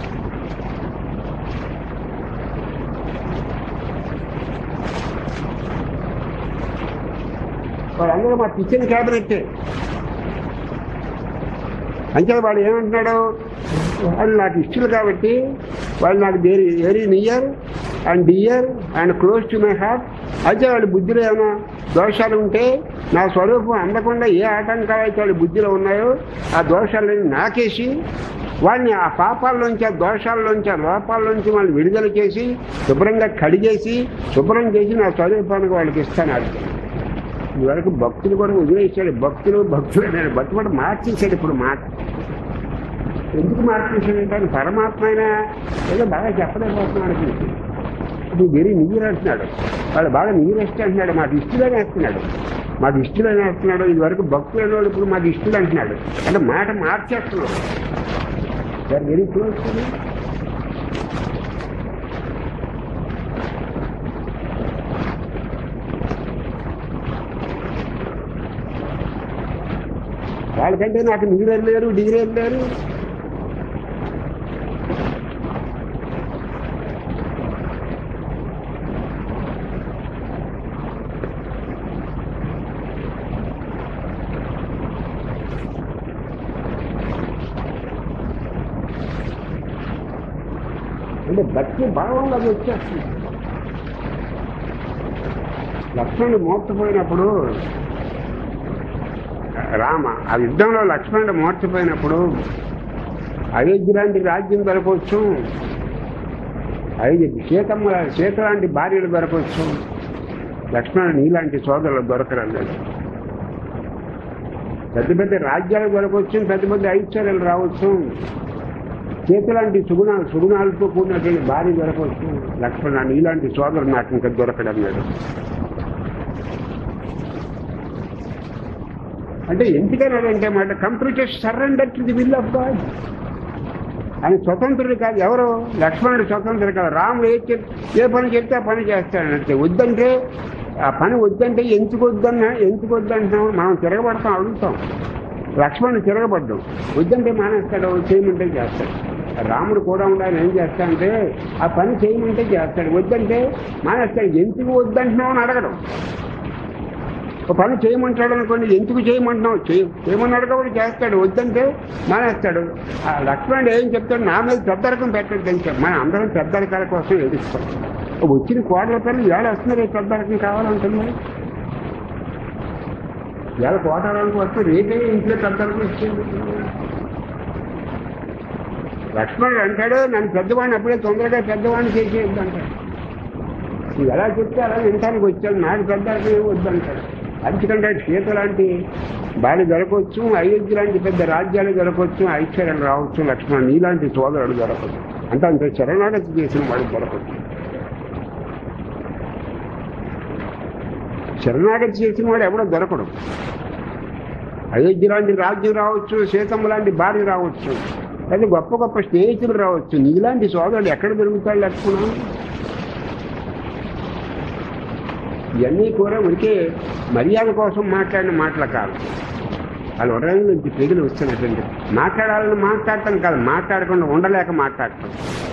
Speaker 1: వాళ్ళందరూ మా కిచెన్ క్యాబినెట్ అంతే వాడు ఏమంటున్నాడు వాళ్ళు నాకు ఇష్టలు కాబట్టి వాళ్ళు నాకు very very near and dear and close to my heart అయితే వాళ్ళ బుద్ధిలో ఏమైనా దోషాలు ఉంటే నా స్వరూపం అందకుండా ఏ ఆటంకాలు అయితే వాళ్ళ బుద్ధిలో ఉన్నాయో ఆ దోషాలని నాకేసి వాళ్ళని ఆ పాపాల్లోంచి ఆ దోషాల్లోంచి ఆ లోపాల్లోంచి వాళ్ళని విడుదల చేసి శుభ్రంగా కడిగేసి శుభ్రం చేసి నా స్వరూపానికి వాళ్ళకి ఇస్తాను అర్థం ఇదివరకు భక్తులు కూడా వదిలేసాడు భక్తులు భక్తులు అన్నాడు భక్తులు కూడా మార్చేశాడు ఇప్పుడు మాట ఎందుకు మార్చేశాడంటే ఆయన పరమాత్మ అయినా ఏదో బాగా చెప్పలేకపోతున్నాడు అనిపించింది ఇది వెరీ నీరు అంటున్నాడు వాళ్ళు బాగా నీరెస్ట్ అంటున్నాడు మాకు ఇష్టలే వేస్తున్నాడు మాకు ఇష్టలే వేస్తున్నాడు ఇది వరకు భక్తులు అనేవాడు ఇప్పుడు మాకు ఇష్టలు అంటున్నాడు అంటే మాట మార్చేస్తున్నాడు వెరీ క్లోజ్ వాళ్ళకంటే నాకు నీరు వెళ్ళారు డిగ్రీ వెళ్ళారు అంటే భక్తి భావంలో అది వచ్చేస్తుంది లక్ష్మణుడు మోర్చపోయినప్పుడు రామ ఆ యుద్ధంలో లక్ష్మణుడు మోర్చపోయినప్పుడు అయోధ్య లాంటి రాజ్యం దొరకవచ్చు అయోధ్య సీతమ్మ సీత లాంటి భార్యలు దొరకవచ్చు లక్ష్మణుడు నీలాంటి సోదరులు దొరకరన్నాడు పెద్ద పెద్ద రాజ్యాలు దొరకవచ్చు పెద్ద పెద్ద ఐశ్వర్యాలు రావచ్చు చేతులాంటి సుగుణాలు సుగుణాలతో కూడినటువంటి భార్య దొరకవచ్చు లక్ష్మణ నీలాంటి సోదరు నాకు ఇంకా దొరకడన్నాడు అంటే ఎందుకన్నాడంటే మాట computer surrender to the will of God ఆయన స్వతంత్రుడు కాదు ఎవరు లక్ష్మణుడు స్వతంత్రుడు కాదు రాముడు ఏ చెప్ ఏ పని చెప్తే ఆ పని చేస్తాడంటే వద్దంటే ఆ పని వద్దంటే ఎందుకు వద్దన్నా ఎందుకు వద్దంటున్నాం మనం తిరగబడతాం అడుగుతాం లక్ష్మణుడు తిరగబడ్డాం వద్దంటే మానేస్తాడు చేయమంటే చేస్తాడు రాముడు కూడా ఉండాలి ఏం చేస్తాడంటే ఆ పని చేయమంటే చేస్తాడు వద్దంటే మానేస్తాడు ఎందుకు వద్దంటున్నావు అని అడగడం ఒక పని చేయమంటాడు అనుకోండి ఎందుకు చేయమంటున్నావు చేయ చేయమని అడగబడి చేస్తాడు వద్దంటే మానేస్తాడు ఆ లక్ష్మణుడు ఏం చెప్తాడు నా మీద పెద్దరకం పెట్టండి అని చెప్పి మనం అందరం పెద్దరికాల కోసం ఏడుస్తాం వచ్చిన కోటల పిల్లలు ఏడ వస్తున్నారు ఈ పెద్దరకం కావాలంటుంది ఇవాళ కోటాలకు వస్తే రేపే ఇంట్లో పెద్దలకు ఇచ్చేది లక్ష్మణుడు అంటాడు నన్ను పెద్దవాడిని అప్పుడే తొందరగా పెద్దవాడిని చేసేది అంటాడు నువ్వు ఎలా చెప్తే అలా వినటానికి వచ్చాను నాకు పెద్దలకి వద్దంటాడు అందుకంటే సీత లాంటి బాలి దొరకవచ్చు అయోధ్య లాంటి పెద్ద రాజ్యాలు దొరకవచ్చు ఐశ్వర్యాలు రావచ్చు లక్ష్మణ్ నీలాంటి సోదరుడు దొరకవచ్చు అంటే అంత శరణాగతి చేసిన వాడు దొరకవచ్చు శరణాగతి చేసిన వాడు ఎవడో దొరకడు అయోధ్య లాంటి రాజ్యం రావచ్చు సీతమ్మ లాంటి భార్య రావచ్చు లేదా గొప్ప గొప్ప స్నేహితులు రావచ్చు నీలాంటి సోదరుడు ఎక్కడ దొరుకుతాడు లక్ష్మణ ఇవన్నీ కూడా ఉడికే మర్యాద కోసం మాట్లాడిన మాటలు కాదు వాళ్ళ ఉదయం నుంచి తెగులు వస్తున్నటువంటి మాట్లాడాలని మాట్లాడటం కాదు మాట్లాడకుండా ఉండలేక మాట్లాడటం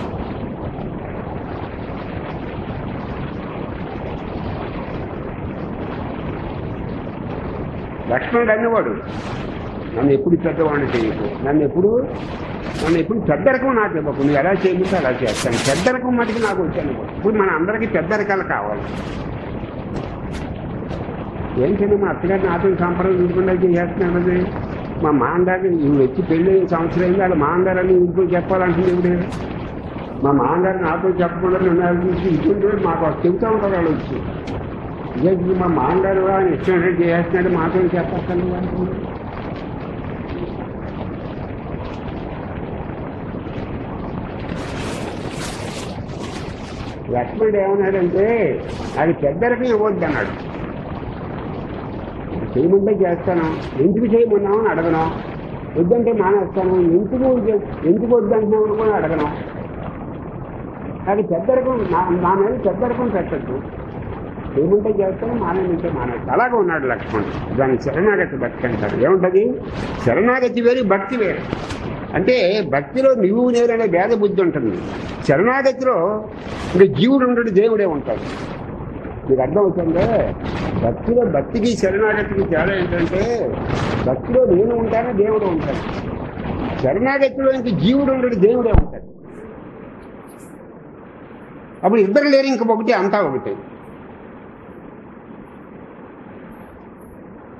Speaker 1: లక్ష్మణుడు అన్నవాడు నన్ను ఎప్పుడు పెద్దవాడిని చేయకు నన్ను ఎప్పుడు నన్ను ఎప్పుడు పెద్దరకం నాకు ఇవ్వకు నువ్వు ఎలా చేయమంటే అలా చేస్తాను పెద్దరకం మటుకు నాకు వచ్చాను ఇప్పుడు మన అందరికీ పెద్దరకాలు కావాలి ఏంటంటే మా అత్తగారు నాతో సంప్రదాయం చూడకుండా చేస్తున్నాడు అది మా మాందారు ఇవి వచ్చి పెళ్ళి అయిన సంవత్సరం అయింది వాళ్ళ మాందారని ఇంట్లో చెప్పాలంటుంది ఇవిడే మా మాందారు నాతో చెప్పకుండా నన్ను చూసి ఇటువంటి మాకు చెబుతూ ఉంటారు వాళ్ళు వచ్చి ఇదే మా మాందారు ఆయన ఇష్టం చేస్తున్నాడు మాతో చెప్పక్కర్లేదు అంటున్నాడు లక్ష్మణుడు ఏమన్నాడంటే అది పెద్దరకం ఇవ్వద్దు అన్నాడు చేయమంటే చేస్తాను ఎందుకు చేయమన్నావు అని అడగను వద్దంటే మానేస్తాను ఎందుకు చే- ఎందుకు వద్దంటున్నావు అని కూడా అడగను అది పెద్దరకం నా నా మీద పెద్దరకం పెట్టద్దు ఏముంటే చేస్తాను మానేమంటే మానేస్తాను అలాగే ఉన్నాడు లక్ష్మణుడు దాన్ని శరణాగతి భక్తి అంటారు ఏముంటది శరణాగతి వేరు భక్తి వేరు అంటే భక్తిలో నీవు నేరనే భేద బుద్ధి ఉంటుంది శరణాగతిలో ఇంకా జీవుడు ఉండడు దేవుడే ఉంటాడు మీకు అర్థమవుతుందే భక్తిలో భక్తికి శరణాగతికి తేడా ఏంటంటే భక్తిలో నేను ఉంటాను దేవుడు ఉంటాడు శరణాగతిలో ఇంక జీవుడు ఉండడు దేవుడే ఉంటాడు అప్పుడు ఇద్దరు లేరు ఇంక ఒకటి అంతా ఒకటి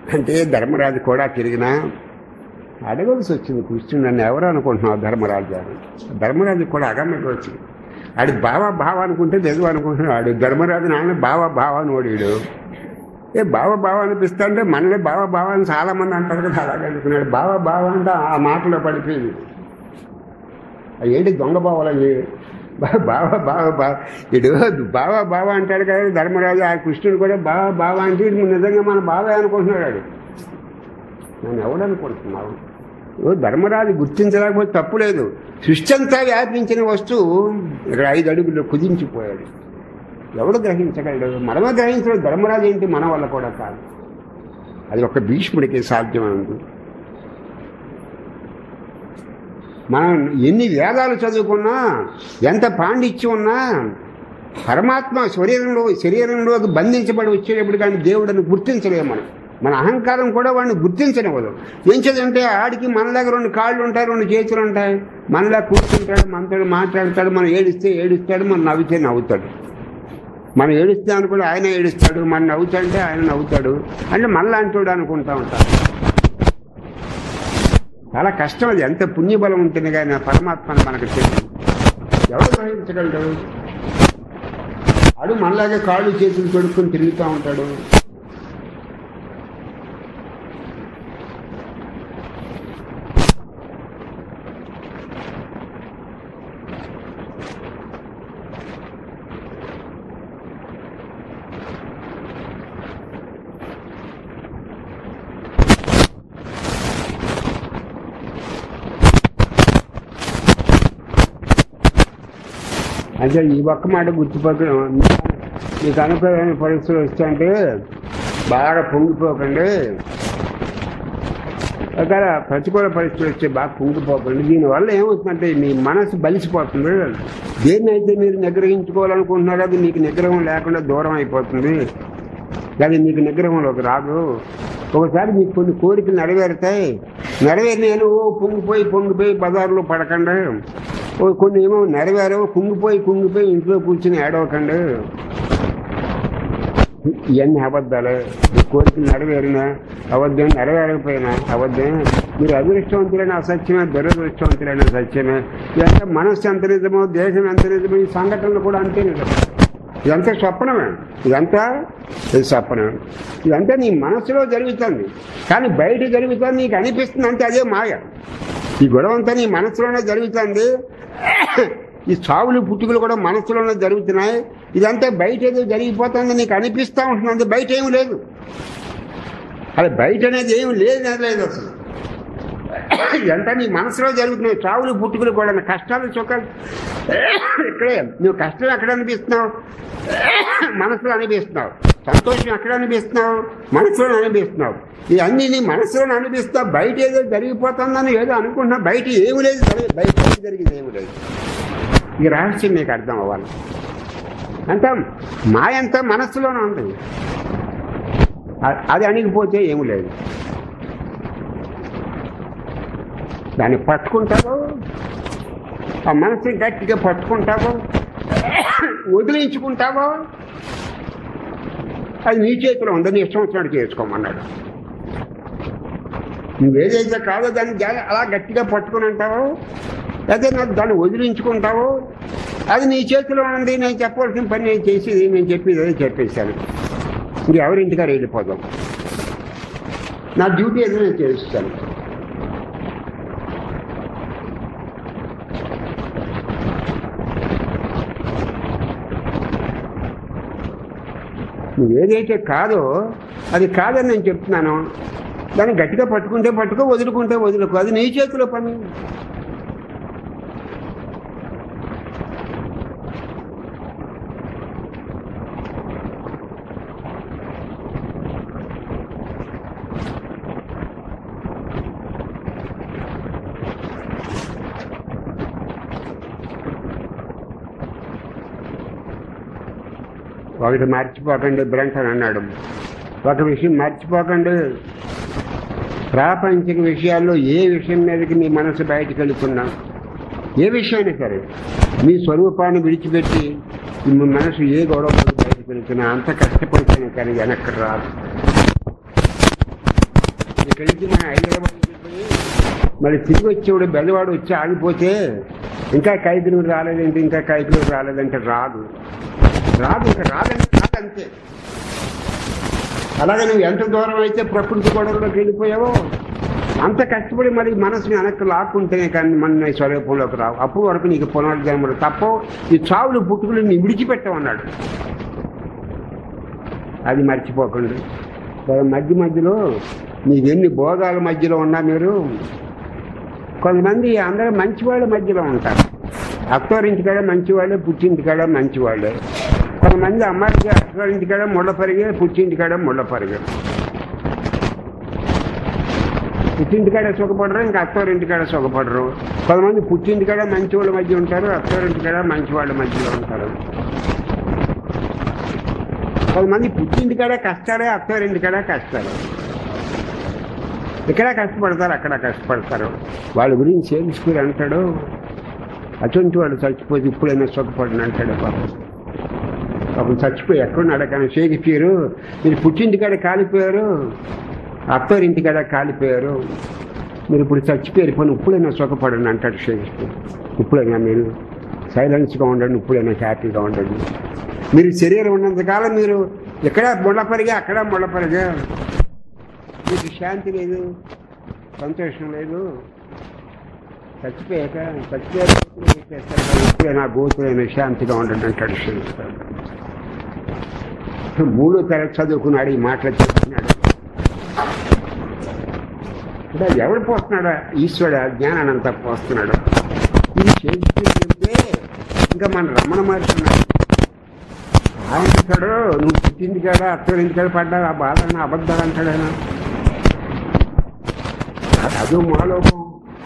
Speaker 1: అంటే ధర్మరాజు కూడా తిరిగినా అడగవలసి వచ్చింది కృష్ణుడు నన్ను ఎవరు అనుకుంటున్నావు ధర్మరాజు అని ధర్మరాజు కూడా అగమ్మకి వచ్చింది ఆడి బావ బావ అనుకుంటే లేదు అనుకుంటున్నాడు ధర్మరాజు నాన్న బావ బావ అని ఓడిడు ఏ బావ బావ అనిపిస్తా అంటే మనలే బావ బావ అని చాలా మంది అంటారు కదా అలాగే అనుకున్నాడు బావ బావ అంటే ఆ మాటలో పడిపోయింది ఆ ఏంటి దొంగ బావలవి బావ బావ బావ ఇడు బావ బావ అంటాడు కదా ధర్మరాజు ఆ కృష్ణుడు కూడా బావ బావ అంటే నువ్వు నిజంగా మన బావే అనుకుంటున్నాడు వాడు. నన్ను ఎవడనుకుంటున్నావు ఓ ధర్మరాజు గుర్తించలేకపోతే తప్పు లేదు సృష్టి అంతా వ్యాపించిన వస్తువు ఇక్కడ ఐదు అడుగులు కుదించిపోయాడు ఎవడు గ్రహించగలడు మనమే గ్రహించడం ధర్మరాజు ఏంటి మన వల్ల కూడా కాదు అది ఒక భీష్ముడికి సాధ్యమైంది మనం ఎన్ని వేదాలు చదువుకున్నా ఎంత పాండిత్యం ఉన్నా పరమాత్మ శరీరంలో శరీరంలోకి బంధించబడి వచ్చేటప్పుడు కానీ దేవుడిని గుర్తించలేము మనం మన అహంకారం కూడా వాడిని గుర్తించనివ్వదు ఏం చేదంటే ఆడికి మన దగ్గర రెండు కాళ్ళు ఉంటాయి రెండు చేతులు ఉంటాయి మనలా కూర్చుంటాడు మనతో మాట్లాడతాడు మనం ఏడిస్తే ఏడుస్తాడు మనం నవ్వితే నవ్వుతాడు మనం ఏడుస్తాను కూడా ఆయన ఏడుస్తాడు మనం నవ్వుతాంటే ఆయన నవ్వుతాడు అంటే మనలాంటి అనుకుంటా ఉంటాడు చాలా కష్టం అది ఎంత పుణ్యబలం ఉంటుంది కానీ ఆ పరమాత్మని మనకు తెలియదు ఎవరు గ్రహించగలడు ఆడు మనలాగే కాళ్ళు చేతులు తొడుక్కొని తిరుగుతూ ఉంటాడు అంటే ఈ ఒక్క మాట గుర్తుపట్టడం మీకు అనుకూలమైన పరిస్థితులు వస్తుంటే బాగా పొంగిపోకండి ఒకవేళ ప్రతికూల పరిస్థితులు వచ్చే బాగా పొంగిపోకండి దీనివల్ల ఏమవుతుందంటే మీ మనసు బలిసిపోతుంది దేన్నైతే మీరు నిగ్రహించుకోవాలనుకుంటున్నారో అది మీకు నిగ్రహం లేకుండా దూరం అయిపోతుంది అది మీకు నిగ్రహంలోకి రాదు ఒకసారి మీకు కొన్ని కోరికలు నెరవేరుతాయి నెరవేరినాయని ఓ పొంగిపోయి పొంగిపోయి బజార్లో పడకండి ఓ కొన్ని ఏమో నెరవేరవు కుంగిపోయి కుంగిపోయి ఇంట్లో కూర్చుని ఏడవకండి ఇవన్నీ అబద్ధాలే మీ కోరికలు నెరవేరినా అబద్ధం నెరవేరకపోయినా అబద్ధం మీరు అదృష్టవంతులైన అసత్యమే దురదృష్టవంతులైన సత్యమే ఇదంతా మనస్సు ఎంత నిజమో దేశం ఎంత నిజమో ఈ సంఘటనలు కూడా అంతే నిజం ఇదంతా స్వప్నమే ఇదంతా ఇది స్వప్నమే ఇదంతా నీ మనసులో జరుగుతుంది కానీ బయట జరుగుతుంది నీకు అనిపిస్తుంది అంటే అదే మాయ ఈ గొడవ అంతా నీ మనసులోనే జరుగుతుంది ఈ చావులు పుట్టుకలు కూడా మనసులోనే జరుగుతున్నాయి ఇదంతా బయట ఏదో జరిగిపోతుంది నీకు అనిపిస్తూ ఉంటుంది బయట ఏమి లేదు అది బయట అనేది ఏమి లేదు లేదు అసలు ఇదంతా నీ మనసులో జరుగుతున్నాయి చావులు పుట్టుకలు కూడా కష్టాలు సుఖాలు ఇక్కడే నువ్వు కష్టం ఎక్కడ అనిపిస్తున్నావు మనసులో అనిపిస్తున్నావు సంతోషం ఎక్కడ అనిపిస్తున్నావు మనసులో అనిపిస్తున్నావు ఇవన్నీ నీ మనసులో అనిపిస్తావు బయట ఏదో జరిగిపోతుందని ఏదో అనుకుంటున్నావు బయట ఏమి లేదు జరగ- బయట ఏం జరిగింది ఏమి లేదు ఈ రహస్యం నీకు అర్థం అవ్వాలి అంతా మాయంతా మనస్సులోనే ఉంటుంది అ- అది అణిగిపోతే ఏమి లేదు దాన్ని పట్టుకుంటావు ఆ మనసుని గట్టిగా పట్టుకుంటావు వదిలించుకుంటావు అది నీ చేతిలో ఉంది నీ ఇష్టం వచ్చినట్టు చేసుకోమన్నాడు నువ్వేదైతే కాదో దాన్ని జా- అలా గట్టిగా పట్టుకుని ఉంటావో అదే నాకు దాన్ని వదిలించుకుంటావో అది నీ చేతిలో ఉంది నేను చెప్పవలసిన పని నేను చేసేది నేను చెప్పేది అదే చెప్పేశాను ఇంక ఎవరింటికారు వెళ్ళిపోదాం నా డ్యూటీ ఏదో నేను చేస్తాను నువ్వు ఏదైతే కాదో అది కాదని నేను చెప్తున్నాను దాన్ని గట్టిగా పట్టుకుంటే పట్టుకో వదులుకుంటే వదులుకో అది నీ చేతిలో పని ఒకటి మర్చిపోకండి బ్రంటన్ అన్నాడు ఒక విషయం మర్చిపోకండి ప్రాపంచిక విషయాల్లో ఏ విషయం మీదకి మీ మనసు బయటకు వెళుతున్నా ఏ విషయమైనా సరే మీ స్వరూపాన్ని విడిచిపెట్టి మీ మనసు ఏ గొడవ బయటకు వెళుతున్నా అంత కష్టపడితేనే కానీ వెనక్కి రాదు ఇక్కడి నుంచి మన హైదరాబాద్ వెళ్ళిపోయి మళ్ళీ తిరిగి వచ్చేవాడు బెల్లవాడు వచ్చి ఆగిపోతే ఇంకా ఖైదులు రాలేదంటే ఇంకా ఖైదులు రాలేదంటే రాదు రాదు ఇంకా రాదంటే రాదంతే అలాగే నువ్వు ఎంత దూరం అయితే ప్రకృతి గొడవలోకి వెళ్ళిపోయావో అంత కష్టపడి మరి మనసుని వెనక్కి లాక్కుంటేనే కానీ మన స్వరూపంలోకి రావు అప్పుడు వరకు నీకు పునర్జన్మలు తప్ప ఈ చావులు పుట్టుకులు నీ విడిచిపెట్టమన్నాడు అది మర్చిపోకండి మరి మధ్య మధ్యలో మీకు ఎన్ని భోగాల మధ్యలో ఉన్నా మీరు కొంతమంది అందరూ మంచివాళ్ళ మధ్యలో ఉంటారు అత్తోరింటికాడ మంచివాళ్ళే పుట్టింటికాడ మంచివాళ్ళే కొంతమంది అమ్మాయికి అత్తోరింటికాడ ముళ్ళ పరిగే పుట్టింటికాడ ముళ్ళ పరిగే పుట్టింటికాడ సుఖపడరు ఇంకా అత్తోరింటికాడ సుఖపడరు కొంతమంది పుట్టింటికాడ మంచి వాళ్ళ మధ్య ఉంటారు అత్తోరింటికాడ మంచి వాళ్ళ మధ్యలో ఉంటారు కొంతమంది పుట్టింటికాడ కష్టాలే అత్తోరింటికాడ కష్టాలు ఇక్కడ కష్టపడతారు అక్కడ కష్టపడతారు వాళ్ళ గురించి షేక్స్పియర్ అంటాడు అటువంటి వాళ్ళు చచ్చిపోతే ఇప్పుడైనా సుఖపడిన అంటాడు పాపం పాపం చచ్చిపోయి ఎక్కడున్నాడు కానీ షేక్స్పియరు మీరు పుట్టింటికాడ కాలిపోయారు అత్తోరింటికాడ కాలిపోయారు మీరు ఇప్పుడు చచ్చిపోయారు పని ఇప్పుడైనా సుఖపడండి అంటాడు షేక్స్పియర్ ఇప్పుడైనా మీరు సైలెన్స్గా ఉండండి ఇప్పుడైనా హ్యాపీగా ఉండండి మీరు శరీరం ఉన్నంతకాలం మీరు ఎక్కడ ముళ్ళపరిగా అక్కడ ముళ్ళపరిగా మీకు శాంతి లేదు సంతోషం లేదు చచ్చిపోయాక చచ్చిపోయాక ఎప్పుడైనా గోతులైన శాంతిగా ఉండండి అంటాడు శ్రీకృష్ణుడు. మూడో తరగతి చదువుకున్నాడు ఈ మాటలు చెప్తున్నాడు అంటే ఎవడు పోస్తున్నాడా ఈశ్వరుడు ఆ జ్ఞానాన్ని అంతా పోస్తున్నాడు ఇది షేక్స్పియర్ చెప్తే ఇంకా మన రమణ మహర్షి ఉన్నాడు. ఆయన అంటాడు నువ్వు పుట్టింది కాడ అత్తగారింటి కాడ పడ్డా ఆ బాధ అబద్ధాలు అంటాడు ఆయన అదో మాలోకం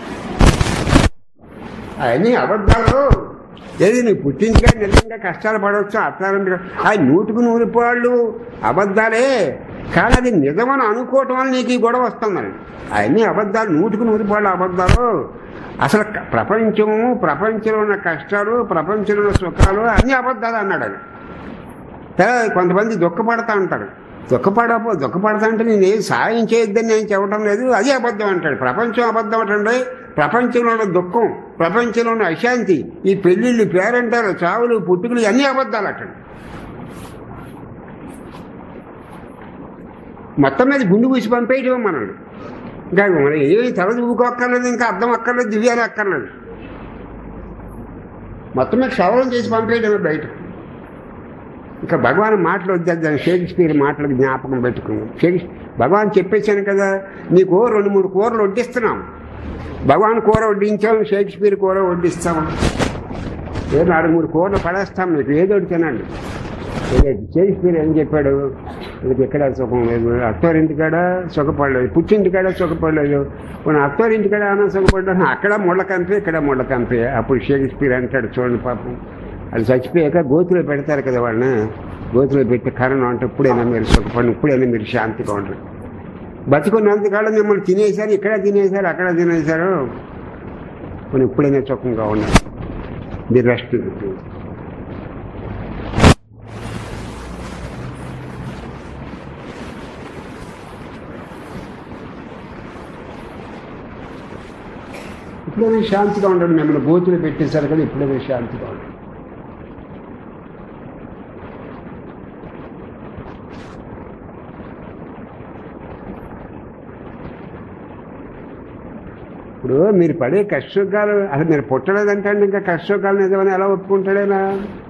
Speaker 1: అవన్నీ అబద్ధాలు ఏది నీ పుట్టిందిగా నిజంగా కష్టాలు పడవచ్చు అత్తారంటే అది నూటికి నూరు పాళ్ళు అబద్ధాలే కానీ అది నిజమని అనుకోవటం వల్ల నీకు ఈ గొడవ వస్తుందని అవన్నీ అబద్ధాలు నూటికి నూరు పాళ్ళు అబద్ధాలు అసలు క- ప్రపంచము ప్రపంచంలో ఉన్న కష్టాలు ప్రపంచంలో ఉన్న సుఖాలు అన్ని అబద్ధాలు అన్నాడు అది సరే, కొంతమంది దుఃఖపడతా ఉంటారు దుఃఖపడపో దుఃఖపడతా అంటే నేను ఏం సాయం చేయొద్దని నేను చెప్పడం లేదు అది అబద్ధం అంటాడు ప్రపంచం అబద్ధం అంటే ప్రపంచంలో ఉన్న దుఃఖం ప్రపంచంలో ఉన్న అశాంతి ఈ పెళ్లిళ్ళు పేరంటారు చావులు పుట్టుకులు అన్ని అబద్ధాలు అంటాడు మొత్తం మీద గుండు పూసి పంపేయటం మనల్ని ఇంకా మరి ఏమి తల దువ్వుకోక్కర్లేదు ఇంకా అర్థం అక్కర్లేదు దివ్యాలు అక్కర్లేదు మొత్తం మీద క్షవరం చేసి పంపేయడమే బయట ఇంకా భగవాన్ మాటలు వద్దని షేక్స్పియర్ మాటలకు జ్ఞాపకం పెట్టుకున్నాం షేక్స్ భగవాన్ చెప్పేశాను కదా నీకు రెండు మూడు కూరలు వడ్డిస్తున్నాం భగవాన్ కూర వడ్డించాం షేక్స్పియర్ కూర వడ్డిస్తాం ఏ నాలుగు మూడు కూరలు పడేస్తాం మీకు ఏదో ఒకటి తినండి ఏదైతే షేక్స్పియర్ ఏం చెప్పాడు ఇది ఎక్కడ సుఖం లేదు అత్తోరింటికాడ సుఖపడలేదు పుట్టింటికాడ సుఖపడలేదు కొన్ని అత్తోరింటికాడ ఆనంద సుఖపడ్డాను అక్కడ ముళ్ళ కంపే ఇక్కడ ముళ్ళ కంపే అప్పుడు షేక్స్పియర్ అంటాడు చూడండి పాపం అది చచ్చిపోయాక గోతులో పెడతారు కదా వాళ్ళని గోతులో పెట్టి కరణం అంటే ఇప్పుడైనా మీరు సుఖపడి ఇప్పుడైనా మీరు శాంతిగా ఉండరు బతుకున్నంతకాలం మిమ్మల్ని తినేశారు ఇక్కడ తినేశారు అక్కడ తినేశారు కొన్ని ఇప్పుడైనా సుఖంగా ఉన్నారు మీరు రెస్ట్ ఇప్పుడైనా శాంతిగా ఉండండి మిమ్మల్ని గోతులు పెట్టేశారు కదా ఇప్పుడైనా శాంతిగా ఉండండి ఇప్పుడు మీరు పడే కష్టసుఖాలు అసలు మీరు పుట్టలేదంటే అండి ఇంకా కష్టసుఖాలు నిజమని ఎలా ఒప్పుకుంటాడేనా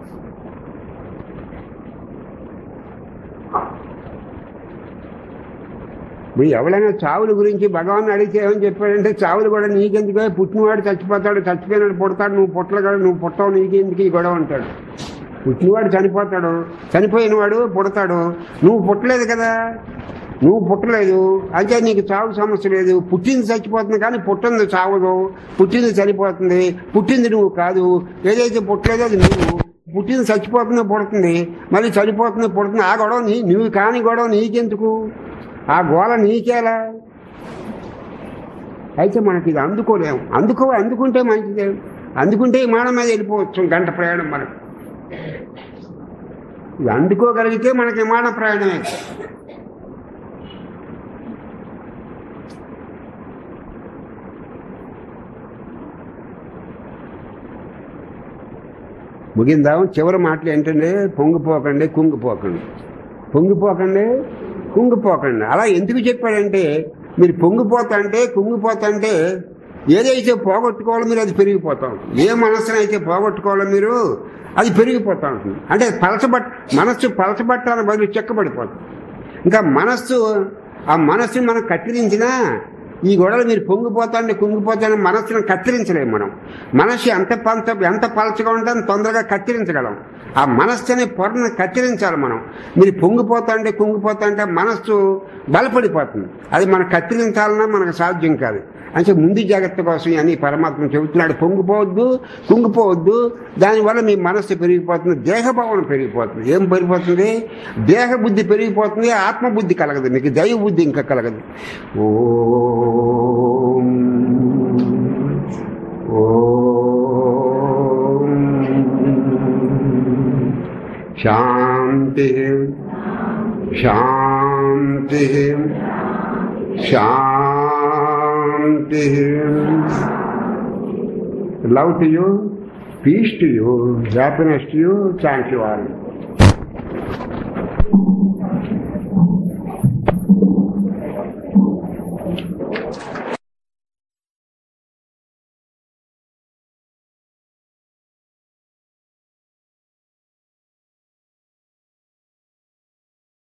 Speaker 1: ఇప్పుడు ఎవరైనా చావుల గురించి భగవాన్ అడిగితే ఏమని చెప్పాడంటే చావులు కూడా నీకెందుకు పుట్టినవాడు చచ్చిపోతాడు చచ్చిపోయినాడు పుడతాడు నువ్వు పుట్టలేగాడు నువ్వు పుట్టవు నీకెందుకు ఈ గొడవ అంటాడు పుట్టినవాడు చనిపోతాడు చనిపోయినవాడు పుడతాడు నువ్వు పుట్టలేదు కదా నువ్వు పుట్టలేదు అంటే నీకు చావు సమస్య లేదు పుట్టింది చచ్చిపోతుంది కానీ పుట్టింది చావదు పుట్టింది చనిపోతుంది పుట్టింది నువ్వు కాదు ఏదైతే పుట్టలేదో అది నువ్వు పుట్టింది చచ్చిపోతుంది పుడుతుంది మళ్ళీ చనిపోతుంది పుడుతుంది ఆ గొడవ నీ నువ్వు కాని గొడవ నీకెందుకు ఆ గోల నీకేలా అయితే మనకి ఇది అందుకోలేము అందుకో అందుకుంటే మంచిదే అందుకుంటే ఈ మానం మీద వెళ్ళిపోవచ్చు గంట ప్రయాణం మనకు ఇది అందుకోగలిగితే మనకి విమాన ప్రయాణమే ముగిందాం చివరి మాటలు ఏంటంటే పొంగిపోకండి కుంగిపోకండి పొంగిపోకండి కుంగిపోకండి అలా ఎందుకు చెప్పాడంటే మీరు పొంగిపోతంటే కుంగిపోతంటే ఏదైతే పోగొట్టుకోవాలో మీరు అది పెరిగిపోతాం ఏ మనస్సునైతే పోగొట్టుకోవాలో మీరు అది పెరిగిపోతా ఉంటుంది అంటే పలచబట్ మనస్సు పలచబట్టాలని బదులు చెక్కబడిపోతుంది ఇంకా మనస్సు ఆ మనస్సుని మనం కత్తిరించినా ఈ గొడవలు మీరు పొంగిపోతాండి కుంగిపోతానని మనస్సును కత్తిరించలేము మనం మనస్సు ఎంత పంత ఎంత పలచగా ఉంటే అంత తొందరగా కత్తిరించగలం ఆ మనస్సు అనే పొరను కత్తిరించాలి మనం మీరు పొంగిపోతాంటే కుంగిపోతాంటే మనస్సు బలపడిపోతుంది అది మనం కత్తిరించాలన్నా మనకు సాధ్యం కాదు అంటే ముందు జాగ్రత్త కోసం అని పరమాత్మ చెబుతున్నాడు పొంగిపోవద్దు కుంగిపోవద్దు దానివల్ల మీ మనస్సు పెరిగిపోతుంది దేహభావన పెరిగిపోతుంది ఏం పెరిగిపోతుంది దేహ బుద్ధి పెరిగిపోతుంది ఆత్మబుద్ధి కలగదు మీకు దైవ బుద్ధి ఇంకా కలగదు ఓం ఓం శాంతి శాంతి శాంతి love to you peace to you happiness to you thank you all